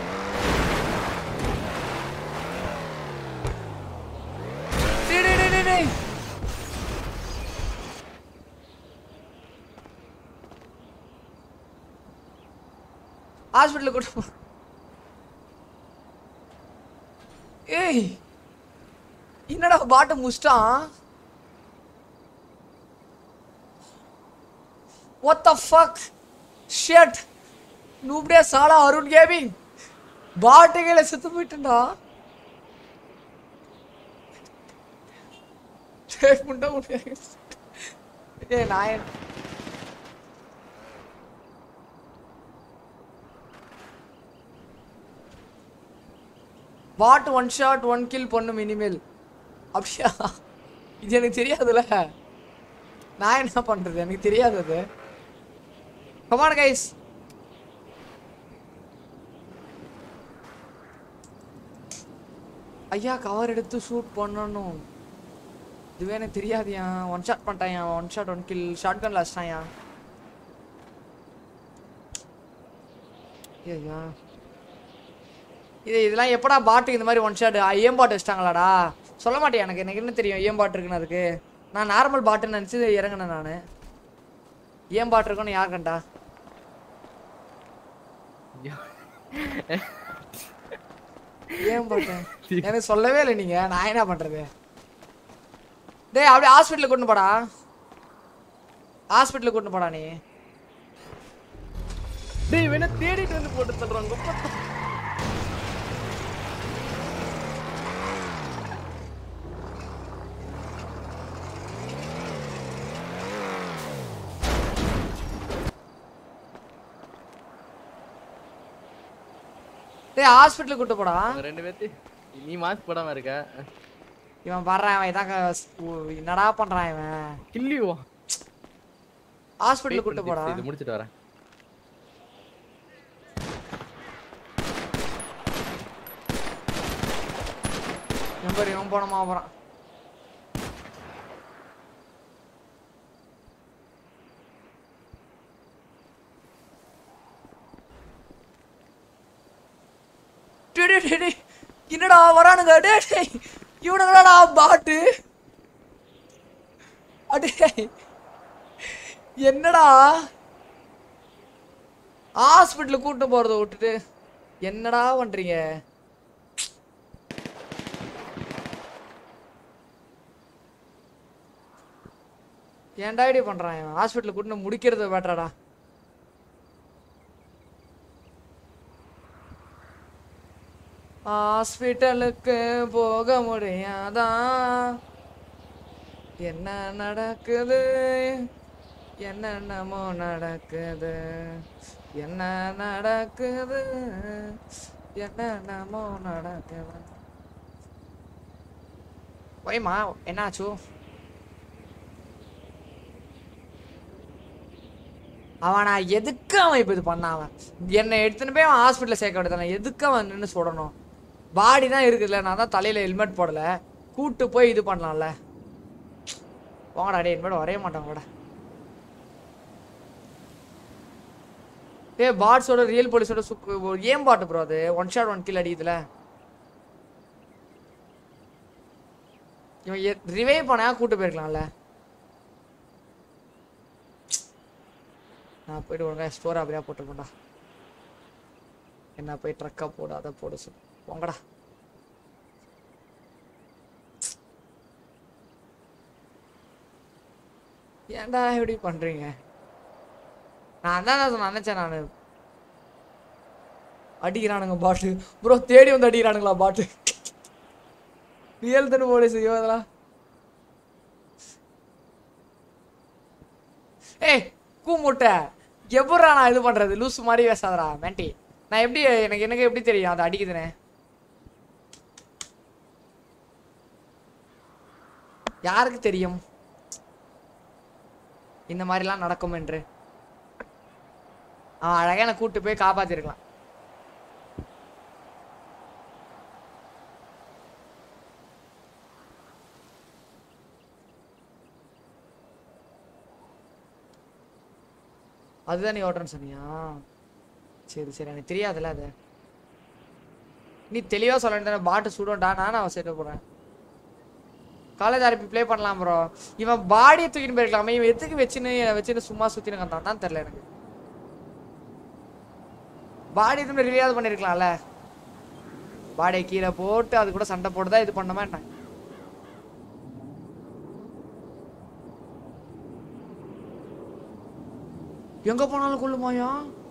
[SPEAKER 1] டேய், டேய், டேய், டேய், டேய். ஹாஸ்பிட்டலுக்கு கூட்டு போ ஏய் என்னடா பாட்டு முஸ்டான் What the fuck? Shit! நூப்டே சாலா அருண் கேமிங் பாட்டுகளை செத்து போயிட்டா முண்டா முண்டா ஏ நாயன் bot one shot one kill பண்ணும் இனிமேல் அப்படியா இது எனக்கு தெரியாதுல்ல நான் என்ன பண்றது எனக்கு தெரியாது அது கமான் கைஸ் ஐயா கவர் எடுத்து ஷூட் பண்ணணும் இதுவே எனக்கு தெரியாதுயா ஒன் ஷாட் பண்ணிட்டாயா one shot one kill shotgun லாஸ்டாயா ஐயா இது இதெல்லாம் எப்படா பாட்டு இந்த மாதிரி ஒன் ஷாட் ஐஎம் பாட் வச்சிட்டாங்களாடா சொல்ல மாட்டேன் எனக்கு எனக்கு என்ன தெரியும் ஐஎம் பாட் இருக்குன்னு அதுக்கு நான் நார்மல் பாட்டுன்னு நினச்சி இறங்கினேன் நான் ஏன் பாட்டு இருக்குன்னு யார் கண்டா ஏன் பாட்டு எனக்கு சொல்லவே இல்லை நீங்க நான் என்ன பண்றது டேய் அப்படியே ஹாஸ்பிட்டலுக்கு கொண்டு போடா ஹாஸ்பிட்டலுக்கு கொண்டு போடா நீ
[SPEAKER 9] டேய் வேணா தேடிட்டு வந்து போட்டு தள்ளுறாங்க
[SPEAKER 1] டேய் ஹாஸ்பிட்டலுக்கு கூட்டு போடா
[SPEAKER 9] அவங்க ரெண்டு பேர்த்து நீ மாஸ்க் போடாம இருக்க
[SPEAKER 1] இவன் வர்றான் இவன் இதான் க- உ- என்னடா பண்றான் இவன்
[SPEAKER 9] கில்லியோ
[SPEAKER 1] ஹாஸ்பிட்டலுக்கு கூட்டு போடா
[SPEAKER 9] இது முடிச்சிட்டு வரேன்
[SPEAKER 1] நம்பர் இவன் போனமா அப்புறம் டேய், டேய், டேய், டேய். என்னடா வரானுங்க டே டேய் இவனுங்களாடா பாட்டு அடே என்னடா ஹாஸ்பிட்டலுக்கு கூட்டு போறத விட்டுட்டு என்னடா பண்றீங்க ஏன்டா இப்படி பண்றான் இவன் ஹாஸ்பிட்டலுக்கு கூட்டு முடிக்கிறது பேட்டராடா ஹாஸ்பிட்டலுக்கு போக முடியாதா என்ன நடக்குது என்னென்னமோ நடக்குது என்ன நடக்குது என்னென்னமோ நடக்குது ஒய்மா என்னாச்சு அவன் நான் எதுக்கு அவன் இப்போ இது பண்ணான் அவன் என்னை எடுத்துன்னு போய் அவன் ஹாஸ்பிட்டலில் சேர்க்க விடுதான் எதுக்கு அவன் நின்று சுடணும் பாடி தான் இருக்குதுல்ல நான் தான் தலையில் ஹெல்மெட் போடல கூட்டு போய் இது பண்ணலாம்ல போங்கடா டே இனிமேல் வரைய மாட்டாங்கடா ஏ பாட்ஸோட ரியல் போலீஸோட சுக்கு ஏன் பாட்டு ப்ரோ அது ஒன் ஷாட் ஒன் கில் அடிக்குதுல இவன் ரிவைவ் பண்ணா கூட்டு போயிருக்கலாம்ல நான் போயிட்டு ஒழுங்கா ஸ்டோர் அப்படியே போட்டுருக்கோண்டா என்ன போய் ட்ரக்கா போடு அதை போடு சொல்லு போங்கடா ஏன்டா இப்படி பண்றீங்க நான் தான் நான் நினைச்சேன் நான் அடிக்கிறானுங்க பாட்டு ப்ரோ தேடி வந்து அடிக்கிறானுங்களா பாட்டு ரியல் தனு போலீஸ் ஐயோ அதெல்லாம் ஏய் கூமுட்டை எப்படா நான் இது பண்றது லூஸ் மாதிரி பேசாதடா மேண்டி நான் எப்படி எனக்கு எனக்கு எப்படி தெரியும் அது அடிக்குதுன்னு யாருக்கு தெரியும் இந்த மாதிரிலாம் நடக்கும் என்று அவன் அழகா என்னை கூட்டு போய் காப்பாத்திருக்கலாம் அதுதான் நீ ஓட்டுறேன்னு சொன்னியா சரி சரி எனக்கு தெரியாதுல்ல அது நீ தெளிவா சொல்ல வேண்டியது பாட்டு சுடும்டா நான் அவன் சேர்த்து போறேன் காலேஜ் ஆர்பி ப்ளே பண்ணலாம் ப்ரோ இவன் பாடியை தூக்கிட்டு போயிருக்கலாமே இவன் எதுக்கு வச்சுன்னு வச்சுன்னு சும்மா சுத்தின்னு கந்தான் தான் தெரியல எனக்கு பாடி எதுவும் ரிவியாவது பண்ணிருக்கலாம்ல பாடியை கீழே போட்டு அது கூட சண்டை போட்டு தான் இது பண்ண மாட்டேன் எங்க போனாலும் கொள்ளுமாயா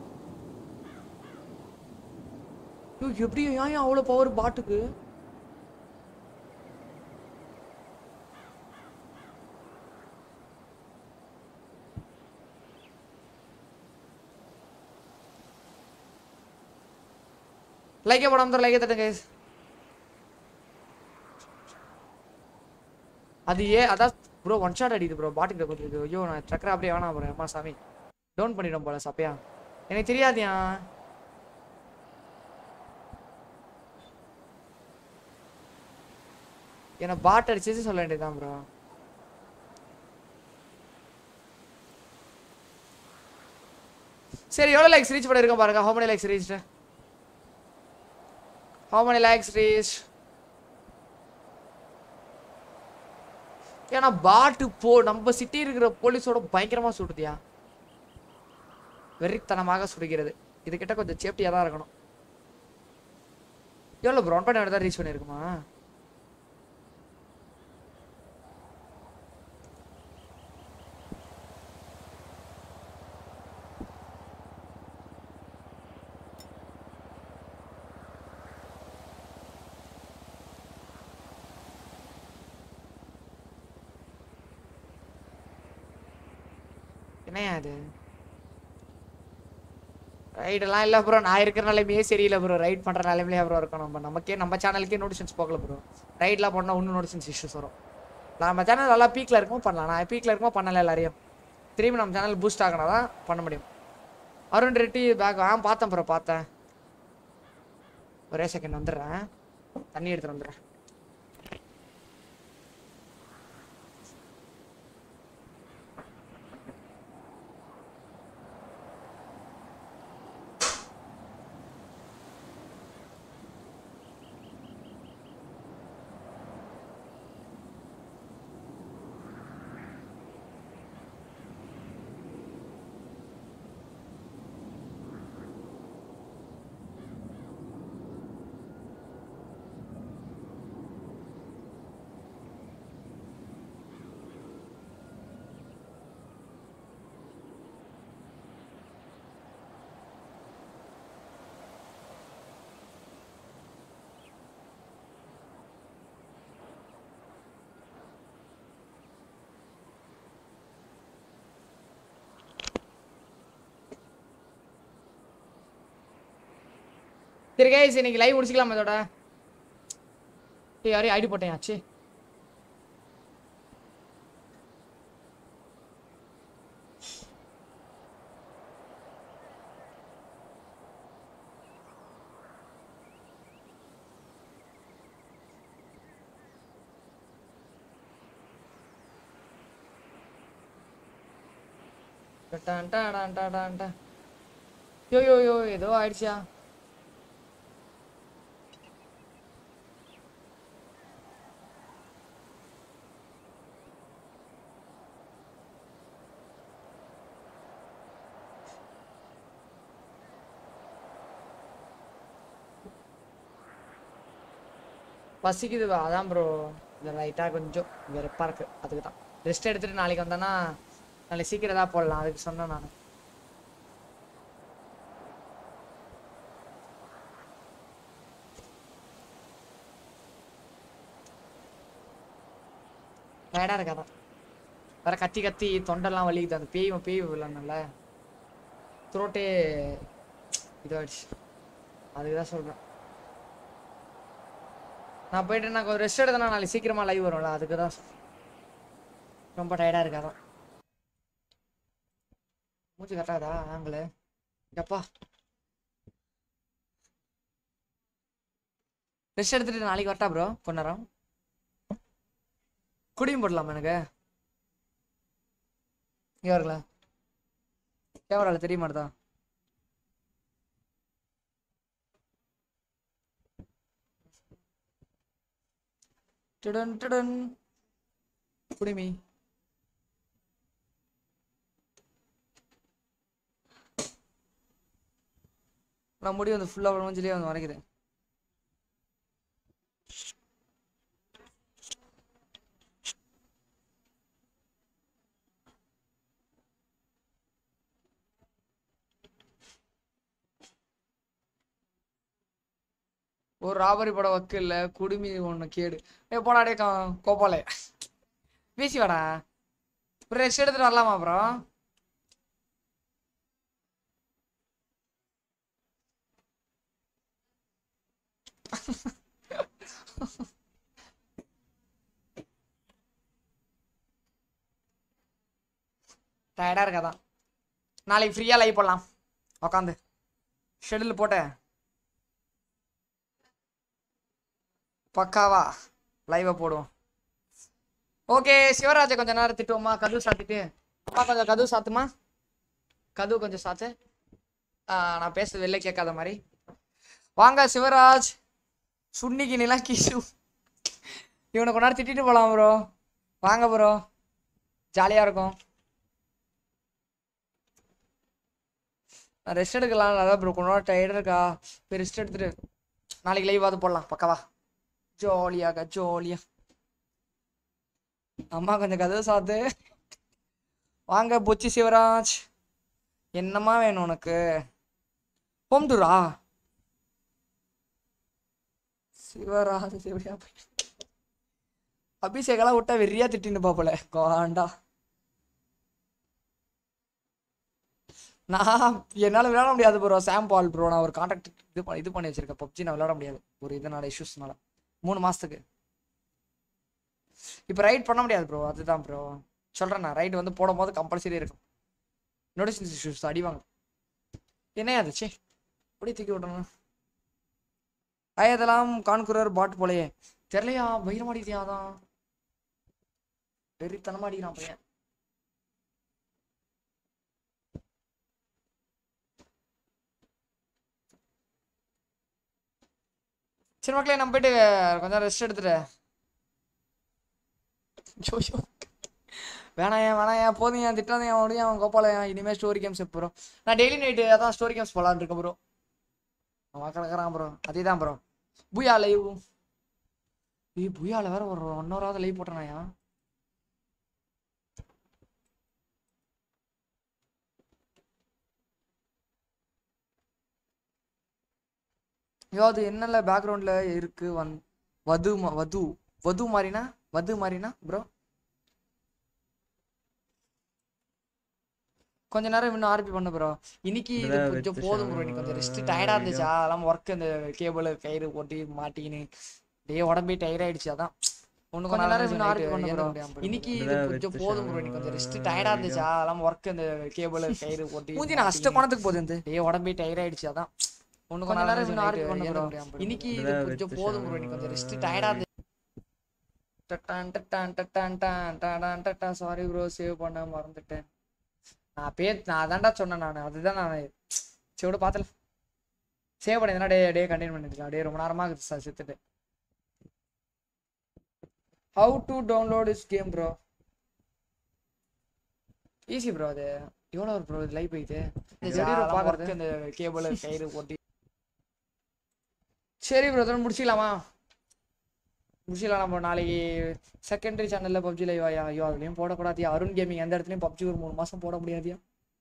[SPEAKER 1] ஐயோ, எப்படி ஏன் அவ்வளவு பவர் பாட்டுக்கு லைக்கே போடாம தர லைக்கே தட்டுங்க guys. அது ஏ அதான் ப்ரோ ஒன் ஷாட் அடிக்குது ப்ரோ பாட்டுக்கிட்ட கொடுத்துருக்கு ஐயோ நான் ட்ரக்கர் அப்படியே வேணாம் ப்ரோ அம்மா சாமி டவுன் பண்ணிடும் போல சப்பையா எனக்கு தெரியாதியா என்ன பாட் அடிச்சது சொல்ல வேண்டியதுதான் ப்ரோ சரி எவ்வளோ லைக்ஸ் ரீச் பண்ணிருக்கோம் பாருங்க how many likes reach how many likes reach ஏன்னா பாட்டு போ நம்ம சிட்டி இருக்கிற போலீஸோட பயங்கரமா சுடுதியா வெறித்தனமாக சுடுகிறது இது கிட்ட கொஞ்சம் சேஃப்டியாக தான் இருக்கணும் எவ்வளோ ப்ரௌன் பண்ணி தான் ரீச் பண்ணியிருக்குமா என்னையா அது ரைடெல்லாம் இல்லை ப்ரோ நான் இருக்கிற நிலைமையே சரியில்லை ப்ரோ ரைட் பண்ணுற நிலைமையிலே ப்ரோ இருக்கணும் நம்ம நமக்கே நம்ம சேனலுக்கே நோட்டிஷன்ஸ் போகல ப்ரோ ரைட்லாம் பண்ணால் இன்னும் நோட்டிஷன்ஸ் இஷ்யூஸ் வரும் நம்ம சேனல் நல்லா பீக்கில் இருக்குமோ பண்ணலாம் நான் பீக்கில் இருக்குமோ பண்ணல எல்லாரையும் திரும்பி நம்ம சேனல் பூஸ்ட் ஆகினா தான் பண்ண முடியும் அருண் ரெட்டி பேக் ஆ பார்த்தேன் ப்ரோ பார்த்தேன் ஒரே செகண்ட் வந்துடுறேன் தண்ணி எடுத்துட்டு வந்துடுறேன் சரி கைஸ் இன்னைக்கு லைவ் முடிச்சுக்கலாம் இதோட ஏய் யாரையும் ஐடி போட்டேன் ஆச்சு டான் டான் டான் டான் டான் டான். யோ யோ யோ ஏதோ ஆயிடுச்சியா பசிக்குது bro. அதான் ப்ரோ இந்த லைட்டாக கொஞ்சம் வெறுப்பாக இருக்கு அதுக்கு தான் ரெஸ்ட் எடுத்துட்டு நாளைக்கு வந்தேன்னா நாளைக்கு சீக்கிரம் தான் போடலாம் அதுக்கு சொன்னேன் நான் டயர்டாக இருக்காதான் வேற கத்தி கத்தி தொண்டெல்லாம் வலிக்குது அந்த பேய் பேய் விழணும்ல த்ரோட்டே இதாகிடுச்சு அதுக்கு தான் சொல்கிறேன் நான் போயிட்டு நான் கொஞ்சம் ரெஸ்ட் எடுத்தேன்னா நாளைக்கு சீக்கிரமா லைவ் வரும்ல அதுக்கு தான் சொல்றேன். ரொம்ப டயர்டாக இருக்காதான் மூச்சு கரெக்டாதா ஆங்கிள் எப்பா ரெஸ்ட் எடுத்துட்டு நாளைக்கு வரட்டா ப்ரோ கொஞ்ச நேரம் குடியும் போடலாமா எனக்கு இங்கே வரல கேமராவில் தெரிய மாட்டதா டுடன் டுடன் குடிமி நான் முடி வந்து ஃபுல்லாக மூஞ்சிலே வந்து மறைக்கிறேன் ஒரு ராபரி படம் வக்கு இல்ல குடுமி ஒண்ணு கேடு ஏ போடா டே கோபாலே பேசி வாடா ரெஸ்ட் எடுத்துட்டு வரலாமா அப்புறம் டயர்டா இருக்காதான் நாளைக்கு ஃப்ரீயா லைவ் போடலாம் உக்காந்து ஷெடியூல் போட்டேன் பக்காவா லைவை போடுவோம் ஓகே சிவராஜை கொஞ்ச நேரம் திட்டுவோமா கதவு சாத்திட்டு அப்பா கொஞ்சம் கதவு சாத்துமா கதவு கொஞ்சம் சாத்து ஆ, நான் பேசுறது வெளில கேட்காத மாதிரி வாங்க சிவராஜ் சுன்னிக்கு நிலா கிஷு இவனை கொஞ்ச நேரம் திட்டிட்டு போலாம் ப்ரோ வாங்க ப்ரோ ஜாலியா இருக்கும் நான் ரெஸ்ட் எடுக்கலாம் அதான் ப்ரோ கொஞ்ச நேரம் டயர்டாக இருக்கா போய் ரெஸ்ட் எடுத்துட்டு நாளைக்கு லைவாவது போடலாம் பக்காவா ஜாலியாக ஜாலியா அம்மா கொஞ்சம் கதவு சாத்து வாங்க பொச்சி சிவராஜ் என்னம்மா வேணும் உனக்கு ஹோம் டூரா சிவராஜ் எப்படியா போய் அபிஷேகெல்லாம் விட்டா வெறியா திட்டின்னு பாப்பல காண்டா நான் என்னால விளையாட முடியாது ப்ரோ சாம் பால் ப்ரோ நான் ஒரு கான்ட்ராக்ட் இது பண்ணி இது பண்ணி வச்சிருக்கேன் பப்ஜி நான் விளையாட முடியாது ஒரு இதனால இஷ்யூஸ்னால மூணு மாசத்துக்கு இப்போ ரைட் பண்ண முடியாது ப்ரோ அதுதான் ப்ரோ சொல்றேன் நான் ரைட் வந்து போடும் போது கம்பல்சரி இருக்கும் நோட்டிஃபிகேஷன் இஷ்யூஸ் அடிவாங்க என்ன ஆச்சு அப்படியே தூக்கி விடணும் ஐயதெல்லாம் கான்குரர் பாட் போலயே தெரியலையா பயிரம் அடிக்கிறியா அதான் வெறித்தனமா அடிக்கிறான் பையன் சரி மக்களே நம்ம போயிட்டு கொஞ்சம் ரெஸ்ட் எடுத்துட்டு ஐயோ, ஐயோ. வேணாம் ஏன் வேணாம் ஏன் போதும் ஏன் திட்டாதே ஏன் முடியும் அவன் கோபாலன் இனிமேல் ஸ்டோரி கேம்ஸ் ப்ரோ நான் டெய்லி நைட்டு அதான் ஸ்டோரி கேம்ஸ் போலான்னு இருக்கேன் ப்ரோ அவன் கிடக்குறான் ப்ரோ அதே தான் ப்ரோ புயா லைவ் ஏய் புயால வேற ஒரு ஒன் ஹவராவது லைவ் போட்டேனாயா ஐயோ அது என்னல பேக்ரவுண்ட்ல இருக்கு வந் வது ம- வது வது மாதிரினா வது மாதிரினா ப்ரோ கொஞ்ச நேரம் இன்னும் ஆர்பி பண்ணு ப்ரோ இன்னைக்கு இது
[SPEAKER 3] இதான்
[SPEAKER 1] கொஞ்சம்
[SPEAKER 3] வெச்சு
[SPEAKER 1] போதும் ப்ரோ இன்னைக்கு கொஞ்சம் ரெஸ்ட் டயர்டா இருந்துச்சா அதெல்லாம் ஒர்க் அந்த கேபிள் கயிறு போட்டு மாட்டிக்கின்னு அப்படியே உடம்பே டயர்ட் ஆயிடுச்சு அதான் ஒண்ணு கொஞ்ச நேரம் இன்னும் ஆர்பி பண்ணு ப்ரோ இன்னைக்கு இது கொஞ்சம் போதும் ப்ரோ இன்னைக்கு கொஞ்சம் ரெஸ்ட் டயர்டா இருந்துச்சா அதெல்லாம் ஒர்க் அந்த கேபிள் கயிறு போட்டு மூஞ்சி நான் அஷ்ட கோணத்துக்கு போகுது இந்த அப்படியே உடம்பே டயர்ட் ஆயிடுச்சு அதான் ஒண்ணு கொஞ்ச நேரம் இன்னும் ஆர்பி பண்ணு ப்ரோ இன்னைக்கு இது கொஞ்சம் போதும் ப்ரோ இன்னைக்கு கொஞ்சம் ரெஸ்ட் டயர்டா இருந்துச்சு டட்டான் டட்டான் டட்டான் டான் டாடான் டட்டா சாரி ப்ரோ சேவ் பண்ண மறந்துட்டேன் நான் பே நான் அதான்டா சொன்னேன் நான் அதுதான் நான் செவிட பார்த்தல சேவ் பண்ணியிருந்தா டே டே கண்டினியூ பண்ணிருக்கலாம் டே ரொம்ப நேரமா இருக்குது சார் செத்துட்டு how to download is game bro easy bro அது எவ்வளோ ஒரு ப்ரோ இது லைவ் போயிட்டு பார்க்கறது அந்த கேபிள் கயிறு போட்டு சரி ப்ரோ இதோட முடிச்சிக்கலாமா முடிச்சிடலாம் நம்ம நாளைக்கு செகண்டரி சேனலில் பப்ஜி லைவ் ஆயா ஐயோ அதுலேயும் போடக்கூடாதியா அருண் கேமிங் எந்த இடத்துலையும் பப்ஜி ஒரு மூணு மாதம் போட முடியாதியா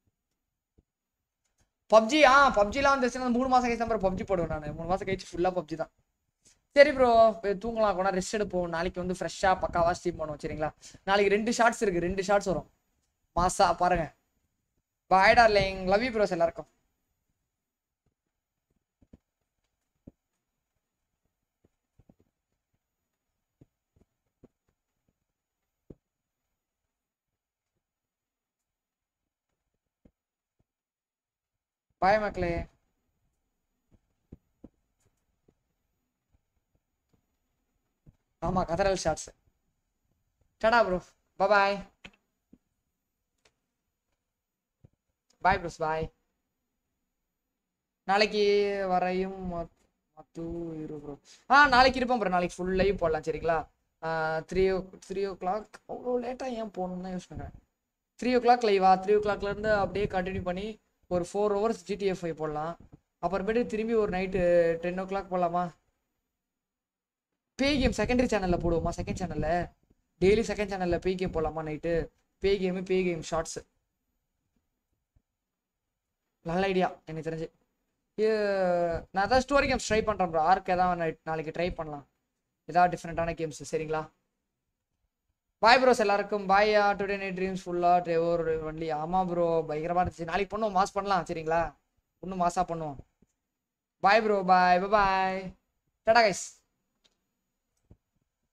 [SPEAKER 1] பப்ஜி ஆ பப்ஜிலாம் வந்துச்சுன்னா மூணு மாதம் கழிச்சு தான் பப்ஜி போடுவேன் நான் மூணு மாதம் கழிச்சு ஃபுல்லாக பப்ஜி தான் சரி ப்ரோ தூங்கலாம் கூட ரெஸ்ட் எடுப்போம் நாளைக்கு வந்து ஃப்ரெஷ்ஷாக பக்காவாக ஸ்டீம் பண்ணுவோம் சரிங்களா நாளைக்கு ரெண்டு ஷார்ட்ஸ் இருக்குது ரெண்டு ஷார்ட்ஸ் வரும் மாசா பாருங்க bye darling love you bros எல்லாருக்கும் பாய் மக்களே ஆமா கதறல் ஷார்ட்ஸ் டடா bro bye bye bros bye நாளைக்கு வரையும் மத்- மத்து இரு ப்ரோ ஆ நாளைக்கு இருப்பேன் ப்ரோ நாளைக்கு ஃபுல் லைவ் போடலாம் சரிங்களா three o three o'clock அவ்வளோ லேட்டாக ஏன் போகணும்னு தான் யோசிக்கிறேன் த்ரீ ஓ கிளாக் லைவா த்ரீ ஓ கிளாக்லேருந்து அப்படியே கண்டினியூ பண்ணி ஒரு ஃபோர் ஹவர்ஸ் ஜிடிஎஃப் ஃபைவ் போடலாம் அப்புறமேட்டு திரும்பி ஒரு நைட்டு டென் ஓ கிளாக் போடலாமா பேய் கேம் செகண்டரி சேனலில் போடுவோமா செகண்ட் சேனலில் டெய்லி செகண்ட் சேனலில் பேய் கேம் போடலாமா நைட்டு பேய் கேமு பேய் கேம் ஷார்ட்ஸு நல்ல ஐடியா எனக்கு தெரிஞ்சு இது நான் அதான் ஸ்டோரி கேம்ஸ் ட்ரை பண்ணுறேன் ப்ரோ ஆர்க் ஏதாவது நைட் நாளைக்கு ட்ரை பண்ணலாம் ஏதாவது டிஃப்ரெண்ட்டான கேம்ஸ் சரிங்களா பாய் ப்ரோஸ் எல்லாருக்கும் பாயா டுடே நைட் ட்ரீம்ஸ் ஃபுல்லாக ட்ரெவர் ஒன்லி ஆமாம் ப்ரோ பயங்கரமாக இருந்துச்சு நாளைக்கு பண்ணுவோம் மாஸ் பண்ணலாம் சரிங்களா இன்னும் மாஸாக பண்ணுவோம் பாய் ப்ரோ பாய் பாய் டாடா கைஸ்